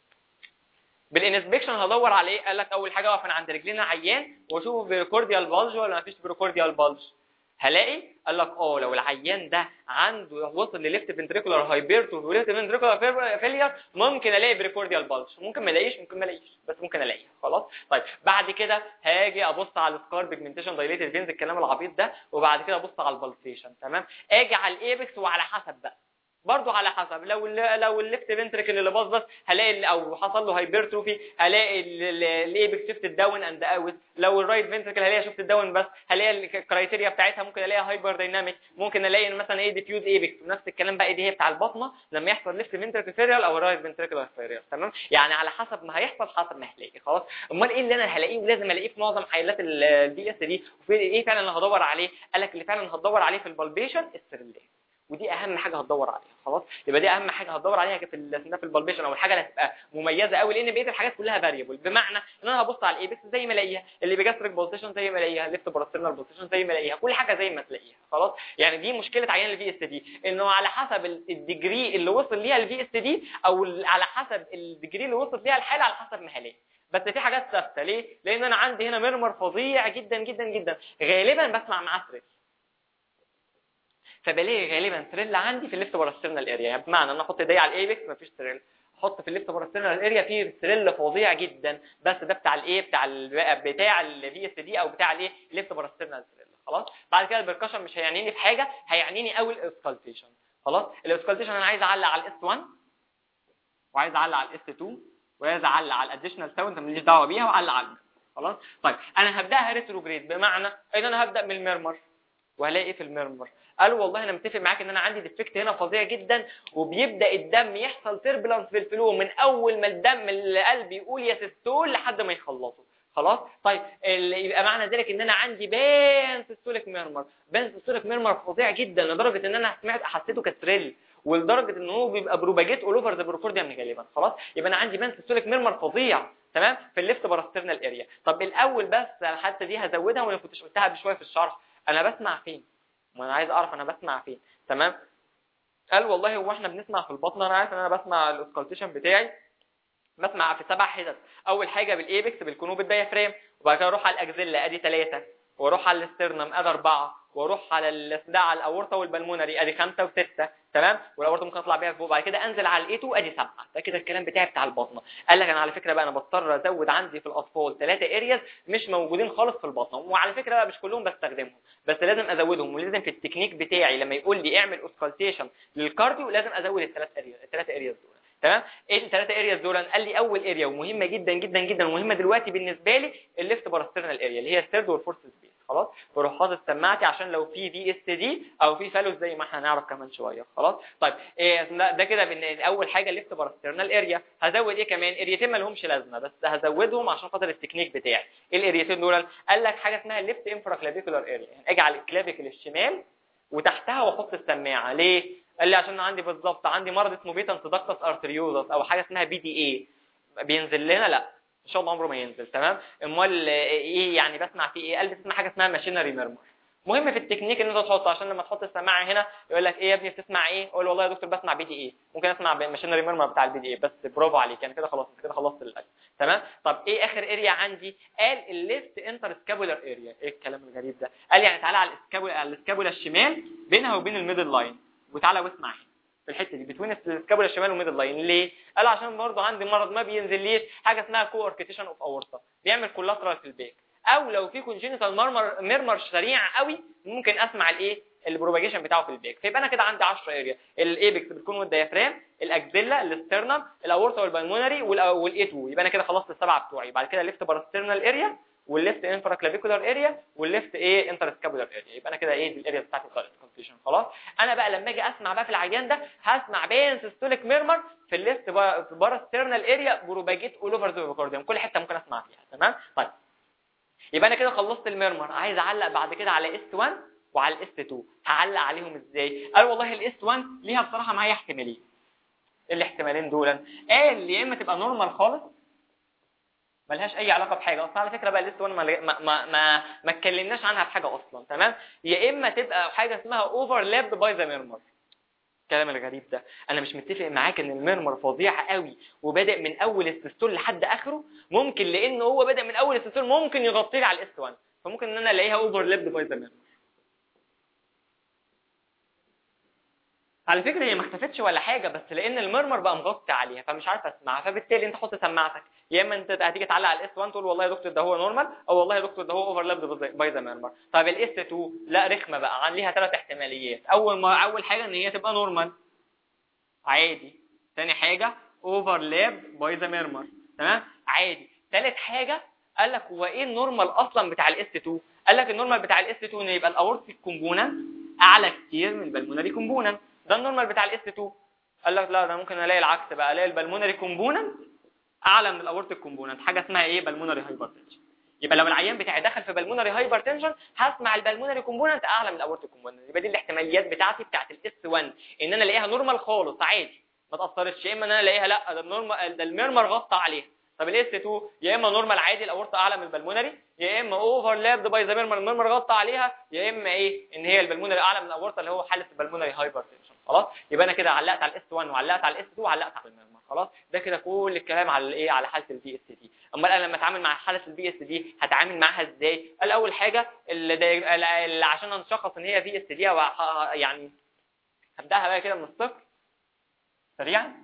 بالانسبكشن هدور على ايه قال لك اول حاجه اقف انا عند رجلينا عيان واشوفه بريكورديال بالج ولا مفيش بريكورديال بالج هلاقي قال لك اه لو العيان ده عنده وصل لليفت فنتريكولار هايبرتو وليفت فنتريكولار فيلير ممكن الاقي بريكورديال بالج ممكن ما الاقيش ممكن ما الاقيش بس ممكن الاقيها خلاص طيب بعد كده هاجي ابص على السكار بيجمنتيشن دايليتد فينز الكلام العبيط ده وبعد كده ابص على البلسيشن تمام اجي على الايبكس وعلى حسب بقى برضو على حسب لو ال لو الليفت فنتركل اللي باظ بس هلاقي ال- او حصل له هايبرتروفي هلاقي الايبك شيفت داون اند اوت لو الرايت فنتركل هلاقي شيفت داون بس هلاقي الكرايتيريا بتاعتها ممكن الاقيها هايبر دايناميك ممكن الاقي مثلا ايه ديفيوز ايبكس ونفس الكلام بقى دي هي بتاع البطنه لما يحصل ليفت فنتركل فيريال او الرايت فنتركل فيريال تمام يعني على حسب ما هيحصل حسب ما هلاقي خلاص امال ايه اللي انا هلاقيه ولازم الاقيه في معظم حالات البي اس دي وفي ايه فعلا اللي هدور عليه قال لك اللي فعلا هتدور عليه في البالبيشن السريلات ودي اهم حاجه هتدور عليها خلاص يبقى دي اهم حاجه هتدور عليها في ال- في البالبيشن او الحاجه اللي هتبقى مميزه قوي لان بقيه الحاجات كلها فاريبل بمعنى ان انا هبص على الايبكس زي ما الاقيها اللي بيجاستريك بوزيشن زي ما الاقيها ليفت باراسترنال بوزيشن زي ما الاقيها كل حاجه زي ما تلاقيها خلاص يعني دي مشكله عيان الفي اس دي انه على حسب ال- الديجري اللي وصل ليها الفي اس دي او ال- على حسب الديجري اللي وصل ليها الحاله على حسب ما هلاقي بس في حاجات ثابته ليه لان انا عندي هنا ميرمر فظيع جدا جدا جدا غالبا بسمع معاه ثريل فبلاقي غالبا ثريل عندي في الليفت باراسترنال اريا يعني بمعنى ان انا احط ايدي على الايبكس مفيش ثريل احط في الليفت باراسترنال اريا فيه ثريل فظيع جدا بس ده بتاع الايه بتاع ال بتاع الفي اس دي او بتاع الايه الليفت باراسترنال ثريل خلاص بعد كده البركشن مش هيعنيني في حاجه هيعنيني قوي الاسكالتيشن خلاص الاسكالتيشن انا عايز اعلق على الاس 1 وعايز اعلق على الاس 2 وعايز اعلق على الاديشنال ساوند ماليش دعوه بيها واعلق على خلاص طيب انا هبداها ريتروجريد بمعنى ان انا هبدا من الميرمر وهلاقي ايه في الميرمر قالوا والله انا متفق معاك ان انا عندي ديفكت هنا فظيع جدا وبيبدا الدم يحصل تربلانس في الفلو من اول ما الدم القلب يقول يا سيستول لحد ما يخلصه خلاص طيب يبقى معنى ذلك ان انا عندي بان سيستوليك ميرمر بان سيستوليك ميرمر فظيع جدا لدرجه ان انا سمعت حسيته كتريل ولدرجه ان هو بيبقى بروباجيت اول اوفر ذا بروكورديوم غالبا خلاص يبقى انا عندي بان سيستوليك ميرمر فظيع تمام في الليفت باراسترنال اريا طب الاول بس الحته دي هزودها وانا كنتش قلتها بشويه في الشرح انا بسمع فين ما انا عايز اعرف انا بسمع فين تمام قال والله هو احنا بنسمع في البطن انا عارف ان انا بسمع الاسكالتيشن بتاعي بسمع في سبع حتت اول حاجه بالايبكس بالكونوب الديافرام وبعد كده اروح على الاكزيلا ادي ثلاثه واروح على الاسترنم ادي اربعه واروح على الاسداع على الاورطه والبلمونري ادي خمسه وسته تمام والاورطه ممكن اطلع بيها فوق بعد كده انزل على الاي 2 ادي سبعه ده كده الكلام بتاعي بتاع البطنه قال لك انا على فكره بقى انا بضطر ازود عندي في الاطفال ثلاثه ارياز مش موجودين خالص في البطنه وعلى فكره بقى مش كلهم بستخدمهم بس لازم ازودهم ولازم في التكنيك بتاعي لما يقول لي اعمل اوسكالتيشن للكارديو لازم ازود الثلاث ارياز الثلاثه ارياز دول تمام ايه الثلاثه ارياز دول قال لي اول اريا ومهمه جدا جدا جدا ومهمه دلوقتي بالنسبه لي الليفت باراسترنال اريا اللي هي الثيرد والفورث سبيس خلاص بروح حاطط سماعتي عشان لو في في اس دي او في فالوس زي ما احنا هنعرف كمان شويه خلاص طيب إيه ده كده بن- اول حاجه الليفت باراسترنال اريا هزود ايه كمان اريتين ما لهمش لازمه بس هزودهم عشان خاطر التكنيك بتاعي ايه الاريتين دول قال لك حاجه اسمها الليفت انفرا كلافيكولار اريا يعني اجعل الكلافيكل الشمال وتحتها واحط السماعه ليه قال لي عشان عندي بالظبط عندي مرض اسمه بيتا انتدكتس ارتريوزس او حاجه اسمها بي دي اي بينزل لنا لا ان شاء الله عمره ما ينزل تمام امال ايه يعني بسمع فيه ايه قال لي بتسمع حاجه اسمها ماشينري ميرمر مهم في التكنيك ان انت تحطه عشان لما تحط السماعه هنا يقول لك ايه يا ابني بتسمع ايه اقول له والله يا دكتور بسمع بي دي اي ممكن اسمع ماشينري ميرمر بتاع البي دي اي بس برافو عليك يعني كده خلاص كده خلصت الاكل تمام طب ايه اخر اريا عندي قال الليفت انتر سكابولار اريا ايه الكلام الغريب ده قال لي يعني تعالى على السكابولا على السكابولا الشمال بينها وبين الميدل لاين وتعالى واسمع هنا في الحته دي بتوين السكابولا الشمال والميدل لاين ليه قال عشان برضه عندي مرض ما بينزليش حاجه اسمها كو اركيتيشن اوف اورتا بيعمل كولاترال في البيك او لو في كونجينيتال ميرمر ميرمر سريع قوي ممكن اسمع الايه البروباجيشن بتاعه في البيك فيبقى انا كده عندي 10 اريا الايبكس بتكون والديافرام الاكزيلا الاسترنم الاورتا والبلمونري والاي 2 يبقى انا كده خلصت السبعه بتوعي بعد كده ليفت باراسترنال اريا والليفت انفرا كلافيكولار اريا والليفت ايه انتر سكابولار اريا يبقى انا كده ايه دي الاريا بتاعتي بتاعت الكونفيوجن خلاص انا بقى لما اجي اسمع بقى في العيان ده هسمع بين سيستوليك ميرمر في الليفت باراسترنال اريا بروباجيت اول اوفر ذا كورديوم كل حته ممكن اسمع فيها تمام طيب يبقى انا كده خلصت الميرمر عايز اعلق بعد كده على اس 1 وعلى الاس 2 هعلق عليهم ازاي قال والله الاس 1 ليها بصراحه معايا احتمالين الاحتمالين دول قال يا اما تبقى نورمال خالص ملهاش اي علاقه بحاجه اصلا على فكره بقى الاس 1 ما ما ما ما, ما اتكلمناش عنها في حاجه اصلا تمام يا اما تبقى حاجه اسمها اوفرلاب باي ذا ميرمر الكلام الغريب ده انا مش متفق معاك ان الميرمر فظيع قوي وبادئ من اول السيستول لحد اخره ممكن لان هو بادئ من اول السيستول ممكن يغطي لي على الاس 1 فممكن ان انا الاقيها اوفرلاب باي ذا ميرمر على فكره هي ما اختفتش ولا حاجه بس لان المرمر بقى مغطي عليها فمش عارف اسمعها فبالتالي انت حط سماعتك يا اما انت هتيجي تعلق على الاس 1 تقول والله يا دكتور ده هو نورمال او والله يا دكتور ده هو اوفرلاب باي ذا ميرمر طيب الاس 2 لا رخمه بقى عن ليها ثلاث احتماليات اول ما اول حاجه ان هي تبقى نورمال عادي ثاني حاجه اوفرلاب باي ذا ميرمر تمام عادي ثالث حاجه قال لك هو ايه النورمال اصلا بتاع الاس 2 قال لك النورمال بتاع الاس 2 ان يبقى الاورتيك كومبوننت اعلى كتير من البلمونري كومبوننت ده النورمال بتاع الاس 2 قال لك لا ده ممكن الاقي العكس بقى الاقي البلمونري كومبوننت اعلى من الاورتيك كومبوننت حاجه اسمها ايه بلمونري هايبرتنشن يبقى لو العيان بتاعي دخل في بلمونري هايبرتنشن هسمع البلمونري كومبوننت اعلى من الاورتيك كومبوننت يبقى دي الاحتماليات بتاعتي بتاعت الاس 1 ان انا الاقيها نورمال خالص عادي ما تاثرتش يا اما ان انا الاقيها لا ده النورمال ده الميرمر غطى عليها طب الاس 2 يا اما نورمال عادي الاورطه اعلى من البلمونري يا اما اوفرلاب باي ذا ميرمر الميرمر غطى عليها يا اما ايه ان هي البلمونري اعلى من الاورطه اللي هو حاله البلمونري هايبرتنشن خلاص يبقى انا كده علقت على الاس 1 وعلقت على الاس 2 وعلقت على الميرمر خلاص ده كده كل الكلام على الايه على حاله البي اس تي امال انا لما اتعامل مع حاله البي اس دي هتعامل معاها ازاي قال اول حاجه اللي اللي عشان نشخص ان هي في اس دي يعني هبداها بقى كده من الصفر سريعا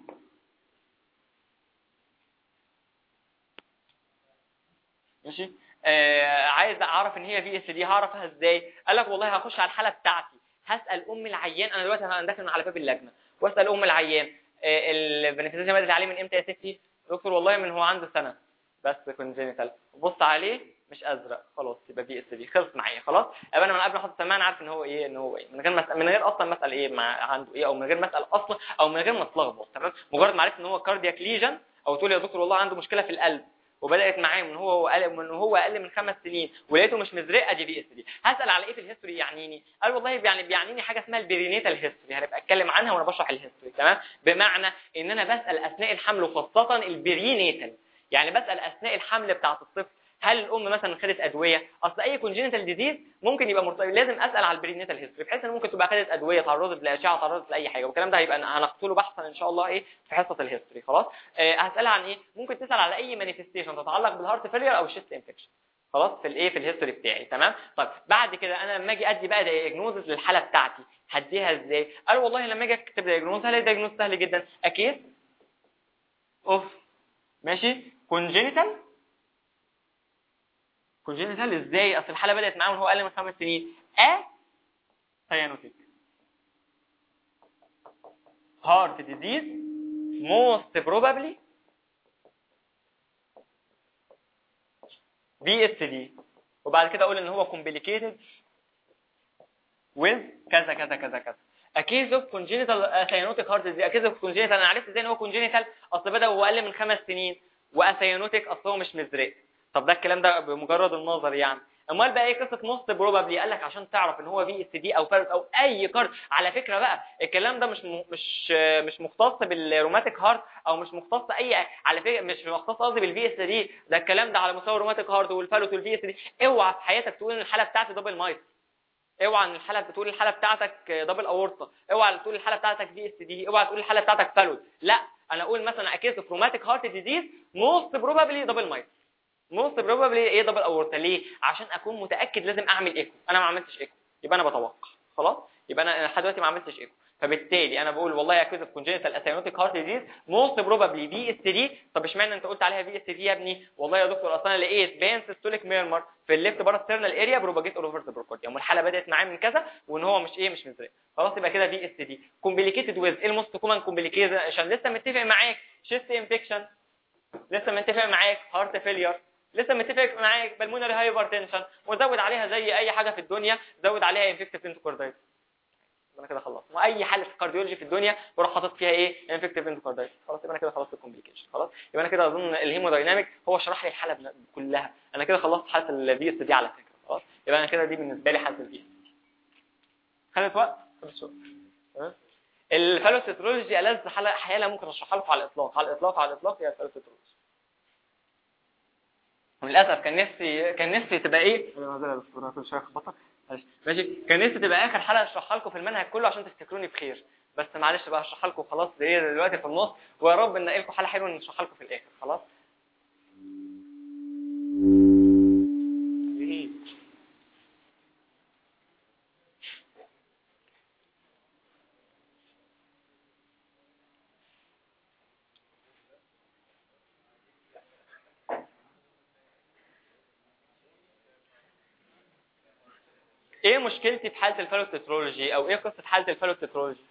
ماشي آه عايز اعرف ان هي في اس دي هعرفها ازاي قال لك والله هخش على الحاله بتاعتي هسال ام العيان انا دلوقتي انا داخل على باب اللجنه واسال ام العيان آه البنفيزيا بدات عليه من امتى يا ستي دكتور والله من هو عنده سنه بس كونجينيتال بص عليه مش ازرق خلاص يبقى بي اس دي خلص معايا خلاص يبقى انا من قبل ما احط السماعه انا عارف ان هو ايه ان هو ايه من غير مسأل من غير اصلا ما اسال ايه مع عنده ايه او من غير ما اسال اصلا او من غير ما اتلخبط تمام مجرد ما عرفت ان هو كاردياك ليجن او تقول يا دكتور والله عنده مشكله في القلب وبدات معاه من هو اقل من هو اقل من خمس سنين ولقيته مش مزرقه دي بي اس دي هسال على ايه في الهيستوري يعنيني قال والله يعني بيعنيني حاجه اسمها البرينيتال هيستوري هنبقى اتكلم عنها وانا بشرح الهيستوري تمام بمعنى ان انا بسال اثناء الحمل وخاصه البرينيتال يعني بسال اثناء الحمل بتاعه الطفل هل الام مثلا خدت ادويه اصل اي كونجينيتال ديزيز ممكن يبقى مرتبط لازم اسال على البرينيتال هيستوري بحيث ان ممكن تبقى خدت ادويه تعرضت لاشعه تعرضت لاي حاجه والكلام ده هيبقى هنقتله بحثا ان شاء الله ايه في حصه الهيستوري خلاص آه هسالها عن ايه ممكن تسال على اي مانيفستيشن تتعلق بالهارت فيلير او الشيست انفكشن خلاص في الايه في الهيستوري بتاعي تمام طيب بعد كده انا لما اجي ادي بقى دايجنوزس للحاله بتاعتي هديها ازاي قال والله لما اجي اكتب دايجنوز هلاقي دايجنوز سهل جدا اكيد اوف ماشي كونجينيتال كونجينيتال ازاي اصل الحاله بدات معاه وهو اقل من خمس سنين ا سيانوتيك هارت ديزيز موست بروبابلي بي اس دي وبعد كده اقول ان هو كومبليكيتد with كذا كذا كذا كذا اكيز اوف كونجينيتال سيانوتيك هارت ديزيز اكيز اوف كونجينيتال انا عرفت ازاي ان هو كونجينيتال اصل بدا وهو اقل من خمس سنين واسيانوتيك اصل هو مش مزرق طب ده الكلام ده بمجرد النظر يعني امال بقى ايه قصه موست بروبابلي قال لك عشان تعرف ان هو في اس دي او فارس او اي كارد على فكره بقى الكلام ده مش م... مش مش مختص بالروماتيك هارت او مش مختص اي على فكره مش مختص قصدي بالفي اس دي ده الكلام ده على مستوى الروماتيك هارت والفالوت والفي اس دي اوعى في حياتك تقول ان الحاله بتاعتي دبل مايت اوعى ان الحاله بتقول الحاله بتاعتك دبل اورطه اوعى تقول الحاله بتاعتك في اس دي اوعى تقول الحاله بتاعتك فالوت لا انا اقول مثلا اكيس روماتيك هارت ديزيز موست بروبابلي دبل مايت موست بروبابلي ايه دبل اورتا ليه عشان اكون متاكد لازم اعمل ايكو انا ما عملتش ايكو يبقى انا بتوقع خلاص يبقى انا لحد دلوقتي ما عملتش ايكو فبالتالي انا بقول والله اكيد كونجنتال اسينوتيك هارت ديزيز موست بروبابلي بي اس دي طب اشمعنى انت قلت عليها بي اس دي يا ابني والله يا دكتور اصل انا لقيت بان سيستوليك ميرمر في الليفت باراسترنال اريا بروباجيت اول اوفر ذا بروكارديوم والحاله بدات معاه من كذا وان هو مش ايه مش مزرق خلاص يبقى كده بي اس دي كومبليكيتد ويز ايه الموست كومن كومبليكيشن عشان لسه متفق معاك شيست انفكشن لسه متفق معاك هارت فيلير لسه متفق معاك بالمونري هايبرتنشن وزود عليها زي اي حاجه في الدنيا زود عليها انفكتيف انتوكاردايتس انا كده خلصت واي حاله في الكارديولوجي في الدنيا بروح حاطط فيها ايه انفكتيف انتوكاردايتس خلاص يبقى انا كده خلصت الكومبليكيشن خلاص يبقى انا كده اظن الهيمودايناميك هو شرح لي الحاله كلها انا كده خلصت حاله البي اس دي على فكره خلاص يبقى انا كده دي بالنسبه لي حاله البي اس خدت وقت خدت وقت تمام الفالوسيترولوجي ألذ حاله حياه ممكن اشرحها لكم على الاطلاق على الاطلاق على الاطلاق هي الفالوسيترولوجي وللاسف كان نفسي كان نفسي تبقى ايه ماشي كان نفسي تبقى اخر حلقه اشرحها لكم في المنهج كله عشان تفتكروني بخير بس معلش بقى هشرحها لكم خلاص ايه دلوقتي في النص ويا رب نلاقي لكم حاله حلوه نشرحها لكم في الاخر خلاص ايه مشكلتي في حاله الفالوتترولوجي او ايه قصه حاله الفالوتترولوجي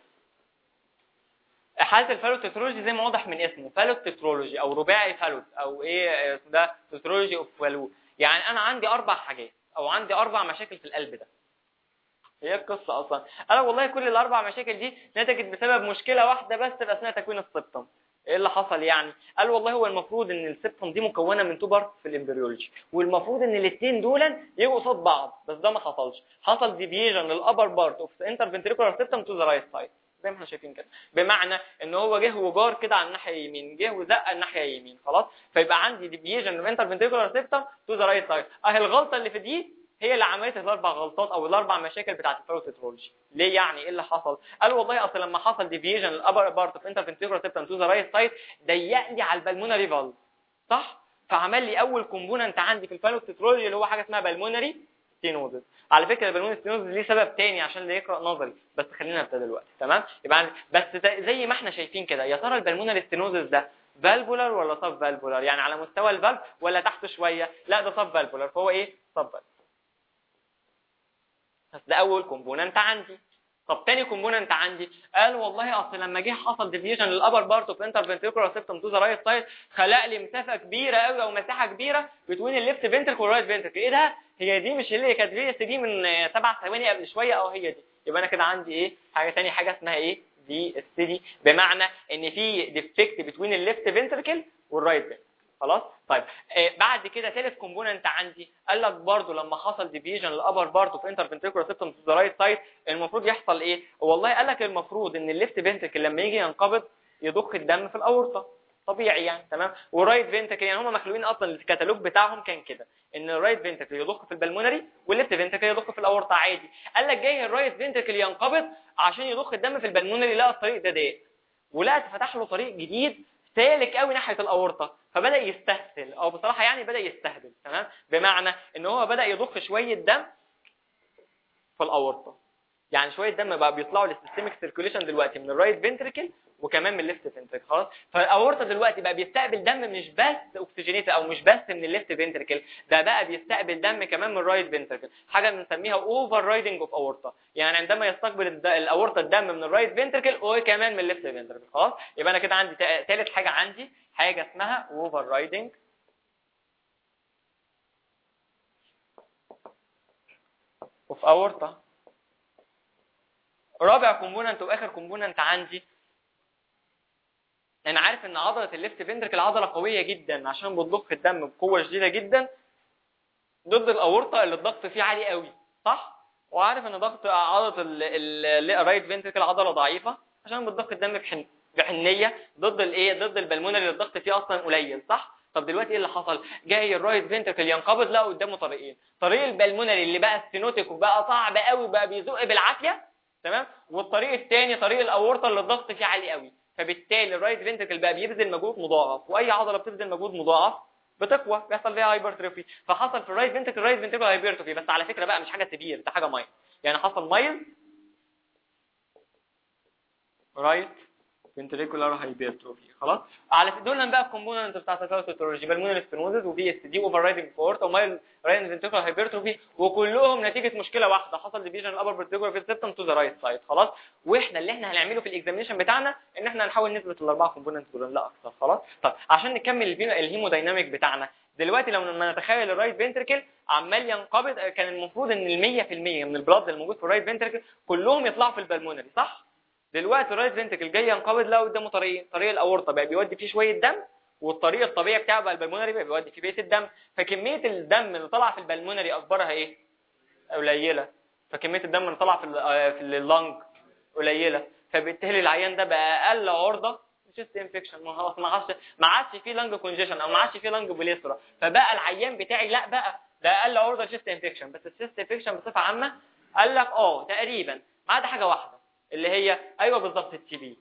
حاله الفالوتترولوجي زي ما واضح من اسمه فالوتترولوجي او رباعي فالوت او ايه ده تترولوجي اوف فالو يعني انا عندي اربع حاجات او عندي اربع مشاكل في القلب ده هي القصه اصلا انا والله كل الاربع مشاكل دي نتجت بسبب مشكله واحده بس في اثناء تكوين السبتم ايه اللي حصل يعني قال والله هو المفروض ان السبتم دي مكونه من تو بارت في الامبريولوجي والمفروض ان الاثنين دول يجوا قصاد بعض بس ده ما حصلش حصل ديفيجن للابر بارت اوف انتر فنتريكولار سيستم تو ذا رايت سايد زي ما احنا شايفين كده بمعنى ان هو جه وجار كده على الناحيه اليمين جه وزق الناحيه اليمين خلاص فيبقى عندي ديفيجن للانتر فنتريكولار سيستم تو ذا رايت سايد اهي الغلطه اللي في دي هي اللي عملت الاربع غلطات او الاربع مشاكل بتاعه الفالوتيترولوجي ليه يعني ايه اللي حصل قال والله اصل لما حصل ديفيجن الابر بارت اوف انتر فنتريكولار سيستم تو ذا رايت سايد ضيق لي على البلمونري فالف صح فعمل لي اول كومبوننت عندي في الفالوكتيترولوجي اللي هو حاجه اسمها بالمونري ستينوزس على فكره البالمونري ستينوزس ليه سبب تاني عشان اللي يقرا نظري بس خلينا نبدا دلوقتي تمام يبقى عندي- بس ده- زي ما احنا شايفين كده يا ترى البالمونري ستينوزس ده فالفولار ولا سب فالفولار يعني على مستوى الفالف ولا تحت شويه لا ده سب فالفولار فهو ايه سب فالف بس ده اول كومبوننت عندي طب تاني كومبوننت عندي قال والله اصل لما جه حصل ديفيجن للابر بارت اوف انتر فنتريكولار سيستم تو ذا رايت سايد خلق لي مسافه كبيره قوي او مساحه كبيره بين الليفت فنتركل والرايت فنتركل ايه ده هي دي مش اللي كانت في اس دي من آه، سبع ثواني قبل شويه او هي دي يبقى انا كده عندي ايه حاجه تاني حاجه اسمها ايه دي اس دي بمعنى ان في ديفكت بين الليفت فنتركل والرايت فنتركل خلاص طيب آه بعد كده ثالث كومبوننت عندي قال لك برضو لما حصل ديفيجن للابر بارت اوف انتر فنتريكولار سيستم تو ذا رايت سايد المفروض يحصل ايه والله قال لك المفروض ان الليفت فنتركل لما يجي ينقبض يضخ الدم في الاورطه طبيعي يعني تمام والرايت فنتركل يعني هم مخلوقين اصلا الكتالوج بتاعهم كان كده ان الرايت فنتركل يضخ في البلمونري والليفت فنتركل يضخ في الاورطه عادي قال لك جاي الرايت فنتركل ينقبض عشان يضخ الدم في البلمونري لقى الطريق ده ضيق ولقى فتح له طريق جديد سالك قوي ناحيه الاورطه فبدا يستسهل او بصراحه يعني بدا يستهبل تمام بمعنى ان هو بدا يضخ شويه دم في الاورطه يعني شويه دم بقى بيطلعوا للسيستميك سيركيوليشن دلوقتي من الرايت فنتريكل وكمان من الليفت فنتريكل خلاص فالاورطه دلوقتي بقى بيستقبل دم مش بس اوكسجينيت او مش بس من الليفت فنتريكل ده بقى بيستقبل دم كمان من الرايت فنتريكل حاجه بنسميها اوفر رايدنج اوف اورطه يعني عندما يستقبل الد- الاورطه الدم من الرايت فنتريكل وكمان من الليفت فنتريكل خلاص يبقى انا كده عندي تا- تالت حاجه عندي حاجه اسمها اوفر رايدنج اوف اورطه رابع كومبوننت واخر كومبوننت عندي انا عارف ان عضله الليفت فنتركل عضله قويه جدا عشان بتضخ الدم بقوه شديده جدا ضد الاورطه اللي الضغط فيه عالي قوي صح وعارف ان ضغط عضله الرايت فنتركل عضله ضعيفه عشان بتضخ الدم بحن بحنيه ضد الايه ضد البلمونري اللي الضغط فيه اصلا قليل صح طب دلوقتي ايه اللي حصل جاي الرايت فنتركل ينقبض لا قدامه طريقين طريق البلمونري اللي بقى ستينوتيك وبقى صعب قوي وبقى بيزق بالعافيه تمام والطريق الثاني طريق الاورطه اللي الضغط فيه عالي قوي فبالتالي الرايت فنتركل بقى بيبذل مجهود مضاعف واي عضله بتبذل مجهود مضاعف بتقوى بيحصل فيها هايبرتروفي فحصل في الرايت فنتركل رايت فنتركل هايبرتروفي بس على فكره بقى مش حاجه سبير ده حاجه مايل يعني حصل مايل رايت فنتريكولار هايبرتروفي خلاص على دول بقى الكومبوننت بتاعت الفاوتوتولوجي بالمونري سبينوزز وبي اس دي اوفر رايدنج فورت ومايل رايت فنتريكولار هايبرتروفي وكلهم نتيجه مشكله واحده حصل ديفيجن الابر فنتريكولار في السيستم تو ذا رايت سايد خلاص واحنا اللي احنا هنعمله في الاكزامينشن بتاعنا ان احنا هنحاول نثبت الاربعه كومبوننت دول لا اكتر خلاص طب عشان نكمل البينو- الهيمودايناميك بتاعنا دلوقتي لو لما نتخيل الرايت فنتركل عمال ينقبض كان المفروض ان ال 100% من البلاد اللي موجود في الرايت فنتركل كلهم يطلعوا في البلمونري صح دلوقتي الرايت فنتركل جاي ينقبض لا قدامه طريقين طريق الاورطه بقى بيودي فيه شويه دم والطريق الطبيعي بتاعه بقى البلمونري بقى بيودي فيه بيت الدم فكميه الدم اللي طالعه في البلمونري اخبارها ايه قليله فكميه الدم اللي طالعه في ال- آه، في اللنج قليله فبالتالي العيان ده بقى اقل عرضه تشست انفكشن ما خلاص ما عادش ما عادش فيه لانج كونجيشن او ما عادش فيه لانج بوليسترا فبقى العيان بتاعي لا بقى ده اقل عرضه تشست انفكشن بس التشست انفكشن بصفه عامه قال لك اه تقريبا ما عدا حاجه واحده اللي هي ايوه بالظبط التي بي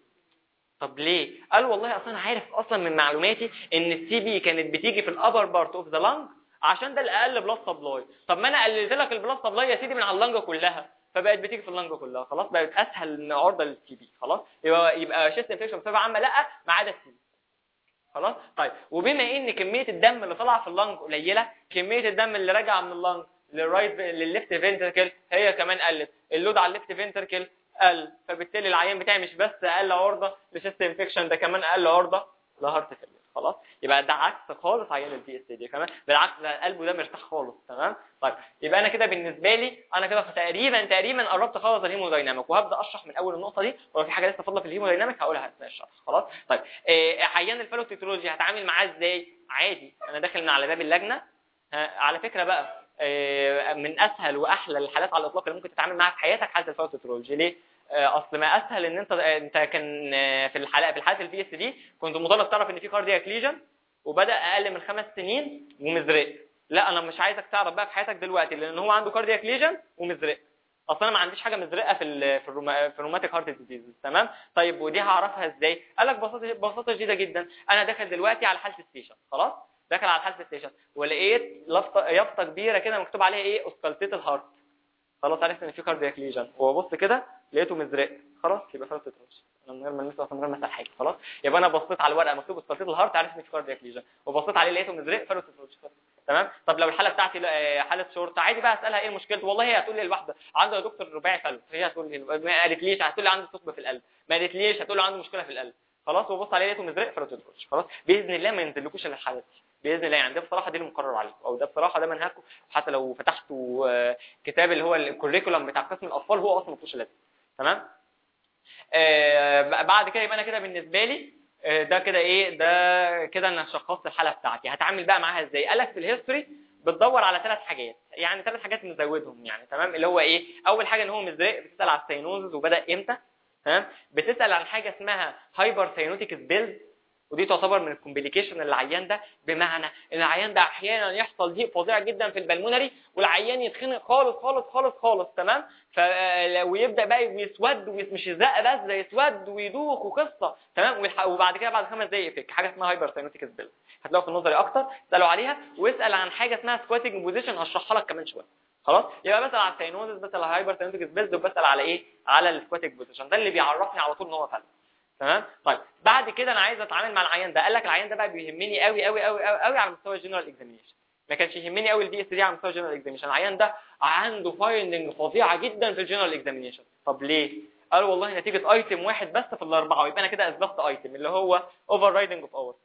طب ليه قال والله اصلا انا عارف اصلا من معلوماتي ان التي بي كانت بتيجي في الابر بارت اوف ذا لانج عشان ده الاقل بلاد سبلاي طب ما انا قللت لك البلاد سبلاي يا سيدي من على اللنج كلها فبقت بتيجي في اللنج كلها خلاص بقت اسهل من عرضه للتي بي خلاص يبقى يبقى شيست انفكشن بصفه عامه لا ما عدا التي بي خلاص طيب وبما ان كميه الدم اللي طالعه في اللنج قليله كميه الدم اللي راجعه من اللنج للرايت للليفت فنتركل هي كمان قلت اللود على الليفت فنتركل قل فبالتالي العيان بتاعي مش بس اقل عرضه لشيست انفكشن ده كمان اقل عرضه لهارت فيلير خلاص يبقى ده عكس خالص عيان البي اس دي كمان بالعكس ده قلبه ده مرتاح خالص تمام طيب يبقى انا كده بالنسبه لي انا كده تقريبا تقريبا قربت اخلص الهيمودايناميك وهبدا اشرح من اول النقطه دي ولو في حاجه لسه فاضله في الهيمودايناميك هقولها اثناء الشرح خلاص طيب إيه عيان الفالوتيتولوجي هتعامل معاه ازاي عادي انا داخل من على باب اللجنه ها، على فكره بقى إيه، من اسهل واحلى الحالات على الاطلاق اللي ممكن تتعامل معاها في حياتك حاله الفالوتيتولوجي ليه آه، اصل ما اسهل ان انت انت كان آه، في الحلقه في الحالات البي اس دي كنت مطالب تعرف ان في كاردياك ليجن وبدا اقل من خمس سنين ومزرق لا انا مش عايزك تعرف بقى في حياتك دلوقتي لان هو عنده كاردياك ليجن ومزرق اصل انا ما عنديش حاجه مزرقه في ال في الروما في الروماتيك هارت ديزيز تمام طيب ودي هعرفها ازاي قال لك ببساطه ببساطه شديده جدا انا داخل دلوقتي على حاله السيشن خلاص داخل على حاله ستيشن ولقيت لفظه يافطه كبيره كده مكتوب عليها ايه اوسكالتيت الهارت خلاص عرفت ان في كاردياك ليجن وببص كده لقيته مزرق خلاص يبقى فاهم تترش انا من غير ما نلمسه من غير ما اسال حاجه خلاص يبقى انا بصيت على الورقه مكتوب اوسكالتيت الهارت عرفت ان في كاردياك ليجن وبصيت عليه لقيته مزرق فاهم تترش تمام طب لو الحاله بتاعتي لا- حاله شرطه عادي بقى اسالها ايه مشكلته والله هي هتقول لي الواحده عنده يا دكتور رباعي فلو هي هتقول لي ما قالتليش هتقول لي عنده ثقب في القلب ما قالتليش هتقول لي عنده مشكله في القلب خلاص وبص عليه لقيته مزرق فلو تدخلش خلاص باذن الله ما ينزلكوش الا الحالات دي باذن الله يعني ده بصراحه دي المقرر عليكم او ده بصراحه ده منهجكم حتى لو فتحتوا آه، كتاب اللي هو الكوريكولم بتاع قسم الاطفال هو اصلا ما فيهوش لازم تمام آه، بعد كده يبقى انا كده بالنسبه لي آه، ده كده ايه ده كده انا شخصت الحاله بتاعتي هتعامل بقى معاها ازاي قال لك في الهيستوري بتدور على ثلاث حاجات يعني ثلاث حاجات نزودهم يعني تمام اللي هو ايه اول حاجه ان هو مزرق بتسال على السينوزز وبدا امتى تمام بتسال عن حاجه اسمها هايبر سينوتيك سبيلز ودي تعتبر من الكومبليكيشن العيان ده بمعنى ان العيان ده احيانا يحصل ضيق فظيع جدا في البلمونري والعيان يتخنق خالص خالص خالص خالص تمام ف ويبدا بقى يسود ومش يزق بس ده يسود ويدوخ وقصه تمام والح- وبعد كده بعد خمس دقايق يفك حاجه اسمها هايبر ساينوتيك سبيل هتلاقوا في النظري اكتر اسالوا عليها واسال عن حاجه اسمها سكواتنج بوزيشن هشرحها لك كمان شويه خلاص يبقى بسال على الساينوزس بسال على هايبر ساينوتيك سبيلز وبسال على ايه على السكواتنج بوزيشن ده اللي بيعرفني على طول ان هو فلس تمام طيب بعد كده انا عايز اتعامل مع العيان ده قال لك العيان ده بقى بيهمني قوي قوي قوي قوي, قوي على مستوى الجنرال اكزامينشن ما كانش يهمني قوي الدي اس دي على مستوى الجنرال اكزامينشن العيان ده عنده فايندنج فظيعه جدا في الجنرال اكزامينشن طب ليه قال والله نتيجه ايتم واحد بس في الاربعه يبقى انا كده اثبتت ايتم اللي هو اوفر رايدنج اوف اور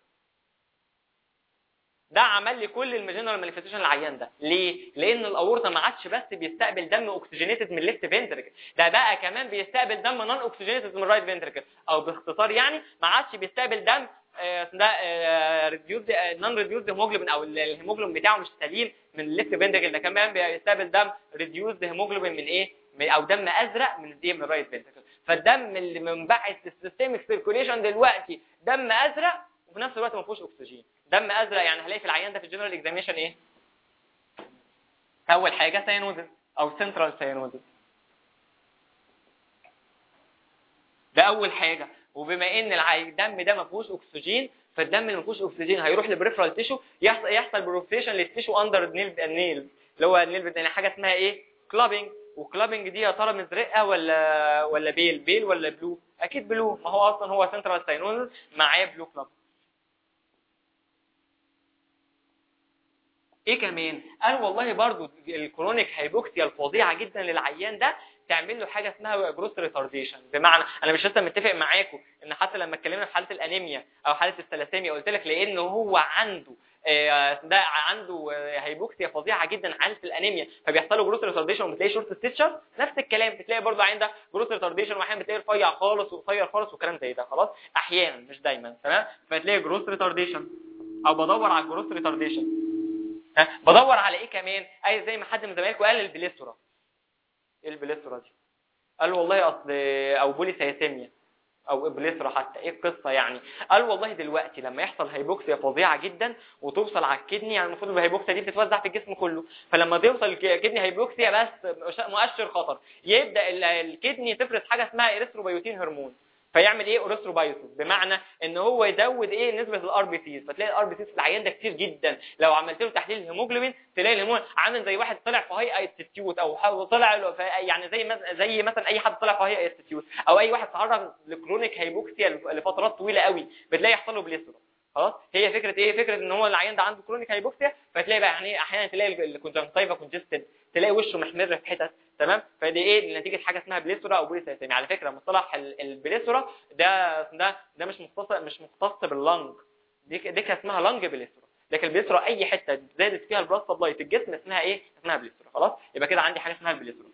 ده عمل لي كل الجنرال مانيفستيشن العيان ده ليه لان الاورطه ما عادش بس بيستقبل دم اوكسجينيتد من الليفت فنتركل ده بقى كمان بيستقبل دم نون اوكسجينيتد من الرايت فنتركل او باختصار يعني ما عادش بيستقبل دم آه، ده ريديوز نون ريديوز هيموجلوبين او ال- الهيموجلوبين بتاعه مش سليم من الليفت فنتركل ده كمان بيستقبل دم ريديوز هيموجلوبين من ايه من او دم ازرق من الايه من الرايت فنتركل فالدم اللي منبعث السيستميك سيركوليشن دلوقتي دم ازرق وفي نفس الوقت ما فيهوش اكسجين دم ازرق يعني هلاقي في العيان ده في الجنرال اكزامينشن ايه اول حاجه سيانوزس او سنترال سيانوزس ده اول حاجه وبما ان الع- الدم ده ما فيهوش اكسجين فالدم اللي ما فيهوش اكسجين هيروح للبريفرال تيشو يحصل يحصل بروفيشن للتيشو اندر النيل النيل اللي هو النيل يعني حاجه اسمها ايه كلابنج وكلابنج دي يا ترى مزرقه ولا ولا بيل بيل ولا بلو اكيد بلو ما هو اصلا هو سنترال ساينوزس معاه بلو كلاب ايه كمان قال والله برضو الكرونيك هايبوكسيا الفظيعه جدا للعيان ده تعمل له حاجه اسمها جروث ريتارديشن بمعنى انا مش لسه متفق معاكم ان حتى لما اتكلمنا في حاله الانيميا او حاله الثلاسيميا قلت لك لان هو عنده آه، ده عنده آه، هايبوكسيا فظيعه جدا حاله الانيميا فبيحصل له جروث ريتارديشن وبتلاقي شورت ستيتشر نفس الكلام بتلاقي برضو عين ده جروث ريتارديشن واحيانا بتلاقي رفيع خالص وقصير خالص وكلام زي ده خلاص احيانا مش دايما تمام فتلاقي جروث ريتارديشن او بدور على الجروث ريتارديشن ها بدور على ايه كمان اي زي ما حد من زمايلكم قال البليسترا ايه البليسترا دي قال والله اصل او بوليسايسيميا او ابليسترا حتى ايه القصه يعني قال والله دلوقتي لما يحصل هيبوكسيا فظيعه جدا وتوصل على الكدني يعني المفروض الهيبوكسيا دي بتتوزع في الجسم كله فلما توصل الكدني هيبوكسيا بس مؤشر خطر يبدا ال- الكدني تفرز حاجه اسمها اريثروبيوتين هرمون فيعمل ايه اوريثروبايوسيس بمعنى ان هو يزود ايه نسبه الار بي سيز فتلاقي الار بي سيز في العيان ده كتير جدا لو عملت له تحليل الهيموجلوبين تلاقي الهيموجلوبين عامل زي واحد طلع في هاي استيتيوت او ح- طلع له في يعني زي مثلا زي مثلا اي حد طلع في هاي استيتيوت او اي واحد تعرض لكرونيك هيبوكسيا لفترات طويله قوي بتلاقي يحصل له بليسترا خلاص هي فكره ايه فكره ان هو العيان ده عنده كرونيك هيبوكسيا فتلاقي بقى يعني احيانا تلاقي الكونجنكتيفا كونجستد تلاقي وشه محمر في حتت تمام فدي ايه نتيجه حاجه اسمها بليسورا او بوليسايتيميا على فكره مصطلح ال- البليسورا ده ده ده مش مختص مش مختص باللنج دي ك- دي كان اسمها لنج بليسورا لكن البليسورا اي حته زادت فيها البلاد سبلاي في الجسم اسمها ايه اسمها بليسورا خلاص يبقى كده عندي حاجه اسمها البليسورا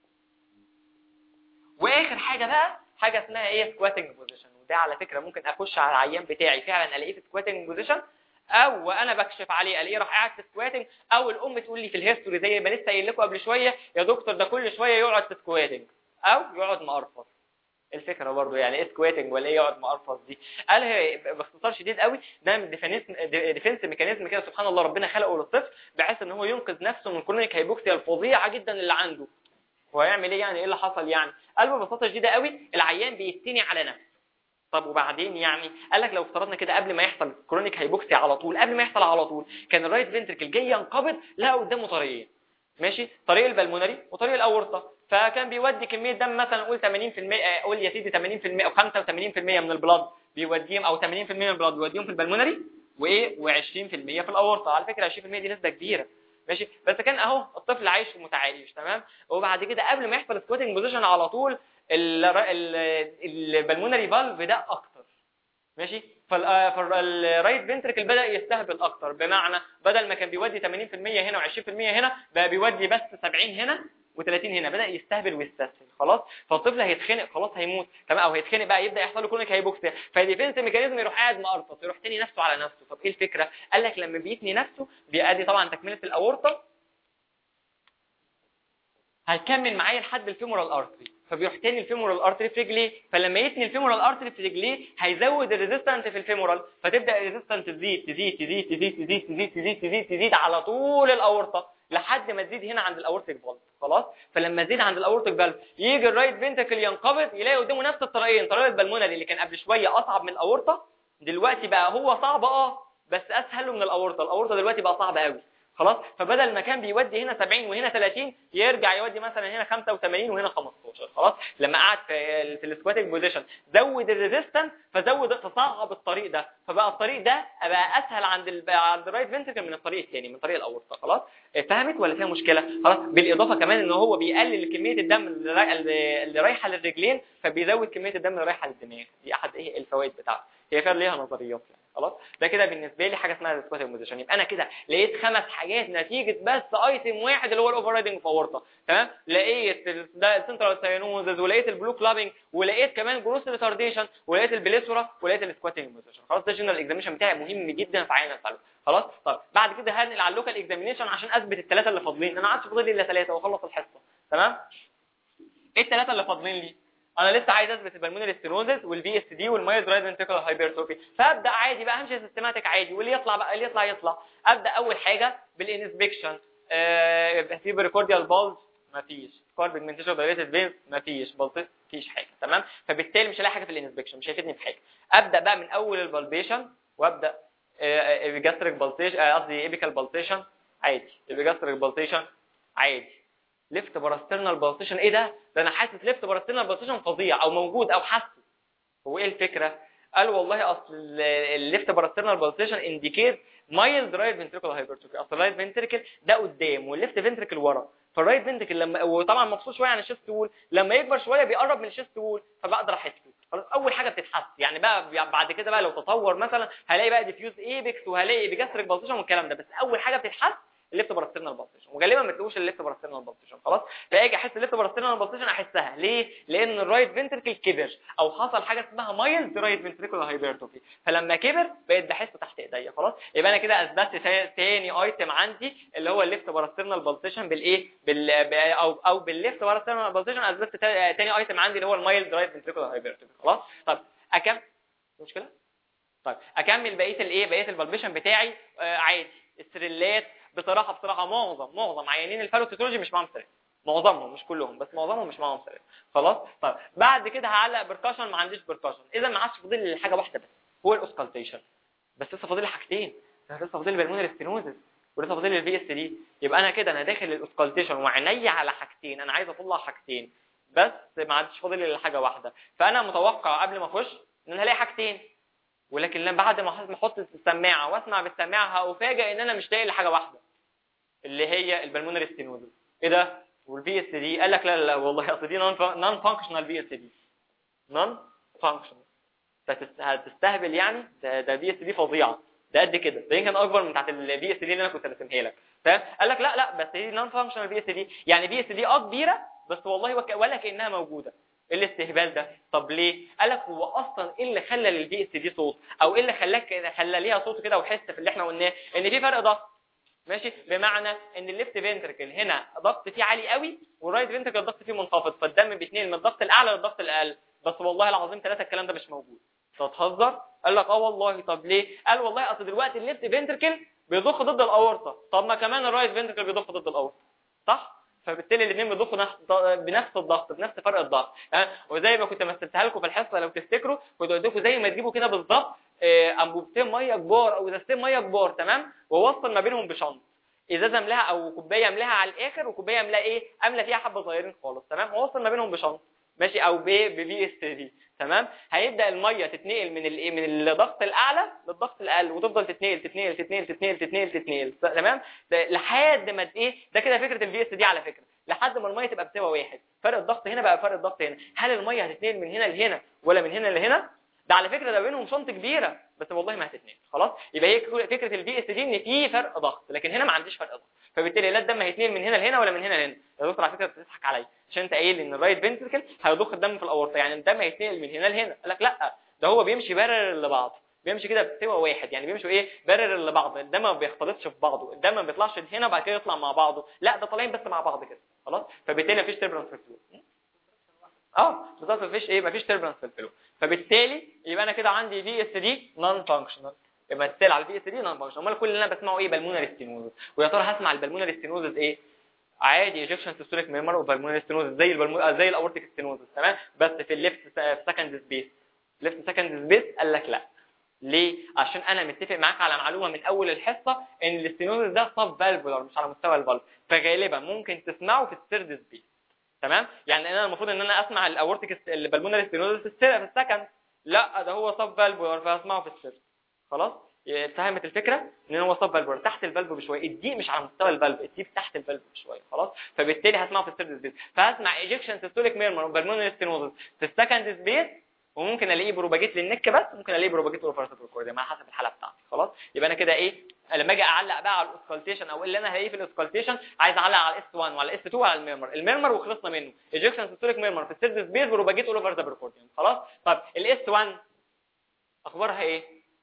واخر حاجه بقى حاجه اسمها ايه سكواتنج بوزيشن وده على فكره ممكن اخش على العيان بتاعي فعلا الاقيه في سكواتنج بوزيشن او وانا بكشف عليه الاقيه راح قاعد في سكواتنج او الام تقول لي في الهيستوري زي ما لسه قايل لكم قبل شويه يا دكتور ده كل شويه يقعد في سكواتنج او يقعد مقرفص الفكره برضو يعني ايه سكواتنج ولا ايه يقعد مقرفص دي قال هي باختصار شديد قوي ده ديفنس ميكانيزم كده سبحان الله ربنا خلقه للطفل بحيث ان هو ينقذ نفسه من كرونيك هيبوكسيا الفظيعه جدا اللي عنده هو هيعمل ايه يعني ايه اللي حصل يعني قال ببساطه شديده قوي العيان بيستني على نفسه طب وبعدين يعني قال لك لو افترضنا كده قبل ما يحصل كرونيك هايبوكسي على طول قبل ما يحصل على طول كان الرايت فنتركل جاي ينقبض لقى قدامه طريقين ماشي طريق البلمونري وطريق الاورطه فكان بيودي كميه دم مثلا قول 80% آه، قول يا سيدي 80% او 85% من البلاد بيوديهم او 80% من البلاد بيوديهم في البلمونري وايه و20% في الاورطه على فكره 20% دي نسبه كبيره ماشي بس كان اهو الطفل عايش ومتعايش تمام وبعد كده قبل ما يحصل سكواتنج بوزيشن على طول البلمونري فالف ده اكتر ماشي فالرايت فنتركل بدا يستهبل اكتر بمعنى بدل ما كان بيودي 80% هنا و20% هنا بقى بيودي بس 70 هنا و30 هنا بدا يستهبل ويستسهل خلاص فالطفل هيتخنق خلاص هيموت تمام او هيتخنق بقى يبدا يحصل له كرونيك هايبوكسيا فالديفنس ميكانيزم يروح قاعد مقرطص يروح تاني نفسه على نفسه طب ايه الفكره قال لك لما بيتني نفسه بيأدي طبعا تكمله الاورطه هيكمل معايا لحد الفيمورال ارتري فبيروح تاني الفيمورال ارتري في رجليه فلما يتني الفيمورال ارتري في رجليه هيزود الريزيستنت في الفيمورال فتبدا الريزيستنت تزيد تزيد تزيد تزيد تزيد تزيد تزيد تزيد تزيد على طول الاورطه لحد ما تزيد هنا عند الاورتيك فالف خلاص فلما تزيد عند الاورتيك فالف يجي الرايت فينتركل ينقبض يلاقي قدامه نفس الطريقين طريق البلمونري اللي كان قبل شويه اصعب من الاورطه دلوقتي بقى هو صعب اه بس اسهل من الاورطه الاورطه دلوقتي بقى صعب قوي خلاص فبدل ما كان بيودي هنا 70 وهنا 30 يرجع يودي مثلا هنا 85 وهنا 15 خلاص لما قعد في في السكواتنج بوزيشن زود الريزيستنس فزود تصعب الطريق ده فبقى الطريق ده بقى اسهل عند ال... عند الرايت فنتركل من الطريق الثاني من طريق الاورطه خلاص فهمت ولا فيها مشكله خلاص بالاضافه كمان ان هو بيقلل كميه الدم اللي راي- اللي رايحه للرجلين فبيزود كميه الدم اللي رايحه للدماغ دي احد ايه الفوائد بتاعته هي فعلا ليها نظريات يعني خلاص ده كده بالنسبه لي حاجه اسمها السكواتنج بوزيشن يبقى انا كده لقيت خمس حاجات نتيجه بس ايتم واحد اللي هو الاوفر رايدنج فورطه تمام لقيت ال- ده السنترال ساينوزز ولقيت البلو كلابنج ولقيت كمان جروس ريتارديشن ولقيت البليسورا ولقيت السكواتنج بوزيشن خلاص ده الجنرال اكزامينشن بتاعي مهم جدا في عين الفلو خلاص طب بعد كده هنقل على اللوكال اكزامينشن عشان اثبت الثلاثه اللي فاضلين انا عادش فاضل لي الا ثلاثه واخلص الحصه تمام ايه الثلاثه اللي فاضلين لي انا لسه عايز اثبت البلمونري ستينوزس والبي اس دي والمايلد رايت فنتريكولار هايبرتروفي فابدا عادي بقى همشي سيستماتيك عادي واللي يطلع بقى اللي يطلع يطلع ابدا اول حاجه بالانسبكشن آه في بريكورديال بالز مفيش سكار بيجمنتيشن دايريتد فينز مفيش بلطيس مفيش حاجه تمام فبالتالي مش هلاقي حاجه في الانسبكشن مش هيفيدني في حاجه ابدا بقى من اول البالبيشن وابدا ايبيجاستريك بالتيشن قصدي ايبيكال بالتيشن عادي ايبيجاستريك بالتيشن عادي ليفت باراسترنال بالتيشن ايه ده ده انا حاسس ليفت باراسترنال بالتيشن فظيع او موجود او حاسه هو ايه الفكره قال والله اصل الليفت باراسترنال بالتيشن انديكيت مايلد رايت فنتريكل هايبرتروفي اصل الرايت فنتريكل ده قدام والليفت فنتريكل ورا فالرايت فنتريكل لما وطبعا مفصول شويه عن الشيست وول لما يكبر شويه بيقرب من الشيست وول فبقدر احسه خلاص اول حاجه بتتحس يعني بقى بعد كده بقى لو تطور مثلا هلاقي بقى ديفيوز ايبكس وهلاقي بيجاستريك بالتيشن والكلام ده بس اول حاجه بتتحس الليفت باراسترنال بالتيشن وغالبا ما تلاقوش الليفت باراسترنال بالتيشن خلاص فاجي احس الليفت باراسترنال بالتيشن احسها ليه لان الرايت فنتركل كبر او حصل حاجه اسمها مايلد رايت فنتريكولار هايبرتروفي فلما كبر بقيت بحسه تحت ايديا خلاص يبقى انا كده اثبتت تا- تاني ايتم عندي اللي هو الليفت باراسترنال بالتيشن بالايه بال ب- او او بالليفت باراسترنال بالتيشن اثبتت تا- تاني ايتم عندي اللي هو المايلد رايت فنتريكولار هايبرتروفي خلاص طب اكمل مشكله طيب اكمل بقيه الايه بقيه البلبيشن بتاعي آه عادي السريلات بصراحه بصراحه معظم معظم عيانين الفالوتيتولوجي مش معاهم سرير معظمهم مش كلهم بس معظمهم مش معاهم سرير خلاص طيب بعد كده هعلق بركاشن ما عنديش بركاشن اذا ما عادش فاضل لي حاجه واحده بس هو الاوسكالتيشن بس لسه فاضل لي حاجتين لسه فاضل لي بالمونري ستينوزس ولسه فاضل لي الفي اس دي يبقى انا كده انا داخل الاوسكالتيشن وعينيا على حاجتين انا عايز اطلع حاجتين بس ما عادش فاضل لي إلا حاجه واحده فانا متوقع قبل ما اخش ان انا هلاقي حاجتين ولكن لما بعد ما أحط- ما احط السماعه واسمع بالسماعه هافاجئ ان انا مش لاقي إلا حاجه واحده اللي هي البلمونري ستينوزس ايه ده والبي اس دي قال لك لا لا لا والله اصل دي نون فانكشنال بي اس دي نون فانكشنال هتستهبل يعني ده ده بي اس دي فظيعه ده قد كده ده يمكن اكبر من بتاعت البي اس دي اللي انا كنت راسمها لك فاهم قال لك لا لا بس هي نون فانكشنال بي اس دي يعني بي اس دي اه كبيره بس والله وك... ولا كانها موجوده ايه الاستهبال ده طب ليه قال لك هو اصلا ايه اللي خلى للبي اس دي صوت او ايه اللي خلاك خلى ليها صوت كده وحس في اللي احنا قلناه ان في فرق ضغط ماشي بمعنى ان الليفت فينتركل هنا ضغط فيه عالي قوي والرايت فينتركل الضغط فيه منخفض فالدم بيتنقل من الضغط الاعلى للضغط الاقل بس والله العظيم ثلاثه الكلام ده مش موجود انت بتهزر قال لك اه والله طب ليه قال والله اصل دلوقتي الليفت فينتركل بيضخ ضد الاورطه طب ما كمان الرايت فينتركل بيضخ ضد الاورطه صح فبالتالي الاثنين بيضخوا نفس- بنفس الضغط بنفس فرق الضغط ها وزي ما كنت مثلتها لكم في الحصه لو تفتكروا كنت قلت لكم زي ما تجيبوا كده بالظبط آه، انبوبتين ميه كبار او ازازتين ميه كبار تمام ووصل ما بينهم بشنط ازازه املاها او كوبايه املاها على الاخر وكوبايه املاها ايه املى فيها حبه صغيرين خالص تمام ووصل ما بينهم بشنط ماشي او ب بفي اس دي تمام هيبدا الميه تتنقل من الايه من الضغط الاعلى للضغط الاقل وتفضل تتنقل تتنقل تتنقل تتنقل تتنقل تتنقل تمام ده لحد ما ت- ايه ده كده فكره الفي اس دي على فكره لحد ما الميه تبقى بسوى واحد فرق الضغط هنا بقى فرق الضغط هنا هل الميه هتتنقل من هنا لهنا ولا من هنا لهنا ده على فكره ده بينهم شنط كبيره بس والله ما هتتنقل خلاص يبقى هي كل- فكره الفي اس دي ان في فرق ضغط لكن هنا ما عنديش فرق ضغط فبالتالي لا الدم هيتنقل من هنا لهنا ولا من هنا لهنا يا دكتور على فكره بتضحك عليا عشان انت قايل ان الرايت فنتركل هيضخ الدم في الاورطه يعني الدم هيتنقل من هنا لهنا قال لك لا ده هو بيمشي بارل لبعض بيمشي كده بسوى واحد يعني بيمشوا ايه بارل لبعض الدم ما بيختلطش في بعضه الدم ما بيطلعش هنا وبعد كده يطلع مع بعضه لا ده طالعين بس مع بعض كده خلاص فبالتالي مفيش تربلنس في الفلو اه بالظبط مفيش ايه مفيش تربلنس في الفلو فبالتالي يبقى انا كده عندي في اس دي نون فانكشنال يبقى السيل على الفي اس دي نون فانكشنال امال كل اللي انا بسمعه ايه بالمونري ستينوزس ويا ترى هسمع البلمونري ستينوزس ايه عادي ايجكشن سيستوليك ميمر وبلمونري ستينوزس زي البلمو... آه، زي الاورتيك ستينوزس تمام بس في الليفت سكند سبيس ليفت سكند سبيس قال لك لا ليه عشان انا متفق معاك على معلومه من اول الحصه ان الاستينوزس ده سب فالفولار مش على مستوى الفالف فغالبا ممكن تسمعه في الثيرد سبيس تمام يعني انا المفروض ان انا اسمع الاورتيك البلمونري ستينوزس في السر- في السكند لا ده هو سب فالفولار فهسمعه في الثيرد خلاص فهمت الفكره ان هو سب فالفولار تحت الفالف بشويه الديب مش على مستوى الفالف الديب تحت الفالف بشويه خلاص فبالتالي هسمعه في الثيرد سبيس فهسمع ايجكشن سيستوليك ميرمر وبلمونري ستينوزس في السكند سبيس وممكن الاقيه بروباجيت للنك بس ممكن الاقيه بروباجيت اوفرسيتوكورديا على حسب الحاله بتاعتي خلاص يبقى انا كده ايه لما اجي اعلق بقى على الاسكالتيشن او اللي انا هلاقيه في الاسكالتيشن عايز اعلق على الاس 1 وعلى الاس 2 وعلى الميرمر الميرمر وخلصنا منه ايجكشن سيستوليك ميرمر في السيرد سبيس بروباجيت اول اوفر ذا بركورديوم خلاص طب الاس 1 اخبارها ايه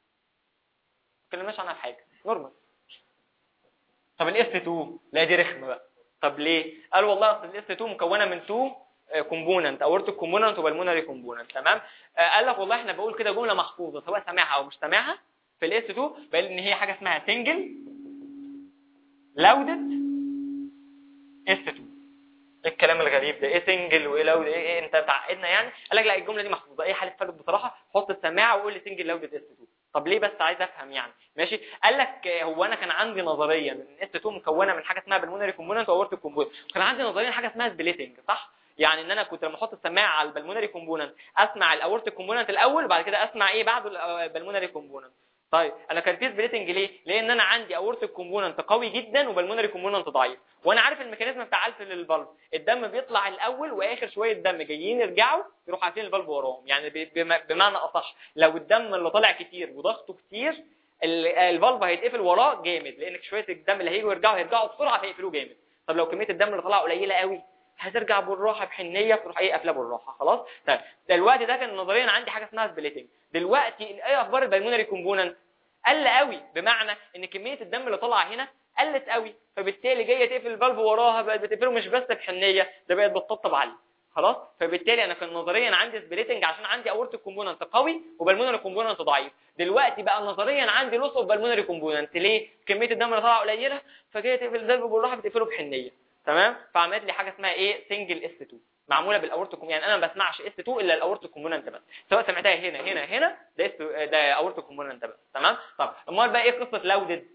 ما اتكلمناش عنها في حاجه نورمال طب الاس 2 لا دي رخمه بقى طب ليه قال والله اصل الاس 2 مكونه من 2 كومبوننت اورتيك كومبوننت وبلمونري كومبوننت تمام آه، قال لك والله احنا بقول كده جمله محفوظه سواء سامعها او مش سامعها في الاس 2 بقول ان هي حاجه اسمها سنجل لاودد اس 2 ايه الكلام الغريب ده ايه سنجل وايه لاود ايه, إيه انت بتعقدنا يعني قال لك لا الجمله دي محفوظه ايه حاله فاتت بصراحه حط السماعه وقول لي سنجل لاودد اس 2 طب ليه بس عايز افهم يعني ماشي قال لك آه، هو انا كان عندي نظريا ان اس 2 مكونه من حاجه اسمها بالمونري كومبوننت واورتيك كومبوننت وكان عندي نظريا حاجه اسمها سبليتنج صح يعني ان انا كنت لما احط السماعه على البلمونري كومبوننت اسمع الاورتيك كومبوننت الاول وبعد كده اسمع ايه بعده البلمونري كومبوننت طيب انا كان في سبليتنج ليه لان انا عندي اورتيك كومبوننت قوي جدا وبلمونري كومبوننت ضعيف وانا عارف الميكانيزم بتاع قفل الفالف الدم بيطلع الاول واخر شويه دم جايين يرجعوا يروحوا قافلين الفالف وراهم يعني ب- بم- بمعنى اصح لو الدم اللي طالع كتير وضغطه كتير ال- الفالف هيتقفل وراه جامد لان شويه الدم اللي هيجوا يرجعوا هيرجعوا بسرعه فيقفلوه جامد طب لو كميه الدم اللي طالعه قليله قوي هترجع بالراحه بحنيه تروح ايه قافله بالراحه خلاص طيب دلوقتي ده كان نظريا عندي حاجه اسمها سبليتنج دلوقتي ايه اخبار البلمونري كومبوننت قل قوي بمعنى ان كميه الدم اللي طالعه هنا قلت قوي فبالتالي جايه تقفل الفالف وراها بقت بتقفله مش بس بحنيه ده بقت بتطبطب عليه خلاص فبالتالي انا كان نظريا عندي سبليتنج عشان عندي اورتيك كومبوننت قوي وبلمونري كومبوننت ضعيف دلوقتي بقى نظريا عندي لوس اوف بالمونري كومبوننت ليه كميه الدم اللي طالعه قليله فجايه تقفل الفالف بالراحه بتقفله بحنيه تمام فعملت لي حاجه اسمها ايه سنجل اس 2 معموله بالاورتيك يعني انا ما بسمعش اس 2 الا الاورتيك كومبوننت بس سواء سمعتها هنا هنا هنا ده اس ده اورتيك كومبوننت بس تمام طب امال بقى ايه قصه لاودد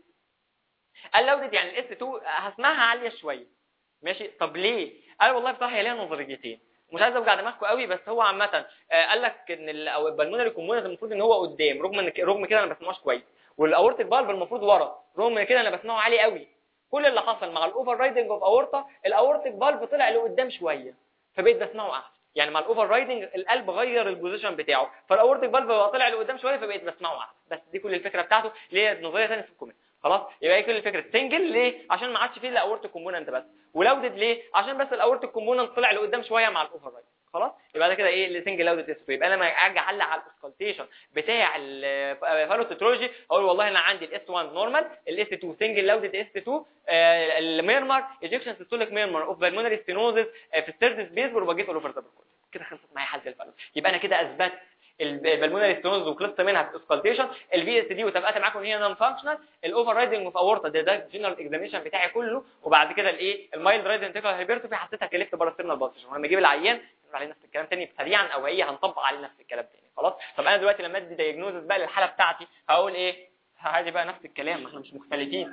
قال لاودد يعني الاس 2 هسمعها عاليه شويه ماشي طب ليه قال والله بصراحه هي ليها نظريتين مش عايز اوجع دماغكم قوي بس هو عامه آه، قال لك ان ال- أو البلمونري كومبوننت المفروض ان هو قدام رغم ان ك- رغم كده انا ما بسمعوش كويس والاورتيك فالف المفروض ورا رغم ان كده انا بسمعه عالي قوي كل اللي حصل مع الاوفر رايدنج اوف اورتا الاورتيك فالف طلع لقدام شويه فبقيت بسمعه احسن يعني مع الاوفر رايدنج القلب غير البوزيشن بتاعه فالاورتيك فالف بقى طلع لقدام شويه فبقيت بسمعه احسن بس دي كل الفكره بتاعته اللي هي نظريه ثانيه في الكومنت خلاص يبقى هي كل الفكره سنجل ليه عشان ما عادش فيه الا اورتيك كومبوننت بس ولودد ليه عشان بس الاورتيك كومبوننت طلع لقدام شويه مع الاوفر رايدنج خلاص يبقى ده كده ايه السنجل لودد اس يبقى انا لما اجي اعلق على الاسكالتيشن بتاع الفالوتيترولوجي اقول والله انا عندي الاس 1 نورمال الاس 2 سنجل لودد اس 2 الميرمر ايجكشن سيستوليك ميرمر اوف بالمونري ستينوزس في السيرفيس بيز بروباجيت اوفر ذا كده خلصت معايا حاله الفالو يبقى انا كده اثبت البلمونري ستونز وخلصت منها في اسكالتيشن الفي اس دي وتبقى معاكم ان هي نون فانكشنال الاوفر رايدنج اوف اورتا ده ده الجنرال اكزامينشن بتاعي كله وبعد كده الايه المايلد رايدنج انتيكال هايبرتروفي حسيتها كلفت باراسيرنال بالسيشن ولما اجيب العيان نقول عليه نفس الكلام تاني سريعا او هي هنطبق عليه نفس الكلام تاني خلاص طب انا دلوقتي لما ادي دايجنوزس بقى للحاله بتاعتي هقول ايه عادي بقى نفس الكلام احنا مش مختلفين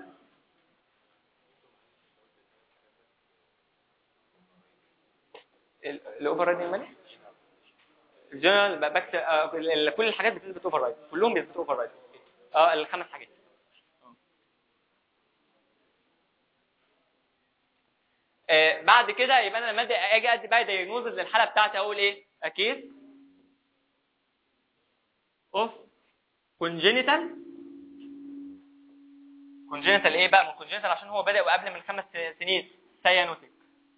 الاوفر رايدنج مالي الجنرال باك آه، ال- كل الحاجات بتثبت اوفر رايد كلهم بيثبتوا اوفر رايد اه الخمس حاجات آه بعد كده يبقى انا لما أدي- اجي ادي بقى دايجنوزز للحاله بتاعتي اقول ايه اكيد اوف كونجينيتال كونجينيتال ايه بقى من كونجينيتال عشان هو بدا قبل من خمس سنين سيانوتيك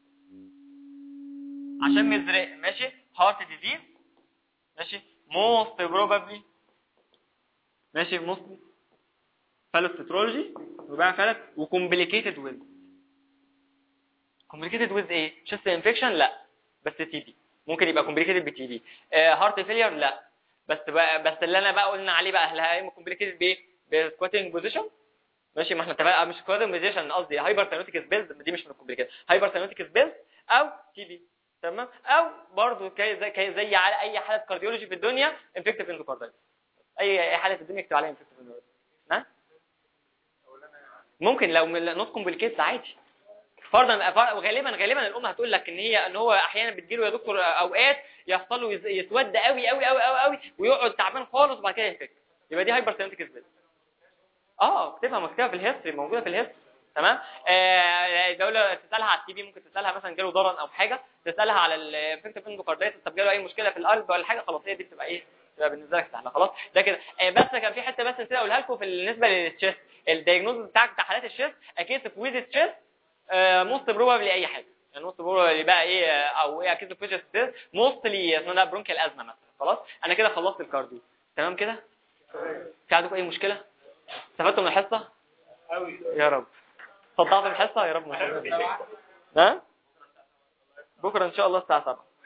عشان مزرق ماشي هارت ديزيز ماشي موست بروبابلي ماشي موست فالوسترولوجي وبقى فالت وكومبليكيتد ويز كومبليكيتد ويز ايه شيست انفكشن لا بس تي بي ممكن يبقى كومبليكيتد بالتي بي هارت فيلير لا بس بقى بس اللي انا بقى قلنا عليه بقى هل هيبقى كومبليكيتد بايه بسكواتنج بوزيشن ماشي ما احنا اتفقنا مش سكواتنج بوزيشن قصدي هايبر سينوتيك سبيلز دي مش من الكومبليكيتد هايبر سينوتيك سبيلز او تي بي تمام او برضه كي زي كي زي على اي حاله كارديولوجي في الدنيا انفكتيف اندوكاردايتس اي اي حاله في الدنيا اكتب عليها انفكتيف اندوكاردايتس نعم ممكن لو نوت كومبليكيتد عادي فرضا فرضاً- وغالبا غالبا الام هتقول لك ان هي ان هو احيانا بتجيله يا دكتور اوقات يحصل له يز- يسود قوي قوي قوي قوي قوي ويقعد تعبان خالص وبعد كده ينفك يبقى دي هايبر سينتيك سبيل اه اكتبها مكتوبه في الهيستوري موجوده في الهيستوري تمام آه الدوله تسالها على التي بي ممكن تسالها مثلا جاله ضرر او حاجه تسالها على الانفكتيف اندوكاردايتس طب جاله اي مشكله في القلب ولا حاجه خلاص هي دي بتبقى ايه تبقى بالنسبه لك سهله خلاص ده كده آه بس كان في حته بس نسيت اقولها لكم في بالنسبه للتشيست الدايجنوز بتاعك بتاع حالات الشيست اكيد في ويز تشيست موست بروبابلي اي حاجه يعني موست بروبابلي بقى ايه آه، او ايه اكيد في تشيست موستلي اسمها برونكيال ازمه مثلا خلاص انا كده خلصت الكارديو تمام كده في عندكم اي مشكله استفدتوا من الحصه قوي يا رب صدعت الحصه يا رب ما ها بكره ان شاء الله الساعه 7